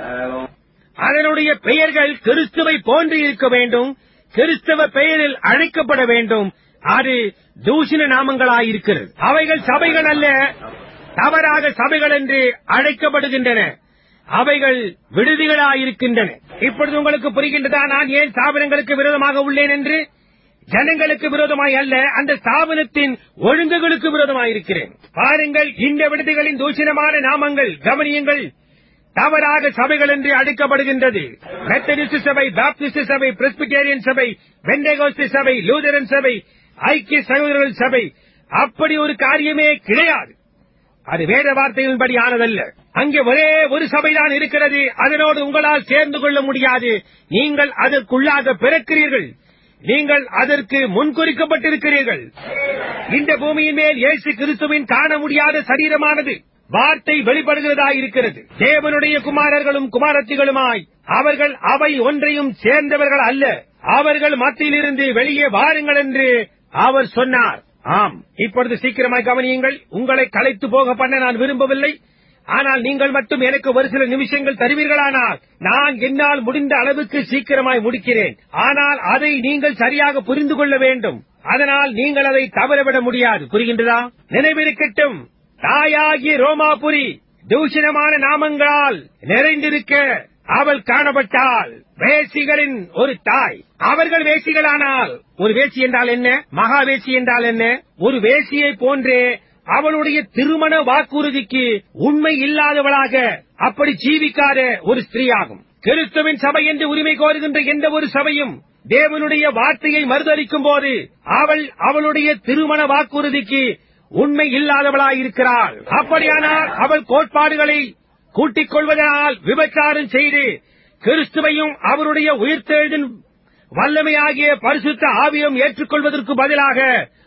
அதனுடைய பெயர்கள் கிறிஸ்துவை போன்று இருக்க வேண்டும் கிறிஸ்தவ பெயரில் அழைக்கப்பட வேண்டும் அது தூஷண நாமங்களாயிருக்கிறது அவைகள் சபைகள் அல்ல தவறாக சபைகள் என்று அழைக்கப்படுகின்றன அவைகள் விடுதிகளாயிருக்கின்றன இப்பொழுது உங்களுக்கு புரிகின்றதா நான் ஏன் ஸ்தாபனங்களுக்கு விரோதமாக உள்ளேன் என்று ஜனங்களுக்கு விரோதமாய் அல்ல அந்த ஸ்தாபனத்தின் ஒழுங்குகளுக்கு விரோதமாயிருக்கிறேன் பாருங்கள் இந்த விடுதிகளின் தூஷணமான நாமங்கள் கவனியுங்கள் தவறாக சபைகள் என்று அழைக்கப்படுகின்றது மெத்தடிஸ்ட் சபை பாப்டிஸ்ட் சபை பிரெஸ்பிட்டேரியன் சபை வெண்டேகோஸ்ட் சபை லூதரன் சபை ஐக்கிய சகோதரர்கள் சபை அப்படி ஒரு காரியமே கிடையாது அது வேத வார்த்தைகளின்படி ஆனதல்ல அங்கே ஒரே ஒரு சபைதான் இருக்கிறது அதனோடு உங்களால் சேர்ந்து கொள்ள முடியாது நீங்கள் அதற்குள்ளாக பிறக்கிறீர்கள் நீங்கள் அதற்கு முன்குறிக்கப்பட்டிருக்கிறீர்கள் இந்த பூமியின் மேல் இயேசு கிறிஸ்துவின் காண முடியாத சரீரமானது வார்த்தை வெளிப்படுகிறதா இருக்கிறது தேவனுடைய குமாரர்களும் குமாரத்திகளுமாய் அவர்கள் அவை ஒன்றையும் சேர்ந்தவர்கள் அல்ல அவர்கள் மத்தியிலிருந்து வெளியே வாருங்கள் என்று அவர் சொன்னார் ஆம் இப்பொழுது சீக்கிரமாய் கவனியுங்கள் உங்களை களைத்து போக பண்ண நான் விரும்பவில்லை ஆனால் நீங்கள் மட்டும் எனக்கு ஒரு சில நிமிஷங்கள் தருவீர்களானால் நான் என்னால் முடிந்த அளவுக்கு சீக்கிரமாய் முடிக்கிறேன் ஆனால் அதை நீங்கள் சரியாக புரிந்து கொள்ள வேண்டும் அதனால் நீங்கள் அதை தவறவிட முடியாது புரிகின்றதா நினைவிருக்கட்டும் தாயாகிய ரோமாபுரி தூஷணமான நாமங்களால் நிறைந்திருக்க அவள் காணப்பட்டாள் வேசிகளின் ஒரு தாய் அவர்கள் வேசிகளானால் ஒரு வேசி என்றால் என்ன மகா வேசி என்றால் என்ன ஒரு வேசியை போன்றே அவளுடைய திருமண வாக்குறுதிக்கு உண்மை இல்லாதவளாக அப்படி ஜீவிக்காத ஒரு ஸ்திரீயாகும் கிறிஸ்துவின் சபை என்று உரிமை கோருகின்ற எந்த ஒரு சபையும் தேவனுடைய வார்த்தையை மறுதளிக்கும் போது அவள் அவளுடைய திருமண வாக்குறுதிக்கு உண்மை இல்லாதவளாயிருக்கிறாள் அப்படியானால் அவள் கோட்பாடுகளை கூட்டிக் கொள்வதனால் விபச்சாரம் செய்து கிறிஸ்துவையும் அவருடைய உயிர்த்தெழுதின் வல்லமையாகிய பரிசுத்த ஆவியம் ஏற்றுக்கொள்வதற்கு பதிலாக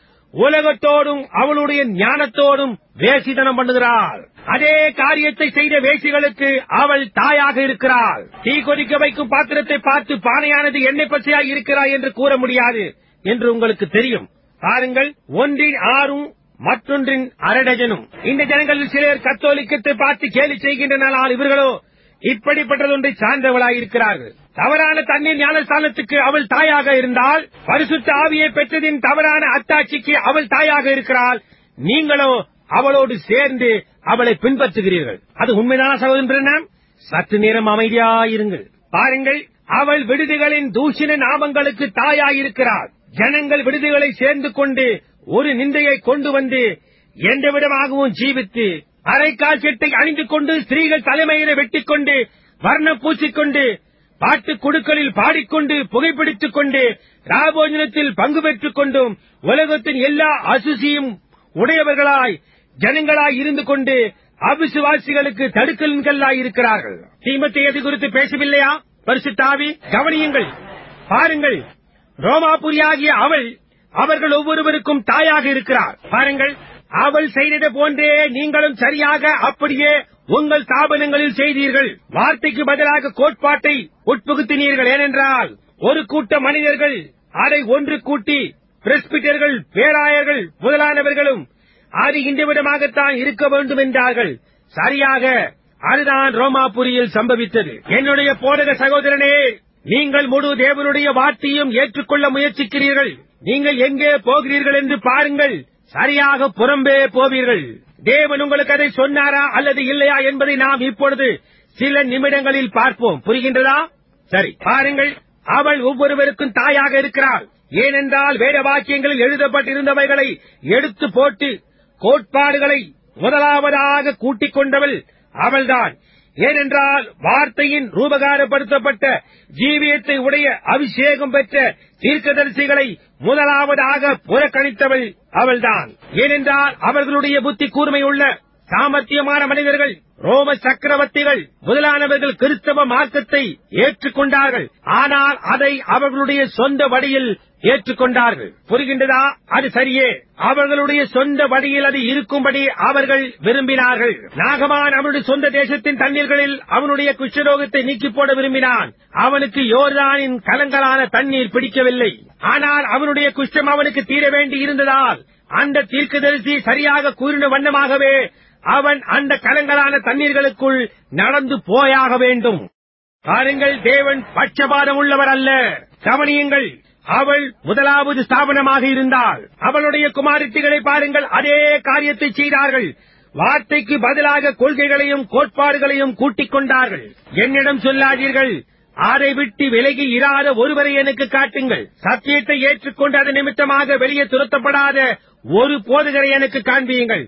உலகத்தோடும் அவளுடைய ஞானத்தோடும் வேசிதனம் பண்ணுகிறாள் அதே காரியத்தை செய்த வேசிகளுக்கு அவள் தாயாக இருக்கிறாள் தீ கொதிக்க வைக்கும் பாத்திரத்தை பார்த்து பானையானது எண்ணெய் பச்சையாய் இருக்கிறாய் என்று கூற முடியாது என்று உங்களுக்கு தெரியும் பாருங்கள் ஒன்றின் ஆறும் மற்றொன்றின் அரடஜனும் இந்த ஜனங்களில் சிலர் கத்தோலிக்கத்தை பார்த்து கேலி செய்கின்றனால் இவர்களோ இப்படிப்பட்டதொன்றை சார்ந்தவளாயிருக்கிறார்கள் தவறான தண்ணீர் ஞானஸ்தானத்துக்கு அவள் தாயாக இருந்தால் பரிசுத்த ஆவியை பெற்றதின் தவறான அத்தாட்சிக்கு அவள் தாயாக இருக்கிறாள் நீங்களோ அவளோடு சேர்ந்து அவளை பின்பற்றுகிறீர்கள் அது உண்மைதான சகோதரன் சற்று நேரம் அமைதியாயிருங்கள் பாருங்கள் அவள் விடுதிகளின் தூஷண நாமங்களுக்கு தாயாயிருக்கிறாள் ஜனங்கள் விடுதிகளை சேர்ந்து கொண்டு ஒரு நிந்தையை கொண்டு வந்து எந்த விதமாகவும் ஜீவித்து அரைக்கால் செட்டை அணிந்து கொண்டு ஸ்திரீகள் தலைமையில வெட்டிக் கொண்டு வர்ணம் பூசிக்கொண்டு பாட்டு குழுக்களில் பாடிக்கொண்டு புகைப்பிடித்துக் கொண்டு ராபோஜனத்தில் பங்கு பெற்றுக் கொண்டும் உலகத்தின் எல்லா அசுசியும் உடையவர்களாய் ஜனங்களாய் இருந்து கொண்டு அவிசுவாசிகளுக்கு தடுக்கல்களாய் இருக்கிறார்கள் தீமத்தை எது குறித்து பேசவில்லையா பரிசுத்தாவி கவனியுங்கள் பாருங்கள் ரோமாபுரியாகிய அவள் அவர்கள் ஒவ்வொருவருக்கும் தாயாக இருக்கிறார் பாருங்கள் அவள் செய்தது போன்றே நீங்களும் சரியாக அப்படியே உங்கள் ஸ்தாபனங்களில் செய்தீர்கள் வார்த்தைக்கு பதிலாக கோட்பாட்டை உட்புகுத்தினீர்கள் ஏனென்றால் ஒரு கூட்ட மனிதர்கள் அதை ஒன்று கூட்டி பிரஸ்பிட்டர்கள் பேராயர்கள் முதலானவர்களும் அது இந்த விதமாகத்தான் இருக்க வேண்டும் என்றார்கள் சரியாக அதுதான் ரோமாபுரியில் சம்பவித்தது என்னுடைய போதக சகோதரனே நீங்கள் முழு தேவனுடைய வார்த்தையும் ஏற்றுக்கொள்ள முயற்சிக்கிறீர்கள் நீங்கள் எங்கே போகிறீர்கள் என்று பாருங்கள் சரியாக புறம்பே போவீர்கள் தேவன் உங்களுக்கு அதை சொன்னாரா அல்லது இல்லையா என்பதை நாம் இப்பொழுது சில நிமிடங்களில் பார்ப்போம் புரிகின்றதா சரி பாருங்கள் அவள் ஒவ்வொருவருக்கும் தாயாக இருக்கிறாள் ஏனென்றால் வேத வாக்கியங்களில் எழுதப்பட்டிருந்தவைகளை எடுத்து போட்டு கோட்பாடுகளை முதலாவதாக கூட்டிக் கொண்டவள் அவள்தான் ஏனென்றால் வார்த்தையின் ரூபகாரப்படுத்தப்பட்ட ஜீவியத்தை உடைய அபிஷேகம் பெற்ற தீர்க்கதரிசிகளை முதலாவதாக புறக்கணித்தவள் அவள்தான் ஏனென்றால் அவர்களுடைய புத்தி கூர்மையுள்ள சாமர்த்தியமான மனிதர்கள் ரோம சக்கரவர்த்திகள் முதலானவர்கள் கிறிஸ்தவ மார்க்கத்தை ஏற்றுக்கொண்டார்கள் ஆனால் அதை அவர்களுடைய சொந்த வழியில் ஏற்றுக்கொண்டார்கள் புரிகின்றதா அது சரியே அவர்களுடைய சொந்த வழியில் அது இருக்கும்படி அவர்கள் விரும்பினார்கள் நாகமான் அவனுடைய சொந்த தேசத்தின் தண்ணீர்களில் அவனுடைய குஷ்டரோகத்தை நீக்கி போட விரும்பினான் அவனுக்கு யோர்தானின் கலங்களான தண்ணீர் பிடிக்கவில்லை ஆனால் அவனுடைய குஷ்டம் அவனுக்கு தீர வேண்டி இருந்ததால் அந்த தீர்க்கதரிசி சரியாக கூறின வண்ணமாகவே அவன் அந்த கலங்களான தண்ணீர்களுக்குள் நடந்து போயாக வேண்டும் பாருங்கள் தேவன் பட்சபாதம் உள்ளவர் அல்ல கவனியுங்கள் அவள் முதலாவது ஸ்தாபனமாக இருந்தாள் அவளுடைய குமாரத்திகளை பாருங்கள் அதே காரியத்தை செய்தார்கள் வார்த்தைக்கு பதிலாக கொள்கைகளையும் கோட்பாடுகளையும் கூட்டிக் கொண்டார்கள் என்னிடம் சொல்லாதீர்கள் அதை விட்டு விலகி இராத ஒருவரை எனக்கு காட்டுங்கள் சத்தியத்தை ஏற்றுக்கொண்டு அதன் நிமித்தமாக வெளியே துரத்தப்படாத ஒரு போதகரை எனக்கு காண்பியுங்கள்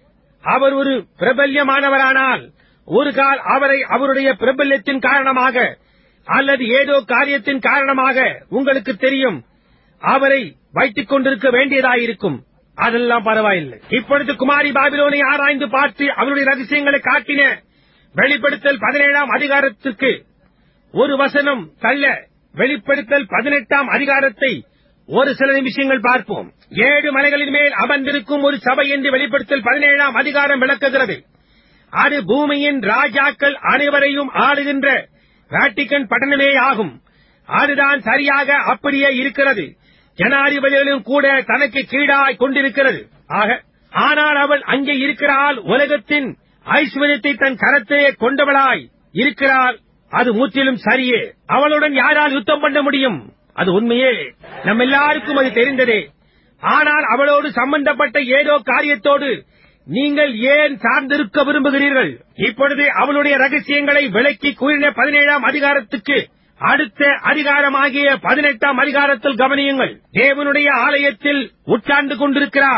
அவர் ஒரு பிரபல்யமானவரானால் ஒரு கால் அவரை அவருடைய பிரபல்யத்தின் காரணமாக அல்லது ஏதோ காரியத்தின் காரணமாக உங்களுக்கு தெரியும் அவரை வைத்துக் கொண்டிருக்க வேண்டியதாயிருக்கும் அதெல்லாம் பரவாயில்லை இப்பொழுது குமாரி பாபிலோனை ஆராய்ந்து பார்த்து அவருடைய ரகசியங்களை காட்டின வெளிப்படுத்தல் பதினேழாம் அதிகாரத்திற்கு ஒரு வசனம் தள்ள வெளிப்படுத்தல் பதினெட்டாம் அதிகாரத்தை ஒரு சில நிமிஷங்கள் பார்ப்போம் ஏழு மலைகளின் மேல் அமர்ந்திருக்கும் ஒரு சபை என்று வெளிப்படுத்தல் பதினேழாம் அதிகாரம் விளக்குகிறது அது பூமியின் ராஜாக்கள் அனைவரையும் ஆளுகின்ற வேட்டிக்கன் பட்டணமே ஆகும் அதுதான் சரியாக அப்படியே இருக்கிறது ஜனாதிபதிகளும் கூட தனக்கு கீழாய் கொண்டிருக்கிறது ஆக ஆனால் அவள் அங்கே இருக்கிறாள் உலகத்தின் ஐஸ்வர்யத்தை தன் கரத்திலே கொண்டவளாய் இருக்கிறாள் அது முற்றிலும் சரியே அவளுடன் யாரால் யுத்தம் பண்ண முடியும் அது உண்மையே நம்ம எல்லாருக்கும் அது தெரிந்ததே ஆனால் அவளோடு சம்பந்தப்பட்ட ஏதோ காரியத்தோடு நீங்கள் ஏன் சார்ந்திருக்க விரும்புகிறீர்கள் இப்பொழுது அவளுடைய ரகசியங்களை விளக்கி கூறின பதினேழாம் அதிகாரத்துக்கு அடுத்த அதிகாரமாகிய பதினெட்டாம் அதிகாரத்தில் கவனியுங்கள் தேவனுடைய ஆலயத்தில் உட்கார்ந்து கொண்டிருக்கிறாள்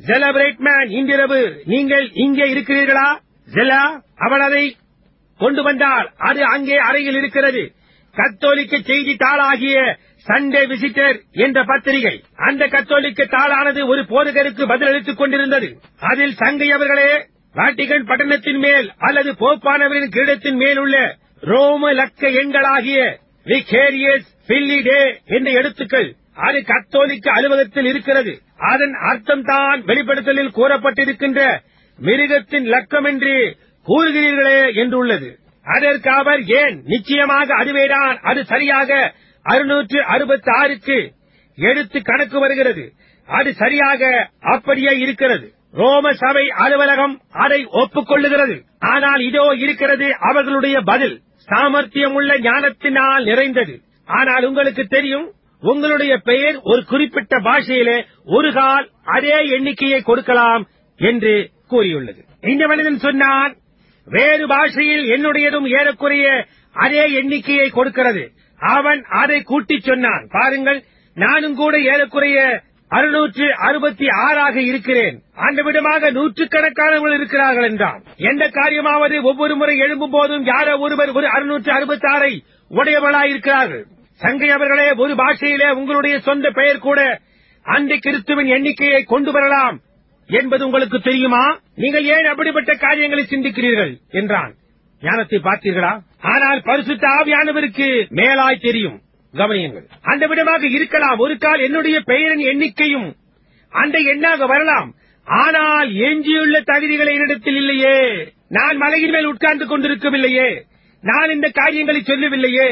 செலபிரேட் மேன் இன்றிரவு நீங்கள் இங்கே இருக்கிறீர்களா ஜெலா அவள் அதை கொண்டு வந்தால் அது அங்கே அறையில் இருக்கிறது கத்தோலிக்க செய்தி தாளாகிய சண்டே விசிட்டர் என்ற பத்திரிகை அந்த கத்தோலிக்க தாளானது ஒரு போதகருக்கு பதிலளித்துக் கொண்டிருந்தது அதில் சங்கை அவர்களே வாட்டிகன் பட்டணத்தின் மேல் அல்லது போப்பானவரின் கிரீடத்தின் மேல் உள்ள ரோம லக்க எண்களாகிய விகேரியஸ் பில்லிடே என்ற எழுத்துக்கள் அது கத்தோலிக்க அலுவலகத்தில் இருக்கிறது அதன் அர்த்தம் தான் வெளிப்படுத்தலில் கூறப்பட்டிருக்கின்ற மிருகத்தின் லக்கம் என்று கூறுகிறீர்களே என்றுள்ளது அதற்கு அவர் ஏன் நிச்சயமாக அதுவேதான் அது சரியாக அறுநூற்று அறுபத்தி ஆறுக்கு எடுத்து கணக்கு வருகிறது அது சரியாக அப்படியே இருக்கிறது ரோம சபை அலுவலகம் அதை ஒப்புக்கொள்ளுகிறது ஆனால் இதோ இருக்கிறது அவர்களுடைய பதில் சாமர்த்தியமுள்ள ஞானத்தினால் நிறைந்தது ஆனால் உங்களுக்கு தெரியும் உங்களுடைய பெயர் ஒரு குறிப்பிட்ட பாஷையிலே ஒரு கால் அதே எண்ணிக்கையை கொடுக்கலாம் என்று கூறியுள்ளது இந்த மனிதன் சொன்னான் வேறு பாஷையில் என்னுடையதும் ஏறக்குறைய அதே எண்ணிக்கையை கொடுக்கிறது அவன் அதை கூட்டிச் சொன்னான் பாருங்கள் நானும் கூட ஏறக்குறைய அறுநூற்று அறுபத்தி ஆறாக இருக்கிறேன் அந்த விதமாக நூற்றுக்கணக்கானவர்கள் இருக்கிறார்கள் என்றான் எந்த காரியமாவது ஒவ்வொரு முறை எழும்பும் போதும் யாரோ ஒருவர் ஒரு அறுநூற்று அறுபத்தி ஆறை உடையவர்களாயிருக்கிறார்கள் சங்கை அவர்களே ஒரு பாஷையிலே உங்களுடைய சொந்த பெயர் கூட அந்த கிறிஸ்துவின் எண்ணிக்கையை கொண்டு வரலாம் என்பது உங்களுக்கு தெரியுமா நீங்கள் ஏன் அப்படிப்பட்ட காரியங்களை சிந்திக்கிறீர்கள் என்றான் ஞானத்தை பார்த்தீர்களா ஆனால் பரிசுத்த ஆவியானவருக்கு மேலாய் தெரியும் கவனியுங்கள் அந்த விதமாக இருக்கலாம் ஒரு கால் என்னுடைய பெயரின் எண்ணிக்கையும் அந்த எண்ணாக வரலாம் ஆனால் எஞ்சியுள்ள தகுதிகளை என்னிடத்தில் இல்லையே நான் மலையின் மேல் உட்கார்ந்து கொண்டிருக்கவில்லையே நான் இந்த காரியங்களை சொல்லவில்லையே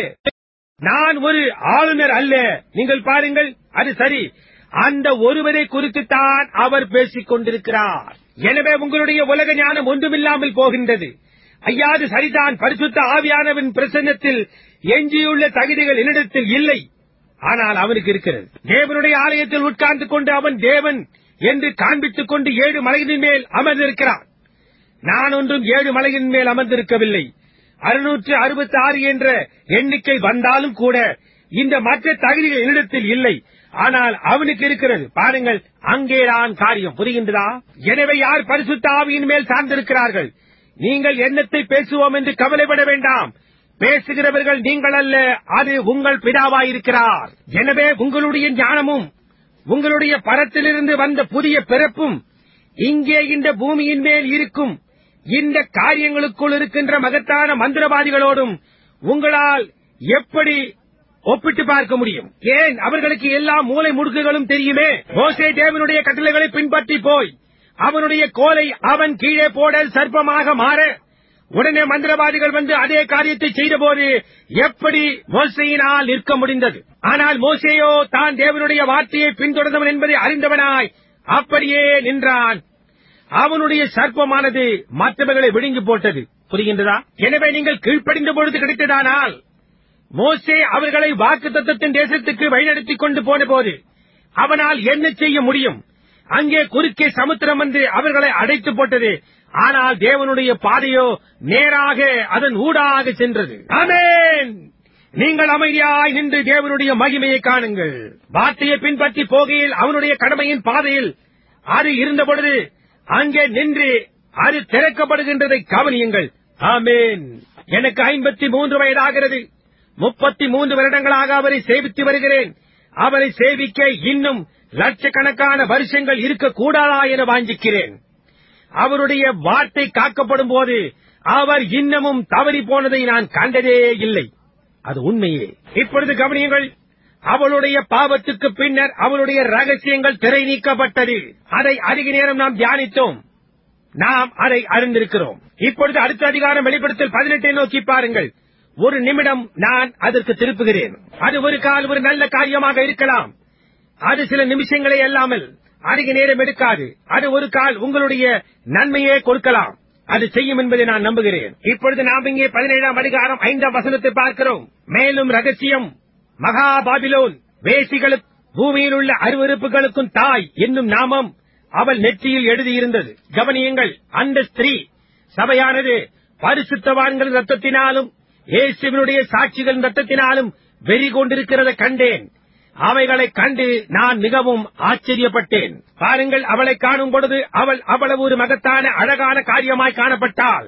நான் ஒரு ஆளுநர் அல்ல நீங்கள் பாருங்கள் அது சரி அந்த ஒருவரை குறித்துத்தான் அவர் பேசிக் கொண்டிருக்கிறார் எனவே உங்களுடைய உலக ஞானம் ஒன்றுமில்லாமல் போகின்றது ஐயாது சரிதான் பரிசுத்த ஆவியானவன் பிரசன்னத்தில் எஞ்சியுள்ள தகுதிகள் என்னிடத்தில் இல்லை ஆனால் அவனுக்கு இருக்கிறது தேவனுடைய ஆலயத்தில் உட்கார்ந்து கொண்டு அவன் தேவன் என்று காண்பித்துக் கொண்டு ஏழு மலையின் மேல் அமர்ந்திருக்கிறான் நான் ஒன்றும் ஏழு மலையின் மேல் அமர்ந்திருக்கவில்லை அறுநூற்று அறுபத்தி ஆறு என்ற எண்ணிக்கை வந்தாலும் கூட இந்த மற்ற தகுதிகள் என்னிடத்தில் இல்லை ஆனால் அவனுக்கு இருக்கிறது பாருங்கள் அங்கேதான் காரியம் புரிகின்றதா எனவே யார் பரிசுத்த ஆவியின் மேல் சார்ந்திருக்கிறார்கள் நீங்கள் எண்ணத்தை பேசுவோம் என்று கவலைப்பட வேண்டாம் பேசுகிறவர்கள் நீங்கள் அல்ல அது உங்கள் பிதாவாயிருக்கிறார் எனவே உங்களுடைய ஞானமும் உங்களுடைய பரத்திலிருந்து வந்த புதிய பிறப்பும் இங்கே இந்த பூமியின் மேல் இருக்கும் இந்த காரியங்களுக்குள் இருக்கின்ற மகத்தான மந்திரவாதிகளோடும் உங்களால் எப்படி ஒப்பிட்டு பார்க்க முடியும் ஏன் அவர்களுக்கு எல்லா மூலை முடுக்குகளும் தெரியுமே மோசே தேவனுடைய கட்டளைகளை பின்பற்றி போய் அவனுடைய கோலை அவன் கீழே போட சர்ப்பமாக மாற உடனே மந்திரவாதிகள் வந்து அதே காரியத்தை செய்தபோது எப்படி மோசையினால் நிற்க முடிந்தது ஆனால் மோசேயோ தான் தேவனுடைய வார்த்தையை பின்தொடர்ந்தவன் என்பதை அறிந்தவனாய் அப்படியே நின்றான் அவனுடைய சர்ப்பமானது மற்றவர்களை விழுங்கி போட்டது புரிகின்றதா எனவே நீங்கள் கீழ்ப்படிந்த பொழுது கிடைத்ததானால் மோசே அவர்களை வாக்கு தத்தத்தின் தேசத்துக்கு வழிநடத்திக் கொண்டு போன போது அவனால் என்ன செய்ய முடியும் அங்கே குறுக்கே சமுத்திரம் வந்து அவர்களை அடைத்து போட்டது ஆனால் தேவனுடைய பாதையோ நேராக அதன் ஊடாக சென்றது ஆமென் நீங்கள் அமைதியாய் நின்று தேவனுடைய மகிமையை காணுங்கள் வார்த்தையை பின்பற்றி போகையில் அவனுடைய கடமையின் பாதையில் அது இருந்த பொழுது அங்கே நின்று அது திறக்கப்படுகின்றதை கவனியுங்கள் ஆமேன் எனக்கு ஐம்பத்தி மூன்று வயதாகிறது முப்பத்தி மூன்று வருடங்களாக அவரை சேவித்து வருகிறேன் அவரை சேவிக்க இன்னும் லட்சக்கணக்கான வருஷங்கள் இருக்கக்கூடாதா என வாஞ்சிக்கிறேன் அவருடைய வார்த்தை காக்கப்படும் போது அவர் இன்னமும் தவறி போனதை நான் கண்டதே இல்லை அது உண்மையே இப்பொழுது கவனியுங்கள் அவளுடைய பாவத்துக்கு பின்னர் அவளுடைய ரகசியங்கள் திரை நீக்கப்பட்டது அதை அதிக நேரம் நாம் தியானித்தோம் நாம் அதை அறிந்திருக்கிறோம் இப்பொழுது அடுத்த அதிகாரம் வெளிப்படுத்தல் பதினெட்டை நோக்கி பாருங்கள் ஒரு நிமிடம் நான் அதற்கு திருப்புகிறேன் அது ஒரு கால் ஒரு நல்ல காரியமாக இருக்கலாம் அது சில நிமிஷங்களே அல்லாமல் அதிக நேரம் எடுக்காது அது ஒரு கால் உங்களுடைய நன்மையே கொடுக்கலாம் அது செய்யும் என்பதை நான் நம்புகிறேன் இப்பொழுது நாம் இங்கே பதினேழாம் அதிகாரம் ஐந்தாம் வசனத்தை பார்க்கிறோம் மேலும் ரகசியம் மகா பாபிலோன் வேசிகளுக்கு பூமியில் உள்ள அருவறுப்புகளுக்கும் தாய் என்னும் நாமம் அவள் நெற்றியில் எழுதியிருந்தது கவனியுங்கள் அந்த ஸ்திரீ சபையானது பரிசுத்தவான்கள் ரத்தத்தினாலும் இயேசுவினுடைய சாட்சிகளின் ரத்தத்தினாலும் வெறி கொண்டிருக்கிறத கண்டேன் அவைகளைக் கண்டு நான் மிகவும் ஆச்சரியப்பட்டேன் பாருங்கள் அவளை காணும் பொழுது அவள் அவ்வளவு ஒரு மகத்தான அழகான காரியமாய் காணப்பட்டாள்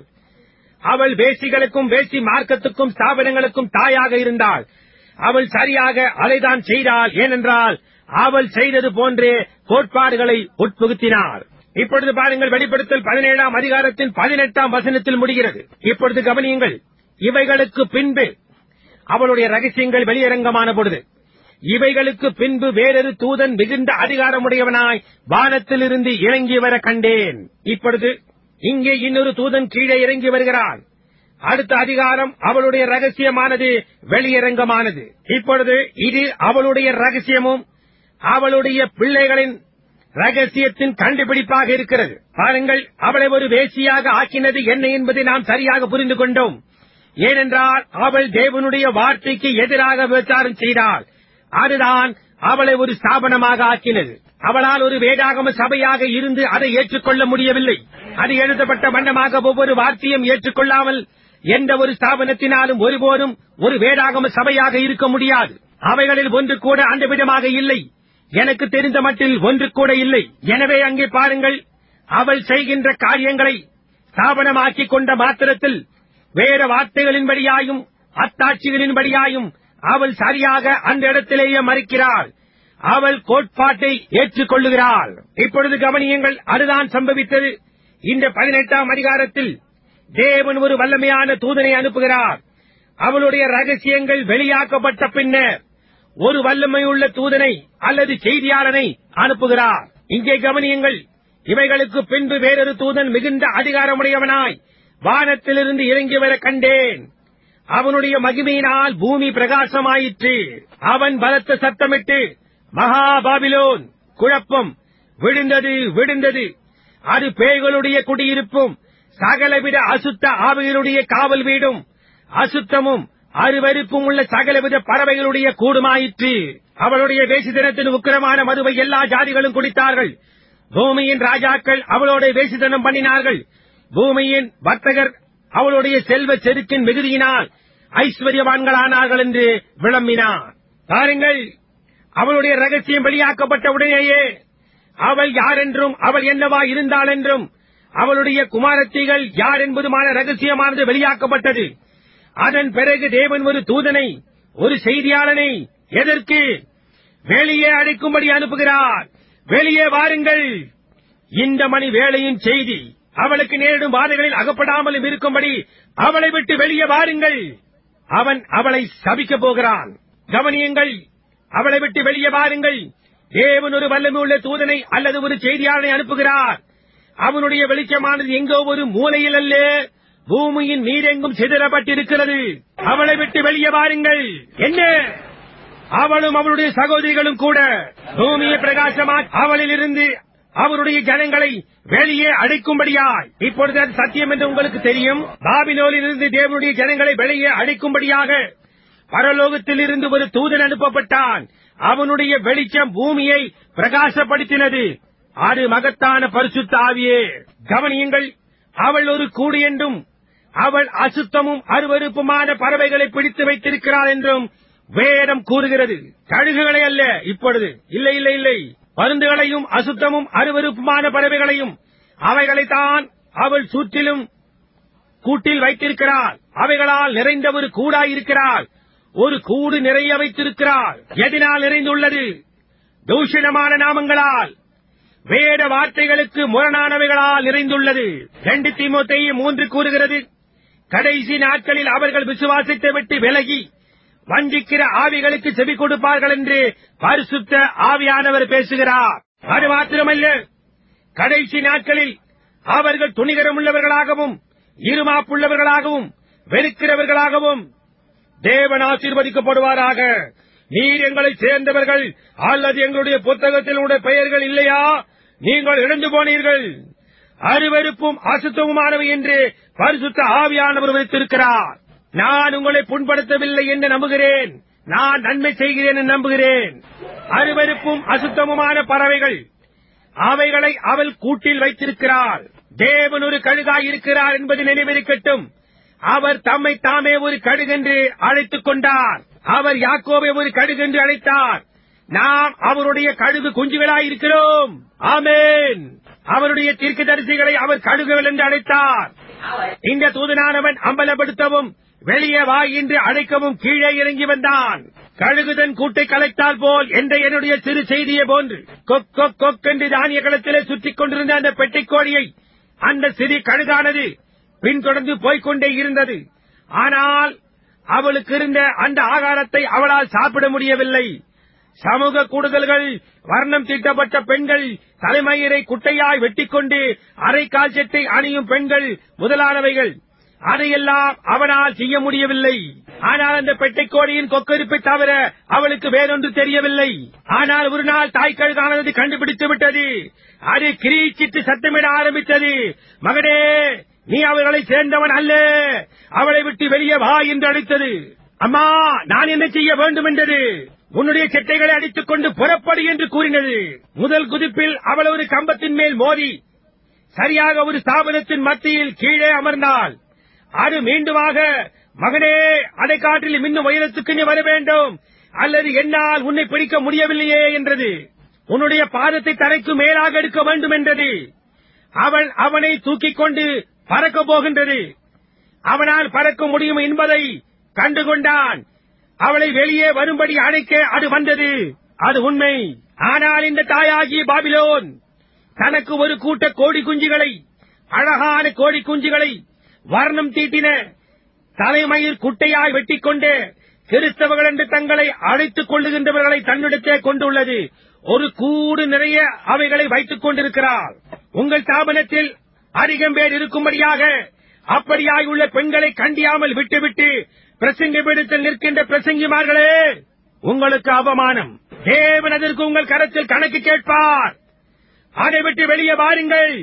அவள் வேசிகளுக்கும் வேசி மார்க்கத்துக்கும் ஸ்தாபனங்களுக்கும் தாயாக இருந்தாள் அவள் சரியாக அதைதான் செய்தாள் ஏனென்றால் அவள் செய்தது போன்றே கோட்பாடுகளை உட்புகுத்தினாள் இப்பொழுது பாருங்கள் வெளிப்படுத்தல் பதினேழாம் அதிகாரத்தின் பதினெட்டாம் வசனத்தில் முடிகிறது இப்பொழுது கவனியுங்கள் இவைகளுக்கு பின்பு அவளுடைய ரகசியங்கள் வெளியரங்கமான பொழுது இவைகளுக்கு பின்பு வேறொரு தூதன் மிகுந்த அதிகாரமுடையவனாய் வானத்திலிருந்து இறங்கி வர கண்டேன் இப்பொழுது இங்கே இன்னொரு தூதன் கீழே இறங்கி வருகிறான் அடுத்த அதிகாரம் அவளுடைய ரகசியமானது வெளியரங்கமானது இப்பொழுது இது அவளுடைய ரகசியமும் அவளுடைய பிள்ளைகளின் ரகசியத்தின் கண்டுபிடிப்பாக இருக்கிறது பாருங்கள் அவளை ஒரு வேசியாக ஆக்கினது என்ன என்பதை நாம் சரியாக புரிந்து கொண்டோம் ஏனென்றால் அவள் தேவனுடைய வார்த்தைக்கு எதிராக விசாரம் செய்தாள் அதுதான் அவளை ஒரு ஸ்தாபனமாக ஆக்கினது அவளால் ஒரு வேதாகம சபையாக இருந்து அதை ஏற்றுக்கொள்ள முடியவில்லை அது எழுதப்பட்ட வண்ணமாக ஒவ்வொரு வார்த்தையும் ஏற்றுக்கொள்ளாமல் எந்த ஒரு ஸ்தாபனத்தினாலும் ஒருபோதும் ஒரு வேதாகம சபையாக இருக்க முடியாது அவைகளில் ஒன்று கூட அந்த விதமாக இல்லை எனக்கு தெரிந்த மட்டில் ஒன்று கூட இல்லை எனவே அங்கே பாருங்கள் அவள் செய்கின்ற காரியங்களை ஸ்தாபனமாக்கிக் கொண்ட மாத்திரத்தில் வேற வார்த்தைகளின்படியாயும் அத்தாட்சிகளின்படியாயும் அவள் சரியாக அந்த இடத்திலேயே மறுக்கிறாள் அவள் கோட்பாட்டை ஏற்றுக்கொள்ளுகிறாள் இப்பொழுது கவனியுங்கள் அதுதான் சம்பவித்தது இந்த பதினெட்டாம் அதிகாரத்தில் தேவன் ஒரு வல்லமையான தூதனை அனுப்புகிறார் அவளுடைய ரகசியங்கள் வெளியாக்கப்பட்ட பின்னர் ஒரு வல்லமையுள்ள தூதனை அல்லது செய்தியாளனை அனுப்புகிறார் இங்கே கவனியுங்கள் இவைகளுக்கு பின்பு வேறொரு தூதன் மிகுந்த அதிகாரமுடையவனாய் வானத்திலிருந்து இறங்கி வர கண்டேன் அவனுடைய மகிமையினால் பூமி பிரகாசமாயிற்று அவன் பலத்த சத்தமிட்டு மகா பாபிலோன் குழப்பம் விழுந்தது விழுந்தது அது பேய்களுடைய குடியிருப்பும் சகலவித அசுத்த ஆவிகளுடைய காவல் வீடும் அசுத்தமும் அருவருப்பும் உள்ள சகலவித பறவைகளுடைய கூடுமாயிற்று அவளுடைய வேசிதனத்தின் உக்கிரமான மதுவை எல்லா ஜாதிகளும் குடித்தார்கள் பூமியின் ராஜாக்கள் அவளோட வேசிதனம் பண்ணினார்கள் பூமியின் வர்த்தகர் அவளுடைய செல்வ செருக்கின் மிகுதியினால் ஐஸ்வர்யவான்களானார்கள் என்று விளம்பினார் பாருங்கள் அவளுடைய ரகசியம் வெளியாக்கப்பட்ட உடனேயே அவள் யாரென்றும் அவள் என்னவா இருந்தாள் என்றும் அவளுடைய குமாரத்திகள் யார் என்பதுமான ரகசியமானது வெளியாக்கப்பட்டது அதன் பிறகு தேவன் ஒரு தூதனை ஒரு செய்தியாளனை எதற்கு வெளியே அழைக்கும்படி அனுப்புகிறார் வெளியே வாருங்கள் இந்த மணி வேளையின் செய்தி அவளுக்கு நேரிடும் பாதைகளில் அகப்படாமலும் இருக்கும்படி அவளை விட்டு வெளியே வாருங்கள் அவன் அவளை சபிக்கப் போகிறான் கவனியுங்கள் அவளை விட்டு வெளியே வாருங்கள் தேவன் ஒரு வல்லமை உள்ள தூதனை அல்லது ஒரு செய்தியாளனை அனுப்புகிறார் அவனுடைய வெளிச்சமானது எங்கோ ஒரு மூலையில் அல்ல பூமியின் நீரெங்கும் சிதறப்பட்டிருக்கிறது அவளை விட்டு வெளியே வாருங்கள் என்ன அவளும் அவளுடைய சகோதரிகளும் கூட பூமியை பிரகாசமா அவளில் இருந்து அவருடைய ஜனங்களை வெளியே அடைக்கும்படியாய் இப்பொழுது அது சத்தியம் என்று உங்களுக்கு தெரியும் பாபிலோனில் இருந்து தேவனுடைய ஜனங்களை வெளியே அடைக்கும்படியாக பரலோகத்தில் இருந்து ஒரு தூதன் அனுப்பப்பட்டான் அவனுடைய வெளிச்சம் பூமியை பிரகாசப்படுத்தினது அது மகத்தான பரிசுத்த ஆவியே கவனியுங்கள் அவள் ஒரு கூடு என்றும் அவள் அசுத்தமும் அருவருப்புமான பறவைகளை பிடித்து வைத்திருக்கிறாள் என்றும் வேதம் கூறுகிறது கழுகுகளை அல்ல இப்பொழுது இல்லை இல்லை இல்லை பருந்துகளையும் அசுத்தமும் அருவருப்புமான பறவைகளையும் அவைகளைத்தான் அவள் சுற்றிலும் கூட்டில் வைத்திருக்கிறாள் அவைகளால் நிறைந்த ஒரு கூடாயிருக்கிறாள் ஒரு கூடு நிறைய வைத்திருக்கிறாள் எதனால் நிறைந்துள்ளது தூஷணமான நாமங்களால் வேத வார்த்தைகளுக்கு முரணானவைகளால் நிறைந்துள்ளது ரெண்டு தீமோத்தேயு மூன்று கூறுகிறது கடைசி நாட்களில் அவர்கள் விசுவாசத்தை விட்டு விலகி வஞ்சிக்கிற ஆவிகளுக்கு செவி கொடுப்பார்கள் என்று பரிசுத்த ஆவியானவர் பேசுகிறார் அது மாத்திரமல்ல கடைசி நாட்களில் அவர்கள் துணிகரமுள்ளவர்களாகவும் இருமாப்புள்ளவர்களாகவும் வெறுக்கிறவர்களாகவும் தேவன் ஆசீர்வதிக்கப்படுவாராக நீர் எங்களை சேர்ந்தவர்கள் அல்லது எங்களுடைய புத்தகத்தில் உடைய பெயர்கள் இல்லையா நீங்கள் இழந்து போனீர்கள் அருவருப்பும் அசுத்தமுமானவை என்று பரிசுத்த ஆவியானவர் வைத்திருக்கிறார் நான் உங்களை புண்படுத்தவில்லை என்று நம்புகிறேன் நான் நன்மை செய்கிறேன் என்று நம்புகிறேன் அருவருப்பும் அசுத்தமுமான பறவைகள் அவைகளை அவள் கூட்டில் வைத்திருக்கிறாள் தேவன் ஒரு கழுகாய் இருக்கிறார் என்பது நினைவிருக்கட்டும் அவர் தம்மை தாமே ஒரு கடுகென்று அழைத்துக் கொண்டார் அவர் யாக்கோவை ஒரு கடுகென்று அழைத்தார் நாம் அவருடைய கழுகு குஞ்சுகளாய் இருக்கிறோம் ஆமென் அவருடைய தீர்க்கதரிசிகளை அவர் கழுகுகள் என்று அழைத்தார் இந்த தூதனானவன் அம்பலப்படுத்தவும் வெளியே வா என்று அழைக்கவும் கீழே இறங்கி வந்தான் கழுகுதன் கூட்டை கலைத்தால் போல் என்ற என்னுடைய சிறு செய்தியை போன்று கொக் கொக் கொக் என்று தானிய களத்திலே சுற்றிக் கொண்டிருந்த அந்த பெட்டிக்கோழியை அந்த சிறு கழுகானது பின்தொடர்ந்து போய்க்கொண்டே இருந்தது ஆனால் அவளுக்கு இருந்த அந்த ஆகாரத்தை அவளால் சாப்பிட முடியவில்லை சமூக கூடுதல்கள் வர்ணம் தீட்டப்பட்ட பெண்கள் தலைமயிரை குட்டையாய் வெட்டிக்கொண்டு அரைக்கால் சட்டை அணியும் பெண்கள் முதலானவைகள் அதையெல்லாம் அவனால் செய்ய முடியவில்லை ஆனால் அந்த பெட்டைக்கோடியின் கொக்கரிப்பை தவிர அவளுக்கு வேறொன்று தெரியவில்லை ஆனால் ஒரு நாள் தாய்க்கழுகானது கண்டுபிடித்து விட்டது அது கிரீச்சிட்டு சத்தமிட ஆரம்பித்தது மகனே நீ அவர்களை சேர்ந்தவன் அல்ல அவளை விட்டு வெளியே வா என்று அழைத்தது அம்மா நான் என்ன செய்ய வேண்டும் என்றது உன்னுடைய செட்டைகளை அடித்துக் கொண்டு புறப்படு என்று கூறினது முதல் குதிப்பில் அவள் ஒரு கம்பத்தின் மேல் மோதி சரியாக ஒரு ஸ்தாபனத்தின் மத்தியில் கீழே அமர்ந்தாள் அது மீண்டுமாக மகனே அதை காட்டில் இன்னும் உயரத்துக்கு நீ வர வேண்டும் அல்லது என்னால் உன்னை பிடிக்க முடியவில்லையே என்றது உன்னுடைய பாதத்தை தரைக்கு மேலாக எடுக்க வேண்டும் என்றது அவன் அவனை தூக்கிக் கொண்டு பறக்கப் போகின்றது அவனால் பறக்க முடியும் என்பதை கண்டுகொண்டான் அவளை வெளியே வரும்படி அழைக்க அது வந்தது அது உண்மை ஆனால் இந்த தாயாகிய பாபிலோன் தனக்கு ஒரு கூட்ட கோடி குஞ்சுகளை அழகான கோடி குஞ்சுகளை வர்ணம் தீட்டின தலைமயிர் குட்டையாய் வெட்டிக்கொண்டு கிறிஸ்தவர்கள் என்று தங்களை அழைத்துக் கொள்ளுகின்றவர்களை தன்னிடத்தே கொண்டுள்ளது ஒரு கூடு நிறைய அவைகளை வைத்துக் கொண்டிருக்கிறார் உங்கள் ஸ்தாபனத்தில் அதிகம் பேர் இருக்கும்படியாக அப்படியாய் உள்ள பெண்களை கண்டியாமல் விட்டுவிட்டு பிரசங்க பீடத்தில் நிற்கின்ற பிரசங்கிமார்களே உங்களுக்கு அவமானம் தேவன் அதற்கு உங்கள் கரத்தில் கணக்கு கேட்பார் அதை விட்டு வெளியே வாருங்கள்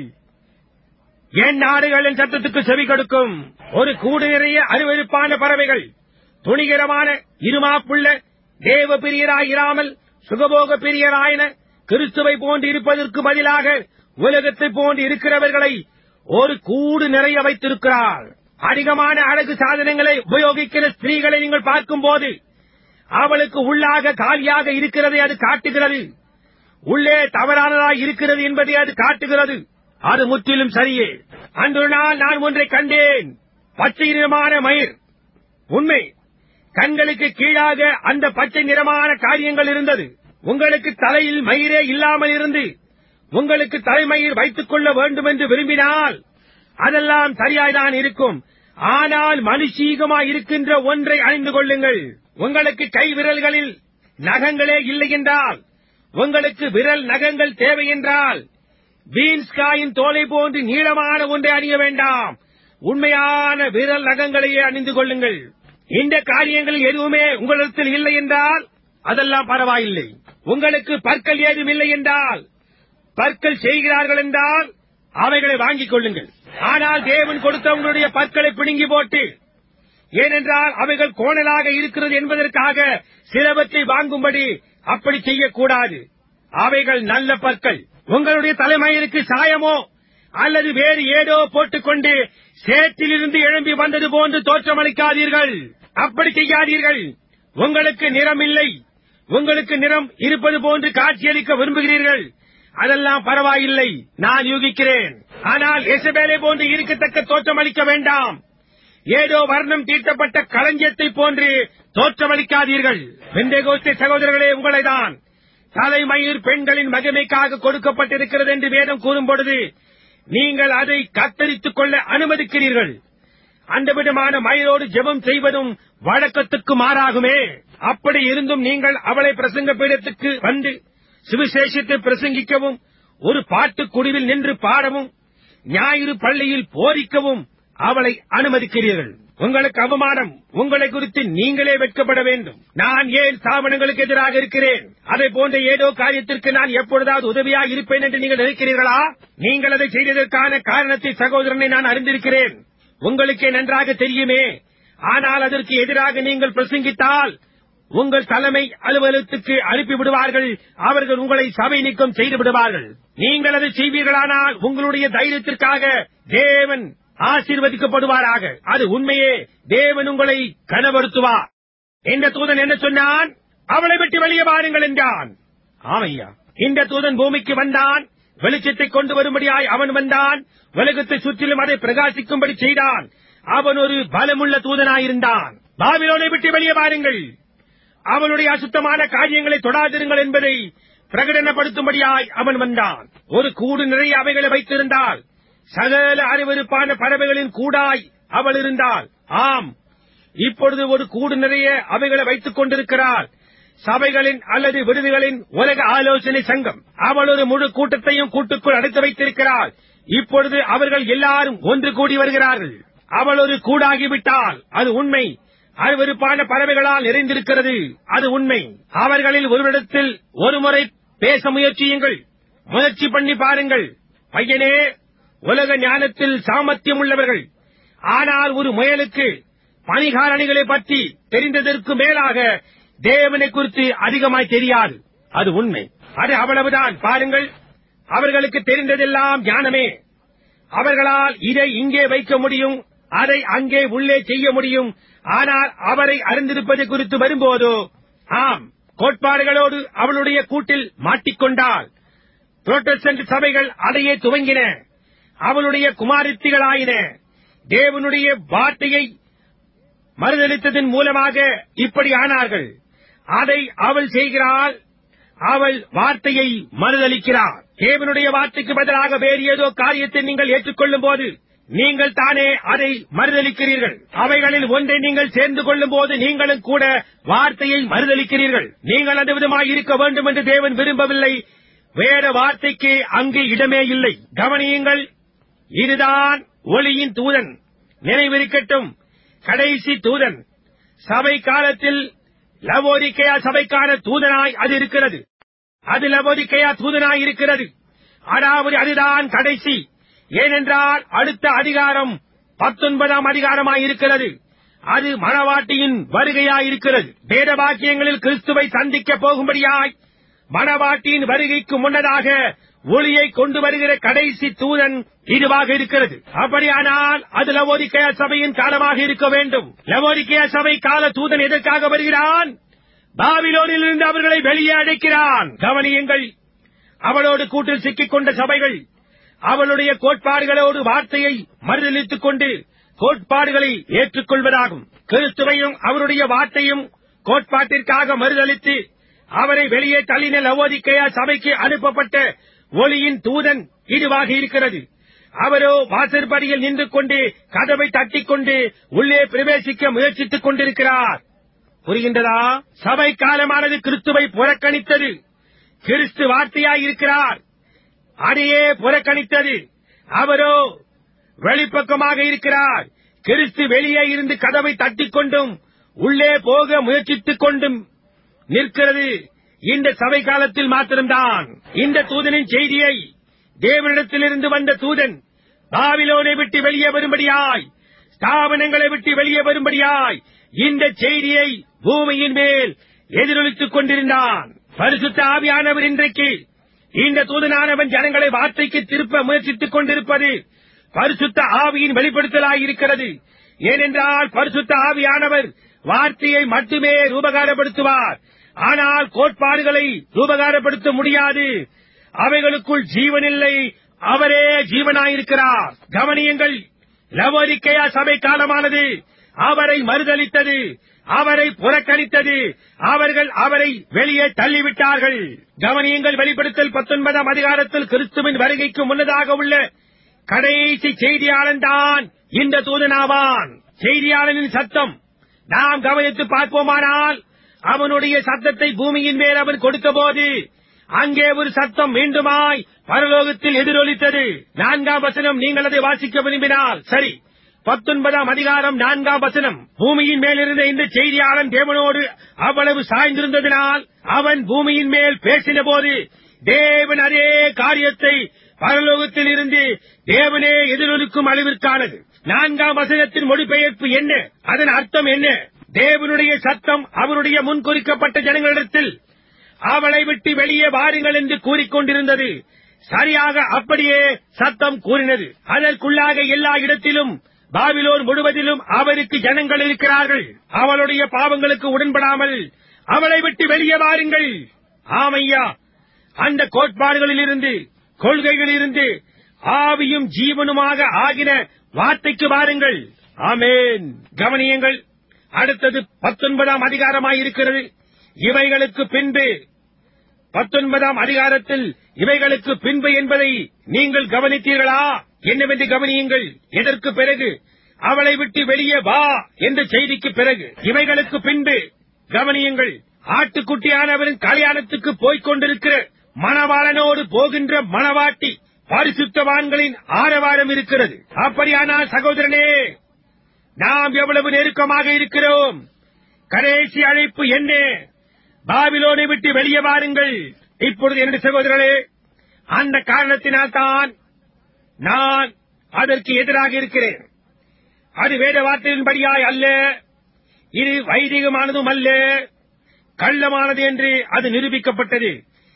என் நாடுகளின் சத்தத்துக்கு செவி கொடுக்கும் ஒரு கூடு நிறைய அருவருப்பான பறவைகள் துணிகரமான இருமாப்புள்ள தேவ பிரியராயிராமல் சுகபோக பிரியராயின கிறிஸ்துவை போன்று இருப்பதற்கு பதிலாக உலகத்தை போன்று இருக்கிறவர்களை ஒரு கூடு நிறைய வைத்திருக்கிறார் அதிகமான அழகு சாதனங்களை உபயோகிக்கிற ஸ்திரீகளை நீங்கள் பார்க்கும்போது அவளுக்கு உள்ளாக காலியாக இருக்கிறதை அது காட்டுகிறது உள்ளே தவறானதாய் இருக்கிறது என்பதை அது காட்டுகிறது அது முற்றிலும் சரியே அன்று நாள் நான் ஒன்றை கண்டேன் பச்சை நிறமான மயிர் உண்மை கண்களுக்கு கீழாக அந்த பச்சை நிறமான காரியங்கள் இருந்தது உங்களுக்கு தலையில் மயிரே இல்லாமல் இருந்து உங்களுக்கு தலைமயிர் வைத்துக் கொள்ள வேண்டும் என்று விரும்பினால் அதெல்லாம் சரியாய்தான் இருக்கும் ஆனால் மனுஷீகமாய் இருக்கின்ற ஒன்றை அணிந்து கொள்ளுங்கள் உங்களுக்கு கை விரல்களில் நகங்களே இல்லை என்றால் உங்களுக்கு விரல் நகங்கள் தேவை என்றால் பீன்ஸ்காயின் தோலை போன்று நீளமான ஒன்றை அணிய வேண்டாம் உண்மையான விரல் நகங்களையே அணிந்து கொள்ளுங்கள் இந்த காரியங்கள் எதுவுமே உங்களிடத்தில் இல்லை என்றால் அதெல்லாம் பரவாயில்லை உங்களுக்கு பற்கள் ஏதும் இல்லை என்றால் பற்கள் செய்கிறார்கள் என்றால் அவைகளை வாங்கிக் கொள்ளுங்கள் ஆனால் தேவன் கொடுத்த உங்களுடைய பற்களை பிடுங்கி போட்டு ஏனென்றால் அவைகள் கோணலாக இருக்கிறது என்பதற்காக சிலவற்றை வாங்கும்படி அப்படி செய்யக்கூடாது அவைகள் நல்ல பற்கள் உங்களுடைய தலைமயிருக்கு சாயமோ அல்லது வேறு ஏதோ போட்டுக்கொண்டு சேற்றிலிருந்து எழும்பி வந்தது போன்று தோற்றமளிக்காதீர்கள் அப்படி செய்யாதீர்கள் உங்களுக்கு நிறம் இல்லை உங்களுக்கு நிறம் இருப்பது போன்று காட்சியளிக்க விரும்புகிறீர்கள் அதெல்லாம் பரவாயில்லை நான் யூகிக்கிறேன் ஆனால் எசபேலை போன்று இருக்கத்தக்க தோற்றமளிக்க வேண்டாம் ஏதோ வர்ணம் தீட்டப்பட்ட களஞ்சியத்தை போன்று தோற்றமளிக்காதீர்கள் பெண்டேகோஸ்தே சகோதரர்களே உங்களைதான் தலைமயிர் பெண்களின் மகிமைக்காக கொடுக்கப்பட்டிருக்கிறது என்று வேதம் கூறும் பொழுது நீங்கள் அதை கத்தரித்துக் கொள்ள அனுமதிக்கிறீர்கள் அந்த விதமான மயிரோடு ஜெபம் செய்வதும் வழக்கத்துக்கு மாறாகுமே அப்படி இருந்தும் நீங்கள் அவளை பிரசங்க பீடத்துக்கு வந்து சுவிசேஷத்தை பிரசங்கிக்கவும் ஒரு பாட்டுக் குடிவில் நின்று பாடவும் ஞாயிறு பள்ளியில் போரிக்கவும் அவளை அனுமதிக்கிறீர்கள் உங்களுக்கு அவமானம் உங்களை குறித்து நீங்களே வெட்கப்பட வேண்டும் நான் ஏன் ஸ்தாபனங்களுக்கு எதிராக இருக்கிறேன் அதை போன்ற ஏதோ காரியத்திற்கு நான் எப்பொழுதாவது உதவியாக இருப்பேன் என்று நீங்கள் நினைக்கிறீர்களா நீங்கள் அதை செய்ததற்கான காரணத்தை சகோதரனை நான் அறிந்திருக்கிறேன் உங்களுக்கே நன்றாக தெரியுமே ஆனால் அதற்கு எதிராக நீங்கள் பிரசங்கித்தால் உங்கள் தலைமை அலுவலகத்துக்கு அனுப்பி விடுவார்கள் அவர்கள் உங்களை சபை நீக்கம் செய்து விடுவார்கள் நீங்கள் அதை செய்வீர்களானால் உங்களுடைய தைரியத்திற்காக தேவன் ஆசீர்வதிக்கப்படுவாராக அது உண்மையே தேவன் உங்களை கனப்படுத்துவார் இந்த தூதன் என்ன சொன்னான் அவளை விட்டு வெளியே வாருங்கள் என்றான் ஆமையா இந்த தூதன் பூமிக்கு வந்தான் வெளிச்சத்தை கொண்டு வரும்படியாய் அவன் வந்தான் உலகத்தை சுற்றிலும் அதை பிரகாசிக்கும்படி செய்தான் அவன் ஒரு பலமுள்ள தூதனாயிருந்தான் பாபிலோனை விட்டு வெளியே வாருங்கள் அவளுடைய அசுத்தமான காரியங்களை தொடாதிருங்கள் என்பதை பிரகடனப்படுத்தும்படியாய் அவன் வந்தான் ஒரு கூடு நிறைய அவைகளை வைத்திருந்தால் சகல அறிவறுப்பான பறவைகளின் கூடாய் அவள் இருந்தாள் ஆம் இப்பொழுது ஒரு கூடு நிறைய அவைகளை வைத்துக் கொண்டிருக்கிறாள் சபைகளின் அல்லது விடுதிகளின் உலக ஆலோசனை சங்கம் அவள் ஒரு முழு கூட்டத்தையும் கூட்டுக்குள் அடைத்து வைத்திருக்கிறாள் இப்பொழுது அவர்கள் எல்லாரும் ஒன்று கூடி வருகிறார்கள் அவள் ஒரு கூடாகிவிட்டால் அது உண்மை அருவருப்பான பறவைகளால் நிறைந்திருக்கிறது அது உண்மை அவர்களில் ஒருவரிடத்தில் ஒருமுறை பேச முயற்சியுங்கள் முயற்சி பண்ணி பாருங்கள் பையனே உலக ஞானத்தில் சாமர்த்தியம் உள்ளவர்கள் ஆனால் ஒரு முயலுக்கு பணிகாரணிகளை பற்றி தெரிந்ததற்கு மேலாக தேவனை குறித்து அதிகமாய் தெரியாது அது உண்மை அது அவ்வளவுதான் பாருங்கள் அவர்களுக்கு தெரிந்ததெல்லாம் ஞானமே அவர்களால் இதை இங்கே வைக்க முடியும் அதை அங்கே உள்ளே செய்ய முடியும் ஆனால் அவரை அறிந்திருப்பது குறித்து வரும்போதோ ஆம் கோட்பாடுகளோடு அவளுடைய கூட்டில் மாட்டிக்கொண்டால் புரோட்டஸ்டன்ட் சபைகள் அதையே துவங்கின அவளுடைய குமாரித்திகளாயின தேவனுடைய வார்த்தையை மறுதளித்ததன் மூலமாக இப்படி ஆனார்கள் அதை அவள் செய்கிறாள் அவள் வார்த்தையை மறுதளிக்கிறார் தேவனுடைய வார்த்தைக்கு பதிலாக வேறு ஏதோ காரியத்தை நீங்கள் ஏற்றுக்கொள்ளும் போது நீங்கள் தானே அதை மறுதளிக்கிறீர்கள் அவைகளில் ஒன்றை நீங்கள் சேர்ந்து கொள்ளும் போது நீங்களும் கூட வார்த்தையை மறுதளிக்கிறீர்கள் நீங்கள் அந்த விதமாய் இருக்க வேண்டும் என்று தேவன் விரும்பவில்லை வேற வார்த்தைக்கு அங்கு இடமே இல்லை கவனியுங்கள் இதுதான் ஒளியின் தூதன் நினைவிருக்கட்டும் கடைசி தூதன் சபை காலத்தில் லவோரிக்கையா சபைக்கான தூதனாய் அது இருக்கிறது அது லவோரிக்கையா தூதனாய் இருக்கிறது அதாவது அதுதான் கடைசி ஏனென்றால் அடுத்த அதிகாரம் பத்தொன்பதாம் அதிகாரமாய் இருக்கிறது அது மணவாட்டியின் வருகையாய் இருக்கிறது வேத வாக்கியங்களில் கிறிஸ்துவை சந்திக்க போகும்படியாய் மணவாட்டியின் வருகைக்கு முன்னதாக ஒளியை கொண்டு வருகிற கடைசி தூதன் இதுவாக இருக்கிறது அப்படியானால் அது லவோரிக்கையா சபையின் காலமாக இருக்க வேண்டும் லவோரிக்கையா சபை கால தூதன் எதற்காக வருகிறான் பாபிலோனில் இருந்து அவர்களை வெளியே அழைக்கிறான் கவனியுங்கள் அவளோடு கூட்டில் சிக்கிக் கொண்ட சபைகள் அவளுடைய கோட்பாடுகளோடு வார்த்தையை மறுதளித்துக் கொண்டு கோட்பாடுகளை ஏற்றுக்கொள்வதாகும் கிறிஸ்துவையும் அவருடைய வார்த்தையும் கோட்பாட்டிற்காக மறுதளித்து அவரை வெளியே தள்ளின லவோதிக்கையா சபைக்கு அனுப்பப்பட்ட ஒளியின் தூதன் இதுவாக இருக்கிறது அவரோ வாசற்படியில் நின்று கொண்டு கதவை தட்டிக் கொண்டு உள்ளே பிரவேசிக்க முயற்சித்துக் கொண்டிருக்கிறார் புரிகின்றதா சபை காலமானது கிறிஸ்துவை புறக்கணித்தது கிறிஸ்து வார்த்தையாயிருக்கிறார் அதையே புறக்கணித்தது அவரோ வெளிப்பக்கமாக இருக்கிறார் கிறிஸ்து வெளியே இருந்து கதவை தட்டிக் கொண்டும் உள்ளே போக முயற்சித்துக் கொண்டும் நிற்கிறது இந்த சபை காலத்தில் மாத்திரம்தான் இந்த தூதனின் செய்தியை தேவனிடத்திலிருந்து வந்த தூதன் பாபிலோனை விட்டு வெளியே வரும்படியாய் ஸ்தாபனங்களை விட்டு வெளியே வரும்படியாய் இந்த செய்தியை பூமியின் மேல் எதிரொலித்துக் கொண்டிருந்தான் பரிசுத்த ஆவியானவர் இன்றைக்கு இந்த தூதனானவன் ஜனங்களை வார்த்தைக்கு திருப்ப முயற்சித்துக் கொண்டிருப்பது பரிசுத்த ஆவியின் வெளிப்படுத்தலாயிருக்கிறது ஏனென்றால் பரிசுத்த ஆவியானவர் வார்த்தையை மட்டுமே ரூபகாரப்படுத்துவார் ஆனால் கோட்பாடுகளை ரூபகாரப்படுத்த முடியாது அவைகளுக்குள் ஜீவனில்லை அவரே ஜீவனாயிருக்கிறார் கவனியுங்கள் லவோரிக்கையா சபை காலமானது அவரை மறுதளித்தது அவரை புறக்கணித்தது அவர்கள் அவரை வெளியே தள்ளிவிட்டார்கள் கவனியுங்கள் வெளிப்படுத்தல் பத்தொன்பதாம் அதிகாரத்தில் கிறிஸ்துவின் வருகைக்கு முன்னதாக உள்ள கடைசி செய்தியாளன் தான் இந்த தூதனாவான் செய்தியாளனின் சத்தம் நாம் கவனித்து பார்ப்போமானால் அவனுடைய சத்தத்தை பூமியின் மேல் அவன் கொடுத்தபோது அங்கே ஒரு சத்தம் மீண்டுமாய் பரலோகத்தில் எதிரொலித்தது நான்காம் வசனம் நீங்கள் அதை வாசிக்க விரும்பினால் சரி பத்தொன்பதாம் அதிகாரம் நான்காம் வசனம் பூமியின் மேலிருந்த இந்த செய்தியாளன் தேவனோடு அவ்வளவு சாய்ந்திருந்ததினால் அவன் பூமியின் மேல் பேசின போது தேவன் அதே காரியத்தை பரலோகத்தில் இருந்து தேவனே எதிரொலிக்கும் அளவிற்கானது நான்காம் வசனத்தின் மொழிபெயர்ப்பு என்ன அதன் அர்த்தம் என்ன தேவனுடைய சத்தம் அவருடைய முன்குறிக்கப்பட்ட ஜனங்களிடத்தில் அவளை விட்டு வெளியே வாருங்கள் என்று கூறிக்கொண்டிருந்தது சரியாக அப்படியே சத்தம் கூறினது அதற்குள்ளாக எல்லா இடத்திலும் பாபிலோன் முழுவதிலும் அவருக்கு ஜனங்கள் இருக்கிறார்கள் அவளுடைய பாவங்களுக்கு உடன்படாமல் அவளை விட்டு வெளியே வாருங்கள் ஆமையா அந்த கோட்பாடுகளிலிருந்து கொள்கைகளிலிருந்து ஆவியும் ஜீவனுமாக ஆகின வார்த்தைக்கு வாருங்கள் ஆமேன் கவனியுங்கள் அடுத்தது பத்தொன்பதாம் அதிகாரமாயிருக்கிறது இவைகளுக்கு பின்பு பத்தொன்பதாம் அதிகாரத்தில் இவைகளுக்கு பின்பு என்பதை நீங்கள் கவனித்தீர்களா என்னவென்று கவனியுங்கள் எதற்கு பிறகு அவளை விட்டு வெளியே வா என்ற செய்திக்கு பிறகு இவைகளுக்கு பின்பு கவனியுங்கள் ஆட்டுக்குட்டியானவரின் கல்யாணத்துக்கு போய்க் கொண்டிருக்கிற மணவாளனோடு போகின்ற மணவாட்டி பரிசுத்தவான்களின் ஆரவாரம் இருக்கிறது அப்படியானால் சகோதரனே நாம் எவ்வளவு நெருக்கமாக இருக்கிறோம் கடைசி அழைப்பு என்ன பாபிலோனை விட்டு வெளியே வாருங்கள் இப்பொழுது என்னுடைய சகோதரர்களே அந்த காரணத்தினால் தான் நான் அதற்கு எதிராக இருக்கிறேன் அது வேத வார்த்தையின்படியாய் அல்ல இது வைதிகமானதும் அல்ல கள்ளமானது என்று அது நிரூபிக்கப்பட்டது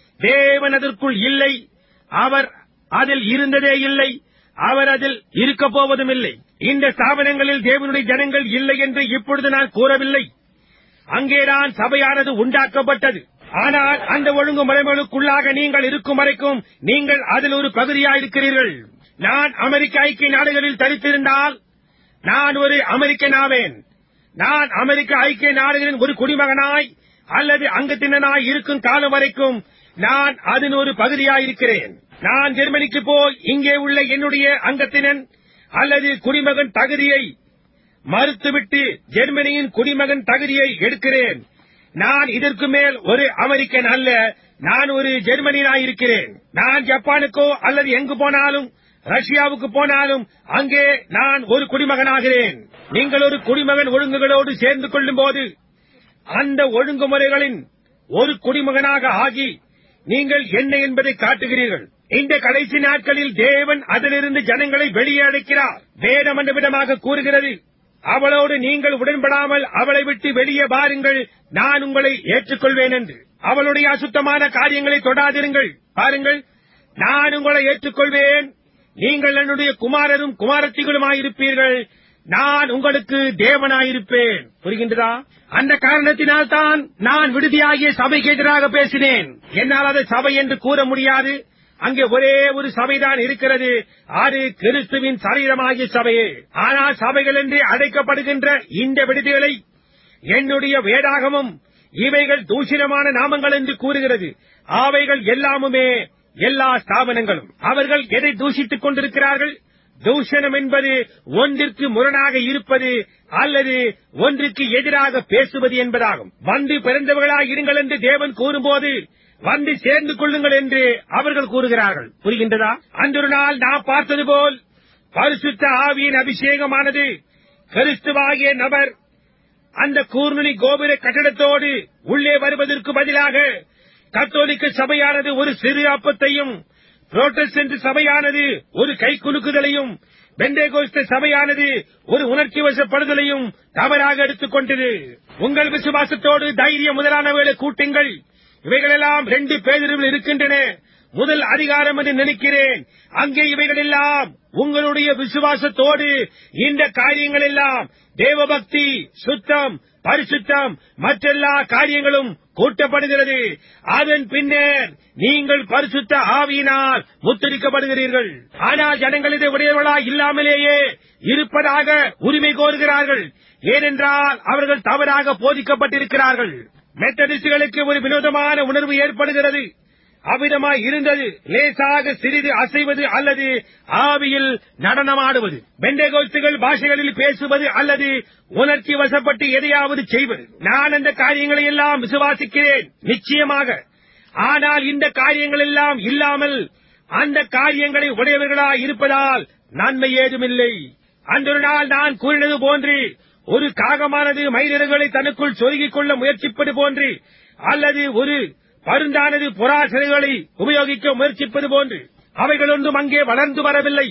தேவன் அதற்குள் இல்லை அவர் அதில் இருந்ததே இல்லை அவர் அதில் இருக்கப் போவதும் இல்லை இந்த ஸ்தாபனங்களில் தேவனுடைய ஜனங்கள் இல்லை என்று இப்பொழுது நான் கூறவில்லை அங்கேதான் சபையானது உண்டாக்கப்பட்டது ஆனால் அந்த ஒழுங்கு முறைகளுக்குள்ளாக நீங்கள் இருக்கும் வரைக்கும் நீங்கள் அதில் ஒரு பகுதியாயிருக்கிறீர்கள் நான் அமெரிக்க ஐக்கிய நாடுகளில் தரித்திருந்தால் நான் ஒரு அமெரிக்கன் ஆவேன் நான் அமெரிக்க ஐக்கிய நாடுகளின் ஒரு குடிமகனாய் அல்லது அங்கத்தினனாய் இருக்கும் காலம் வரைக்கும் நான் அதன் ஒரு பகுதியாயிருக்கிறேன் நான் ஜெர்மனிக்கு போய் இங்கே உள்ள என்னுடைய அங்கத்தினன் அல்லது குடிமகன் தகுதியை மறுத்துவிட்டு ஜெர்மனியின் குடிமகன் தகுதியை எடுக்கிறேன் நான் இதற்கு மேல் ஒரு அமெரிக்கன் அல்ல நான் ஒரு ஜெர்மனியனாயிருக்கிறேன் நான் ஜப்பானுக்கோ அல்லது எங்கு போனாலும் ரஷ்யாவுக்கு போனாலும் அங்கே நான் ஒரு குடிமகனாகிறேன் நீங்கள் ஒரு குடிமகன் ஒழுங்குகளோடு சேர்ந்து கொள்ளும் போது அந்த ஒழுங்குமுறைகளின் ஒரு குடிமகனாக ஆகி நீங்கள் என்ன என்பதை காட்டுகிறீர்கள் இந்த கடைசி நாட்களில் தேவன் அதிலிருந்து ஜனங்களை வெளியே அழைக்கிறார் வேதம் என்ற விதமாக கூறுகிறது அவளோடு நீங்கள் உடன்படாமல் அவளை விட்டு வெளியே பாருங்கள் நான் உங்களை ஏற்றுக்கொள்வேன் என்று அவளுடைய அசுத்தமான காரியங்களை தொடாதிருங்கள் பாருங்கள் நான் உங்களை ஏற்றுக்கொள்வேன் நீங்கள் என்னுடைய குமாரரும் குமாரத்திகளுமாயிருப்பீர்கள் நான் உங்களுக்கு தேவனாயிருப்பேன் புரிகின்றதா அந்த காரணத்தினால் தான் நான் விடுதியாகிய சபைக்கு எதிராக பேசினேன் என்னால் அதை சபை என்று கூற முடியாது அங்கே ஒரே ஒரு சபைதான் இருக்கிறது அது கிறிஸ்துவின் சரீரமாகிய சபையே ஆனால் சபைகள் என்று அழைக்கப்படுகின்ற இந்த விடுதிகளை என்னுடைய வேதாகமும் இவைகள் தூஷணமான நாமங்கள் என்று கூறுகிறது அவைகள் எல்லாமுமே எல்லா ஸ்தாபனங்களும் அவர்கள் எதை தூஷித்துக் கொண்டிருக்கிறார்கள் தூஷணம் என்பது ஒன்றிற்கு முரணாக இருப்பது அல்லது ஒன்றுக்கு எதிராக பேசுவது என்பதாகும் வந்து பிறந்தவர்களாய் இருங்கள் என்று தேவன் கூறும்போது வந்து சேர்ந்து கொள்ளுங்கள் என்று அவர்கள் கூறுகிறார்கள் புரிகின்றதா அன்றொரு நாள் நான் பார்த்தது போல் பரிசுத்த ஆவியின் அபிஷேகமானது கிறிஸ்துவாகிய நபர் அந்த கூர்நுனி கோபுர கட்டடத்தோடு உள்ளே வருவதற்கு பதிலாக கத்தோலிக்க சபையானது ஒரு சிறு அப்பத்தையும் புரோட்டஸ்டன்ட் சபையானது ஒரு கை குலுக்குதலையும் பெண்டேகோஸ்த சபையானது ஒரு உணர்ச்சி வசப்படுதலையும் தவறாக எடுத்துக் கொண்டது உங்கள் விசுவாசத்தோடு தைரியம் முதலானவர்களை கூட்டுங்கள் இவைகளெல்லாம் ரெண்டு பேரில் இருக்கின்றன முதல் அதிகாரம் என்று நினைக்கிறேன் அங்கே இவைகளெல்லாம் உங்களுடைய விசுவாசத்தோடு இந்த காரியங்கள் எல்லாம் தேவபக்தி சுத்தம் பரிசுத்தம் மற்றெல்லா காரியங்களும் கூட்டப்படுகிறது அதன் பின்னர் நீங்கள் பரிசுத்த ஆவியினால் முத்தரிக்கப்படுகிறீர்கள் ஆனால் ஜனங்கள் இதை உடையவர்களா இல்லாமலேயே இருப்பதாக உரிமை கோருகிறார்கள் ஏனென்றால் அவர்கள் தவறாக போதிக்கப்பட்டிருக்கிறார்கள் மெத்தடிஸ்டுகளுக்கு ஒரு வினோதமான உணர்வு ஏற்படுகிறது அவ்விதமாய் இருந்தது லேசாக சிறிது அசைவது அல்லது ஆவியில் நடனமாடுவது பெண்டகோஸ்துகள் பாஷைகளில் பேசுவது அல்லது உணர்ச்சி வசப்பட்டு எதையாவது செய்வது நான் அந்த காரியங்களை எல்லாம் விசுவாசிக்கிறேன் நிச்சயமாக ஆனால் இந்த காரியங்கள் எல்லாம் இல்லாமல் அந்த காரியங்களை உடையவர்களாய் இருப்பதால் நன்மை ஏதுமில்லை அன்றொரு நாள் நான் கூறினது போன்று ஒரு காகமானது மயிலிறகுகளை தனக்குள் சொருகிக் கொள்ள முயற்சிப்பது போன்று அல்லது ஒரு பருந்தானது புறாசிறைகளை உபயோகிக்க முயற்சிப்பது போன்று அவைகள் ஒன்றும் அங்கே வளர்ந்து வரவில்லை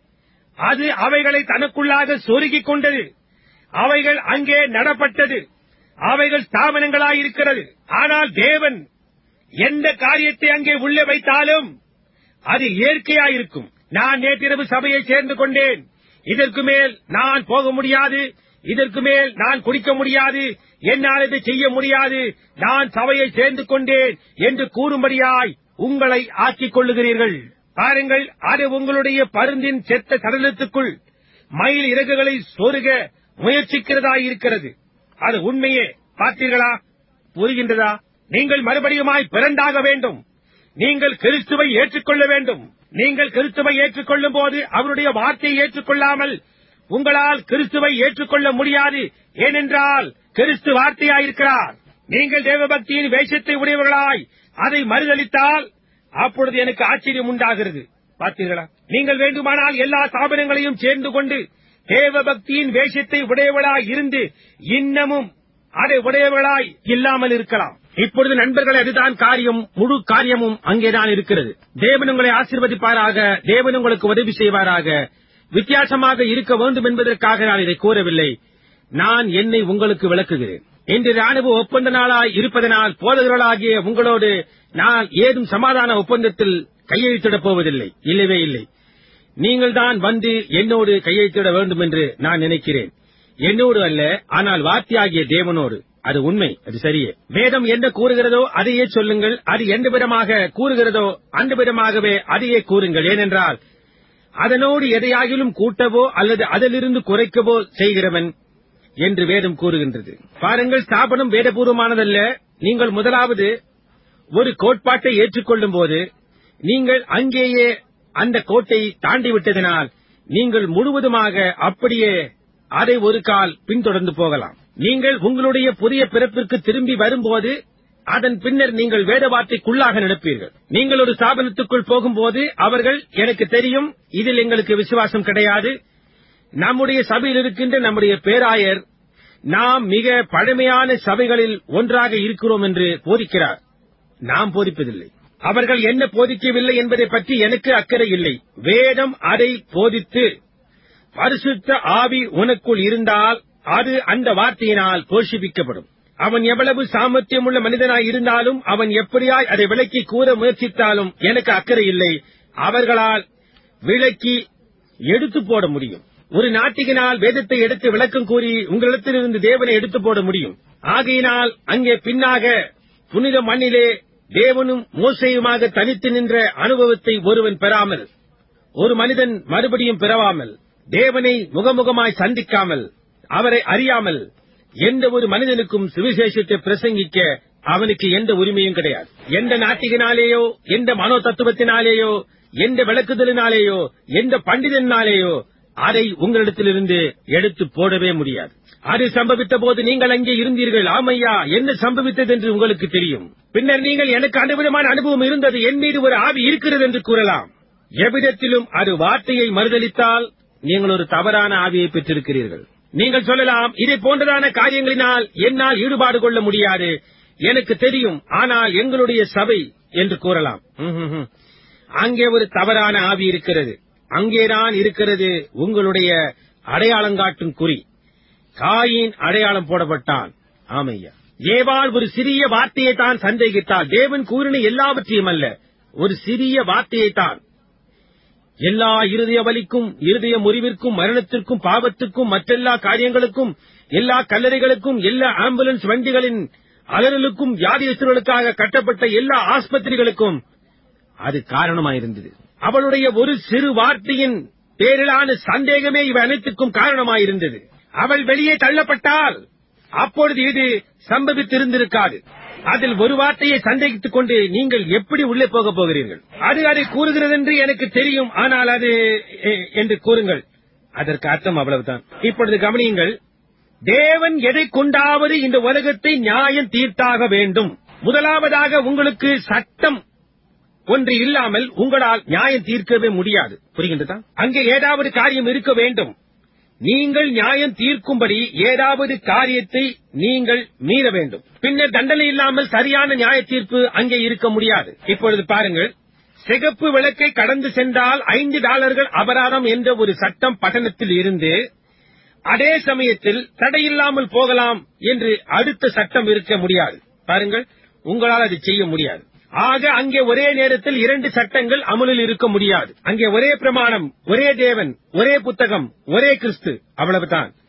அது அவைகளை தனக்குள்ளாக சொருகிக் கொண்டது அவைகள் அங்கே நடப்பட்டது அவைகள் ஸ்தாபனங்களாயிருக்கிறது ஆனால் தேவன் எந்த காரியத்தை அங்கே உள்ளே வைத்தாலும் அது இயற்கையாயிருக்கும் நான் நேற்றிரவு சபையை சேர்ந்து கொண்டேன் இதற்கு மேல் நான் போக முடியாது இதற்கு மேல் நான் குடிக்க முடியாது என்னால் இதை செய்ய முடியாது நான் சபையை சேர்ந்து கொண்டேன் என்று கூறும்படியாய் உங்களை ஆக்கிக் கொள்ளுகிறீர்கள் பாருங்கள் அது உங்களுடைய பருந்தின் செத்த சடலத்துக்குள் மயில் இறகுகளை சொருக முயற்சிக்கிறதாயிருக்கிறது அது உண்மையே பார்த்தீர்களா புரிகின்றதா நீங்கள் மறுபடியுமாய் பிறந்தாக வேண்டும் நீங்கள் கிறிஸ்துவை ஏற்றுக்கொள்ள வேண்டும் நீங்கள் கிறிஸ்துவை ஏற்றுக்கொள்ளும் போது அவருடைய வார்த்தையை ஏற்றுக்கொள்ளாமல் உங்களால் கிறிஸ்துவை ஏற்றுக்கொள்ள முடியாது ஏனென்றால் கிறிஸ்து வார்த்தையாயிருக்கிறார் நீங்கள் தேவபக்தியின் வேஷத்தை உடையவர்களாய் அதை மறுதளித்தால் அப்பொழுது எனக்கு ஆச்சரியம் உண்டாகிறது பார்த்தீர்களா நீங்கள் வேண்டுமானால் எல்லா ஸ்தாபனங்களையும் சேர்ந்து கொண்டு தேவபக்தியின் வேஷத்தை உடையவளாய் இருந்து இன்னமும் அதை உடையவளாய் இல்லாமல் இருக்கலாம் இப்பொழுது நண்பர்களே அதுதான் காரியம் முழு காரியமும் அங்கேதான் இருக்கிறது தேவன் உங்களை ஆசீர்வதிப்பாராக தேவன் உங்களுக்கு உதவி செய்வாராக வித்தியாசமாக இருக்க வேண்டும் என்பதற்காக நான் இதை கூறவில்லை நான் என்னை உங்களுக்கு விளக்குகிறேன் இன்று ராணுவ ஒப்பந்த நாளாய் இருப்பதனால் போதகர்களாகிய உங்களோடு நான் ஏதும் சமாதான ஒப்பந்தத்தில் கையெழுத்திடப் போவதில்லை இல்லவே இல்லை நீங்கள் தான் வந்து என்னோடு கையெழுத்திட வேண்டும் என்று நான் நினைக்கிறேன் என்னோடு அல்ல ஆனால் வார்த்தையாகிய தேவனோடு அது உண்மை அது சரியே வேதம் என்ன கூறுகிறதோ அதையே சொல்லுங்கள் அது எந்த விதமாக கூறுகிறதோ அந்த விதமாகவே அதையே கூறுங்கள் ஏனென்றால் அதனோடு எதையாகிலும் கூட்டவோ அல்லது அதிலிருந்து குறைக்கவோ செய்கிறவன் என்று வேதம் கூறுகின்றது பாருங்கள் ஸ்தாபனம் வேதபூர்வமானதல்ல நீங்கள் முதலாவது ஒரு கோட்பாட்டை ஏற்றுக்கொள்ளும் போது நீங்கள் அங்கேயே அந்த கோட்டை தாண்டி விட்டதினால் நீங்கள் முழுவதுமாக அப்படியே அதை ஒரு கால் பின்தொடர்ந்து போகலாம் நீங்கள் உங்களுடைய புதிய பிறப்பிற்கு திரும்பி வரும்போது அதன் பின்னர் நீங்கள் வேத வார்த்தைக்குள்ளாக நடப்பீர்கள் நீங்கள் ஒரு ஸ்தாபனத்துக்குள் போகும்போது அவர்கள் எனக்கு தெரியும் இதில் எங்களுக்கு விசுவாசம் கிடையாது நம்முடைய சபையில் இருக்கின்ற நம்முடைய பேராயர் நாம் மிக பழமையான சபைகளில் ஒன்றாக இருக்கிறோம் என்று போதிக்கிறார் நாம் போதிப்பதில்லை அவர்கள் என்ன போதிக்கவில்லை என்பதை பற்றி எனக்கு அக்கறை இல்லை வேதம் அதை போதித்து பரிசுத்த ஆவி உனக்குள் இருந்தால் அது அந்த வார்த்தையினால் போஷிப்பிக்கப்படும் அவன் எவ்வளவு சாமர்த்தியமுள்ள மனிதனாய் இருந்தாலும் அவன் எப்படியாய் அதை விளக்கி கூற முயற்சித்தாலும் எனக்கு அக்கறை இல்லை அவர்களால் விளக்கி எடுத்து போட முடியும் ஒரு நாட்டிகனால் வேதத்தை எடுத்து விளக்கம் கூறி உங்களிடத்திலிருந்து தேவனை எடுத்து போட முடியும் ஆகையினால் அங்கே பின்னாக புனித மண்ணிலே தேவனும் மோசையுமாக தனித்து நின்ற அனுபவத்தை ஒருவன் பெறாமல் ஒரு மனிதன் மறுபடியும் பிறவாமல் தேவனை முகமுகமாய் சந்திக்காமல் அவரை அறியாமல் எந்த ஒரு மனிதனுக்கும் சுவிசேஷத்தை பிரசங்கிக்க அவனுக்கு எந்த உரிமையும் கிடையாது எந்த நாட்டிகனாலேயோ எந்த மனோ தத்துவத்தினாலேயோ எந்த விளக்குதலினாலேயோ எந்த பண்டிதனாலேயோ அதை உங்களிடத்திலிருந்து எடுத்து போடவே முடியாது அது சம்பவித்த போது நீங்கள் அங்கே இருந்தீர்கள் ஆமையா என்ன சம்பவித்தது என்று உங்களுக்கு தெரியும் பின்னர் நீங்கள் எனக்கு அந்த விதமான அனுபவம் இருந்தது என் மீது ஒரு ஆவி இருக்கிறது என்று கூறலாம் எவ்விதத்திலும் அது வார்த்தையை மறுதளித்தால் நீங்கள் ஒரு தவறான ஆவியை பெற்றிருக்கிறீர்கள் நீங்கள் சொல்லலாம் இதை போன்றதான காரியங்களினால் என்னால் ஈடுபாடு கொள்ள முடியாது எனக்கு தெரியும் ஆனால் எங்களுடைய சபை என்று கூறலாம் ம்ஹும்ஹும். அங்கே ஒரு தவறான ஆவி இருக்கிறது அங்கேதான் இருக்கிறது உங்களுடைய அடையாளங்காட்டும் குறி காயின் அடையாளம் போடப்பட்டான் ஆமையா ஏவாள் ஒரு சிறிய வார்த்தையை தான் சந்தேகித்தாள் தேவன் கூறின எல்லாவற்றையும் அல்ல ஒரு சிறிய வார்த்தையை தான் எல்லா இருதய வலிக்கும் இருதய முறிவிற்கும் மரணத்திற்கும் பாவத்திற்கும் மற்றெல்லா காரியங்களுக்கும் எல்லா கல்லறைகளுக்கும் எல்லா ஆம்புலன்ஸ் வண்டிகளின் அலறலுக்கும் வியாதியஸ்தர்களுக்காக கட்டப்பட்ட எல்லா ஆஸ்பத்திரிகளுக்கும் அது காரணமாயிருந்தது அவளுடைய ஒரு சிறு வார்த்தையின் பேரிலான சந்தேகமே இவை அனைத்துக்கும் காரணமாயிருந்தது அவள் வெளியே தள்ளப்பட்டால் அப்பொழுது இது சம்பவித்திருந்திருக்காது அதில் ஒரு வார்த்தையை சந்தேகித்துக் கொண்டு நீங்கள் எப்படி உள்ளே போகப் போகிறீர்கள் அது அதை கூறுகிறது என்று எனக்கு தெரியும் ஆனால் அது எ- என்று கூறுங்கள் அதற்கு அர்த்தம் அவ்வளவுதான் இப்பொழுது கவனியுங்கள் தேவன் எதை கொண்டாவது இந்த உலகத்தை நியாயம் தீர்த்தாக வேண்டும் முதலாவதாக உங்களுக்கு சட்டம் ஒன்று இல்லாமல் உங்களால் நியாயம் தீர்க்கவே முடியாது புரிகின்றதா அங்கே ஏதாவது காரியம் இருக்க வேண்டும் நீங்கள் நியாயம் தீர்க்கும்படி ஏதாவது காரியத்தை நீங்கள் மீற வேண்டும் பின்னர் தண்டனை இல்லாமல் சரியான நியாய தீர்ப்பு அங்கே இருக்க முடியாது இப்பொழுது பாருங்கள் சிகப்பு விளக்கை கடந்து சென்றால் ஐந்து டாலர்கள் அபராதம் என்ற ஒரு சட்டம் பட்டணத்தில் இருந்து அதே சமயத்தில் தடையில்லாமல் போகலாம் என்று அடுத்த சட்டம் இருக்க முடியாது பாருங்கள் உங்களால் அதை செய்ய முடியாது ஆக அங்கே ஒரே நேரத்தில் இரண்டு சட்டங்கள் அமலில் இருக்க முடியாது அங்கே ஒரே பிரமாணம் ஒரே தேவன் ஒரே புத்தகம் ஒரே கிறிஸ்து அவ்வளவுதான்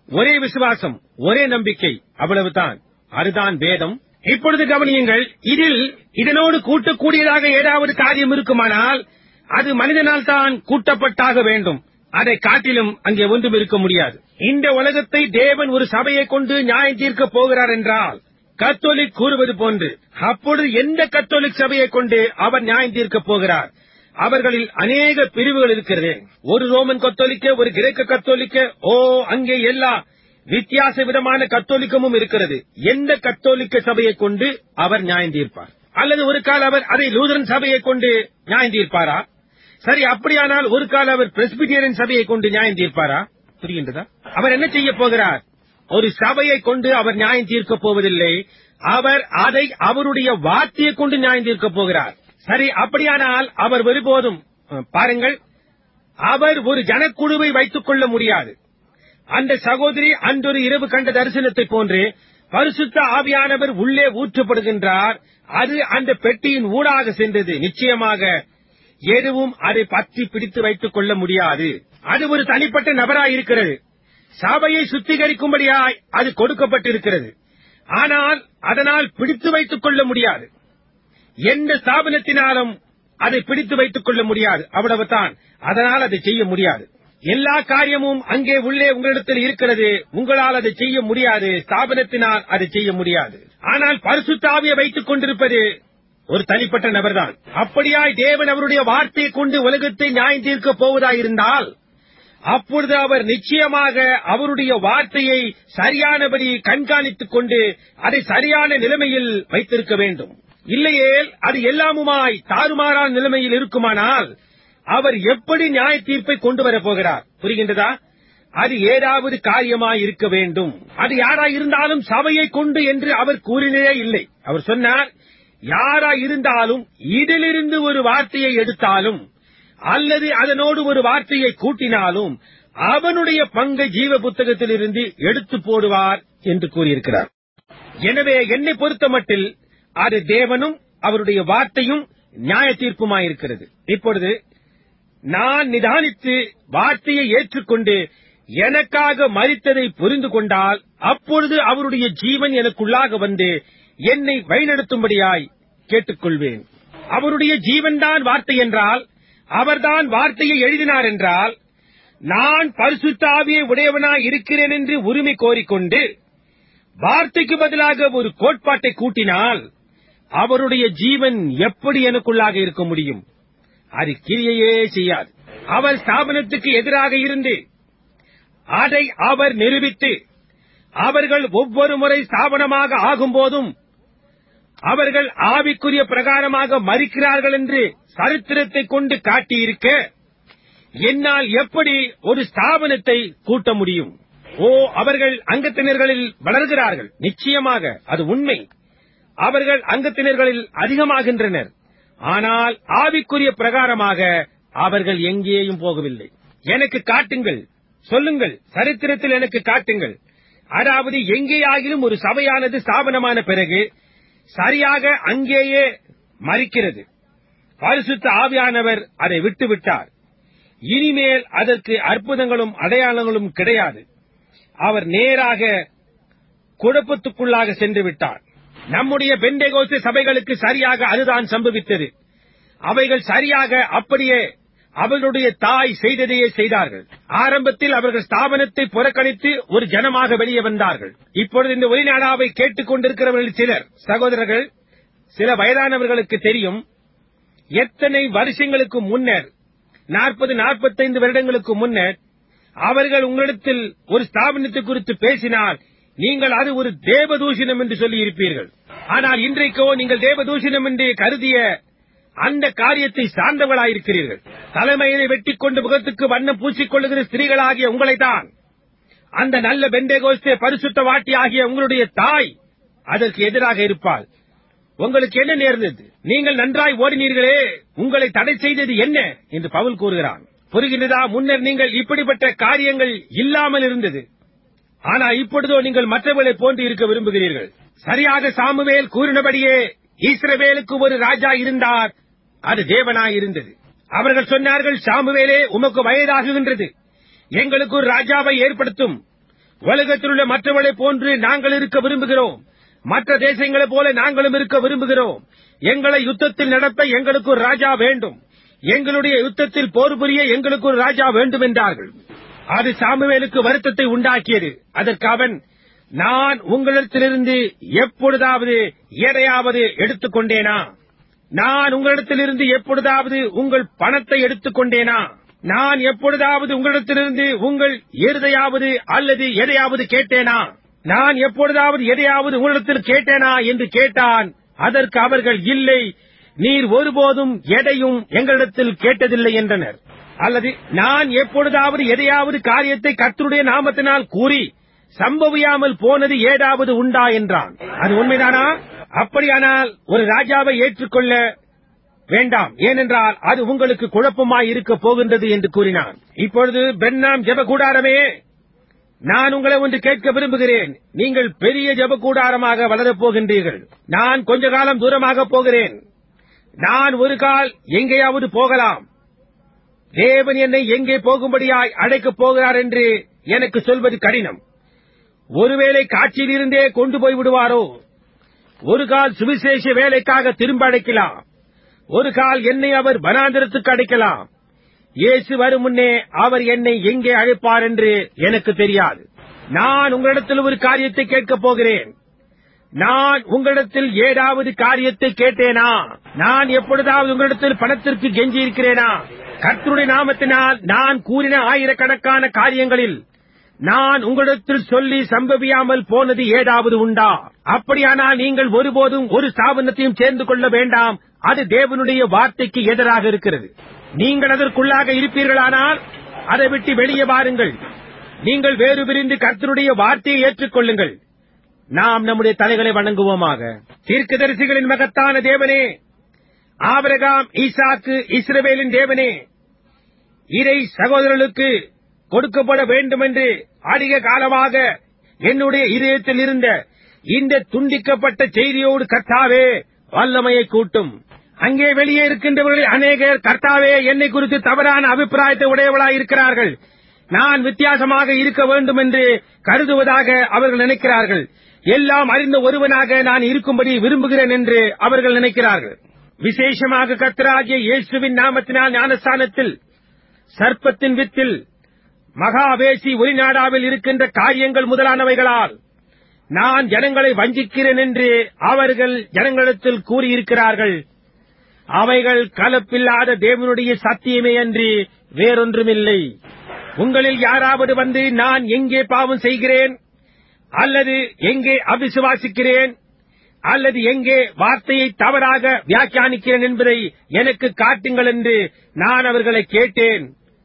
ஒரே விசுவாசம் ஒரே நம்பிக்கை அவ்வளவுதான் அதுதான் வேதம் இப்பொழுது கவனியுங்கள் இதில் இதனோடு கூட்டக்கூடியதாக ஏதாவது காரியம் இருக்குமானால் அது மனிதனால் தான் கூட்டப்பட்டாக வேண்டும் அதை காட்டிலும் அங்கே ஒன்றும் இருக்க முடியாது இந்த உலகத்தை தேவன் ஒரு சபையை கொண்டு நியாயம் தீர்க்கப் போகிறார் என்றால் கத்தோலிக் கூறுவது போன்று அப்பொழுது எந்த கத்தோலிக் சபையை கொண்டு அவர் நியாயம் தீர்க்கப் போகிறார் அவர்களில் அநேக பிரிவுகள் இருக்கிறது ஒரு ரோமன் கத்தோலிக்க ஒரு கிரேக்க கத்தோலிக்க ஓ அங்கே எல்லா வித்தியாச விதமான கத்தோலிக்கமும் இருக்கிறது எந்த கத்தோலிக்க சபையை கொண்டு அவர் நியாயம் தீர்ப்பார் அல்லது ஒரு கால் அவர் அதை லூதரன் சபையை கொண்டு நியாயம் தீர்ப்பாரா சரி அப்படியானால் ஒரு கால் அவர் பிரஸ்பிட்டேரியன் சபையை கொண்டு நியாயம் தீர்ப்பாரா புரிகின்றதா அவர் என்ன செய்ய போகிறார் ஒரு சபையை கொண்டு அவர் நியாயம் தீர்க்கப் போவதில்லை அவர் அதை அவருடைய வார்த்தையை கொண்டு நியாயம் தீர்க்கப் போகிறார் சரி அப்படியானால் அவர் ஒருபோதும் அஹ், பாருங்கள் அவர் ஒரு ஜனக்குழுவை வைத்துக் கொள்ள முடியாது அந்த சகோதரி அன்றொரு இரவு கண்ட தரிசனத்தை போன்று பரிசுத்த ஆவியானவர் உள்ளே ஊற்றப்படுகின்றார் அது அந்த பெட்டியின் ஊடாக சென்றது நிச்சயமாக எதுவும் அதை பற்றி பிடித்து வைத்துக் கொள்ள முடியாது அது ஒரு தனிப்பட்ட நபராய் இருக்கிறது சபையை சுத்திகரிக்கும்படியாய் அது கொடுக்கப்பட்டிருக்கிறது ஆனால் அதனால் பிடித்து வைத்துக் கொள்ள முடியாது எந்த ஸ்தாபனத்தினாலும் அதை பிடித்து வைத்துக் கொள்ள முடியாது அவ்வளவுதான் அதனால் அதை செய்ய முடியாது எல்லா காரியமும் அங்கே உள்ளே உங்களிடத்தில் இருக்கிறது உங்களால் அதை செய்ய முடியாது ஸ்தாபனத்தினால் அதை செய்ய முடியாது ஆனால் பரிசுத்தாவியை வைத்துக் கொண்டிருப்பது ஒரு தனிப்பட்ட நபர்தான் அப்படியாய் தேவன் அவருடைய வார்த்தையை கொண்டு உலகத்தை நியாயம் தீர்க்கப் போவதாயிருந்தால் அப்பொழுது அவர் நிச்சயமாக அவருடைய வார்த்தையை சரியானபடி கண்காணித்துக் கொண்டு அதை சரியான நிலைமையில் வைத்திருக்க வேண்டும் இல்லையேல் அது எல்லாமுமாய் தாறுமாறான நிலைமையில் இருக்குமானால் அவர் எப்படி நியாய தீர்ப்பை கொண்டு வரப் போகிறார் புரிகின்றதா அது ஏதாவது காரியமாய் இருக்க வேண்டும் அது யாராய் இருந்தாலும் சபையை கொண்டு என்று அவர் கூறினே இல்லை அவர் சொன்னார் யாராய் இருந்தாலும் இதிலிருந்து ஒரு வார்த்தையை எடுத்தாலும் அல்லது அதனோடு ஒரு வார்த்தையை கூட்டினாலும் அவனுடைய பங்கை ஜீவ புத்தகத்திலிருந்து எடுத்து போடுவார் என்று கூறியிருக்கிறார் எனவே என்னை பொறுத்தமட்டில் அது தேவனும் அவருடைய வார்த்தையும் நியாய தீர்ப்புமாயிருக்கிறது இப்பொழுது நான் நிதானித்து வார்த்தையை ஏற்றுக்கொண்டு எனக்காக மறித்ததை புரிந்து கொண்டால் அப்பொழுது அவருடைய ஜீவன் எனக்குள்ளாக வந்து என்னை வழிநடத்தும்படியாய் கேட்டுக்கொள்வேன் அவருடைய ஜீவன்தான் வார்த்தை என்றால் அவர்தான் வார்த்தையை எழுதினார் என்றால் நான் பரிசுத்தாவியை உடையவனாய் இருக்கிறேன் என்று உரிமை கோரிக்கொண்டு வார்த்தைக்கு பதிலாக ஒரு கோட்பாட்டை கூட்டினால் அவருடைய ஜீவன் எப்படி எனக்குள்ளாக இருக்க முடியும் அது கிரியையே செய்யாது அவர் ஸ்தாபனத்துக்கு எதிராக இருந்து அதை அவர் நிரூபித்து அவர்கள் ஒவ்வொரு முறை ஸ்தாபனமாக ஆகும்போதும் அவர்கள் ஆவிக்குரிய பிரகாரமாக மறிக்கிறார்கள் என்று சரித்திரத்தை கொண்டு காட்டியிருக்க என்னால் எப்படி ஒரு ஸ்தாபனத்தை கூட்ட முடியும் ஓ அவர்கள் அங்கத்தினர்களில் வளர்கிறார்கள் நிச்சயமாக அது உண்மை அவர்கள் அங்கத்தினர்களில் அதிகமாகின்றனர் ஆனால் ஆவிக்குரிய பிரகாரமாக அவர்கள் எங்கேயும் போகவில்லை எனக்கு காட்டுங்கள் சொல்லுங்கள் சரித்திரத்தில் எனக்கு காட்டுங்கள் அதாவது எங்கேயாகிலும் ஒரு சபையானது ஸ்தாபனமான பிறகு சரியாக அங்கேயே மறிக்கிறது பரிசுத்த ஆவியானவர் அதை விட்டுவிட்டார் இனிமேல் அதற்கு அற்புதங்களும் அடையாளங்களும் கிடையாது அவர் நேராக குழப்பத்துக்குள்ளாக சென்று விட்டார் நம்முடைய பெண்டேகோசு சபைகளுக்கு சரியாக அதுதான் சம்பவித்தது அவைகள் சரியாக அப்படியே அவர்களுடைய தாய் செய்ததையே செய்தார்கள் ஆரம்பத்தில் அவர்கள் ஸ்தாபனத்தை புறக்கணித்து ஒரு ஜனமாக வெளியே வந்தார்கள் இப்பொழுது இந்த ஒளிநாடாவை கேட்டுக் கொண்டிருக்கிறவர்கள் சிலர் சகோதரர்கள் சில வயதானவர்களுக்கு தெரியும் எத்தனை வருஷங்களுக்கு முன்னர் நாற்பது நாற்பத்தைந்து வருடங்களுக்கு முன்னர் அவர்கள் உங்களிடத்தில் ஒரு ஸ்தாபனத்தை குறித்து பேசினால் நீங்கள் அது ஒரு தேவதூஷணம் என்று சொல்லி இருப்பீர்கள் ஆனால் இன்றைக்கோ நீங்கள் தேவதூஷணம் என்று கருதிய அந்த காரியத்தை சார்ந்தவர்களாயிருக்கிறீர்கள் தலைமையை வெட்டிக் கொண்டு முகத்துக்கு வண்ணம் பூசிக்கொள்ளுகிற ஸ்திரீகளாகிய உங்களைத்தான் அந்த நல்ல பெண்டேகோஸ்தே பரிசுத்த வாட்டி ஆகிய உங்களுடைய தாய் அதற்கு எதிராக இருப்பாள் உங்களுக்கு என்ன நேர்ந்தது நீங்கள் நன்றாய் ஓடினீர்களே உங்களை தடை செய்தது என்ன என்று பவுல் கூறுகிறான் புரிகின்றதா முன்னர் நீங்கள் இப்படிப்பட்ட காரியங்கள் இல்லாமல் இருந்தது ஆனா இப்பொழுதோ நீங்கள் மற்றவர்களை போன்று இருக்க விரும்புகிறீர்கள் சரியாக சாமுவேல் கூறினபடியே ஈஸ்ரவேலுக்கு ஒரு ராஜா இருந்தார் அது தேவனாய் இருந்தது அவர்கள் சொன்னார்கள் சாமுவேலே உமக்கு வயதாகுகின்றது எங்களுக்கு ஒரு ராஜாவை ஏற்படுத்தும் உலகத்தில் உள்ள மற்றவர்களைப் போன்று நாங்கள் இருக்க விரும்புகிறோம் மற்ற தேசங்களைப் போல நாங்களும் இருக்க விரும்புகிறோம் எங்களை யுத்தத்தில் நடத்த எங்களுக்கு ஒரு ராஜா வேண்டும் எங்களுடைய யுத்தத்தில் போர் புரிய எங்களுக்கு ஒரு ராஜா வேண்டும் என்றார்கள் அது சாமுவேலுக்கு வருத்தத்தை உண்டாக்கியது அதற்கு அவன் நான் உங்களிடத்திலிருந்து எப்பொழுதாவது எதையாவது எடுத்துக்கொண்டேனா நான் உங்களிடத்திலிருந்து எப்பொழுதாவது உங்கள் பணத்தை எடுத்துக்கொண்டேனா நான் எப்பொழுதாவது உங்களிடத்திலிருந்து உங்கள் எருதையாவது அல்லது எதையாவது கேட்டேனா நான் எப்பொழுதாவது எதையாவது உங்களிடத்தில் கேட்டேனா என்று கேட்டான் அதற்கு அவர்கள் இல்லை நீர் ஒருபோதும் எதையும் எங்களிடத்தில் கேட்டதில்லை என்றனர் அல்லது நான் எப்பொழுதாவது எதையாவது காரியத்தை கர்த்தருடைய நாமத்தினால் கூறி சம்பவியாமல் போனது ஏதாவது உண்டா என்றான் அது உண்மைதானா அப்படியானால் ஒரு ராஜாவை ஏற்றுக்கொள்ள வேண்டாம் ஏனென்றால் அது உங்களுக்கு குழப்பமாய் இருக்க போகின்றது என்று கூறினான் இப்பொழுது பெண்ணாம் ஜெப கூடாரமே நான் உங்களை ஒன்று கேட்க விரும்புகிறேன் நீங்கள் பெரிய ஜெப கூடாரமாக வளரப் போகின்றீர்கள் நான் கொஞ்ச காலம் தூரமாக போகிறேன் நான் ஒரு கால் எங்கேயாவது போகலாம் தேவன் என்னை எங்கே போகும்படியாய் அழைக்கப் போகிறார் என்று எனக்கு சொல்வது கடினம் ஒருவேளை காட்சியில் இருந்தே கொண்டு போய் விடுவாரோ ஒரு கால் சுவிசேஷ வேலைக்காக திரும்ப அழைக்கலாம் ஒரு கால் என்னை அவர் வனாந்திரத்துக்கு அழைக்கலாம் இயேசு வரும் முன்னே அவர் என்னை எங்கே அழைப்பார் என்று எனக்கு தெரியாது நான் உங்களிடத்தில் ஒரு காரியத்தை கேட்கப் போகிறேன் நான் உங்களிடத்தில் ஏதாவது காரியத்தை கேட்டேனா நான் எப்பொழுதாவது உங்களிடத்தில் பணத்திற்கு கெஞ்சி இருக்கிறேனா கர்த்தருடைய நாமத்தினால் நான் கூறின ஆயிரக்கணக்கான காரியங்களில் நான் உங்களிடத்தில் சொல்லி சம்பவியாமல் போனது ஏதாவது உண்டா அப்படியானால் நீங்கள் ஒருபோதும் ஒரு ஸ்தாபனத்தையும் சேர்ந்து கொள்ள வேண்டாம் அது தேவனுடைய வார்த்தைக்கு எதிராக இருக்கிறது நீங்கள் அதற்குள்ளாக இருப்பீர்களானால் அதை விட்டு வெளியே வாருங்கள் நீங்கள் வேறு பிரிந்து கர்த்தருடைய வார்த்தையை ஏற்றுக்கொள்ளுங்கள் நாம் நம்முடைய தலைகளை வணங்குவோமாக தீர்க்கதரிசிகளின் மகத்தான தேவனே ஆபிரகாம் ஈசாக்கு இஸ்ரவேலின் தேவனே இதை சகோதரர்களுக்கு கொடுக்கப்பட வேண்டும் என்று அதிக காலமாக என்னுடைய இதயத்தில் இருந்த இந்த துண்டிக்கப்பட்ட செய்தியோடு கர்த்தாவே வல்லமையை கூட்டும் அங்கே வெளியே இருக்கின்றவர்கள் அநேகர் கர்த்தாவே என்னை குறித்து தவறான அபிப்பிராயத்தை உடையவளாய் இருக்கிறார்கள் நான் வித்தியாசமாக இருக்க வேண்டும் என்று கருதுவதாக அவர்கள் நினைக்கிறார்கள் எல்லாம் அறிந்த ஒருவனாக நான் இருக்கும்படி விரும்புகிறேன் என்று அவர்கள் நினைக்கிறார்கள் விசேஷமாக கர்த்தராகிய இயேசுவின் நாமத்தினால் ஞானஸ்தானத்தில் சர்ப்பத்தின் வித்தில் மகாவேசி ஒளிநாடாவில் இருக்கின்ற காரியங்கள் முதலானவைகளால் நான் ஜனங்களை வஞ்சிக்கிறேன் என்று அவர்கள் ஜனங்களிடத்தில் கூறியிருக்கிறார்கள் அவைகள் கலப்பில்லாத தேவனுடைய சத்தியமே அன்றி வேறொன்றுமில்லை உங்களில் யாராவது வந்து நான் எங்கே பாவம் செய்கிறேன் அல்லது எங்கே அவிசுவாசிக்கிறேன் அல்லது எங்கே வார்த்தையை தவறாக வியாக்கியானிக்கிறேன் என்பதை எனக்கு காட்டுங்கள் என்று நான் அவர்களை கேட்டேன்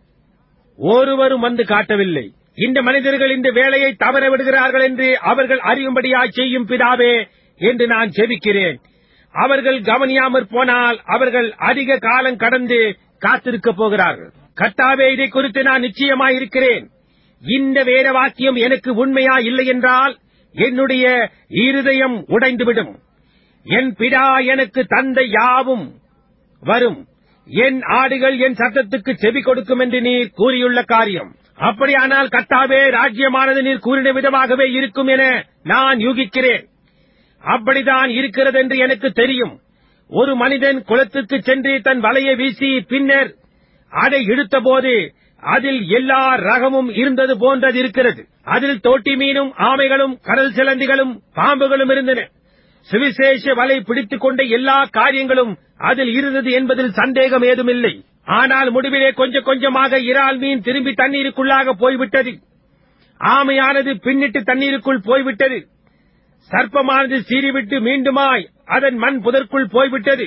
ஒருவரும் வந்து காட்டவில்லை இந்த மனிதர்கள் இந்த வேலையை தவற விடுகிறார்கள் என்று அவர்கள் அறியும்படியாய் செய்யும் பிதாவே என்று நான் ஜெபிக்கிறேன் அவர்கள் கவனியாமற் போனால் அவர்கள் அதிக காலம் கடந்து காத்திருக்கப் போகிறார்கள் கர்த்தாவே இதை குறித்து நான் நிச்சயமாயிருக்கிறேன் இந்த வேத வாக்கியம் எனக்கு உண்மையா இல்லை என்றால் என்னுடைய இருதயம் உடைந்துவிடும் என் பிதா எனக்கு தந்த யாவும் வரும் என் ஆடுகள் என் சத்தத்துக்கு செவி கொடுக்கும் என்று நீர் கூறியுள்ள காரியம் அப்படியானால் கர்த்தாவே ராஜ்யமானது நீர் கூறின விதமாகவே இருக்கும் என நான் யூகிக்கிறேன் அப்படிதான் இருக்கிறது என்று எனக்கு தெரியும் ஒரு மனிதன் குளத்துக்கு சென்று தன் வலையை வீசி பின்னர் அதை இழுத்தபோது அதில் எல்லா ரகமும் இருந்தது போன்றது இருக்கிறது அதில் தோட்டி மீனும் ஆமைகளும் கடல் சிலந்திகளும் பாம்புகளும் இருந்தன சுவிசேஷ வலை பிடித்துக் கொண்ட எல்லா காரியங்களும் அதில் இருந்தது என்பதில் சந்தேகம் ஏதுமில்லை ஆனால் முடிவிலே கொஞ்சம் கொஞ்சமாக இறால் மீன் திரும்பி தண்ணீருக்குள்ளாக போய்விட்டது ஆமையானது பின்னிட்டு தண்ணீருக்குள் போய்விட்டது சர்ப்பமானது சீறிவிட்டு மீண்டுமாய் அதன் மண் புதற்குள் போய்விட்டது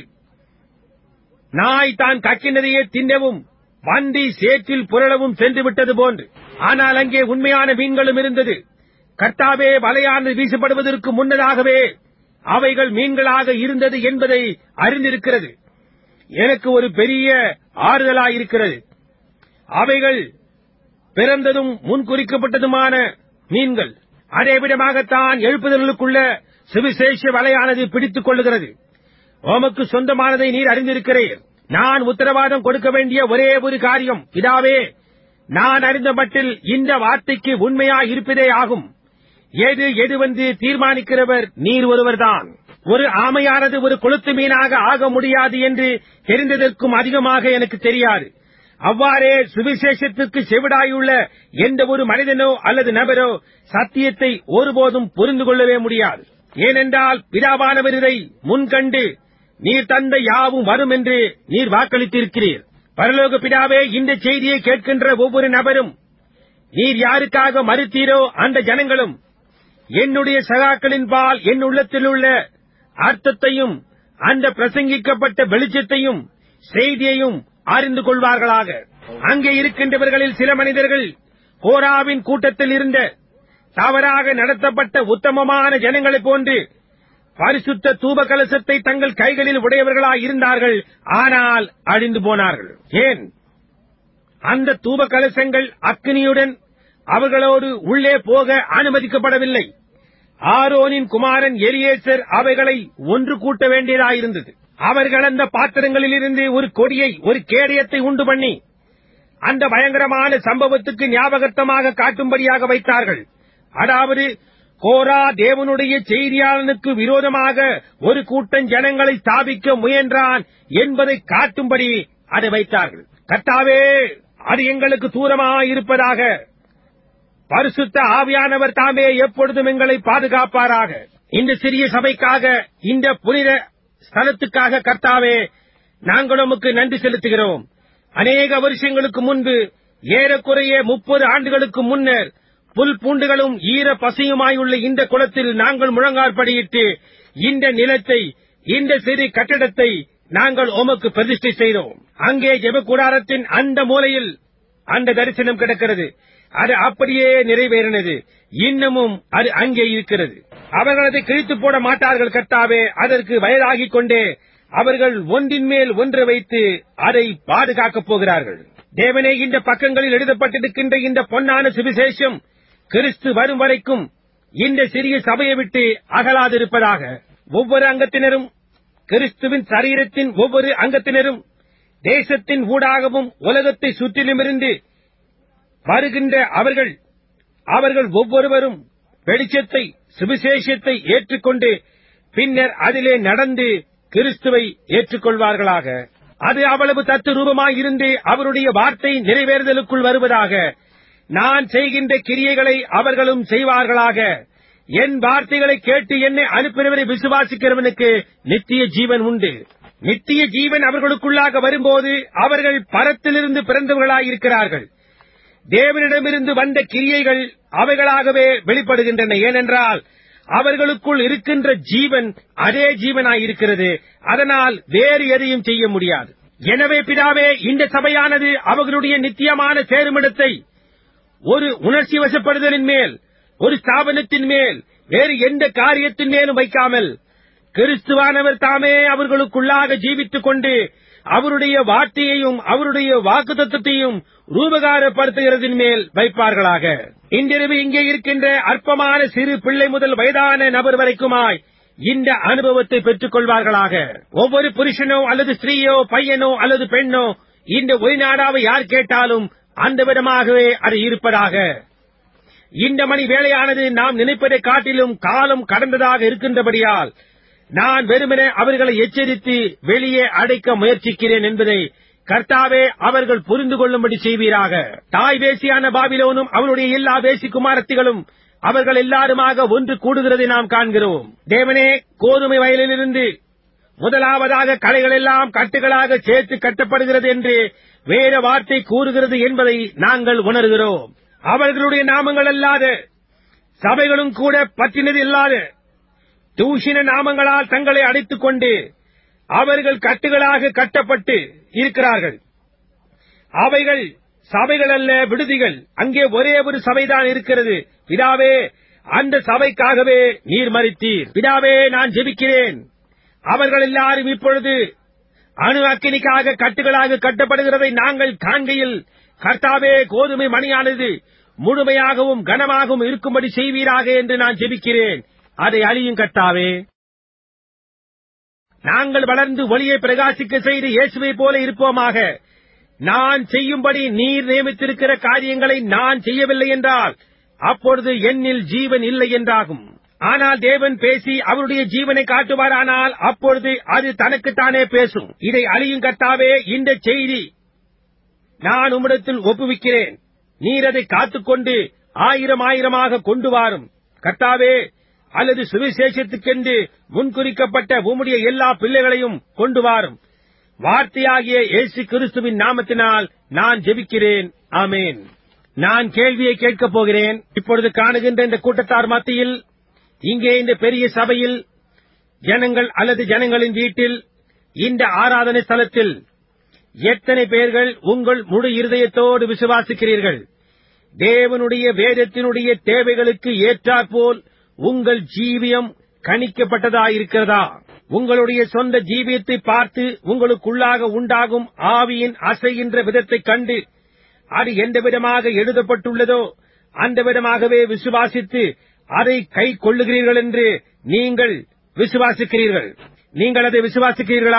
நாய் தான் கக்கினதையே தின்னவும் வண்டி சேற்றில் புரளவும் சென்று விட்டது போன்று ஆனால் அங்கே உண்மையான மீன்களும் இருந்தது கர்த்தாவே வலையானது வீசப்படுவதற்கு முன்னதாகவே அவைகள் மீன்களாக இருந்தது என்பதை அறிந்திருக்கிறது எனக்கு ஒரு பெரிய ஆறுதலாயிருக்கிறது அவைகள் பிறந்ததும் முன்குறிக்கப்பட்டதுமான மீன்கள் அதே விதமாகத்தான் எழுப்புதல்களுக்குள்ள சுவிசேஷ வலையானது பிடித்துக் கொள்ளுகிறது உமக்கு சொந்தமானதை நீர் அறிந்திருக்கிறீர் நான் உத்தரவாதம் கொடுக்க வேண்டிய ஒரே ஒரு காரியம் பிதாவே நான் அறிந்த மட்டில் இந்த வார்த்தைக்கு உண்மையா இருப்பதே ஆகும் எது எதுவென்று தீர்மானிக்கிறவர் நீர் ஒருவர்தான் ஒரு ஆமையானது ஒரு கொளுத்து மீனாக ஆக முடியாது என்று தெரிந்ததற்கும் அதிகமாக எனக்கு தெரியாது அவ்வாறே சுவிசேஷத்திற்கு செவிடாயுள்ள எந்த ஒரு மனிதனோ அல்லது நபரோ சத்தியத்தை ஒருபோதும் புரிந்து கொள்ளவே முடியாது ஏனென்றால் பிதாவானவர் இதை முன்கண்டு நீர் தந்த யாவும் வரும் என்று நீர் வாக்களித்திருக்கிறீர் பரலோக பிதாவே இந்த செய்தியை கேட்கின்ற ஒவ்வொரு நபரும் நீர் யாருக்காக மறுத்தீரோ அந்த ஜனங்களும் என்னுடைய சகாக்களின் பால் என் உள்ளத்தில் உள்ள அர்த்தத்தையும் அந்த பிரசங்கிக்கப்பட்ட வெளிச்சத்தையும் செய்தியையும் அறிந்து கொள்வார்களாக அங்கே இருக்கின்றவர்களில் சில மனிதர்கள் கோராவின் கூட்டத்தில் இருந்த தவறாக நடத்தப்பட்ட உத்தமமான ஜனங்களைப் போன்று பரிசுத்த தூப கலசத்தை தங்கள் கைகளில் உடையவர்களாய் இருந்தார்கள் ஆனால் அழிந்து போனார்கள் ஏன் அந்த தூப கலசங்கள் அக்னியுடன் அவர்களோடு உள்ளே போக அனுமதிக்கப்படவில்லை ஆரோனின் குமாரன் எலியேசர் அவைகளை ஒன்று கூட்ட வேண்டியதாயிருந்தது அவர்கள் அந்த பாத்திரங்களிலிருந்து ஒரு கொடியை ஒரு கேடயத்தை உண்டு பண்ணி அந்த பயங்கரமான சம்பவத்துக்கு ஞாபகத்தமாக காட்டும்படியாக வைத்தார்கள் அதாவது கோரா தேவனுடைய செய்தியாளனுக்கு விரோதமாக ஒரு கூட்டம் ஜனங்களை ஸ்தாபிக்க முயன்றான் என்பதை காட்டும்படி அதை வைத்தார்கள் கர்த்தாவே அது எங்களுக்கு தூரமாயிருப்பதாக பரிசுத்த ஆவியானவர் தாமே எப்பொழுதும் எங்களை பாதுகாப்பாராக இந்த சிறிய சபைக்காக இந்த புனித ஸ்தலத்துக்காக கர்த்தாவே நாங்கள் உமக்கு நன்றி செலுத்துகிறோம் அநேக வருஷங்களுக்கு முன்பு ஏறக்குறைய முப்பது ஆண்டுகளுக்கு முன்னர் புல் பூண்டுகளும் ஈர பசையுமாயுள்ள இந்த குளத்தில் நாங்கள் முழங்காற்படியிட்டு இந்த நிலத்தை இந்த சிறு கட்டடத்தை நாங்கள் உமக்கு பிரதிஷ்டை செய்தோம் அங்கே ஜெபக்கூடாரத்தின் அந்த மூலையில் அந்த தரிசனம் கிடக்கிறது அது அப்படியே நிறைவேறினது இன்னமும் அது அங்கே இருக்கிறது அவர்கள் அதை கிழித்து போட மாட்டார்கள் கர்த்தாவே அதற்கு வயதாகிக் கொண்டே அவர்கள் ஒன்றின் மேல் ஒன்று வைத்து அதை பாதுகாக்கப் போகிறார்கள் தேவனே இந்த பக்கங்களில் எழுதப்பட்டிருக்கின்ற இந்த பொன்னான சுவிசேஷம் கிறிஸ்து வரும் வரைக்கும் இந்த சிறிய சபையை விட்டு அகலாதிருப்பதாக ஒவ்வொரு அங்கத்தினரும் கிறிஸ்துவின் சரீரத்தின் ஒவ்வொரு அங்கத்தினரும் தேசத்தின் ஊடாகவும் உலகத்தை சுற்றிலுமிருந்து வருகின்ற அவர்கள் அவர்கள் ஒவ்வொருவரும் வெளிச்சத்தை சுவிசேஷத்தை ஏற்றுக்கொண்டு பின்னர் அதிலே நடந்து கிறிஸ்துவை ஏற்றுக்கொள்வார்களாக அது அவ்வளவு தத்து ரூபமாயிருந்து அவருடைய வார்த்தை நிறைவேறுதலுக்குள் வருவதாக நான் செய்கின்ற கிரியைகளை அவர்களும் செய்வார்களாக என் வார்த்தைகளை கேட்டு என்னை அனுப்பினவரை விசுவாசிக்கிறவனுக்கு நித்திய ஜீவன் உண்டு நித்திய ஜீவன் அவர்களுக்குள்ளாக வரும்போது அவர்கள் பரத்திலிருந்து பிறந்தவர்களாயிருக்கிறார்கள் தேவனிடமிருந்து வந்த கிரியைகள் அவைகளாகவே வெளிப்படுகின்றன ஏனென்றால் அவர்களுக்குள் இருக்கின்ற ஜீவன் அதே ஜீவனாயிருக்கிறது அதனால் வேறு எதையும் செய்ய முடியாது எனவே பிதாவே இந்த சபையானது அவர்களுடைய நித்தியமான சேருமிடத்தை ஒரு உணர்ச்சி வசப்படுதலின் மேல் ஒரு ஸ்தாபனத்தின் மேல் வேறு எந்த காரியத்தின் மேலும் வைக்காமல் கிறிஸ்துவானவர் தாமே அவர்களுக்குள்ளாக ஜீவித்துக் கொண்டு அவருடைய வார்த்தையையும் அவருடைய வாக்குத்தத்தையும் ரூபகாரப்படுத்துகிறதின் மேல் வைப்பார்களாக இன்றிரவு இங்கே இருக்கின்ற அற்பமான சிறு பிள்ளை முதல் வயதான நபர் வரைக்குமாய் இந்த அனுபவத்தை பெற்றுக் கொள்வார்களாக ஒவ்வொரு புருஷனோ அல்லது ஸ்திரீயோ பையனோ அல்லது பெண்ணோ இந்த ஒளிநாடாவை யார் கேட்டாலும் அந்த விதமாகவே அது இருப்பதாக இந்த மணி வேலையானது நாம் நினைப்பதை காட்டிலும் காலம் கடந்ததாக இருக்கின்றபடியால் நான் வெறுமனே அவர்களை எச்சரித்து வெளியே அடைக்க முயற்சிக்கிறேன் என்பதை கர்த்தாவே அவர்கள் புரிந்து கொள்ளும்படி செய்வீராக தாய் வேசியான பாபிலோனும் அவருடைய எல்லா வேசி குமாரத்திகளும் அவர்கள் எல்லாருமாக ஒன்று கூடுகிறதை நாம் காண்கிறோம் தேவனே கோதுமை வயலிலிருந்து முதலாவதாக களைகள் எல்லாம் கட்டுகளாக சேர்த்து கட்டப்படுகிறது என்று வேற வார்த்தை கூறுகிறது என்பதை நாங்கள் உணர்கிறோம் அவர்களுடைய நாமங்கள் அல்லாத சபைகளும் கூட பற்றினது இல்லாத தூஷின நாமங்களால் தங்களை அடைத்துக் கொண்டு அவர்கள் கட்டுகளாக கட்டப்பட்டு இருக்கிறார்கள் அவைகள் சபைகள் அல்ல விடுதிகள் அங்கே ஒரே ஒரு சபைதான் இருக்கிறது பிதாவே அந்த சபைக்காகவே நீர் மறித்தீர் பிதாவே நான் ஜெபிக்கிறேன் அவர்கள் எல்லாரும் இப்பொழுது அணு அக்கினிக்காக கட்டுகளாக கட்டப்படுகிறதை நாங்கள் காண்கையில் கர்த்தாவே கோதுமை மணியானது முழுமையாகவும் கனமாகவும் இருக்கும்படி செய்வீராக என்று நான் ஜெபிக்கிறேன் அதை அழியும் கர்த்தாவே நாங்கள் வளர்ந்து ஒளியை பிரகாசிக்க செய்து இயேசுவை போல இருப்போமாக நான் செய்யும்படி நீர் நியமித்திருக்கிற காரியங்களை நான் செய்யவில்லை என்றால் அப்பொழுது என்னில் ஜீவன் இல்லை என்றாகும் ஆனால் தேவன் பேசி அவருடைய ஜீவனை காட்டுவாரானால் அப்பொழுது அது தனக்குத்தானே பேசும் இதை அழியும் கர்த்தாவே இந்த செய்தி நான் உம்மிடத்தில் ஒப்புவிக்கிறேன் நீர் அதை காத்துக்கொண்டு ஆயிரம் ஆயிரமாக கொண்டு வாரும் கர்த்தாவே அல்லது சுவிசேஷத்துக்கென்று முன்குறிக்கப்பட்ட உம்முடைய எல்லா பிள்ளைகளையும் கொண்டு வாரும் வார்த்தையாகிய இயேசு கிறிஸ்துவின் நாமத்தினால் நான் ஜெபிக்கிறேன் ஆமேன் நான் கேள்வியை கேட்கப் போகிறேன் இப்பொழுது காணுகின்ற இந்த கூட்டத்தார் மத்தியில் இங்கே இந்த பெரிய சபையில் ஜனங்கள் அல்லது ஜனங்களின் வீட்டில் இந்த ஆராதனை ஸ்தலத்தில் எத்தனை பேர்கள் உங்கள் முழு இருதயத்தோடு விசுவாசிக்கிறீர்கள் தேவனுடைய வேதத்தினுடைய தேவைகளுக்கு ஏற்றாற்போல் உங்கள் ஜீவியம் கணிக்கப்பட்டதாயிருக்கிறதா உங்களுடைய சொந்த ஜீவியத்தை பார்த்து உங்களுக்குள்ளாக உண்டாகும் ஆவியின் அசைகின்ற விதத்தைக் கண்டு அது எந்த விதமாக எழுதப்பட்டுள்ளதோ அந்த விதமாகவே விசுவாசித்து அதை கை கொள்ளுகிறீர்கள் என்று நீங்கள் விசுவாசிக்கிறீர்கள் நீங்கள் அதை விசுவாசிக்கிறீர்களா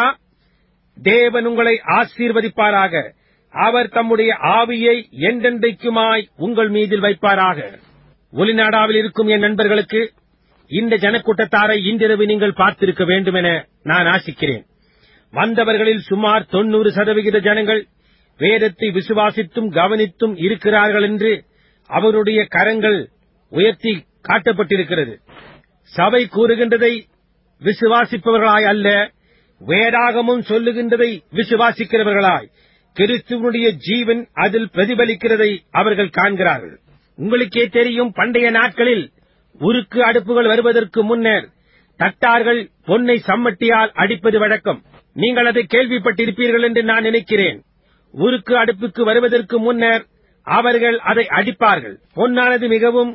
தேவன் உங்களை ஆசீர்வதிப்பாராக அவர் தம்முடைய ஆவியை என்றென்றைக்குமாய் உங்கள் மீதில் வைப்பாராக ஒலிநாடாவில் இருக்கும் என் நண்பர்களுக்கு இந்த ஜனக்கூட்டத்தாரை இன்றிரவு நீங்கள் பார்த்திருக்க வேண்டும் என நான் ஆசிக்கிறேன் வந்தவர்களில் சுமார் தொன்னூறு சதவிகித ஜனங்கள் வேதத்தை விசுவாசித்தும் கவனித்தும் இருக்கிறார்கள் என்று அவருடைய கரங்கள் உயர்த்தி காட்டப்பட்டிருக்கிறது சபை கூறுகின்றதை விசுவாசிப்பவர்களாய் அல்ல வேதாகமும் சொல்லுகின்றதை விசுவாசிக்கிறவர்களாய் கிறிஸ்துவனுடைய ஜீவன் அதில் பிரதிபலிக்கிறதை அவர்கள் காண்கிறார்கள் உங்களுக்கே தெரியும் பண்டைய நாட்களில் உருக்கு அடுப்புகள் வருவதற்கு முன்னர் தட்டார்கள் பொன்னை சம்மட்டியால் அடிப்பது வழக்கம் நீங்கள் அதை கேள்விப்பட்டிருப்பீர்கள் என்று நான் நினைக்கிறேன் உருக்கு அடுப்புக்கு வருவதற்கு முன்னர் அவர்கள் அதை அடிப்பார்கள் பொன்னானது மிகவும்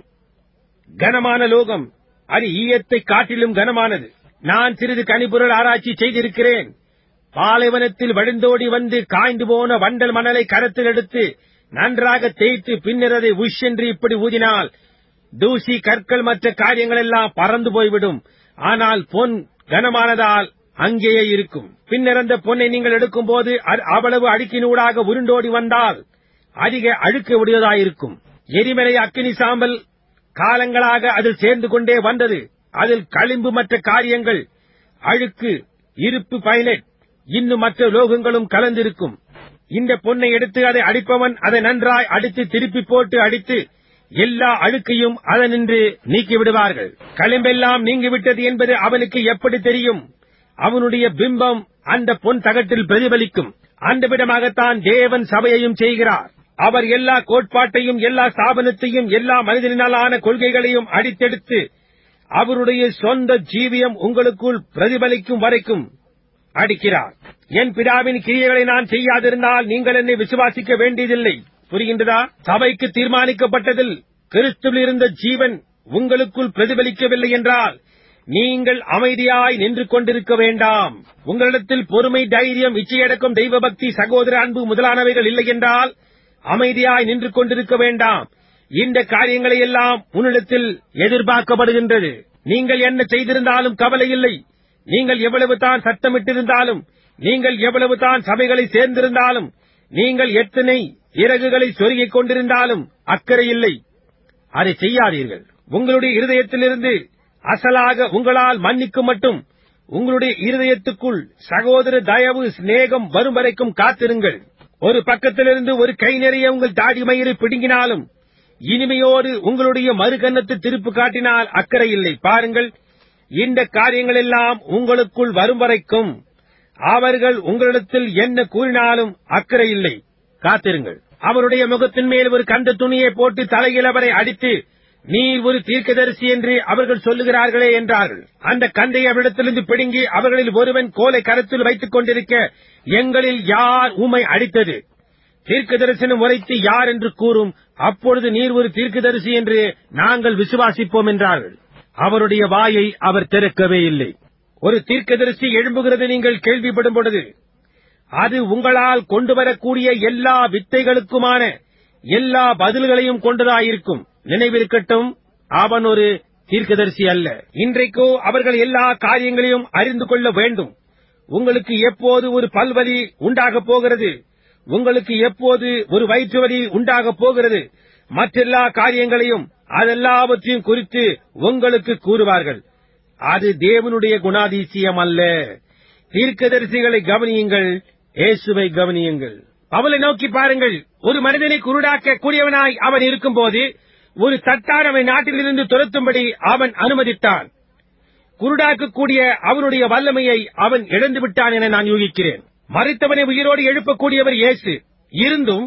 கனமான லோகம் அது ஈயத்தை காட்டிலும் கனமானது நான் சிறிது கனிபொருள் ஆராய்ச்சி செய்திருக்கிறேன் பாலைவனத்தில் வழிந்தோடி வந்து காய்ந்து போன வண்டல் மணலை கரத்தில் எடுத்து நன்றாக தேய்த்து பின்னர் அதை உஷ் என்று இப்படி ஊதினால் தூசி கற்கள் மற்ற காரியங்கள் எல்லாம் பறந்து போய்விடும் ஆனால் பொன் கனமானதால் அங்கேயே இருக்கும் பின்னர் அந்த பொன்னை நீங்கள் எடுக்கும்போது அது அவ்வளவு அழுக்கினூடாக உருண்டோடி வந்தால் அதிக அழுக்க உடையதாயிருக்கும் எரிமலை அக்கினி சாம்பல் காலங்களாக அதில் சேர்ந்து கொண்டே வந்தது அதில் களிம்பு மற்ற காரியங்கள் அழுக்கு இருப்பு பைலட் இன்னும் மற்ற லோகங்களும் கலந்திருக்கும் இந்த பொன்னை எடுத்து அதை அடிப்பவன் அதை நன்றாய் அடித்து திருப்பி போட்டு அடித்து எல்லா அழுக்கையும் அதனின்று நீக்கி விடுவார்கள் களிம்பெல்லாம் நீங்கிவிட்டது என்பது அவனுக்கு எப்படி தெரியும் அவனுடைய பிம்பம் அந்த பொன் தகட்டில் பிரதிபலிக்கும் அந்த விதமாகத்தான் தேவன் சபையையும் செய்கிறார் அவர் எல்லா கோட்பாட்டையும் எல்லா ஸ்தாபனத்தையும் எல்லா மனிதனாலான கொள்கைகளையும் அடித்தெடுத்து அவருடைய சொந்த ஜீவியம் உங்களுக்குள் பிரதிபலிக்கும் வரைக்கும் அடிக்கிறார் என் பிதாவின் கிரியைகளை நான் செய்யாதிருந்தால் நீங்கள் என்னை விசுவாசிக்க வேண்டியதில்லை புரிகின்றதா சபைக்கு தீர்மானிக்கப்பட்டதில் கிறிஸ்துவில் இருந்த ஜீவன் உங்களுக்குள் பிரதிபலிக்கவில்லை என்றால் நீங்கள் அமைதியாய் நின்று கொண்டிருக்க வேண்டாம் உங்களிடத்தில் பொறுமை தைரியம் இச்சையடக்கம் தெய்வபக்தி சகோதர அன்பு முதலானவைகள் இல்லை என்றால் அமைதியாய் நின்று கொண்டிருக்க வேண்டாம் இந்த காரியங்களை எல்லாம் உன்னிடத்தில் எதிர்பார்க்கப்படுகின்றது நீங்கள் என்ன செய்திருந்தாலும் கவலை இல்லை நீங்கள் எவ்வளவு தான் சத்தமிட்டிருந்தாலும் நீங்கள் எவ்வளவு தான் சபைகளை சேர்ந்திருந்தாலும் நீங்கள் எத்தனை இறகுகளை சொருகிக் கொண்டிருந்தாலும் அக்கறை இல்லை அதை செய்யாதீர்கள் உங்களுடைய இருதயத்திலிருந்து அசலாக உங்களால் மன்னிக்கும் மட்டும் உங்களுடைய இருதயத்துக்குள் சகோதர தயவு சிநேகம் வரும் வரைக்கும் காத்திருங்கள் ஒரு பக்கத்திலிருந்து ஒரு கை நிறைய உங்கள் தாடி மயிரை பிடுங்கினாலும் இனிமையோடு உங்களுடைய மறுகன்னத்து திருப்பு காட்டினால் அக்கறை இல்லை பாருங்கள் இந்த காரியங்கள் எல்லாம் உங்களுக்குள் வரும் வரைக்கும் அவர்கள் உங்களிடத்தில் என்ன கூறினாலும் அக்கறை இல்லை காத்திருங்கள் அவருடைய முகத்தின் மேல் ஒரு கந்த துணியை போட்டு தலையில் அவரை அடித்து நீர் ஒரு தீர்க்கதரிசி என்று அவர்கள் சொல்லுகிறார்களே என்றார்கள் அந்த கந்தை அவரிடத்திலிருந்து பிடுங்கி அவர்களில் ஒருவன் கோலை கரத்தில் வைத்துக் கொண்டிருக்க எங்களில் யார் உமை அடித்தது தீர்க்க தரிசனம் உரைத்து யார் என்று கூறும் அப்பொழுது நீர் ஒரு தீர்க்கதரிசி என்று நாங்கள் விசுவாசிப்போம் என்றார்கள் அவருடைய வாயை அவர் திறக்கவே இல்லை ஒரு தீர்க்கதரிசி எழும்புகிறது நீங்கள் கேள்விப்படும் பொழுது அது உங்களால் கொண்டு வரக்கூடிய எல்லா வித்தைகளுக்குமான எல்லா பதில்களையும் கொண்டதாயிருக்கும் நினைவிருக்கட்டும் அவன் ஒரு தீர்க்கதரிசி அல்ல இன்றைக்கோ அவர்கள் எல்லா காரியங்களையும் அறிந்து கொள்ள வேண்டும் உங்களுக்கு எப்போது ஒரு பல்வலி உண்டாகப் போகிறது உங்களுக்கு எப்போது ஒரு வயிற்று வலி உண்டாகப் போகிறது மற்றெல்லா காரியங்களையும் அதெல்லாவற்றையும் குறித்து உங்களுக்கு கூறுவார்கள் அது தேவனுடைய குணாதிசயம் அல்ல தீர்க்கதரிசிகளை கவனியுங்கள் இயேசுவை கவனியுங்கள் அவளை நோக்கி பாருங்கள் ஒரு மனிதனை குருடாக்க கூடியவனாய் அவன் இருக்கும்போது ஒரு தட்டான் அவன் நாட்டிலிருந்து துரத்தும்படி அவன் அனுமதித்தான் குருடாக்கக்கூடிய அவனுடைய வல்லமையை அவன் இழந்து விட்டான் என நான் யூகிக்கிறேன் மறித்தவனை உயிரோடு எழுப்பக்கூடியவர் இயேசு இருந்தும்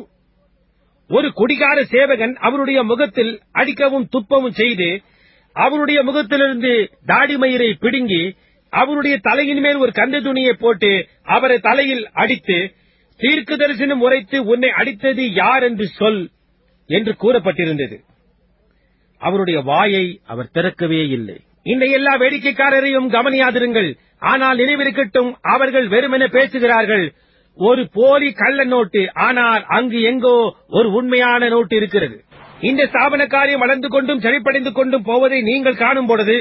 ஒரு குடிகார சேவகன் அவருடைய முகத்தில் அடிக்கவும் துப்பவும் செய்து அவருடைய முகத்திலிருந்து தாடிமயிரை பிடுங்கி அவருடைய தலையின் மேல் ஒரு கந்த துணியை போட்டு அவரை தலையில் அடித்து தீர்க்க தரிசனம் உரைத்து உன்னை அடித்தது யார் என்று சொல் என்று கூறப்பட்டிருந்தது அவருடைய வாயை அவர் திறக்கவே இல்லை இந்த எல்லா வேடிக்கைக்காரரையும் கவனியாதிருங்கள் ஆனால் நினைவிருக்கட்டும் அவர்கள் வெறுமென பேசுகிறார்கள் ஒரு போலி கள்ள நோட்டு ஆனால் அங்கு எங்கோ ஒரு உண்மையான நோட்டு இருக்கிறது இந்த ஸ்தாபன காரியம் வளர்ந்து கொண்டும் செழிப்படைந்து கொண்டும் போவதை நீங்கள் காணும் பொழுது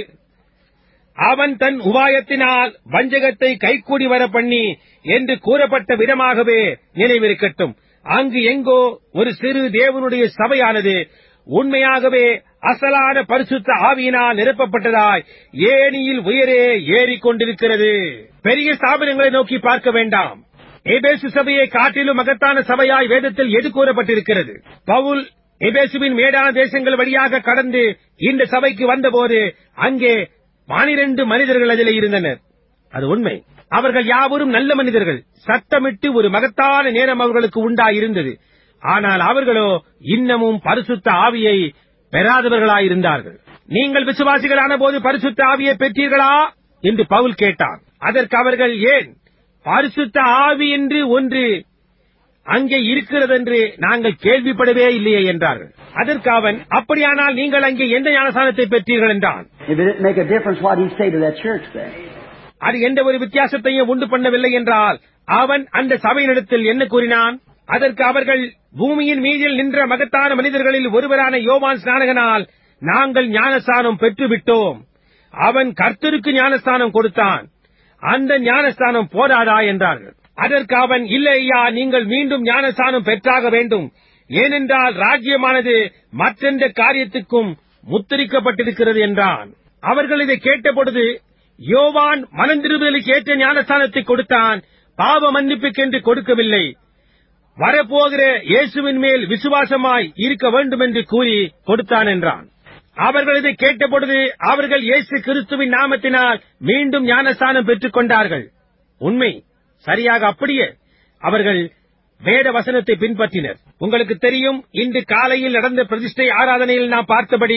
அவன் தன் உபாயத்தினால் வஞ்சகத்தை கைக்கூடி வர பண்ணி என்று கூறப்பட்ட விதமாகவே நினைவிருக்கட்டும் அங்கு எங்கோ ஒரு சிறு தேவனுடைய சபையானது உண்மையாகவே அசலான பரிசுத்த ஆவியினால் நிரப்பப்பட்டதாய் ஏணியில் உயரே ஏறிக் கொண்டிருக்கிறது பெரிய ஸ்தாபனங்களை நோக்கி பார்க்க வேண்டாம் எபேசு சபையை காட்டிலும் மகத்தான சபையாய் வேதத்தில் எது கூறப்பட்டிருக்கிறது பவுல் எபேசுவின் மேடான தேசங்கள் வழியாக கடந்து இந்த சபைக்கு வந்தபோது அங்கே பனிரெண்டு மனிதர்கள் அதிலே இருந்தனர் அது உண்மை அவர்கள் யாவரும் நல்ல மனிதர்கள் சத்தமிட்டு ஒரு மகத்தான நேரம் அவர்களுக்கு உண்டாயிருந்தது ஆனால் அவர்களோ இன்னமும் பரிசுத்த ஆவியை பெறாதவர்களாயிருந்தார்கள் நீங்கள் விசுவாசிகளான போது பரிசுத்த ஆவியை பெற்றீர்களா என்று பவுல் கேட்டான் அதற்கு அவர்கள் ஏன் பரிசுத்த ஆவி என்று ஒன்று அங்கே இருக்கிறதென்று நாங்கள் கேள்விப்படவே இல்லையே என்றார்கள் அதற்கு அவன் அப்படியானால் நீங்கள் அங்கே எந்த ஞானசானத்தை பெற்றீர்கள் என்றான் If it didn't make a difference what he say to that church then. அது எந்த ஒரு வித்தியாசத்தையும் உண்டு பண்ணவில்லை என்றால் அவன் அந்த சபையினிடத்தில் என்ன கூறினான் அதற்கு அவர்கள் பூமியின் மீதில் நின்ற மகத்தான மனிதர்களில் ஒருவரான யோவான் ஸ்நானகனால் நாங்கள் ஞானஸ்தானம் பெற்றுவிட்டோம் அவன் கர்த்தருக்கு ஞானஸ்தானம் கொடுத்தான் அந்த ஞானஸ்தானம் போதாதா என்றார்கள் அதற்கு அவன் இல்லை ஐயா நீங்கள் மீண்டும் ஞானஸ்தானம் பெற்றாக வேண்டும் ஏனென்றால் ராஜ்யமானது மற்றெந்த காரியத்துக்கும் முத்திரிக்கப்பட்டிருக்கிறது என்றான் அவர்கள் இதை கேட்டபொழுது யோவான் மனந்திருதலுக்கு ஏற்ற ஞானஸ்தானத்தை கொடுத்தான் பாவ மன்னிப்புக்கென்று கொடுக்கவில்லை வரப்போகிற இயேசுவின் மேல் விசுவாசமாய் இருக்க வேண்டும் என்று கூறி கொடுத்தான் என்றான் அவர்கள் இதை கேட்டபொழுது அவர்கள் இயேசு கிறிஸ்துவின் நாமத்தினால் மீண்டும் ஞானஸ்தானம் பெற்றுக் கொண்டார்கள் உண்மை சரியாக அப்படியே அவர்கள் வேத வசனத்தை பின்பற்றினர் உங்களுக்கு தெரியும் இன்று காலையில் நடந்த பிரதிஷ்டை ஆராதனையில் நாம் பார்த்தபடி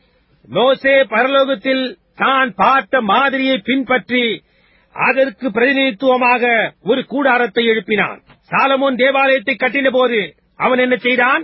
மோசே பரலோகத்தில் தான் பார்த்த மாதிரியை பின்பற்றி அதற்கு பிரதிநிதித்துவமாக ஒரு கூடாரத்தை எழுப்பினான் சாலமோன் தேவாலயத்தை கட்டின போது அவன் என்ன செய்தான்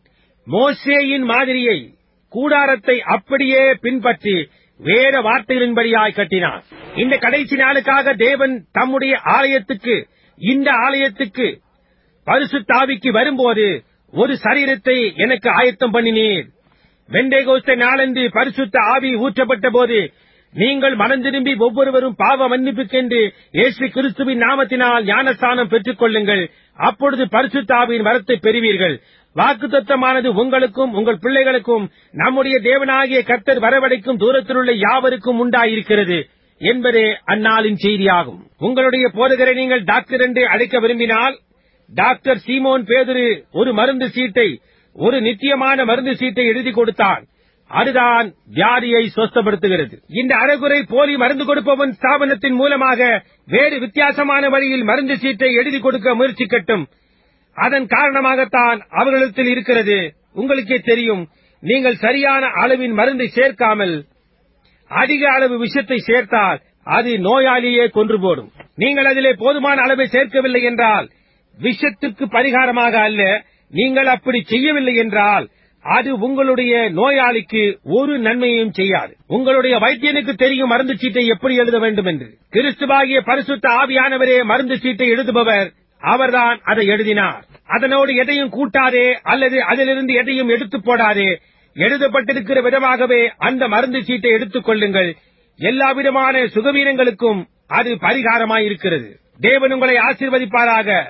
மோசேயின் மாதிரியை கூடாரத்தை அப்படியே பின்பற்றி வேற வார்த்தைகளின்படியாய் கட்டினான் இந்த கடைசி நாளுக்காக தேவன் தம்முடைய ஆலயத்துக்கு இந்த ஆலயத்துக்கு பரிசுத்தாவிக்கு வரும்போது ஒரு சரீரத்தை எனக்கு ஆயத்தம் பண்ணினீர் வெண்டைகோஸ்த நாளன்று பரிசுத்த ஆவி ஊற்றப்பட்ட போது நீங்கள் மனம் திரும்பி ஒவ்வொருவரும் பாவ மன்னிப்புக்கென்று இயேசு கிறிஸ்துவின் நாமத்தினால் ஞானஸ்தானம் பெற்றுக் கொள்ளுங்கள் அப்பொழுது பரிசுத்த ஆவியின் வரத்தை பெறுவீர்கள் வாக்குத்தத்தமானது உங்களுக்கும் உங்கள் பிள்ளைகளுக்கும் நம்முடைய தேவனாகிய கர்த்தர் வரவழைக்கும் தூரத்திலுள்ள யாவருக்கும் உண்டாயிருக்கிறது என்பதே அந்நாளின் செய்தியாகும் உங்களுடைய போதகரை நீங்கள் டாக்டர் என்று அழைக்க விரும்பினால் டாக்டர் சீமோன் பேதுரு ஒரு மருந்து சீட்டை ஒரு நித்தியமான மருந்து சீட்டை எழுதி கொடுத்தான் அதுதான் வியாதியை சொஸ்தப்படுத்துகிறது இந்த அறகுறை போலி மருந்து கொடுப்பவன் ஸ்தாபனத்தின் மூலமாக வேறு வித்தியாசமான வழியில் மருந்து சீட்டை எழுதி கொடுக்க முயற்சிக்கட்டும் அதன் காரணமாகத்தான் அவர்களிடத்தில் இருக்கிறது உங்களுக்கே தெரியும் நீங்கள் சரியான அளவின் மருந்தை சேர்க்காமல் அதிக அளவு விஷத்தை சேர்த்தால் அது நோயாளியே கொன்று போடும் நீங்கள் அதிலே போதுமான அளவை சேர்க்கவில்லை என்றால் விஷத்திற்கு பரிகாரமாக அல்ல நீங்கள் அப்படி செய்யவில்லை என்றால் அது உங்களுடைய நோயாளிக்கு ஒரு நன்மையையும் செய்யாது உங்களுடைய வைத்தியனுக்கு தெரியும் மருந்து சீட்டை எப்படி எழுத வேண்டும் என்று கிறிஸ்துவாகிய பரிசுத்த ஆவியானவரே மருந்து சீட்டை எழுதுபவர் அவர்தான் அதை எழுதினார் அதனோடு எதையும் கூட்டாதே அல்லது அதிலிருந்து எதையும் எடுத்து போடாதே எழுதப்பட்டிருக்கிற விதமாகவே அந்த மருந்து சீட்டை எடுத்துக் கொள்ளுங்கள் எல்லா விதமான சுகவீனங்களுக்கும் அது பரிகாரமாயிருக்கிறது தேவன் உங்களை ஆசீர்வதிப்பாராக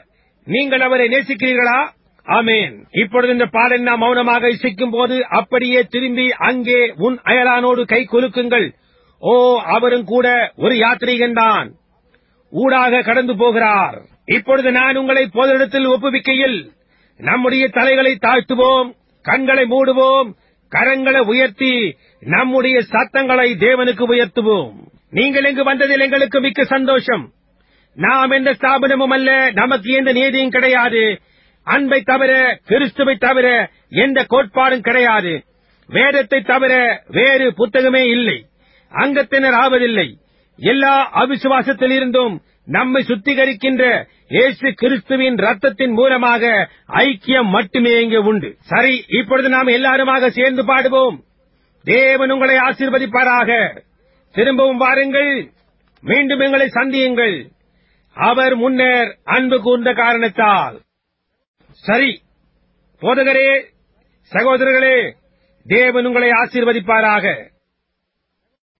நீங்கள் அவரை நேசிக்கிறீர்களா ஆமேன் இப்பொழுது இந்த பாடல் நாம் மௌனமாக இசைக்கும் போது அப்படியே திரும்பி அங்கே உன் அயலானோடு கை குலுக்குங்கள் ஓ அவரும் கூட ஒரு யாத்ரீகன்தான் ஊடாக கடந்து போகிறார் இப்பொழுது நான் உங்களை பொதுஇடத்தில் ஒப்புவிக்கையில் நம்முடைய தலைகளை தாழ்த்துவோம் கண்களை மூடுவோம் கரங்களை உயர்த்தி நம்முடைய சத்தங்களை தேவனுக்கு உயர்த்துவோம் நீங்கள் இங்கு வந்ததில் எங்களுக்கு மிக்க சந்தோஷம் நாம் எந்த ஸ்தாபனமும் அல்ல நமக்கு எந்த நீதியும் கிடையாது அன்பை தவிர கிறிஸ்துவை தவிர எந்த கோட்பாடும் கிடையாது வேதத்தை தவிர வேறு புத்தகமே இல்லை அங்கத்தினர் ஆவதில்லை எல்லா அவிசுவாசத்தில் இருந்தும் நம்மை சுத்திகரிக்கின்ற இயேசு கிறிஸ்துவின் ரத்தத்தின் மூலமாக ஐக்கியம் மட்டுமே இங்கே உண்டு சரி இப்பொழுது நாம் எல்லாருமாக சேர்ந்து பாடுவோம் தேவன் உங்களை ஆசீர்வதிப்பாராக திரும்பவும் வாருங்கள் மீண்டும் எங்களை சந்தியுங்கள் அவர் முன்னர் அன்பு கூர்ந்த காரணத்தால் சரி போதகரே சகோதரர்களே தேவன் உங்களை ஆசீர்வதிப்பாராக